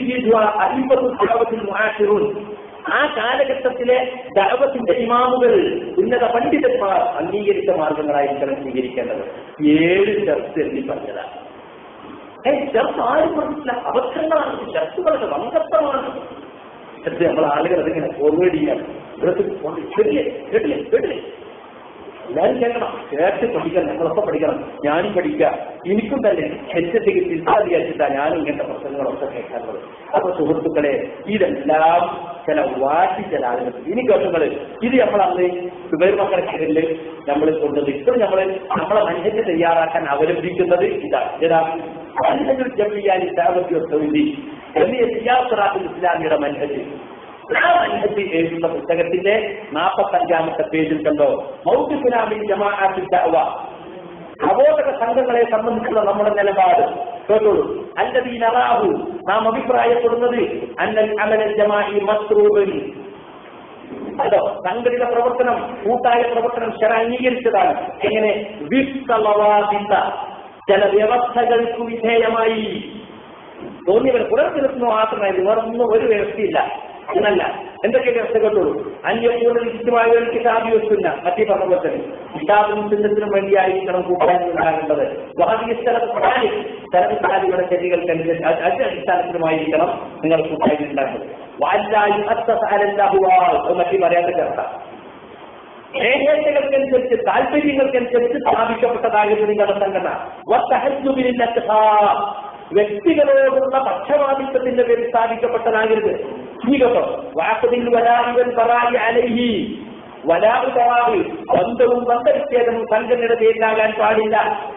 ആ കാലഘട്ടത്തിലെ ദൈവത്തിന്റെ ഇമാമുകൾ ഉന്നത പണ്ഡിതന്മാർ അംഗീകരിച്ച മാർഗങ്ങളായിരിക്കണം സ്വീകരിക്കേണ്ടത് ഏഴ് ചർച്ച എഴുതി പറഞ്ഞതാണ് ഏ ചെറുത്ത് ആരും പറഞ്ഞില്ല അബദ്ധങ്ങളാണ് ചർച്ചകളുടെ വങ്കത്വമാണ് എന്നിട്ട് നമ്മൾ ആളുകൾ അതിങ്ങനെ ഫോർവേഡ് ചെയ്യാൻ കേട്ടില്ലേ കേട്ടില്ലേ കേട്ടില്ലേ എല്ലാവരും കേൾക്കണം കേട്ട് പഠിക്കണം നമ്മളൊക്കെ പഠിക്കണം ഞാനും പഠിക്കാം എനിക്കും തന്നെ എന്റെ ചികിത്സ വിചാരിച്ചിട്ടാ ഞാനും ഇങ്ങനത്തെ പ്രശ്നങ്ങളൊക്കെ കേൾക്കാറുള്ളത് അപ്പൊ സുഹൃത്തുക്കളെ ഇതെല്ലാം ചില വാശി ചില ആളുകൾ ഇനി കേട്ടുന്നത് ഇത് നമ്മൾ അന്ന് സുബൈർ മക്കളെ നമ്മൾ കൊണ്ടത് ഇപ്പോൾ നമ്മൾ നമ്മളെ മനുഷ്യത്തെ തയ്യാറാക്കാൻ അവലംബിക്കുന്നത് ഇതാണ് ഏതാ മനുഷ്യൻ ജമിയാൻ ഇസ്ലാമത്തി വലിയ സിയാസുറാത്തുൽ ഇസ്ലാമിയുടെ മനുഷ്യൻ ആ മൻഹജ് എഴുതുന്ന പുസ്തകത്തിന്റെ നാൽപ്പത്തഞ്ചാമത്തെ പേജിൽ കണ്ടോ മൗത്ത് ഫിലാമിൻ ജമാഅത്തിൽ ദഅവ പ്രബോധക സംഘങ്ങളെ സംബന്ധിച്ചുള്ള നമ്മുടെ നിലപാട് കേട്ടോളൂ അല്ലതീ നറാഹു നാം അഭിപ്രായപ്പെടുന്നത് അന്നൽ അമല ജമായി മസ്റൂബൻ അതോ സംഘടിത പ്രവർത്തനം കൂട്ടായ പ്രവർത്തനം ശര അംഗീകരിച്ചതാണ് എങ്ങനെ വിസ്തളവാദിത്ത ചില വ്യവസ്ഥകൾക്ക് വിധേയമായി തോന്നിയവർ പുറത്തിരുത്തുന്നു മാത്രമല്ല വേറൊന്നും ഒരു വ്യവസ്ഥയില്ല എന്നല്ല എന്തൊക്കെ വ്യവസ്ഥ കണ്ടോളൂ അന്യോന്യം ഇഷ്ടമായ കിതാബി വെക്കുന്ന മറ്റേ പറഞ്ഞ പോലെ തന്നെ കിതാബിനും ചിന്തത്തിനും വേണ്ടിയായിരിക്കണം കൂട്ടാൻ ഉണ്ടാകേണ്ടത് വഹാബിയ സ്ഥലത്ത് പ്രധാനം സ്ഥലത്താലികളുടെ ശരികൾക്കനുസരിച്ച് അത് അതിന്റെ അടിസ്ഥാനത്തിലുമായിരിക്കണം നിങ്ങൾ കൂട്ടായി ഉണ്ടാകുന്നത് വാലായി മറ്റേ പറയാത്ത ചേർത്ത ഏകേറ്റകൾക്കനുസരിച്ച് താല്പര്യങ്ങൾക്കനുസരിച്ച് സ്ഥാപിക്കപ്പെട്ടതായിരുന്നു നിങ്ങളുടെ സംഘടന വസ്തഹജുബിലിന്റെ വ്യക്തികളോടുള്ള പക്ഷപാതിത്വത്തിന്റെ പേരിൽ സ്ഥാപിക്കപ്പെട്ടതാകരുത് ഈ കേട്ടോ വാക്കതിൽ വലാവിവൻ പറായി അലഹി വലാവ് പറാവ് ബന്ധവും ബന്ധവിച്ഛേദവും സംഘടനയുടെ പേരിലാകാൻ പാടില്ല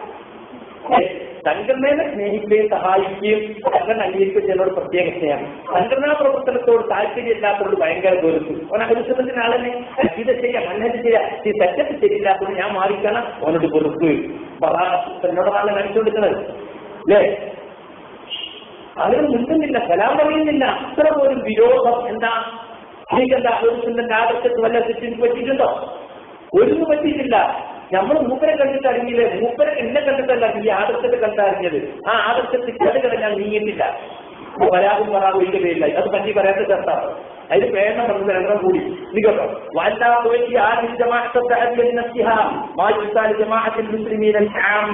സംഘടനയെ സ്നേഹിക്കുകയും സഹായിക്കുകയും സംഘടന അംഗീകരിക്കുകയും ചെയ്യുന്ന ഒരു പ്രത്യേക സ്നേഹം സംഘടനാ പ്രവർത്തനത്തോട് താല്പര്യമില്ലാത്തവരോട് ഭയങ്കര ഗൗരവം അവൻ അഹുസത്തിന്റെ ആളെന്നെ ഇത് ചെയ്യാം മന്നത് ചെയ്യാം ഈ തെറ്റത്ത് ശരിയില്ലാത്തത് ഞാൻ മാറിക്കണം അവനോട് വെറുപ്പ് എന്നോട് ആളെ കാണിച്ചുകൊടുക്കുന്നത് അല്ലേ ആളുകൾ നിൽക്കുന്നില്ല കലാം പറയുന്നില്ല അത്ര പോലും വിരോധം എന്താ എനിക്കെന്താ അഹുസത്തിന്റെ ആദർശത്ത് വല്ല തെറ്റിന് പറ്റിയിട്ടുണ്ടോ ഒന്നും പറ്റിയിട്ടില്ല നമ്മൾ മൂപ്പരെ കണ്ടിട്ട് അറിഞ്ഞില്ലേ മൂപ്പരെ എന്നെ കണ്ടിട്ടല്ല ഈ ആദർശത്തെ കണ്ടറിഞ്ഞത് ആ ആദർശത്തിൽ കേടുകളെ ഞാൻ നീങ്ങിയിട്ടില്ല വരാതും വരാതും ഇതിന്റെ പേരില്ല അത് പറ്റി പറയാത്ത ചർത്താണ് അതിന് പേരണം പറഞ്ഞത് രണ്ടെണ്ണം കൂടി നികട്ടോ വല്ലാതെ ആ ജമാഅത്തിൽ മുസ്ലിമീൻ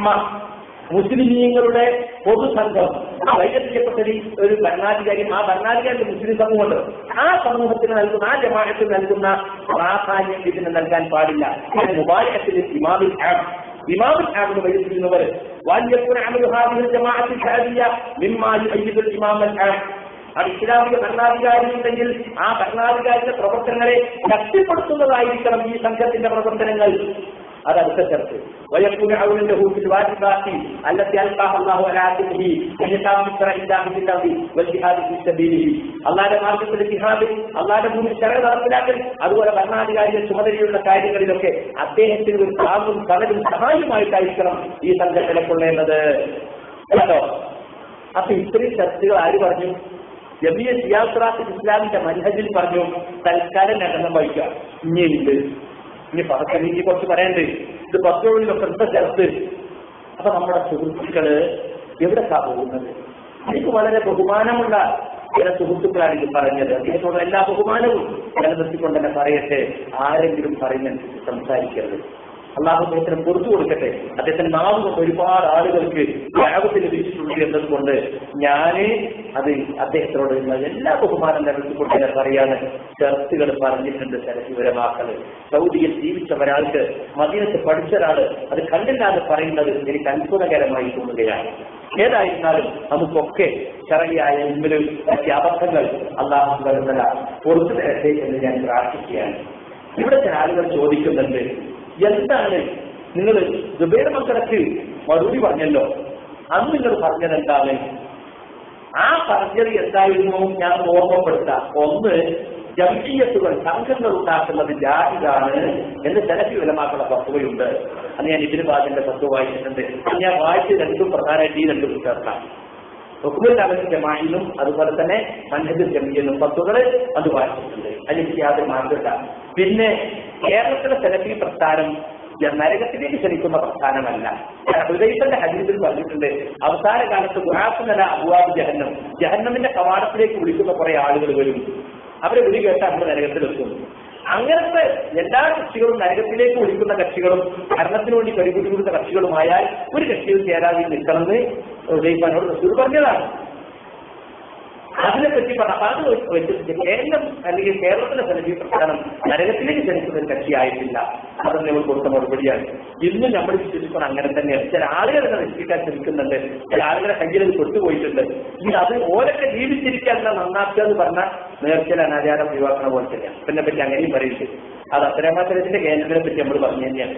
മുസ്ലിമീങ്ങളുടെ പൊതുസംഘം വൈദ്യം ചെയ്യപ്പെട്ട ഒരു ഭരണാധികാരി ആ ഭരണാധികാരി മുസ്ലിം സമൂഹമുണ്ട് ആ സമൂഹത്തിന് നൽകുന്ന ആ ജമാഅത്തിന് നൽകുന്ന പ്രാധാന്യം ഇതിന് നൽകാൻ പാടില്ല മുബാരകത്തിൽ ഇമാമിൽ ആം ഇമാമിൽ ആമിന് വഹിച്ചിരുന്നവർ വാല്യപ്പുര അമലുഹാദിൽ ജമാഅത്തിൽ ഷാദിയ മിമ്മായി അയ്യുൽ ഇമാമൽ ആം അത് ഇസ്ലാമിക ഭരണാധികാരി ഉണ്ടെങ്കിൽ ആ ഭരണാധികാരിയുടെ പ്രവർത്തനങ്ങളെ ശക്തിപ്പെടുത്തുന്നതായിരിക്കണം ഈ സംഘത്തിന്റെ പ്രവർത്തനങ്ങൾ അത് അടുത്ത ചർച്ച ويكون عونه في الواجبات التي ألقاها الله على عبده أن يقام بشرع الله في الأرض والجهاد في سبيله അള്ളാന്റെ മാർഗത്തിൽ ജിഹാദ് അള്ളാന്റെ മുന്നിൽ ശരణ നടപ്പിലാക്കൽ അതുപോലെ ഭരണാധികാരിയുടെ ചുമതലയുള്ള കാര്യങ്ങളിലൊക്കെ അദ്ദേഹത്തിന് ഒരു താങ്ങും കടലും സഹായമായിട്ടായിരിക്കണം ഈ സംഘടന കൊള്ളേണ്ടത് കേട്ടോ അപ്പൊ ഇത്രയും ചർച്ചകൾ ആര് പറഞ്ഞു ജമിയ സിയാസ്റാത്ത് ഇസ്ലാമിന്റെ മനഹജിൽ പറഞ്ഞു തൽക്കാലം നടനം വഹിക്കുക ഇനിയുണ്ട് ഇനി പറക്കാൻ ഇനി കുറച്ച് പറയണ്ട് ഇത് പത്തോളിലോ ശ്രദ്ധ ചേർത്ത് അപ്പൊ നമ്മുടെ സുഹൃത്തുക്കള് എവിടെക്കാ പോകുന്നത് എനിക്ക് വളരെ ബഹുമാനമുള്ള ചില സുഹൃത്തുക്കളാണ് ഇത് പറഞ്ഞത് അദ്ദേഹത്തോട് എല്ലാ ബഹുമാനവും നിലനിർത്തിക്കൊണ്ട് തന്നെ പറയട്ടെ ആരെങ്കിലും പറയുന്നതനുസരിച്ച് സംസാരിക്കരുത് അള്ളാഹു അദ്ദേഹത്തിന് പുറത്തു കൊടുക്കട്ടെ അദ്ദേഹത്തിന്റെ നാവ് കൊണ്ട് ഒരുപാട് ആളുകൾക്ക് ത്യാഗത്തിൽ ലഭിച്ചിട്ടുണ്ട് എന്നതുകൊണ്ട് ഞാന് അത് അദ്ദേഹത്തിനോട് എല്ലാ ബഹുമാനം നിലനിർത്തിക്കൊണ്ട് ഞാൻ പറയാണ് ചർച്ചുകൾ പറഞ്ഞിട്ടുണ്ട് വിവരമാക്കള് സൗദിയിൽ ജീവിച്ച ഒരാൾക്ക് മദീനത്ത് പഠിച്ച ഒരാള് അത് കണ്ടില്ലാതെ പറയുന്നത് എനിക്ക് അത്ഭുതകരമായി തോന്നുകയാണ് ഏതായിരുന്നാലും നമുക്കൊക്കെ ചെറിയായ ഇമ്മിലും മറ്റ് അബദ്ധങ്ങൾ അള്ളാഹു വരുന്നല്ല പുറത്തു തരട്ടെ എന്ന് ഞാൻ പ്രാർത്ഥിക്കുകയാണ് ഇവിടുത്തെ ആളുകൾ ചോദിക്കുന്നുണ്ട് എന്താണ് നിങ്ങൾ ദുബൈർ മക്കളക്ക് മറുപടി പറഞ്ഞല്ലോ അന്ന് നിങ്ങൾ പറഞ്ഞത് എന്താണ് ആ പറഞ്ഞത് എന്തായിരുന്നു ഞാൻ ഓർമ്മപ്പെടുത്താം ഒന്ന് ജംഷീയത്തുകൾ സംഘങ്ങൾ ഉണ്ടാക്കുന്നത് ജാഹിദാണ് എന്ന് ചിലക്ക് വിലമാക്കളുടെ തത്വയുണ്ട് അത് ഞാൻ ഇതിന് ബാദിന്റെ തത്വ വായിച്ചിട്ടുണ്ട് അത് ഞാൻ വായിച്ച് രണ്ടും പ്രധാനമായിട്ട് ഈ രണ്ടും ചേർക്കാം ഹുക്കുമുൽ അലൻ ജമായിലും അതുപോലെ തന്നെ മൻഹജുൽ ജമീലും പത്തുകള് അത് വായിച്ചിട്ടുണ്ട് അതിലേക്ക് യാതൊരു മാർഗമില്ല പിന്നെ കേരളത്തിലെ സെലഫി പ്രസ്ഥാനം നരകത്തിലേക്ക് ക്ഷണിക്കുന്ന പ്രസ്ഥാനമല്ല ഹൃദയത്തിന്റെ ഹരീതിൽ പറഞ്ഞിട്ടുണ്ട് അവസാന കാലത്ത് ഗുഹാസുനല അബുവാബ് ജഹന്നം ജഹന്നമിന്റെ കവാടത്തിലേക്ക് വിളിക്കുന്ന കുറെ ആളുകൾ വരും അവരെ വിളി കേട്ടാൽ നമ്മൾ നരകത്തിലെത്തും അങ്ങനത്തെ എല്ലാ കക്ഷികളും നരകത്തിലേക്ക് വിളിക്കുന്ന കക്ഷികളും ഭരണത്തിനു വേണ്ടി പരിപൂരിക്കുന്ന കക്ഷികളുമായാൽ ഒരു കക്ഷിയിൽ ചേരാതെ നിൽക്കണമെന്ന് ഉദയിപ്പാനോട് റസൂൽ പറഞ്ഞതാണ് അതിനെ പറ്റി പറഞ്ഞു അപ്പൊ അത് വെച്ചിട്ട് കേരളം അല്ലെങ്കിൽ കേരളത്തിലെ സെലഫി പ്രസ്ഥാനം നരകത്തിലേക്ക് ജനിക്കുന്ന ഒരു കക്ഷിയായിട്ടില്ല അത് നമ്മൾ കൊടുത്ത മറുപടിയാണ് ഇന്നും നമ്മൾ വിശ്വസിക്കണം അങ്ങനെ തന്നെയാണ് ചില ആളുകൾ തന്നെ രക്ഷിക്കാൻ ശ്രമിക്കുന്നുണ്ട് ചില ആളുകളെ കയ്യിൽ അത് പെട്ടുപോയിട്ടുണ്ട് ഇനി അത് ഓരൊക്കെ ജീവിച്ചിരിക്കാൻ നന്നാക്കുക എന്ന് പറഞ്ഞാൽ നേർച്ചയിൽ അനാചാരം ഒഴിവാക്കണ പോലെ തന്നെയാണ് പിന്നെ പറ്റി അങ്ങനെയും പറയുന്നത് അത് അത്തരമാത്രത്തിന്റെ കേന്ദ്രത്തിനെ പറ്റി നമ്മൾ പറഞ്ഞു തന്നെയാണ്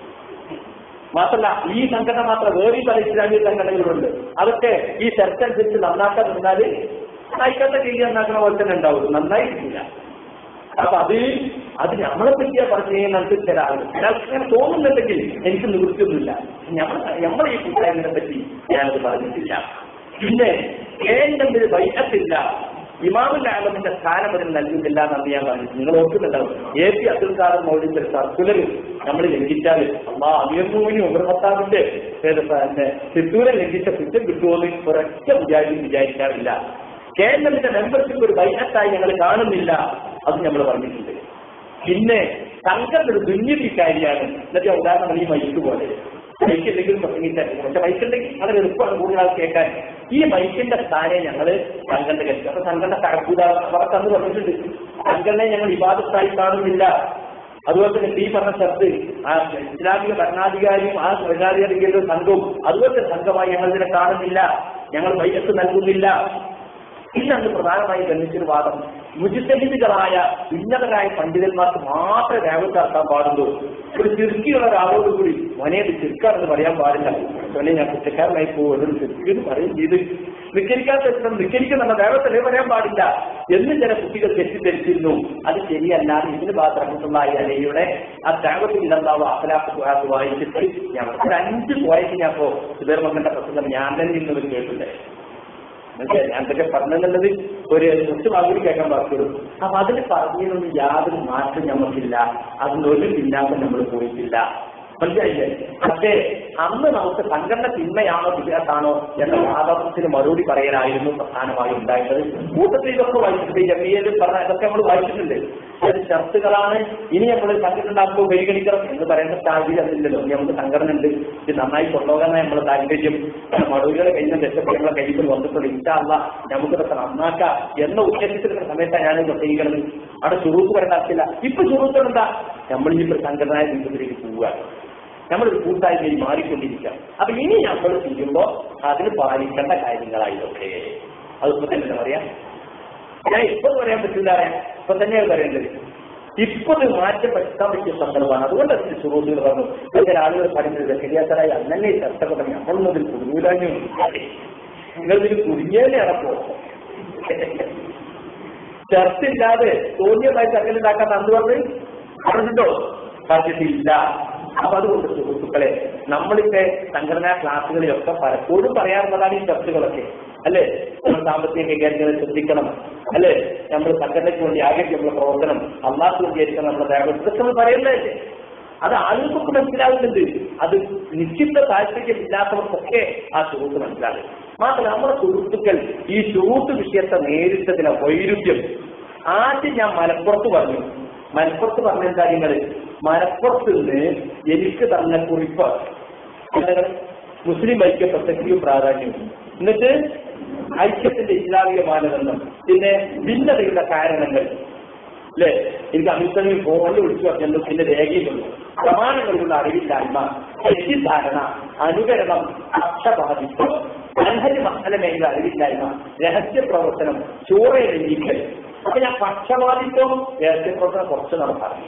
മാത്രമല്ല ഈ സംഘടന മാത്രം വേറെ പല ഇസ്ലാമിക സംഘടനകളുണ്ട് അതൊക്കെ ഈ ചർച്ച അനുസരിച്ച് നന്നാക്കാൻ നിന്നാല് നയിക്കാത്ത രീതി നന്നാക്കണ പോലെ തന്നെ ഉണ്ടാവും നന്നായിട്ടില്ല അപ്പൊ അത് അത് നമ്മളെ പറ്റിയാ പറഞ്ഞു കഴിഞ്ഞാൽ ചില ആളുകൾ ചിലർക്ക് അങ്ങനെ തോന്നുന്നുണ്ടെങ്കിൽ എനിക്ക് നിവൃത്തിയൊന്നുമില്ല നമ്മൾ നമ്മളെ ഈ കൂട്ടായ്മയെ പറ്റി ഞാനത് പറഞ്ഞിട്ടില്ല പിന്നെ ഏതെങ്കിലും വൈകത്തില്ല ഇമാമുൽ ആലമിന്റെ സ്ഥാനം അതിന് നൽകുന്നില്ല എന്നാണ് ഞാൻ പറഞ്ഞത് നിങ്ങൾ ഓർക്കുന്നുണ്ടാവും എ പി അബ്ദുൽ ഖാദർ മൗലിന്റെ സർക്കുലർ നമ്മൾ ലംഘിച്ചാൽ അമ്മാ അമീർമൂവിന് ഉമർമത്താവിന്റെ പിന്നെ സിദ്ധൂരെ ലംഘിച്ച കുറ്റം കിട്ടുമെന്ന് ഒരൊറ്റ വിചാരിക്കും വിചാരിക്കാറില്ല കേരളത്തിന്റെ മെമ്പർഷിപ്പ് ഒരു ബൈഹത്തായി ഞങ്ങൾ കാണുന്നില്ല അത് നമ്മൾ പറഞ്ഞിട്ടുണ്ട് പിന്നെ സംഘം ഒരു ദുന്യതിക്കാരിയാണ് എന്നിട്ട് ഉദാഹരണം ഈ മൈക്ക് പോലെ മൈക്കില്ലെങ്കിലും പ്രസംഗിച്ചാൽ പക്ഷെ മൈക്കുണ്ടെങ്കിൽ വളരെ എളുപ്പമാണ് കൂടുതൽ ആൾ കേൾക്കാൻ ഈ മൈക്കിന്റെ സ്ഥാനെ ഞങ്ങൾ സംഘടന കഴിച്ചു അപ്പൊ സംഘടന കടക്കൂല അവർക്ക് അന്ന് പറഞ്ഞിട്ടുണ്ട് സംഘടനയെ ഞങ്ങൾ വിവാദത്തായി കാണുന്നില്ല അതുപോലെ തന്നെ ഈ പറഞ്ഞ ശബ്ദ് ആ ഇസ്ലാമിക ഭരണാധികാരിയും ആ ഭരണാധികാരികളുടെ സംഘവും അതുപോലത്തെ സംഘമായി ഞങ്ങൾ ഇതിനെ കാണുന്നില്ല ഞങ്ങൾ വൈകത്ത് നൽകുന്നില്ല ഇന്നന്ന് പ്രധാനമായി ഗണിച്ചൊരു വാദം മുജിത്തഹിദികളായ ഉന്നതരായ പണ്ഡിതന്മാർക്ക് മാത്രമേ രേഖത്താക്കാൻ പാടുള്ളൂ ഒരു ചെറുക്കിയുള്ള ഒരാളോട് കൂടി മനയത് ചെറുക്കാണെന്ന് പറയാൻ പാടില്ല അതുപോലെ ഞാൻ കുറ്റക്കാരനായി പോകും ചെറുക്കി എന്ന് പറയും ചെയ്ത് നിക്കരിക്കാത്ത നിക്കരിക്കുന്ന വേഗത്തിലേ പറയാൻ പാടില്ല എന്ന് ചില കുട്ടികൾ തെറ്റിദ്ധരിച്ചിരുന്നു അത് ശരിയല്ല ഇതിന് ബാധകമായ അലയുടെ ആ ത്യാഗത്തിൽ ഇടണ്ടാവുക അഖലാഖ് വായിച്ചിട്ട് ഞാൻ ഒരു അഞ്ച് പോയിട്ട് ഞാൻ ഇപ്പോ സുധീർമകന്റെ പ്രസംഗം ഞാൻ തന്നെ ഇന്നത് കേട്ടില്ലേ മനസ്സിലായി ഞാൻ എന്തൊക്കെ പറഞ്ഞെന്നുള്ളത് ഒരു കുറച്ച് ഭാഗം കേൾക്കാൻ പാടുള്ളൂ അപ്പൊ അതിൽ പറഞ്ഞതിനൊന്നും യാതൊരു മാറ്റം നമുക്കില്ല അതിന് ഒരു പിന്നാക്കം നമ്മൾ പോയിട്ടില്ല മനസ്സിലായില്ലേ പക്ഷേ അന്ന് നമുക്ക് സംഘടന തിന്മയാണോ വിദ്യാസാണോ എന്ന വാദത്തിന് മറുപടി പറയലായിരുന്നു പ്രധാനമായി ഉണ്ടായിരുന്നത് കൂട്ടത്തിൽ ഇതൊക്കെ വായിച്ചിട്ടുണ്ട് ജമിയയിൽ പറഞ്ഞ ഇതൊക്കെ നമ്മൾ വായിച്ചിട്ടുണ്ട് അത് ഷർത്തുകളാണ് ഇനി നമ്മൾ സംഘടന ഉണ്ടാക്കുമ്പോൾ പരിഗണിക്കണം എന്ന് പറയുന്ന സാഹചര്യം അതില്ലല്ലോ ഇനി നമുക്ക് സംഘടന ഉണ്ട് ഇത് നന്നായി കൊണ്ടുപോകാൻ നമ്മൾ താല്പര്യം മറുപടികളെ കഴിഞ്ഞ രക്ഷപ്പെട്ട് നമ്മളെ കയ്യിൽ വന്നിട്ടുണ്ട് ഇഷ്ടമല്ല നമുക്കിതൊക്കെ നന്നാക്കാം എന്ന ഉദ്ദേശത്തിലുള്ള സമയത്താണ് ഞാൻ പ്രത്യേകിക്കുന്നത് അവിടെ ചുറുക്ക് വരേണ്ട ആവശ്യമില്ല ഇപ്പൊ ചുറുക്കൾ എന്താ നമ്മൾ ഇനിയിപ്പോ സംഘടനായ ബന്ധത്തിലേക്ക് പോവുക നമ്മളൊരു കൂട്ടായ്മയിൽ മാറിക്കൊണ്ടിരിക്കുക അപ്പൊ ഇനി നമ്മൾ ചെയ്യുമ്പോ അതിന് പാലിക്കേണ്ട കാര്യങ്ങളായതൊക്കെ അതിപ്പോ തന്നെ എന്താ പറയാ ഞാൻ ഇപ്പൊ പറയാൻ പറ്റില്ല ഇപ്പൊ തന്നെയാണ് പറയേണ്ടത് ഇപ്പൊ ഇത് മാറ്റം വരുത്താൻ പറ്റിയ സന്ദർഭമാണ് അതുകൊണ്ട് അതിന് സുഹൃത്തുക്കൾ പറഞ്ഞു ചില ആളുകൾ പറയുന്നത് ശരിയാത്തരായി അന്നെ ചർച്ചകൾ നമ്മളൊന്നും ഇതിൽ കുടുങ്ങൂലാഞ്ഞു നിങ്ങൾ ഇതിൽ കുടുങ്ങിയല്ലേ അടപ്പോ ചർച്ച ഇല്ലാതെ തോന്നിയമായി ചർച്ചയിലുണ്ടാക്കാൻ അന്ന് പറഞ്ഞ് പറഞ്ഞിട്ടോ പറഞ്ഞിട്ടില്ല അപ്പൊ അതുകൊണ്ട് സുഹൃത്തുക്കളെ നമ്മളിപ്പോ സംഘടനാ ക്ലാസ്സുകളിലൊക്കെ പലപ്പോഴും പറയാറുള്ളതാണ് ഈ ചർച്ചകളൊക്കെ അല്ലെ നമ്മൾ സാമ്പത്തിക കൈകാര്യങ്ങൾ ശ്രദ്ധിക്കണം അല്ലെ നമ്മൾ സംഘടനയ്ക്ക് വേണ്ടി ആരോഗ്യമുള്ള പ്രവർത്തനം അള്ളാഹ് വിചാരിക്കണം നമ്മുടെ ദേവം ഇതൊക്കെ നമ്മൾ പറയുന്നതല്ലേ അത് ആളുകൾക്ക് മനസ്സിലാകുന്നുണ്ട് അത് നിശ്ചിത താല്പര്യമില്ലാത്തവർക്കൊക്കെ ആ സുഹൃത്ത് മനസ്സിലാകും മാത്രമല്ല നമ്മുടെ സുഹൃത്തുക്കൾ ഈ സുഹൃത്ത് വിഷയത്തെ നേരിട്ടതിലെ വൈരുദ്ധ്യം ആദ്യം ഞാൻ മലപ്പുറത്ത് പറഞ്ഞു മലപ്പുറത്ത് പറഞ്ഞ കാര്യങ്ങൾ മലപ്പുറത്ത് നിന്ന് എനിക്ക് തന്ന കുറിപ്പ് എന്താണ്? മുസ്ലിം ഐക്യ പ്രസക്തിയും പ്രാധാന്യവും എന്നിട്ട് ഐക്യത്തിന്റെ ഇസ്ലാമിക മാനദണ്ഡം പിന്നെ ഭിന്നതയുടെ കാരണങ്ങൾ അല്ലെ എനിക്ക് അമിത്സമയം ഫോണിൽ വിളിച്ചു പറഞ്ഞല്ലോ പിന്നെ രേഖയിലുള്ളൂ പ്രമാണങ്ങളിലുള്ള അറിവില്ലായ്മ തെറ്റിദ്ധാരണ അനുകരണം പക്ഷപാതിത്വം അനഹരി മസലമേഖല അറിവില്ലായ്മ രഹസ്യ പ്രവർത്തനം ചോറയെ ലംഘിക്കൽ അപ്പൊ ഞാൻ പക്ഷപാതിത്വം രഹസ്യ പ്രവർത്തനം കുറച്ച് നടത്താറുണ്ട്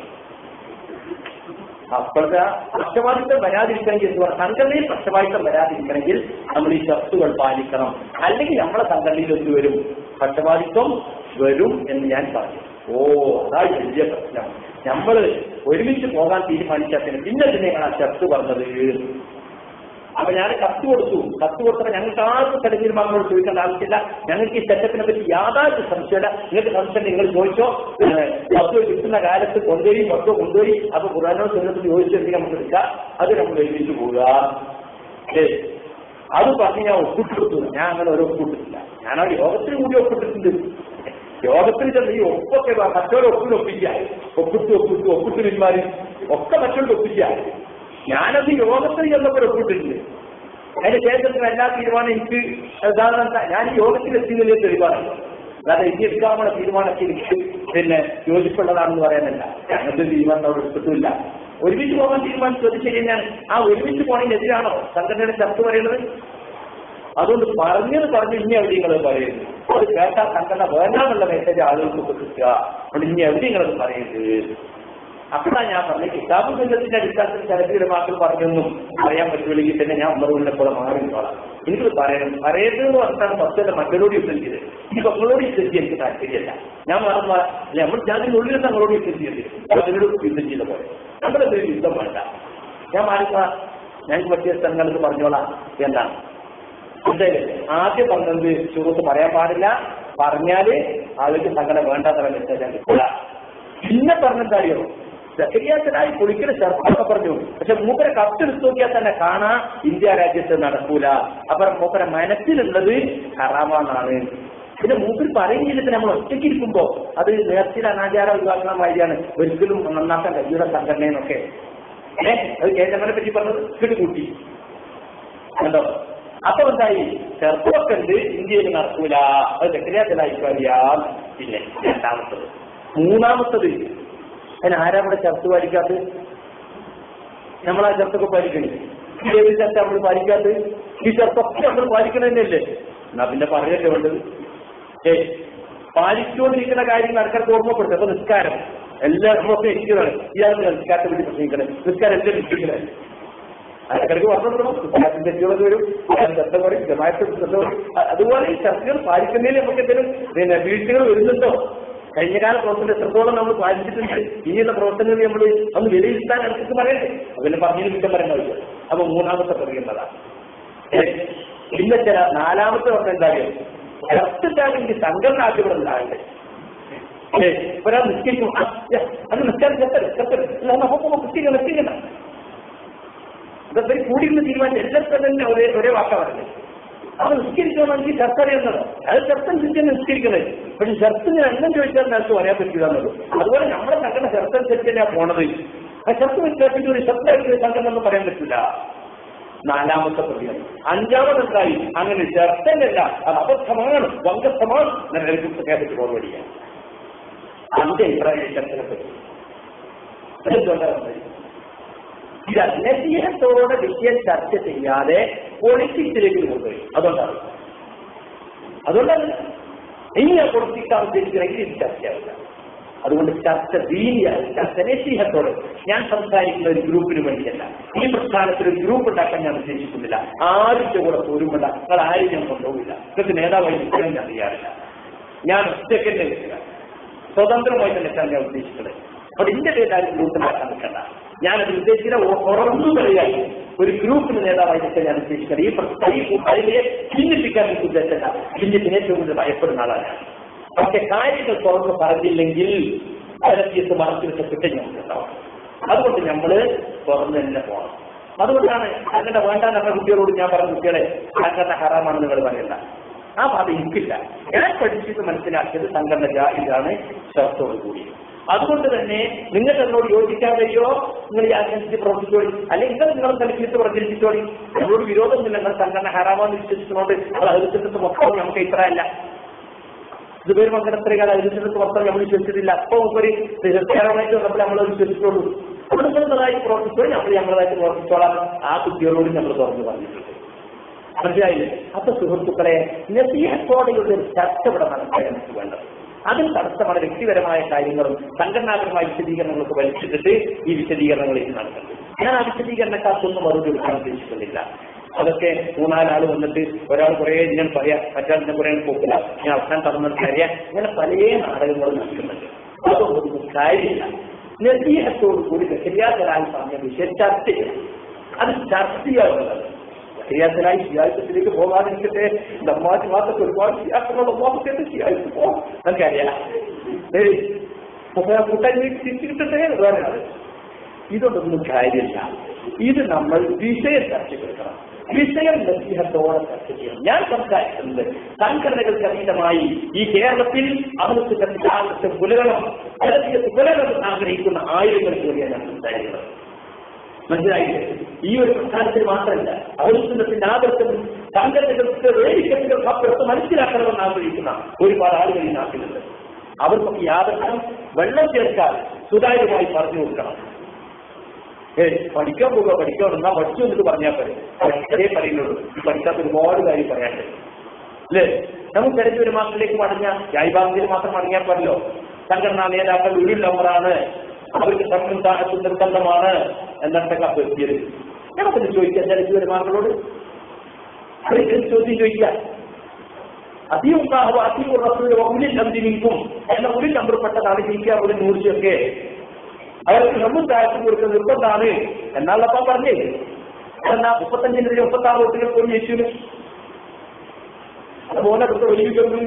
അപ്പോഴത്തെ പക്ഷപാതിത്വം വരാതിരിക്കണമെങ്കിൽ എന്ന് പറഞ്ഞാൽ സംഘടനയിൽ പക്ഷപാതിത്വം വരാതിരിക്കണമെങ്കിൽ നമ്മൾ ഈ ചർച്ചകൾ പാലിക്കണം അല്ലെങ്കിൽ നമ്മളെ സംഘടനയിൽ എന്ത് വരും പക്ഷപാതിത്വം വരും എന്ന് ഞാൻ പറഞ്ഞു ഓ അതാ വലിയ പ്രശ്നം നമ്മൾ ഒരുമിച്ച് പോകാൻ തീരുമാനിച്ചതിന് പിന്നെ തന്നെയാണ് ആ ചർച്ച പറഞ്ഞത് അപ്പൊ ഞാൻ കത്ത് കൊടുത്തു കത്ത് കൊടുത്തപ്പോൾ ഞങ്ങൾക്ക് ആർക്കും ചില തീരുമാനങ്ങൾ ചോദിക്കേണ്ട ആവശ്യമില്ല ഞങ്ങൾക്ക് ഈ സെറ്റപ്പിനെ പറ്റി യാതൊരു സംശയമില്ല നിങ്ങൾക്ക് സംശയം നിങ്ങൾ ചോദിച്ചോ വസ്തു കിട്ടുന്ന കാലത്ത് കൊണ്ടുപോയി വസ്തു കൊണ്ടുപോയി അപ്പൊ ഖുറാനോ സുന്നത്തിൽ ചോദിച്ചെങ്കിൽ നമുക്ക് എടുക്കാം അത് നമ്മൾ എഴുതിച്ചു പോവുക ഏ, അത് പറഞ്ഞ് ഞാൻ ഒപ്പിട്ടെടുത്തു ഞാൻ അങ്ങനെ ഒരു ഒപ്പിട്ടിട്ടില്ല ഞാൻ ആ യോഗത്തിന് കൂടി ഒപ്പിട്ടിട്ടുണ്ട് യോഗത്തിന് ചെന്ന് ഈ ഒപ്പൊക്കെ മറ്റൊരു ഒപ്പിൽ ഒപ്പിക്കുക ഒപ്പിട്ട് ഒപ്പിട്ട് ഒപ്പിട്ട് പിന്മാറി ഒക്കെ മറ്റൊരു ഒപ്പിക്കുക ഞാനത് യോഗത്തിൽ ചെന്നപ്പോൾ ഒപ്പിട്ടിട്ടുണ്ട് അതിന്റെ ശേഷത്തിന് എല്ലാ തീരുമാനം എനിക്ക് സാധാരണ ഞാൻ ഈ യോഗത്തിൽ എത്തിയതിലെ തെളിവാണ് അല്ലാതെ ഇനി എടുക്കാനുള്ള തീരുമാനമൊക്കെ എനിക്ക് പിന്നെ യോജിപ്പുള്ളതാണെന്ന് പറയാനല്ല ഞങ്ങൾക്ക് തീരുമാനം അവിടെ എടുത്തിട്ടില്ല ഒരുമിച്ച് പോകാൻ തീരുമാനിച്ചു അത് ശരി തന്നെയാണ് ആ ഒരുമിച്ച് പോണതിനെതിരാണോ സംഘടനയുടെ ചർച്ച പറയുന്നത് അതുകൊണ്ട് പറഞ്ഞത് പറഞ്ഞ് ഇനി എവിടെ നിങ്ങൾ പറയരുത് അത് കേട്ടാൽ സംഘടന വേണ്ടാന്നുള്ള മെസ്സേജ് ആളുകൾക്ക് കിട്ടുക അതുകൊണ്ട് ഇനി എവിടെ നിങ്ങളത് പറയരുത് അപ്പോഴാണ് ഞാൻ പറഞ്ഞത് കിതാബ് ബന്ധത്തിന്റെ അടിസ്ഥാനത്തിൽ ചരക്കുരമാക്കൾ പറഞ്ഞൊന്നും പറയാൻ പറ്റുമെങ്കിൽ തന്നെ ഞാൻ ഉമ്മറുവിനെ പോലെ മാറിക്കോളാം എനിക്ക് പറയണം പറയരുത് എന്ന് പറഞ്ഞാൽ ഫസ്റ്റ് മറ്റൊരോട് യുദ്ധം ചെയ്ത് ഈ മക്കളോട് യുദ്ധം ചെയ്യാൻ എനിക്ക് താല്പര്യമല്ല ഞാൻ മറന്നു അല്ലെ നമ്മൾ ഞാൻ ഉള്ളിൽ തങ്ങളോട് യുദ്ധം ചെയ്ത് അതിനോട് യുദ്ധം ചെയ്ത പോലെ നമ്മളെന്തൊരു യുദ്ധം വേണ്ട ഞാൻ മാറിക്കോ ഞങ്ങൾക്ക് പറ്റിയ സ്ഥലങ്ങൾക്ക് പറഞ്ഞോളാം എന്താണ് എന്തായാലും ആദ്യം പറഞ്ഞത് സുഹൃത്ത് പറയാൻ പാടില്ല പറഞ്ഞാല് ആൾക്ക് സംഘടന വേണ്ടാത്ത മെസ്സേജ് കിട്ടില്ല പിന്നെ പറഞ്ഞ കാര്യോ സക്രിയാത്തനായി പൊളിക്കൽ ശർക്കൊക്കെ പറഞ്ഞു പക്ഷെ മൂപ്പരെ കത്തെടുത്ത് നോക്കിയാൽ തന്നെ കാണാ ഇന്ത്യ രാജ്യത്ത് നടക്കൂല അപ്പൊ മൂപ്പരെ മനസ്സിലുള്ളത് ഹറാമാന്നാണ് പിന്നെ മൂപ്പിൽ പറയുന്നില്ല നമ്മൾ ഒറ്റയ്ക്ക് ഇരിക്കുമ്പോ അത് നേർച്ചയുടെ അനാചാര ഒഴിവാക്കുന്ന മാതിരിയാണ് ഒരിക്കലും നന്നാക്കാൻ കഴിയുടെ സംഘടനയെന്നൊക്കെ ഏഹ് അത് കേന്ദ്രമനെ പറ്റി പറഞ്ഞത് കിട്ടുകൂട്ടി കണ്ടോ അപ്പൊ എന്തായി ചെറുപ്പൊക്കെ ഉണ്ട് ഇന്ത്യയിൽ നടക്കൂല അത് സെക്രട്ടറിയായി കഴിയാം പിന്നെ രണ്ടാമത്തത് മൂന്നാമത്തത് അതിന് ആരാ ഇവിടെ ചർച്ച പാലിക്കാത്തത് നമ്മൾ ആ ചർച്ചൊക്കെ പാലിക്കണേ ഏത് ചർച്ച നമ്മൾ പാലിക്കാത്തത് ഈ ചർച്ചൊക്കെ നമ്മൾ പാലിക്കണമെന്നല്ലേ എന്നാ പിന്നെ പറയല്ലേ വേണ്ടത് ഏ പാലിച്ചുകൊണ്ടിരിക്കുന്ന കാര്യം നടക്കാൻ ഓർമ്മപ്പെടുത്തും അപ്പൊ നിസ്കാരം എല്ലാ നമ്മളൊക്കെ ഇരിക്കുന്നതാണ് ഇയാൾക്ക് നിസ്കാരത്തെ പറ്റി പ്രസംഗിക്കണേ നിസ്കാരം എല്ലാം ഇരിക്കണേ ഇടയ്ക്കിടയ്ക്ക് പറഞ്ഞു വിദ്യാർത്ഥി തെറ്റുള്ളത് വരും ശ്രദ്ധ പറയും ജമായത്ത് ശ്രദ്ധ പറയും അ- അതുപോലെ ഈ ചർച്ചകൾ പാലിക്കുന്നതിൽ നമുക്ക് എന്തെങ്കിലും പിന്നെ വീഴ്ചകൾ വരുന്നുണ്ടോ കഴിഞ്ഞ കാല പ്രവർത്തനം എത്രത്തോളം നമ്മൾ പാലിച്ചിട്ടുണ്ട് ഇനിയുള്ള പ്രവർത്തനങ്ങൾ നമ്മൾ ഒന്ന് വിലയിരുത്താൻ അടുത്ത് പറയണ്ടേ അതിനെ പറഞ്ഞതിന് കുറ്റം പറയാൻ കഴിയില്ല അപ്പൊ മൂന്നാമത്തെ പറയുന്നതാണ് പിന്നെ ചില നാലാമത്തെ പറഞ്ഞ എന്താ ചർച്ചക്കാണെങ്കിൽ സംഘടന ആദ്യം ഉണ്ടാകണ്ടേ ഏ, ഒരാൾ നിസ്കരിക്കും ആ, യാ, അത് നിസ്കാരം ചെത്തരുത് ചെത്തരുത് അല്ല നമുക്ക് നിസ്കരിക്കണം നിസ്കരിക്കണം ഇതൊക്കെ കൂടിയിരുന്ന് തീരുമാനിച്ചു എല്ലാവർക്കും തന്നെ ഒരേ ഒരേ വാക്ക പറഞ്ഞത് അപ്പൊ നിസ്കരിക്കണമെങ്കിൽ ചർച്ച അറിയുന്നത് അത് ചർച്ച അനുസരിച്ച് നിസ്കരിക്കുന്നത് പക്ഷെ ചർച്ചിന് എണ്ണം ചോദിച്ചാൽ നേരത്തെ പറയാൻ പറ്റില്ല എന്നുള്ളൂ അതുപോലെ നമ്മുടെ സംഘടന ചർച്ച അനുസരിച്ച് തന്നെയാ പോണത് ആ ചർച്ച വ്യത്യാസത്തിൽ ഒരു ശബ്ദമായിട്ട് സംഘടന ഒന്നും പറയാൻ പറ്റില്ല നാലാമത്തെ പ്രതിയാണ് അഞ്ചാമതെന്തായി അങ്ങനെ ചർച്ചയല്ല അത് അബദ്ധമാണ് വങ്കസ്ഥമാണ് നിലനിൽക്കും പ്രഖ്യാപിച്ച് പോകടിയാണ് അതിന്റെ അഭിപ്രായം ചർച്ചനെ പറ്റി അതെന്തുകൊണ്ടാണ് ഇത് നസീഹത്തോടെ വിഷയം ചർച്ച ചെയ്യാതെ പൊളിറ്റിക്സിലേക്ക് കൊണ്ടുപോയി അതുകൊണ്ടാണ് അതുകൊണ്ടാണ് ഇനി ഞാൻ പൊളിറ്റിക്സ് ഉദ്ദേശിക്കണമെങ്കിൽ ഇത് ചർച്ചയാവില്ല അതുകൊണ്ട് ചർച്ച ദീനിയാണ് ചർച്ച നസീഹത്തോടെ ഞാൻ സംസാരിക്കുന്ന ഒരു ഗ്രൂപ്പിന് വേണ്ടിയല്ല ഈ പ്രസ്ഥാനത്തിൽ ഒരു ഗ്രൂപ്പ് ഉണ്ടാക്കാൻ ഞാൻ ഉദ്ദേശിക്കുന്നില്ല ആരുടെ കൂടെ പോരുമില്ല നിങ്ങൾ ആരും ഞാൻ കൊണ്ടുപോകില്ല നിങ്ങൾക്ക് നേതാവായി നിൽക്കാൻ ഞാൻ തയ്യാറില്ല ഞാൻ ഒറ്റയ്ക്ക് തന്നെ നിൽക്കുക സ്വതന്ത്രമായി തന്നെ നിൽക്കാൻ ഞാൻ ഉദ്ദേശിക്കുന്നത് അപ്പോൾ ഇതിന്റെ പേരിൽ ആരും ഗ്രൂപ്പ് ഉണ്ടാക്കാൻ നിൽക്കണ്ട ഞാനത് ഉദ്ദേശിക്കുന്ന ഉറന്നു പറയാൻ ഒരു ഗ്രൂപ്പിന് നേതാവായി നിൽക്കാൻ ഞാൻ ഉദ്ദേശിക്കുന്നത് ഈ പ്രശ്നം ഈ കൂട്ടായ്മയെ ഭിന്നിപ്പിക്കാൻ എനിക്ക് ഉദ്ദേശില്ല ഭിന്നിപ്പിന് ഏറ്റവും കൂടുതൽ ഭയപ്പെടുന്ന ആളാണ് ഞാൻ. പക്ഷെ കാര്യങ്ങൾ തുറന്ന് പറഞ്ഞില്ലെങ്കിൽ അരത്തിയത്ത് മറച്ചു വെച്ചിട്ട് ഞങ്ങൾക്കുണ്ടാവും അതുകൊണ്ട് നമ്മള് തുറന്ന് തന്നെ പോകണം അതുകൊണ്ടാണ് അങ്ങനെ വേണ്ട നമ്മുടെ കുട്ടികളോട് ഞാൻ പറഞ്ഞ കുട്ടികളെ സംഘടന ഹറാമാണെന്ന് നിങ്ങൾ പറയണ്ട ആ ഭാഗം എനിക്കില്ല ഞാൻ പഠിച്ചിട്ട് മനസ്സിലാക്കിയത് സംഘടന ജാഹിദാണ് ശ്രദ്ധയോട് കൂടി അതുകൊണ്ട് തന്നെ നിങ്ങൾക്ക് എന്നോട് യോജിക്കാതെയോ നിങ്ങൾ ഈ അനുസരിച്ച് പ്രവർത്തിച്ചോളി അല്ലെങ്കിൽ നിങ്ങൾ നിങ്ങളെ തലക്കിലിട്ട് പ്രചരിപ്പിച്ചോളി നമ്മളോട് വിരോധമൊന്നുമില്ല നിങ്ങൾ സംഘടന ഹറാമാന്ന് വിശ്വസിച്ചുകൊണ്ട് അത് അതിർത്തിട്ട് മൊത്തം നമുക്ക് ഇത്രയല്ല ഇതുപേര് പങ്കെടുത്തറിയാതെ അതിർത്തിട്ട് മൊത്തം നമ്മൾ വിശ്വസിച്ചിട്ടില്ല അപ്പൊ ഒരു തീർച്ചയായിട്ടും നമ്മൾ നമ്മൾ വിശ്വസിച്ചോളൂ നമ്മൾ നിങ്ങളതായിട്ട് പ്രവർത്തിച്ചോളി നമ്മൾ ഞങ്ങളതായിട്ട് പ്രവർത്തിച്ചോളാം ആ കുട്ടികളോട് നമ്മൾ തുറന്നു പറഞ്ഞിട്ടുണ്ട് മനസ്സിലായില്ലേ അപ്പൊ സുഹൃത്തുക്കളെ നസീഹത്തോടെയുള്ള ഒരു ചർച്ച ഇവിടെ നടക്കാൻ നമുക്ക് വേണ്ടത് അതിൽ തടസ്സമാണ് വ്യക്തിപരമായ കാര്യങ്ങളും സംഘടനാപരമായ വിശദീകരണങ്ങൾക്ക് വലിച്ചിട്ടിട്ട് ഈ വിശദീകരണങ്ങൾ ഇനി നടക്കുന്നത് ഞാൻ ആ വിശദീകരണക്കാർക്കൊന്നും മറുപടി കൊടുക്കാൻ ഉദ്ദേശിക്കുന്നില്ല അതൊക്കെ മൂന്നാലാൾ വന്നിട്ട് ഒരാൾ കുറെ ഞാൻ പറയാം മറ്റാൾ ഞാൻ കുറെ പോക്കില്ല ഞാൻ അവസാനം തന്നത് അറിയാം ഇങ്ങനെ പല നാടകങ്ങളും നടക്കുന്നുണ്ട് അതൊന്നും കാര്യമില്ല നസീഹത്തോടു കൂടി ശരിയാത്തരായി പറഞ്ഞ വിഷയം ചർച്ച ചെയ്യണം അത് ചർച്ച ചെയ്യാവുന്നതാണ് ക്രിയാത്തനായി ശിയാഴ്ചത്തിലേക്ക് പോകാതിരിക്കട്ടെ നമ്മാറ്റ് മാത്രം ഒരുപാട് ശിയാക്കളുള്ള മോഹത്തെ ശിയാഴ്ച പോകാം നമുക്കറിയാം ഏയ് കൂട്ടായ്മ തിരിച്ചു കിട്ടട്ടെ വേറെ ആള് ഇതൊന്നും കാര്യമില്ല ഇത് നമ്മൾ വിഷയം ചർച്ച ചെയ്യണം വിഷയം നസീഹത്തോടെ ചർച്ച ചെയ്യണം ഞാൻ സംസാരിക്കുന്നത് സംഘടനകൾക്ക് അതീതമായി ഈ കേരളത്തിൽ അമൃതത്തിന്റെ ജാഗ്രത പുലരണം ജനതീയത്ത് പുലരണം ആഗ്രഹിക്കുന്ന ആയിരങ്ങൾ കൂടിയാണ് ഞാൻ സംസാരിക്കുന്നത് മനസ്സിലായില്ലേ ഈ ഒരു പ്രസ്ഥാനത്തിന് മാത്രമല്ല അവരുടെ ആദർശം സംഘടനകൾക്ക് വേദിക്കത്തുകൾക്ക് അപ്പുറത്ത് മനസ്സിലാക്കണമെന്ന് ആഗ്രഹിക്കുന്ന ഒരുപാട് ആളുകൾ ഈ നാട്ടിലുണ്ട് അവർക്കൊക്കെ ഈ ആദർശം വെള്ളം ചേർക്കാൻ സുതാര്യമായി പറഞ്ഞു കൊടുക്കണം ഏ പഠിക്കാൻ പോവുക പഠിക്കാൻ എന്നാ പഠിച്ചു എന്നിട്ട് പറഞ്ഞാൽ പോരെ പഠിച്ചതേ പറയുന്നുള്ളൂ ഈ പഠിക്കാത്ത ഒരുപാട് കാര്യം പറയാനുണ്ട് അല്ലേ നമുക്ക് തെരഞ്ഞു ഒരു മാസത്തിലേക്ക് മടങ്ങാം ജൈവാന്തിന് മാത്രം മടങ്ങിയാൽ പോരല്ലോ സംഘടനാ നേതാക്കൾ ഒരു നമ്പറാണ് അവർക്ക് സംഘം താഴത്ത് നിർബന്ധമാണ് എന്നൊക്കെ എത്തിയത് നമുക്കൊന്ന് ചോദിക്കാം തെരഞ്ഞു ഒരു മാസങ്ങളോട് അവർക്ക് ചോദ്യം ചോദിക്കാം അധികം അധികം റസൂൽ ഉള്ളിൽ നന്ദിനിക്കും എന്ന ഉള്ളിൽ നമ്പർപ്പെട്ടതാണ് ജയിക്കുക ഒരു നൂറിച്ചൊക്കെ അവർക്ക് നമ്മും താഴത്തും കൊടുക്കുന്ന നിർബന്ധമാണ് എന്നാളപ്പം പറഞ്ഞേ എന്നാ മുപ്പത്തഞ്ചിനെതിരെ മുപ്പത്തി ആറ് വോട്ടുകൾ പോയി ജയിച്ചു അതുപോലെ അവർക്ക് വലിയ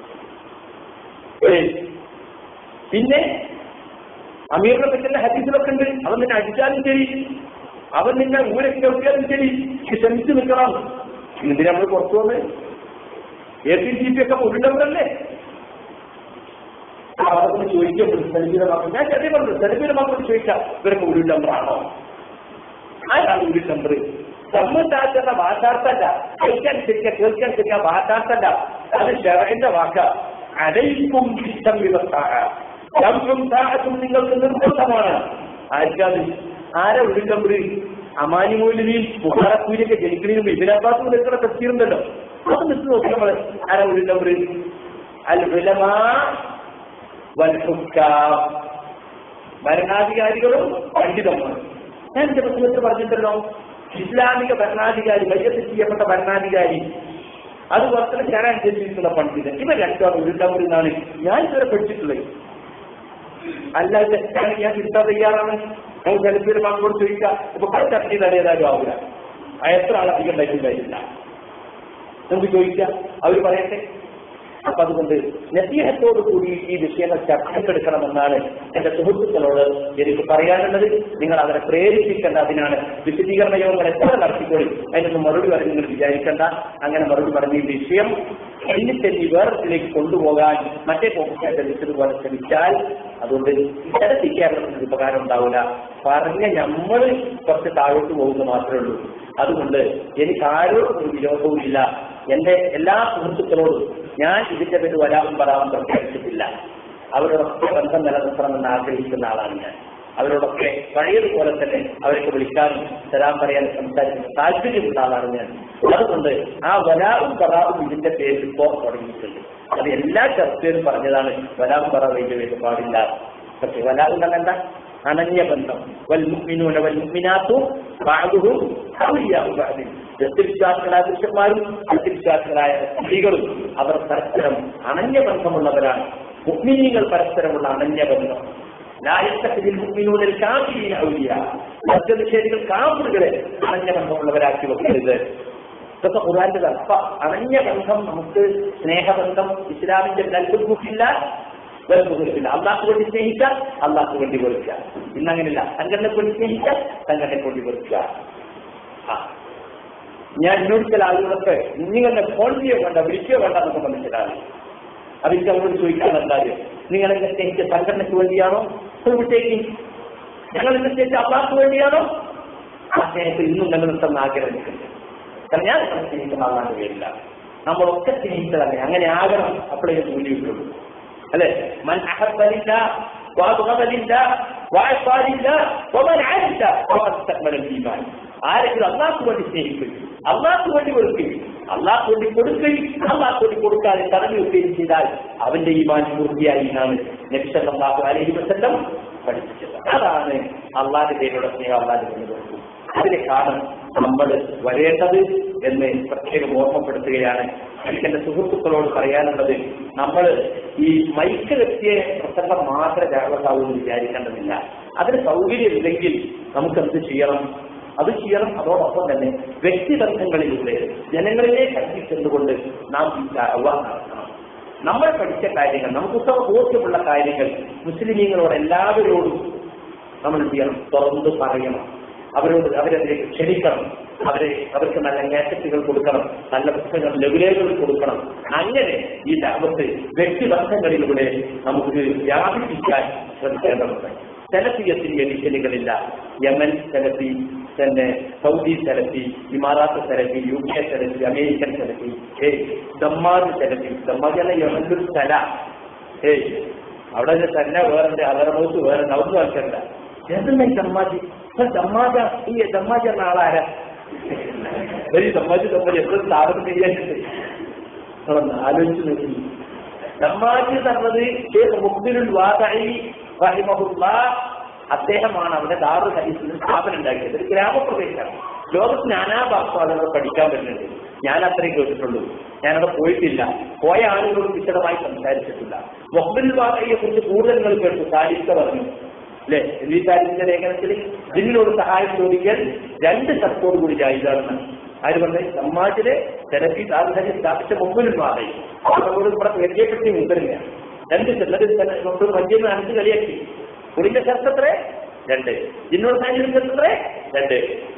പിന്നെ അമീറിനെ പറ്റുന്ന ഹദീസിലൊക്കെ ഉണ്ട് അവൻ നിന്നെ അടിച്ചാലും ശരി അവൻ നിന്നെ ഊരൊക്കെ നോക്കിയാലും ശരി ക്ഷമിച്ചു നിൽക്കണം എന്തിനാ നമ്മൾ പുറത്തു വന്ന് എ പി സി പി ഒക്കെ ഉരുണ്ടവരല്ലേ അതൊക്കെ ചോദിക്കപ്പെടും സെലബിയുടെ മാത്രം ഞാൻ ചെറിയ പറഞ്ഞു സെലബിയുടെ മാത്രം ചോദിക്കാം ഇവരൊക്കെ ഒരു നമ്പറാണോ ആരാണ് ഒരു നമ്പർ സമ്മതാക്കുന്ന ഭാഷാർത്ഥല്ല കേൾക്കാൻ ശരിക്ക കേൾക്കാൻ ശരിക്ക ഭാഷാർത്ഥല്ല അത് ഷെറന്റെ വാക്ക അടയിക്കും ഇഷ്ടം വിവസാഹും സാഹത്തും നിങ്ങൾക്ക് നിർബന്ധമാണ് ആർക്കാത് ആരാ ഒരു നമ്പർ അമാനി മൂലിനെയും മുഹാറക്കൂരിയൊക്കെ ജനിക്കണേനും ഇതിനകത്ത് നിൽക്കുന്ന തസ്തീറുണ്ടല്ലോ അത് നിൽച്ച് നോക്കി നമ്മള് ആരാ ഒരു നമ്പർ അൽ വിലമാ വൽഹുക്കാം ഭരണാധികാരികളും പണ്ഡിതന്മാരും ഞാൻ എന്റെ പ്രസംഗത്തിൽ പറഞ്ഞിട്ടല്ലോ ഇസ്ലാമിക ഭരണാധികാരി വൈദ്യത്തിൽ ചെയ്യപ്പെട്ട ഭരണാധികാരി അതുപോലെ തന്നെ ചേരാൻ ചെയ്തിട്ടുള്ള പണ്ഡിതൻ ഇവ രണ്ടാണ് ഉരുണ്ടവർ എന്നാണ് ഞാൻ ഇതുവരെ പഠിച്ചിട്ടുള്ളത് അല്ലാതെ തെറ്റാണ് ഞാൻ തിരുത്താൻ തയ്യാറാണ് നമുക്ക് ചിലപ്പോൾ മകളോട് ചോദിക്കാം ഇപ്പൊ ചർച്ച ചെയ്താൽ ഏതായാലും ആവില്ല ആ എത്ര ആൾ അധികം ഉണ്ടായിട്ടുണ്ടായില്ല നമുക്ക് ചോദിക്കാം അവർ പറയട്ടെ അപ്പൊ അതുകൊണ്ട് നസീഹത്തോടു കൂടി ഈ വിഷയങ്ങൾ ചർച്ചക്കെടുക്കണമെന്നാണ് എന്റെ സുഹൃത്തുക്കളോട് എനിക്ക് പറയാനുള്ളത് നിങ്ങൾ അവരെ പ്രേരിപ്പിക്കേണ്ട അതിനാണ് വിശദീകരണ യോഗങ്ങൾ എത്ര നടത്തിക്കോളി അതിനൊന്നും മറുപടി പറഞ്ഞ് നിങ്ങൾ വിചാരിക്കേണ്ട അങ്ങനെ മറുപടി പറഞ്ഞ ഈ വിഷയം എന്നിട്ടെന്നി വേറത്തിലേക്ക് കൊണ്ടുപോകാൻ മറ്റേ പോക്കറ്റായിട്ട് വിളിച്ചതുപോലെ ശ്രമിച്ചാൽ അതുകൊണ്ട് ഇത്തരത്തിക്കാനുള്ള ഉപകാരം ഉണ്ടാവില്ല പറഞ്ഞ നമ്മൾ കുറച്ച് താഴോട്ട് പോകുന്നു മാത്രമേ ഉള്ളൂ അതുകൊണ്ട് എനിക്ക് ആരോടും ഒരു വിരോധവും ഇല്ല എന്റെ എല്ലാ സുഹൃത്തുക്കളോടും ഞാൻ ഇതിന്റെ പേര് വരാവും വരാവും പ്രഖ്യാപിച്ചിട്ടില്ല അവരോടൊക്കെ ബന്ധം നിലനിർത്തണമെന്ന് ആഗ്രഹിക്കുന്ന ആളാണ് ഞാൻ അവരോടൊക്കെ പഴയതുപോലെ തന്നെ അവർക്ക് വിളിക്കാനും സലാം പറയാനും സംസാരിക്കുന്ന താല്പര്യമുള്ള ആളാണ് ഞാൻ അതുകൊണ്ട് ആ വരാവും പറാവും ഇതിന്റെ പേരിൽ ഇപ്പോൾ തുടങ്ങിയിട്ടുണ്ട് അത് എല്ലാ ചർച്ചയിലും പറഞ്ഞതാണ് വരാവും പറാവ് ഇതിന്റെ പേര് പാടില്ല പക്ഷെ വലാവും തന്നെ എന്താ അനന്യ ബന്ധം വൽ മുഅ്മിനൂന വൽ മുഅ്മിനാത്തു ബഅദുഹും ഔലിയാഉ ബഅദ് സത്യവിശ്വാസികളായ പുരുഷന്മാരും സത്യവിശ്വാസികളായ സ്ത്രീകളും അവർ പരസ്പരം അനന്യ ബന്ധമുള്ളവരാണ് മുഗ്മിനികൾ പരസ്പരമുള്ള അനന്യ ബന്ധം ലായത്തത്തിൽ മുഗ്മിനൂനിൽ കാഫിരീന ഔലിയ സത്യനിഷേധികൾ കാഫിറുകളെ അനന്യ ബന്ധമുള്ളവരാക്കി വെക്കരുത് ഇതൊക്കെ ഖുർആന്റെ അപ്പൊ അനന്യ ബന്ധം നമുക്ക് സ്നേഹബന്ധം ഇസ്ലാമിന്റെ നൽകുന്നില്ല വെറുപ്പില്ല അള്ളാഹ് വേണ്ടി സ്നേഹിക്കുക അള്ളാഹ് വേണ്ടി വെറുക്കുക ഇന്നങ്ങനെയല്ല സംഘടനയ്ക്ക് വേണ്ടി സ്നേഹിക്കുക സംഘടനയ്ക്ക് വേണ്ടി വെറുക്കുക ആ ഞാൻ എന്നോട് ചില ആളുകളൊക്കെ നിങ്ങളുടെ ഫോൺ ചെയ്യോ വേണ്ട വിളിക്കുകയോ വേണ്ട എന്നൊക്കെ മനസ്സിലാകും അതിന്റെ അവരോട് ചോദിക്കാൻ എന്തായാലും നിങ്ങൾ എന്നെ സ്നേഹിച്ച സംഘടനയ്ക്ക് വേണ്ടിയാണോ വിട്ടേക്ക് ഞങ്ങൾ എന്നെ സ്നേഹിച്ച അള്ളാഹ്ക്ക് വേണ്ടിയാണോ ആ സ്നേഹത്തിൽ ഇന്നും നിലനിർത്തുന്ന ആഗ്രഹിക്കുന്നത് കാരണം ഞാൻ നിങ്ങളെ സ്നേഹിക്കുന്ന ആളാണ് പേരില്ല നമ്മളൊക്കെ സ്നേഹിച്ചതല്ലേ അങ്ങനെ ആകണം അപ്പോഴേ ജോലി കിട്ടുള്ളൂ അല്ലെ മൻ അഹബലില്ല വാബുഗബലില്ല വാഴ്പാടില്ല ഒമൻ ആരില്ല ഈമാൻ ആരെങ്കിലും അള്ളാഹ്ക്ക് വേണ്ടി സ്നേഹിക്കും അള്ളാഹ്ക്ക് വേണ്ടി കൊടുക്കുകയും അള്ളാഹ്ക്ക് വേണ്ടി കൊടുക്കുകയും അള്ളാഹ്ക്ക് വേണ്ടി കൊടുക്കാതെ തടഞ്ഞു വെക്കുകയും ചെയ്താൽ അവന്റെ ഈമാൻ പൂർത്തിയായി എന്നാണ് നബിസല്ലാഹു അലൈഹി വസല്ലം പഠിപ്പിച്ചത് അതാണ് അള്ളാഹിന്റെ പേരുടെ സ്നേഹം അള്ളാഹിന്റെ പേര് കൊടുക്കും അതിലേക്കാണ് നമ്മൾ വരേണ്ടത് എന്ന് പ്രത്യേകം ഓർമ്മപ്പെടുത്തുകയാണ് എനിക്ക് എന്റെ സുഹൃത്തുക്കളോട് പറയാനുള്ളത് നമ്മൾ ഈ മൈക്ക് വ്യക്തിയെ പ്രസംഗം മാത്രം ജാഗ്രതാവെന്ന് വിചാരിക്കേണ്ടതില്ല അതിന് സൗകര്യമില്ലെങ്കിൽ നമുക്ക് എന്ത് ചെയ്യണം അത് ചെയ്യണം അതോടൊപ്പം തന്നെ വ്യക്തിബന്ധങ്ങളിലൂടെ ജനങ്ങളിലേക്ക് എത്തിച്ചെന്നുകൊണ്ട് നാം ഈ ദഅവ നടത്തണം നമ്മൾ പഠിച്ച കാര്യങ്ങൾ നമുക്ക് ബോധ്യമുള്ള കാര്യങ്ങൾ മുസ്ലിമീങ്ങളോട് എല്ലാവരോടും നമ്മൾ എന്ത് ചെയ്യണം തുറന്നു പറയണം അവരോട് അവരതിലേക്ക് ക്ഷണിക്കണം അവരെ അവർക്ക് നല്ല നേറ്റത്തുകൾ കൊടുക്കണം നല്ല പുസ്തകങ്ങൾ ലഘുലേഖകൾ കൊടുക്കണം അങ്ങനെ ഈ ദാപത്ത് വ്യക്തിബന്ധങ്ങളിലൂടെ നമുക്ക് വ്യാപിപ്പിക്കാൻ ശ്രമിക്കേണ്ടതുണ്ട് സെലഫിയത്തിൽ എഡിഷനുകളില്ല യമൻ സെലഫി തന്നെ സൗദി സെലഫി ഇമാറാത്ത് സെലഫി യു കെ സെലഫി അമേരിക്കൻ സെലഫി ഏ ദമ്മാദ് സെലഫി ദമ്മാദ് എന്ന യമനിലൊരു സ്ഥല ഏയ് അവിടെ ഒരു തന്നെ വേറെ അതർമൗത്ത് വേറെ നൗത്ത് ആൾക്കല്ല എന്തെന്നാ ഈ ദമ്മാജി ഇപ്പൊ ദമ്മാജ ഈ ദമ്മാജി എന്ന ആളാരാ ഈ ദമ്മാജി ദമ്മാജി എപ്പോഴും സ്ഥാപനം ചെയ്യാനുണ്ട് ഒന്ന് ആലോചിച്ച് നോക്കി ദമ്മാജി എന്ന് പറഞ്ഞത് ഷേഖ് മുഖ്ബിനുൽ വാദഈ റഹിമഹുല്ല അദ്ദേഹമാണ് അവിടെ ദാറു ഹദീസിന് സ്ഥാപനം ഉണ്ടാക്കിയത് ഒരു ഗ്രാമപ്രദേശമാണ് ലോകത്ത് നാനാഭാഷകൾ പഠിക്കാൻ പറ്റുന്നുണ്ട് ഞാൻ അത്രയും കേട്ടിട്ടുള്ളൂ ഞാനവിടെ പോയിട്ടില്ല പോയ ആളുകളോട് വിശദമായി സംസാരിച്ചിട്ടില്ല മുഹബിൻ വാദയെ കുറിച്ച് കൂടുതൽ നിങ്ങൾ കേട്ടു താരിഖ പറഞ്ഞു അല്ലെ എന്നീ താരിഖിന്റെ ലേഖനത്തിൽ ഇതിനോട് സഹായം ചോദിക്കാൻ രണ്ട് ശബ്ദത്തോടു കൂടി ജായിതാണെന്ന് ആര് പറഞ്ഞത് സമാജിലെ തെരപ്പി താൽക്കാര്യം സ്ഥാപിച്ച മുമ്പിൽ വാദയും അവരോട് ഇവിടെ പരിചയപ്പെടുത്തി മുമ്പില്ല രണ്ട് ചെല്ലത് മഞ്ചിന്ന് അഞ്ച് കളിയാക്കി കുടിന്റെ ശസ്ത്രത്രേ രണ്ട് ജിന്നോട് സാന്നിധ്യം ശസ്ത്രത്രേ രണ്ട്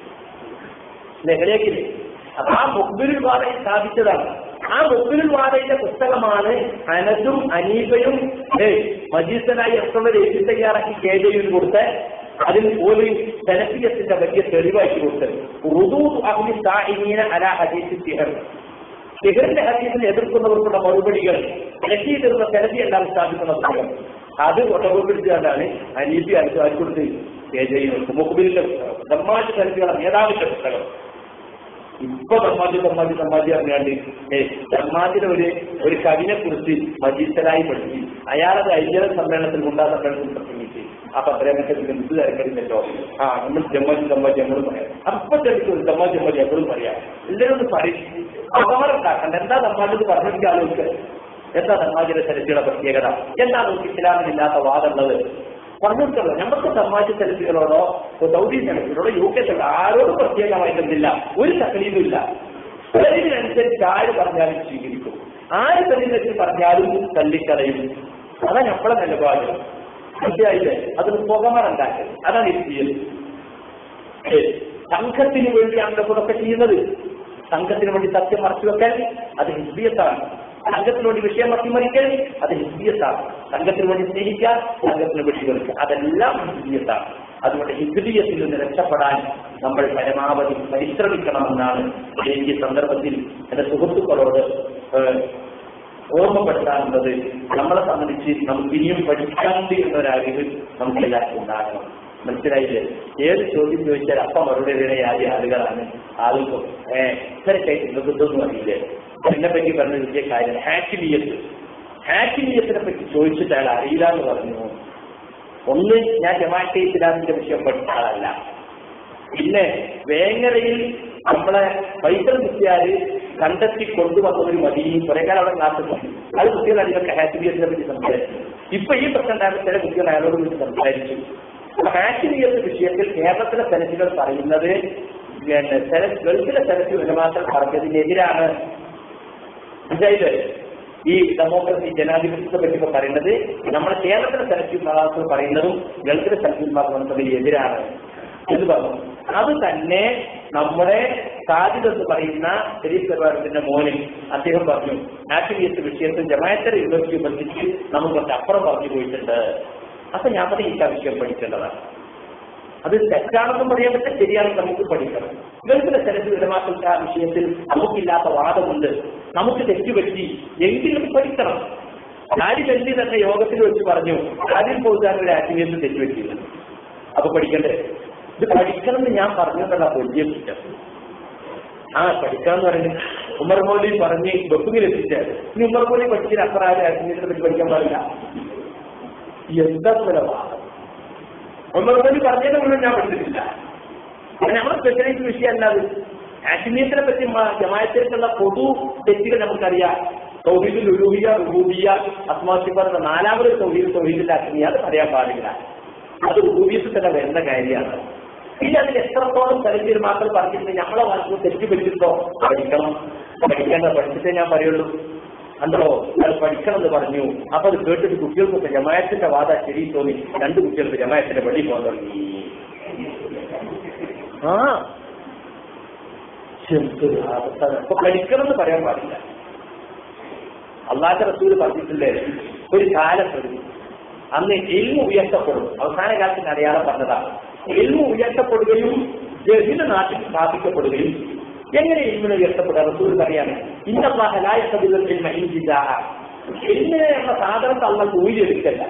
അല്ലെ കളിയാക്കില്ലേ അപ്പൊ ആ മുഖ്ബിരുൽ വാദയിൽ സ്ഥാപിച്ചതാണ് ആ മുഖ്ബിരുൽ വാദയുടെ പുസ്തകമാണ് അനസും അനീഫയും മജീസനായി എത്തുന്നത് എഴുതി തയ്യാറാക്കി കേജയിൽ കൊടുത്ത് അതിൽ ഒരു സെലഫിയത്തിന്റെ വലിയ തെളിവാക്കി കൊടുത്തത് റുദൂ അഹ്ലി സാഹിമീന അല ഹദീസ് സിഹർ സിഹറിന്റെ ഹദീസിനെ എതിർക്കുന്നവർക്കുള്ള മറുപടികൾ സെലഫിയെതിർക്കുന്ന സെലഫി എല്ലാം സ്ഥാപിക്കുന്ന പുസ്തകം അത് ഒട്ടപിടിച്ചുകൊണ്ടാണ് അനീഫി അനുസരിച്ചുകൊണ്ട് കേജയിൽ മുഖ്ബിരിന്റെ ബ്രഹ്മാജ് സെലഫിയുടെ നേതാവിന്റെ പുസ്തകം ഇപ്പൊ സമ്മാജി സമ്മാജി സമ്മാജി അറിഞ്ഞാണ്ട് ഏ സമ്മാജിയുടെ ഒരു ഒരു കവിനെ കുറിച്ച് മജീസലായി പഠിച്ചു അയാളത് ഐക്യത സമ്മേളനത്തിൽ ഉണ്ടാ സമ്മേളനത്തിൽ പ്രസംഗിച്ച് ആ പത്രമൊക്കെ എന്ത് തിരക്കടില്ലല്ലോ ആ നമ്മൾ ജമ്മാജി സമ്മാജി എപ്പോഴും പറയാം അപ്പൊ ചെറിയ സമ്മാജി സമ്മാജി എപ്പോഴും പറയാം എല്ലാവരും ഒന്ന് പറയും അപകടം എന്താ സമ്മാജി പറഞ്ഞിട്ട് ആലോചിക്കുക എന്താ സമ്മാജിയുടെ ചരിത്രയുടെ പ്രത്യേകത എന്താ നോക്കി ഇസ്ലാമിലില്ലാത്ത വാദമുള്ളത് പറഞ്ഞിട്ടുള്ളത് നമുക്ക് സമാജ സെലഫികളോടോ സൗദി സെലഫികളോടോ യു കെ സെലഫി ആരോടും പ്രത്യേകമായിട്ടൊന്നില്ല ഒരു തക്കലീതുമില്ല ഇതിനനുസരിച്ച് ആര് പറഞ്ഞാലും സ്വീകരിക്കും ആര് തെളിവിനെത്തി പറഞ്ഞാലും തല്ലിക്കളയും അതാ നമ്മളെ നിലപാട് മനസ്സിലായില്ലേ അതൊരു പുകമറുണ്ടാക്കൽ അതാണ് ഇത് ചെയ്യുന്നത് സംഘത്തിന് വേണ്ടിയാണ് ഇതൊക്കെ ചെയ്യുന്നത് സംഘത്തിന് വേണ്ടി സത്യം മറച്ചു വെക്കൽ അത് ഹിസ്ബിയത്താണ് സംഘത്തിന് വേണ്ടി വിഷയം അട്ടിമറിക്കൽ അത് ഹിസ്ബിയത്താണ് സംഘത്തിന് വേണ്ടി സ്നേഹിക്കാൻ സംഘത്തിന് വേണ്ടി വെറുക്കുക അതെല്ലാം ഹിസ്ബിയത്താണ് അതുകൊണ്ട് ഹിസ്ബിയത്തിൽ നിന്ന് രക്ഷപ്പെടാൻ നമ്മൾ പരമാവധി പരിശ്രമിക്കണമെന്നാണ് എനിക്ക് ഈ സന്ദർഭത്തിൽ എന്റെ സുഹൃത്തുക്കളോട് ഓർമ്മപ്പെടുത്താനുള്ളത് നമ്മളെ സംബന്ധിച്ച് നമുക്ക് ഇനിയും പഠിക്കാണ്ട് എന്നൊരറിവ് നമുക്ക് എല്ലാവർക്കും ഉണ്ടാകണം മനസ്സിലായില്ലേ ഏത് ചോദ്യം ചോദിച്ചാൽ അപ്പം മറുപടി തരുന്ന ആളുകളാണ് ആളുകൾ ഏഹ് ഇത്തരക്കായിട്ട് നിങ്ങൾക്ക് ഇതൊന്നും അറിയില്ലേ എന്നെ പറ്റി പറഞ്ഞ വലിയ കാര്യം ഹാക്കിമീയത്ത് ഹാക്കിമീയത്തിനെ പറ്റി ചോദിച്ചിട്ട് അയാൾ അറിയില്ല എന്ന് പറഞ്ഞു ഒന്ന് ഞാൻ ജമാഅത്തെ ഇസ്ലാമിന്റെ വിഷയം പഠിച്ച ആളല്ല പിന്നെ വേങ്ങരയിൽ നമ്മളെ പൈസൽ കുത്തിയാല് കണ്ടെത്തി കൊണ്ടുവന്ന ഒരു മതിയും കുറെ കാലം അവിടെ ക്ലാസ് പോയി അത് കുട്ടികൾ അതിനൊക്കെ ഹാക്കിമീയത്തിനെ പറ്റി സംസാരിച്ചു ഇപ്പൊ ഈ പ്രശ്നം ഉണ്ടായിരുന്ന ചില കുട്ടികൾ അയാളോട് വിളിച്ച് സംസാരിച്ചു ഹാക്കിമീയത്ത് വിഷയത്തിൽ കേരളത്തിലെ സെലഫികൾ പറയുന്നത് ഗൾഫിലെ സെലഫി ഉലമാക്കൾ പറഞ്ഞതിനെതിരാണ് മനസ്സിലായില്ലേ ഈ ഡെമോക്രസി ജനാധിപത്യത്തെ പറ്റി ഇപ്പൊ പറയുന്നത് നമ്മുടെ കേരളത്തിലെ സെലക്ടീവ് വിഭാഗത്തിൽ പറയുന്നതും ഗൾഫിലെ സെലക്ടീവ് വിഭാഗം തമ്മിൽ എതിരാണ് എന്ന് പറഞ്ഞു അത് തന്നെ നമ്മുടെ സാജിദ് എന്ന് പറയുന്ന ഷെരീഫ് പരിവാരത്തിന്റെ മോനിൽ അദ്ദേഹം പറഞ്ഞു ആക്ടിവിയത്ത് വിഷയത്തിൽ ജമായത്തര യൂണിവേഴ്സിറ്റി ബന്ധിച്ച് നമുക്ക് കുറച്ച് അപ്പുറം പറഞ്ഞു പോയിട്ടുണ്ട് അപ്പൊ ഞാൻ പറഞ്ഞ ഈ വിഷയം പഠിക്കേണ്ടതാണ് അത് തെറ്റാണെന്നും പറയാൻ പറ്റില്ല ശരിയാണെന്ന് നമുക്ക് പഠിക്കണം ഗൾഫിലെ സെലക്ട് വിടമാക്കുന്ന ആ വിഷയത്തിൽ നമുക്കില്ലാത്ത വാദമുണ്ട് നമുക്ക് തെറ്റുപറ്റി എങ്കിലും പഠിക്കണം ആര് ബന്ധി തന്നെ യോഗത്തിൽ വെച്ച് പറഞ്ഞു ആദ്യം പോകാൻ ഒരു ആക്ടിവേഷൻ തെറ്റുപറ്റിയില്ല അപ്പൊ പഠിക്കണ്ടേ ഇത് പഠിക്കണം എന്ന് ഞാൻ പറഞ്ഞതല്ല പൊല്ലിയില്ല ആ പഠിക്കാന്ന് പറയുന്നത് ഉമർ മൗലി പറഞ്ഞ് ബുക്കിൽ എത്തിച്ചാൽ ഇനി ഉമർ മൗലി പഠിച്ചിട്ട് അത്ര ആരും ആക്ടിവേഷനെ പറ്റി പഠിക്കാൻ പാടില്ല എന്താ പോലെ വാദം ഒന്നൊന്നും പറഞ്ഞതിന് മുഴുവൻ ഞാൻ പഠിച്ചിട്ടില്ല നമ്മുടെ സ്പെഷ്യലൈസ് വിഷയമല്ല അത് കാശ്മീരിനെ പറ്റി ജമായത്തിലേക്കുള്ള പൊതു തെറ്റുകൾ നമുക്കറിയാം സൗഹീദുൽ ഉലൂഹിയ റുബൂബിയ അസ്മാസിഫർ നാലാമത് സൗഹീദ് സൗഹീദിന്റെ അഗ്നി അത് പറയാൻ പാടില്ല അത് റുബൂബിയത്തിൽ തന്നെ വരുന്ന കാര്യമാണ് പിന്നെ അതിൽ എത്രത്തോളം തലത്തിൽ മാത്രം പറഞ്ഞിട്ട് നമ്മളെ മനസ്സിൽ തെറ്റ് പറ്റിട്ടോ പഠിക്കണം പഠിക്കേണ്ട പഠിച്ചിട്ടേ ഞാൻ പറയുള്ളൂ കണ്ടോ അത് പഠിക്കണം എന്ന് പറഞ്ഞു അപ്പൊ അത് കേട്ടിട്ട് കുട്ടികൾക്കൊക്കെ ജമായത്തിന്റെ വാദ ശരി തോന്നി രണ്ട് കുട്ടികൾക്ക് ജമായത്തിന്റെ വെളി പോകാൻ തുടങ്ങി ആ അപ്പൊ പഠിക്കണം എന്ന് പറയാൻ പാടില്ല അള്ളാഹന്റെ റസൂല് പറഞ്ഞിട്ടില്ലേ ഒരു കാലം വരും അന്ന് എൽമു ഉയർത്തപ്പെടും അവസാന കാലത്തിന് അടയാളം പറഞ്ഞതാണ് എൽമു ഉയർത്തപ്പെടുകയും ജഹിന് നാട്ടിൽ സ്ഥാപിക്കപ്പെടുകയും എങ്ങനെ എൽമിനെ ഉയർത്തപ്പെടുക റസൂൽ പറയാണ് എൽമിനെ എന്ന സാധനത്തെ അള്ള കൂലി എടുക്കല്ല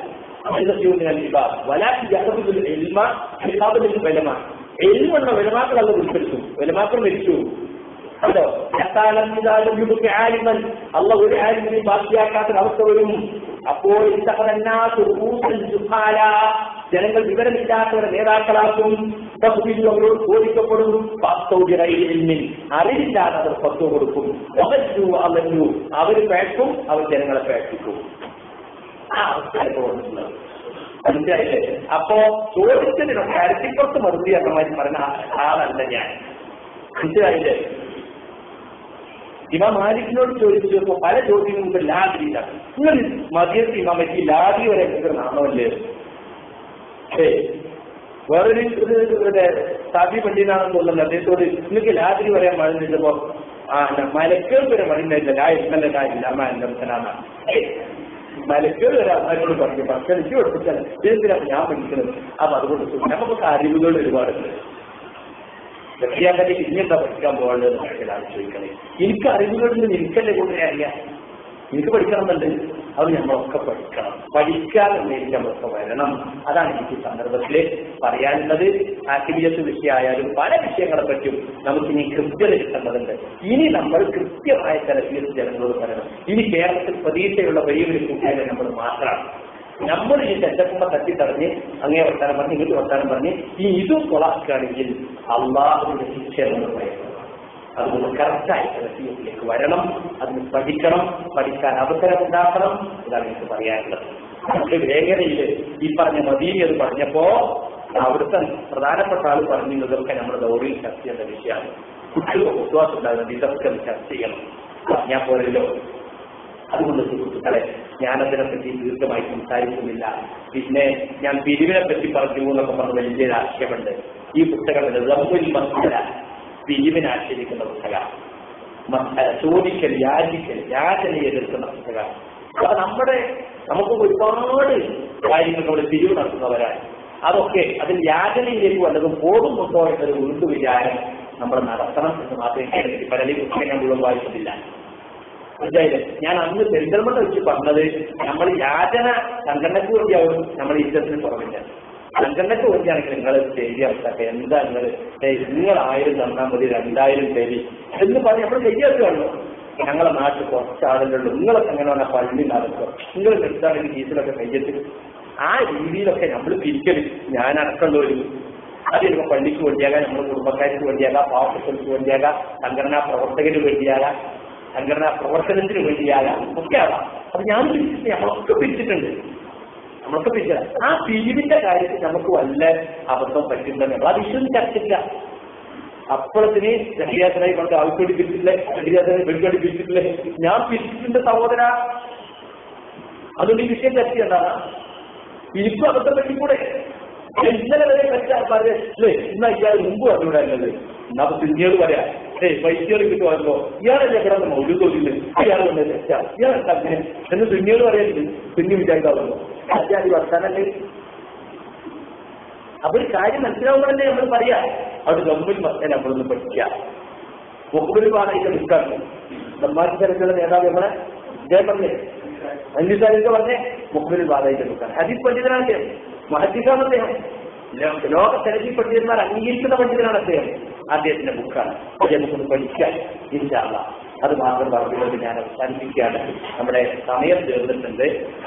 എൽമെന്ന വിലമാക്കളല്ല ഉൾപ്പെടുത്തും വിലമാക്കൾ മരിച്ചു അതോ ആലിമൻ അള്ള ഒരു ആലിമിനെ ബാക്കിയാക്കാത്ത അവസ്ഥ വരും അപ്പോൾ ജനങ്ങൾ വിവരമില്ലാത്തവരെ നേതാക്കളാക്കും അവരോട് ചോദിക്കപ്പെടും അറിവില്ലാതെ അവർ പത്തു കൊടുക്കും അവച്ചു അവന്നു അവര് പേക്കും അവർ ജനങ്ങളെ പേക്കിക്കും ആ അവസ്ഥ മനസ്സിലായില്ലേ അപ്പോ ചോദിച്ചതിനോ കരത്തിപ്പുറത്ത് മറുപടി എന്നമാതിരി പറഞ്ഞ ആളല്ല ഞാൻ മനസ്സിലായില്ലേ ഇമാം മാലിക്കിനോട് ചോദിച്ചപ്പോ പല ചോദ്യങ്ങളും മുമ്പ് ലാദിയിലാണ് നിങ്ങൾ മതിയത്ത് ഇമാം പറ്റി ലാദി വരെ എടുക്കുന്ന നാമമല്ലേ ഏ വേറൊരു ഒരു സാബി പണ്ഡിതനാണെന്ന് തോന്നുന്നുണ്ട് അദ്ദേഹത്തോട് നിങ്ങൾക്ക് ലാദ്രി വരെ മഴ നിന്നപ്പോ ആ മലക്കേൾ വരെ മഴയില്ല ലാ ഇന്നല്ല ലാ ഇല്ല അമ്മ എന്നെ മലക്കേൾ വരെ അമ്മയോട് പറഞ്ഞു പക്ഷെ എനിക്ക് പഠിപ്പിച്ചാൽ ഇതെന്തിനാണ് ഞാൻ പഠിക്കുന്നത് അപ്പൊ അതുകൊണ്ട് നമുക്ക് അറിവുകൾ ഒരുപാടുണ്ട് വ്യക്തിയാക്കലേക്ക് ഇനി എന്താ പഠിക്കാൻ പോകുന്നത് എന്നൊക്കെയാണ് ചോദിക്കണേ എനിക്ക് അറിവുകളിൽ എനിക്കല്ലേ കൂടുതൽ അറിയാം എനിക്ക് പഠിക്കണമെന്നുണ്ട് അത് നമ്മളൊക്കെ പഠിക്കണം പഠിക്കാൻ എന്നതിൽ നമ്മളൊക്കെ വരണം അതാണ് എനിക്ക് ഈ സന്ദർഭത്തിൽ പറയാനുള്ളത് ആക്ടിവിയസ് വിഷയമായാലും പല വിഷയങ്ങളെ പറ്റും നമുക്ക് ഇനി കൃത്യത കിട്ടേണ്ടതുണ്ട് ഇനി നമ്മൾ കൃത്യമായ തരത്തിൽ ജനങ്ങളോട് പറയണം ഇനി കേരളത്തിൽ പ്രതീക്ഷയുള്ള വലിയൊരു കൂട്ടായ്മ നമ്മൾ മാത്രമാണ് നമ്മൾ ഈ തെറ്റക്കുമ്പ തട്ടി തടഞ്ഞ് അങ്ങേ വർത്താനം പറഞ്ഞ് ഇങ്ങോട്ട് വർത്താനം പറഞ്ഞ് ഈ ഇതും കൊളാക്കുകയാണെങ്കിൽ അള്ളാഹുവിന്റെ ശിക്ഷ എന്ന് പറയുന്നത് അതുകൊണ്ട് കറക്റ്റായി ലക്ഷ്യത്തിലേക്ക് വരണം അതിന് പഠിക്കണം പഠിക്കാൻ അവസരം ഉണ്ടാക്കണം ഇതാണ് എനിക്ക് പറയാനുള്ളത് നമുക്ക് വേഗതയിൽ ഈ പറഞ്ഞ മദീനി അത് പറഞ്ഞപ്പോ അവിടുത്തെ പ്രധാനപ്പെട്ട ആൾ പറഞ്ഞതൊക്കെ നമ്മുടെ ദൗറിയിൽ ചർച്ച ചെയ്യേണ്ട വിഷയമാണ് കുട്ടികൾക്ക് വിശ്വാസം ഉണ്ടാകുന്നത് ഇതൊക്കെ ചർച്ച ചെയ്യണം ഞാൻ പോലല്ലോ അതുകൊണ്ട് സുഹൃത്തുക്കളെ ഞാനതിനെ പറ്റി ദീർഘമായി സംസാരിക്കുന്നില്ല പിന്നെ ഞാൻ പിരിവിനെ പറ്റി പറഞ്ഞു എന്നൊക്കെ പറഞ്ഞ വലിയൊരു ആശയമുണ്ട് ഈ പുസ്തകത്തിൽ റബ്ബുൽ മസ്തല പിരിവിനെ ആശ്രയിക്കുന്ന പുസ്തക മസ്തല ചോദിക്കൽ യാചിക്കൽ യാചന എതിർക്കുന്ന പുസ്തക അപ്പൊ നമ്മുടെ നമുക്ക് ഒരുപാട് കാര്യങ്ങൾ നമ്മൾ പിരിവ് നടത്തുന്നവരാണ് അതൊക്കെ അതിൽ യാചനയിലേക്ക് വല്ലതും പോകുന്നുണ്ടോ എന്നൊരു ഉരുണ്ടു വിചാരം നമ്മൾ നടത്തണം എന്ന് മാത്രമേ എനിക്ക് പലരെയും പുസ്തകം ഞാൻ മുഴുവൻ വായിക്കുന്നില്ല മനസ്സിലായില്ലേ ഞാൻ അന്ന് പെരിന്തൽമണ്ണ വെച്ച് പറഞ്ഞത് നമ്മൾ യാചന സംഘടനയ്ക്ക് വേണ്ടിയാവും നമ്മൾ ഇഷ്ടത്തിന് കുറവില്ല സംഘടനയ്ക്ക് വേണ്ടിയാണെങ്കിൽ നിങ്ങൾ ശരി അവസ്ഥ എന്താ നിങ്ങൾ നിങ്ങൾ ആയിരം തന്നാൽ മതി രണ്ടായിരം ശരി എന്ന് പറഞ്ഞ് നമ്മൾ ശരിയാക്കുകയാണല്ലോ ഞങ്ങളെ നാട്ടിൽ കുറച്ച് ആളുകളുണ്ട് നിങ്ങളൊക്കെ എങ്ങനെ വേണം പള്ളി നടക്കുക നിങ്ങൾ എടുത്താണെങ്കിൽ കേസിലൊക്കെ കയ്യത്ത് ആ രീതിയിലൊക്കെ നമ്മൾ തിരിക്കല് ഞാൻ അടക്കമുള്ളവരും അത് ചിലപ്പോൾ പള്ളിക്ക് വേണ്ടിയാകാം നമ്മുടെ കുടുംബക്കാർക്ക് വേണ്ടിയാകാം പാവപ്പെട്ടവർക്ക് വേണ്ടിയാകാം സംഘടനാ പ്രവർത്തകന് വേണ്ടിയാകാം സംഘടനാ പ്രവർത്തനത്തിന് വേണ്ടിയാകാം ഒക്കെ ആവാം അപ്പൊ ഞാൻ പിരിച്ചിട്ട് നമ്മളൊക്കെ പിരിച്ചിട്ടുണ്ട് നമ്മളൊക്കെ പിരിച്ചത് ആ പിരിവിന്റെ കാര്യത്തിൽ നമുക്ക് വല്ല അബദ്ധം പറ്റുന്നുണ്ട് നമ്മൾ അത് വിഷയം ചർച്ചയില്ല അപ്പുറത്തിന് രഹിയാസനായി കൊണ്ട് ആവശ്യപ്പെടി പിരിച്ചിട്ടില്ലേ രഹിയാസനായി വെടിക്കടി പിരിച്ചിട്ടില്ലേ ഞാൻ പിരിച്ചിട്ടുണ്ട് സഹോദര അതുകൊണ്ട് ഈ വിഷയം ചർച്ച ചെയ്യണ്ടാണ് ഇനിയിപ്പോ അബദ്ധം പറ്റിക്കൂടെ ഇന്നലെ വരെ പറ്റാൻ പറയാ അല്ലേ ഇന്ന് ഇയാൾ മുമ്പ് പറഞ്ഞുകൂടായിരുന്നല്ലേ എന്നാ പിന്നീട് പറയാം ഏയ് പൈസകൾ കിട്ടുമല്ലോ ഇയാളല്ലേ കിടന്ന് മൗല്യം തോന്നില്ല ഇയാൾ കൊണ്ട് തെറ്റാ ഇയാൾ എന്താ അങ്ങനെ എന്ന് പിന്നീട് പറയരുത് പിന്നെ വിചാരിക്കാവുള്ളൂ അത്യാദി വർത്താനല്ലേ അപ്പൊ ഒരു കാര്യം മനസ്സിലാവുമ്പോഴല്ലേ നമ്മൾ പറയാ അവിടെ ഗവൺമെന്റ് മസ്തനെ നമ്മളൊന്ന് പഠിക്കുക മുക്കുബലി പാടൊക്കെ നിൽക്കാറുണ്ട് സമ്മാന തരത്തിലുള്ള നേതാവ് നമ്മളെ ഇദ്ദേഹം പറഞ്ഞേ അന്യസാരിക്ക് പറഞ്ഞേ മുക്കുബലി പാടൊക്കെ നിൽക്കാൻ ഹദീസ് പണ്ഡിതനാണ് അദ്ദേഹം മഹദ്ദിസാണ് അദ്ദേഹം ലോക തെരഞ്ഞി പണ്ഡിതന്മാർ അംഗീകരിക്കുന്ന പണ്ഡിതനാണ് അദ്ദേഹം അദ്ദേഹത്തിന്റെ ബുക്കാണ് അത് നമുക്കൊന്ന് പഠിക്കാൻ ഇൻഷാല്ല അത് മാത്രം പറഞ്ഞുകൊണ്ട് ഞാൻ അവസാനിപ്പിക്കുകയാണ് നമ്മുടെ സമയം തീർന്നിട്ടുണ്ട്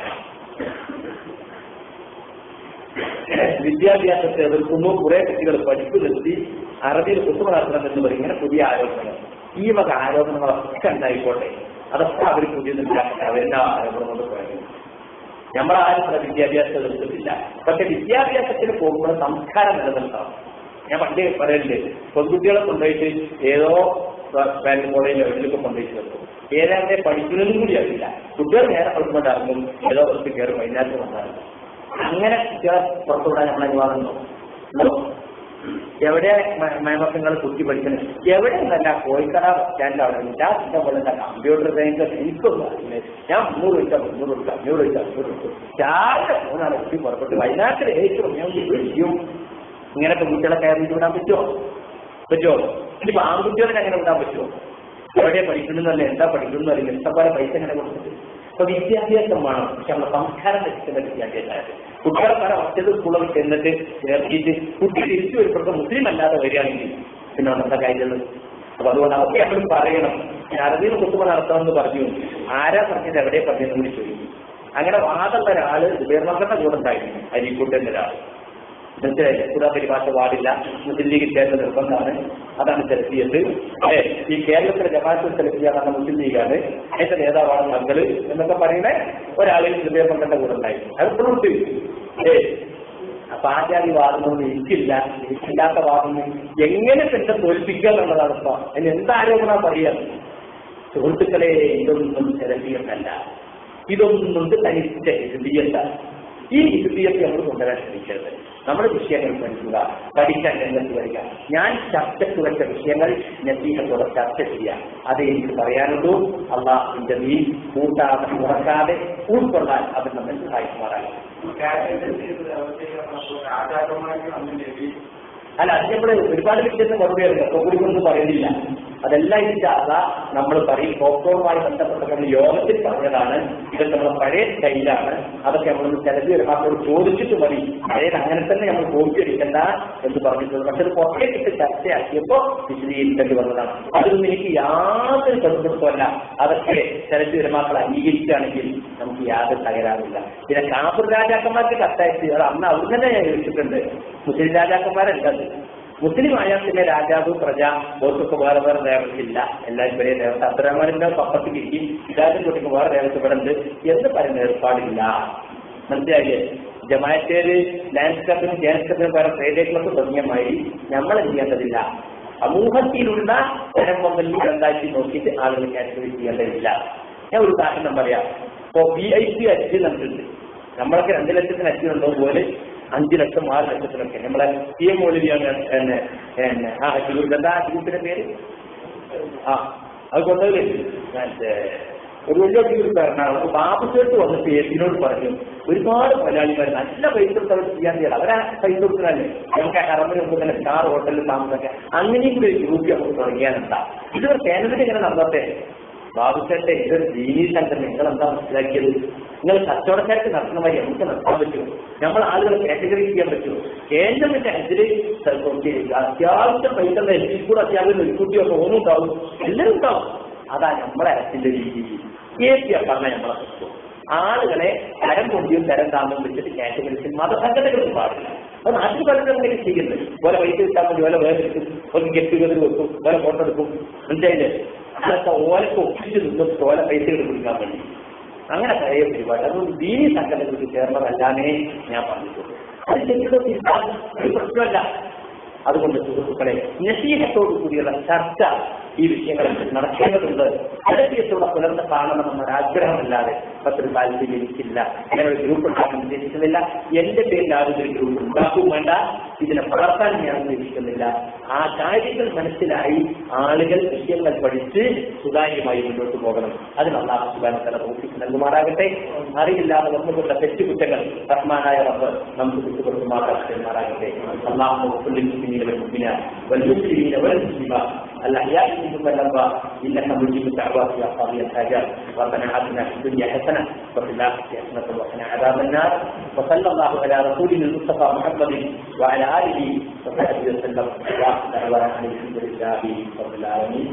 വിദ്യാഭ്യാസത്തെ എതിർക്കുന്നു കുറെ കുട്ടികൾ പഠിപ്പ് നിർത്തി അറബിയിൽ കുത്തു നടത്തണം എന്ന് പറയും ഇങ്ങനെ പുതിയ ആരോപണങ്ങൾ ഈ വക ആരോപണങ്ങളൊക്കെ ഉണ്ടായിക്കോട്ടെ അതൊക്കെ അവർ പുതിയതുണ്ടാക്കട്ടെ അവരുടെ ആരോപണം കൊണ്ട് പറയുന്നു നമ്മളാരും ഇവിടെ വിദ്യാഭ്യാസം എതിർത്തിട്ടില്ല പക്ഷെ വിദ്യാഭ്യാസത്തിന് പോകുമ്പോൾ സംസ്കാരം നിലനിർത്തണം ഞാൻ പണ്ടേ പറയലുണ്ട് പെൺകുട്ടികളെ കൊണ്ടുപോയിട്ട് ഏതോ ബാങ്ക് കോളേജിലോ എവിടെയൊക്കെ കൊണ്ടുപോയിട്ട് നിർത്തും ഏതാണ്ട് പഠിക്കുന്നതും കൂടി അറിയില്ല കുട്ടികൾ നേരെ പഠിക്കുമ്പോൾ ഇറങ്ങും ഏതോ കുറച്ച് കയറും വൈകുന്നേരത്ത് വന്നാലും അങ്ങനെ കുട്ടികളെ പുറത്തുവിടാൻ നമ്മൾ അനുവാദമുണ്ടോ ഉണ്ടോ എവിടെ മേമക്കങ്ങൾ കുത്തി പഠിക്കുന്നത് എവിടെ നല്ല കോഴിക്കട സ്റ്റാൻഡ് അവിടെ ഞാൻ പോലെ കമ്പ്യൂട്ടർ സയൻസ് എനിക്കൊന്നും അറിയില്ല ഞാൻ മുന്നൂറ് വെച്ചാൽ മുന്നൂറ് കൊടുക്കാം അഞ്ഞൂറ് വെച്ചാൽ അഞ്ഞൂറ് കൊടുക്കും രാവിലെ മൂന്നാണ് കുട്ടി പുറപ്പെട്ട് വൈകുന്നേരത്തിൽ ഏറ്റവും ഞാൻ വിളിക്കും ഇങ്ങനത്തെ കുട്ടികളെ കയറി വിടാൻ പറ്റുമോ പറ്റുമോ ഇനിയിപ്പോ ആൺകുട്ടികളെ അങ്ങനെ വിടാൻ പറ്റുമോ എവിടെയാ പഠിക്കണമെന്നല്ല എന്താ പഠിക്കണമെന്നറിയില്ല ഇഷ്ടംപോലെ പൈസ എങ്ങനെ കൊടുത്തിട്ട് അപ്പൊ വിദ്യാഭ്യാസം വേണം പക്ഷെ നമ്മുടെ സംസ്കാരം രക്ഷിക്കുന്ന വിദ്യാഭ്യാസമായത് കുട്ടികളെ പല ഒറ്റത് സ്കൂളിൽ ചെന്നിട്ട് ചേർത്തിയിട്ട് കുട്ടി തിരിച്ചു വരുമ്പോഴത്തെ മുസ്ലിം അല്ലാതെ വരികയാണെങ്കിൽ പിന്നെ അന്നത്തെ കാര്യമുള്ളത് അപ്പൊ അതുകൊണ്ട് അവർക്ക് എപ്പോഴും പറയണം അറബിയിൽ കുത്തുമ നടത്തണമെന്ന് പറഞ്ഞു ആരാ പറഞ്ഞത് എവിടെ പറഞ്ഞതെന്ന് കൂടി ചോദിക്കും അങ്ങനെ വാദമുള്ള ഒരാള് ഉപേർമക്കളുടെ കൂടെ ഉണ്ടായിരുന്നു അരിക്കൂട്ടന്റെ ഒരാൾ മനസ്സിലായില്ലേ കൂടാ പരിഭാഷ പാടില്ല മുസ്ലിം ലീഗ് ചേർന്ന നിർബന്ധമാണ് അതാണ് സെലഫിയത്ത് ഏ ഈ കേരളത്തിലെ ജമാഅത്ത് സെലഫിയ എന്ന മുസ്ലിം ലീഗാണ് അതിന്റെ നേതാവാണ് മംഗള് എന്നൊക്കെ പറയുന്ന ഒരാള് ഹൃദയപങ്കന്റെ കൂടെ ഉണ്ടായിരുന്നു അത് ഉണ്ട് ഏ അപ്പൊ ആചാരി വാദമൊന്നും എനിക്കില്ല എനിക്കില്ലാത്ത വാദമൊന്നും എങ്ങനെ തന്നെ തോൽപ്പിക്കുക എന്നുള്ളതാണ് ഇപ്പൊ അതിന് എന്ത് ആരോപണ പറയാ സുഹൃത്തുക്കളെ ഇതൊന്നും സെലഫിയത്തല്ല ഇതൊന്നും തനിച്ച ഹൃദയത്ത ഈ ഹിന്ദിയൊക്കെ നമ്മൾ കൊണ്ടുവരാൻ ശ്രമിക്കരുത് നമ്മുടെ വിഷയങ്ങൾ പഠിക്കുക പഠിക്കാൻ രംഗത്ത് വരിക ഞാൻ ചർച്ചയ്ക്ക് വെച്ച വിഷയങ്ങൾ നസീഹത്തോടെ ചർച്ച ചെയ്യാം അതേ എനിക്ക് പറയാനുള്ളൂ അള്ളാഹുവിന്റെ നീ കൂട്ടാതെ മുറക്കാതെ ഉൾക്കൊള്ളാൻ അത് നമ്മെ സഹായിക്കുമാറാണ് അല്ല അത് നമ്മൾ ഒരുപാട് വ്യത്യസ്ത മറുപടിയുണ്ട് ഒക്കെ കൂടി ഒന്നും പറയുന്നില്ല അതെല്ലാം ഇല്ലാത നമ്മൾ പറയും പോപ്കോണുമായി ബന്ധപ്പെട്ട നമ്മൾ യോഗത്തിൽ പറഞ്ഞതാണ് ഇതൊക്കെ നമ്മുടെ പഴയ സ്റ്റൈലാണ് അതൊക്കെ നമ്മൾ ചിലത് ഒരുപാട് ചോദിച്ചിട്ട് മതി പഴയത് അങ്ങനെ തന്നെ നമ്മൾ കോപ്പി അടിക്കണ്ട എന്ന് പറഞ്ഞിട്ടുണ്ട് പക്ഷെ അത് പുറത്തേക്കിട്ട് ചർച്ചയാക്കിയപ്പോ വിശദീകരിക്കേണ്ടി വന്നതാണ് അതൊന്നും എനിക്ക് യാതൊരു കടുപ്പിടുത്തമല്ല അതൊക്കെ ചിലത് ഒരുമാക്കൾ അംഗീകരിക്കുകയാണെങ്കിൽ നമുക്ക് യാതൊരു തകരാറില്ല പിന്നെ കാപ്പൂർ രാജാക്കന്മാർക്ക് കത്തയച്ച് അത് അന്ന് അവർ തന്നെ ചോദിച്ചിട്ടുണ്ട് മുസ്ലിം രാജാക്കന്മാരല്ല അത് മുസ്ലിം ആയാൽ പിന്നെ രാജാവ് പ്രജ ഓർക്കൊക്കെ വേറെ വേറെ ദേവത്തില്ല എല്ലാവരും വലിയ ദേവത അബ്ദുറഹ്മാനിന്റെ പപ്പത്തിൽ ഇരിക്കും ഇതാരും കുട്ടിക്ക് വേറെ ദേവത്ത് ഇവിടെ ഉണ്ട് എന്ന് പറയുന്ന ഏർപ്പാടില്ല മനസ്സിലായില്ലേ ജമാറ്റേര് ലാൻഡ്സ്കേപ്പിനും ജാൻസ്കേപ്പിനും വേറെ ട്രേഡ് ക്ലബ് തുടങ്ങിയ മാതിരി നമ്മൾ ചെയ്യേണ്ടതില്ല സമൂഹത്തിലുള്ള തരം കൊണ്ടല്ലേ എന്താക്കി നോക്കിയിട്ട് ആളുകൾ കാറ്റഗറി ചെയ്യേണ്ടതില്ല ഞാൻ ഒരു ഉദാഹരണം പറയാം ഇപ്പോ വി ഐ പി അച്ഛൻ നമുക്കുണ്ട് നമ്മളൊക്കെ രണ്ട് ലക്ഷത്തിന് അച്ഛനുണ്ടോ പോലെ അഞ്ചു ലക്ഷം ആറ് ലക്ഷത്തിനൊക്കെ നമ്മളെ പി എം മൗലവിയാണ് എന്നെ എന്നെ ആ ഗ്രൂപ്പ് എന്താ ഗ്രൂപ്പിന്റെ പേര് ആ അത് കൊണ്ടുപോയി മറ്റേ ഒരു വലിയ ഗ്രൂപ്പുകാരനാണ് അപ്പൊ ബാബു ചേർത്ത് വന്നിട്ട് എത്തിനോട് പറഞ്ഞു ഒരുപാട് മലയാളിമാർ നല്ല പൈസ കൊടുത്ത് അവർ ചെയ്യാൻ ചെയ്യാം അവരാ പൈസ കൊടുക്കുന്നതല്ലേ നമുക്ക് ആ കറമ്പിന് മുമ്പ് തന്നെ സ്റ്റാർ ഹോട്ടലിൽ താമസമൊക്കെ അങ്ങനെയും കൂടി ഒരു ഗ്രൂപ്പ് നമുക്ക് തുടങ്ങിയാനെന്താ ഇതൊരു കേന്ദ്രത്തിൽ ഇങ്ങനെ നടന്നത്തെ ബാബുച്ചേട്ടെ ഇതൊരു ദീനീ സംഘടന നിങ്ങൾ എന്താ മനസ്സിലാക്കിയത് നിങ്ങൾ കച്ചവടക്കാർക്ക് നടത്തുന്ന വഴി നമുക്ക് നടത്താൻ പറ്റുമോ നമ്മൾ ആളുകളെ കാറ്റഗറി ചെയ്യാൻ പറ്റുമോ കേന്ദ്രത്തിന്റെ അതില് അത്യാവശ്യം പൈസ എൽ കൂടെ അത്യാവശ്യം നെൽക്കുട്ടിയോ ഫോണും ഉണ്ടാവും എല്ലാം ഉണ്ടാവും അതാ നമ്മളെ അരത്തിന്റെ രീതി കേസിയാ പറഞ്ഞ നമ്മളെ പറ്റുമോ ആളുകളെ തരം കൊണ്ടിയും തരം താമസം വെച്ചിട്ട് കാറ്റഗറിച്ച് മതസംഘടനകൾക്ക് പാടില്ല അത് നാട്ടിൽ പലരും അങ്ങനെ ചെയ്യുന്നത് ഓരോ പൈസ കിട്ടാൻ വേണ്ടി ഓരോ വേറെ എടുക്കും ഒരു ഗെറ്റ് ടുഗദർ വെക്കും ഓരോ ഫോട്ടോ എടുക്കും മനസ്സിലായില്ലേ അതൊക്കെ ഓലക്ക് ഒപ്പിച്ച് നിന്നിട്ട് ഓല പൈസ എടുക്കാൻ വേണ്ടി അങ്ങനെ പഴയ പരിപാടി അതുകൊണ്ട് ദീനി സംഘടനകൾക്ക് ചേർന്നതല്ലാന്നേ ഞാൻ പറഞ്ഞിട്ടുള്ളൂ അത് ശരിയുടെ ഒരു പ്രശ്നമല്ല അതുകൊണ്ട് സുഹൃത്തുക്കളെ നസീഹത്തോടു കൂടിയുള്ള ചർച്ച ഈ വിഷയങ്ങളിൽ നടക്കേണ്ടതുണ്ട് അലക്ഷ്യത്തോടെ പുലർന്ന് കാണണമെന്നൊരു ആഗ്രഹമല്ലാതെ മറ്റൊരു താല്പര്യം എനിക്കില്ല ഞാൻ ഒരു ഗ്രൂപ്പ് ഉണ്ടാക്കാൻ ഉദ്ദേശിക്കുന്നില്ല എന്റെ പേരിൽ ആരും ഒരു ഗ്രൂപ്പ് ഉണ്ടാക്കും വേണ്ട ഇതിനെ വളർത്താൻ ഞാൻ ഉദ്ദേശിക്കുന്നില്ല ആ കാര്യങ്ങൾ മനസ്സിലായി ആളുകൾ വിഷയങ്ങൾ പഠിച്ച് സുതാര്യമായി മുന്നോട്ട് പോകണം അതിന് അള്ളാഹു സുബാനത്തല ഓഫീസ് നൽകുമാറാകട്ടെ അറിയില്ലാതെ വന്നുകൊണ്ട തെറ്റുകുറ്റങ്ങൾ റഹ്മാനായ റബ്ബ് നമുക്ക് വിട്ടുകൊടുക്കുമാറാകട്ടെ അള്ളാഹു المسلمين والمؤمنات والمسلمين والمسلمات الاحياء منهم والاموات انك مجيب الدعوات يا قاضي الحاجات ربنا اتنا في الدنيا حسنه وفي الاخره حسنه وقنا عذاب النار وصلى الله على رسولنا المصطفى محمد وعلى اله وصحبه وسلم واخر دعوانا ان الحمد لله رب العالمين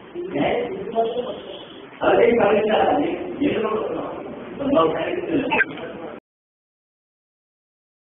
അതെ പറയുന്ന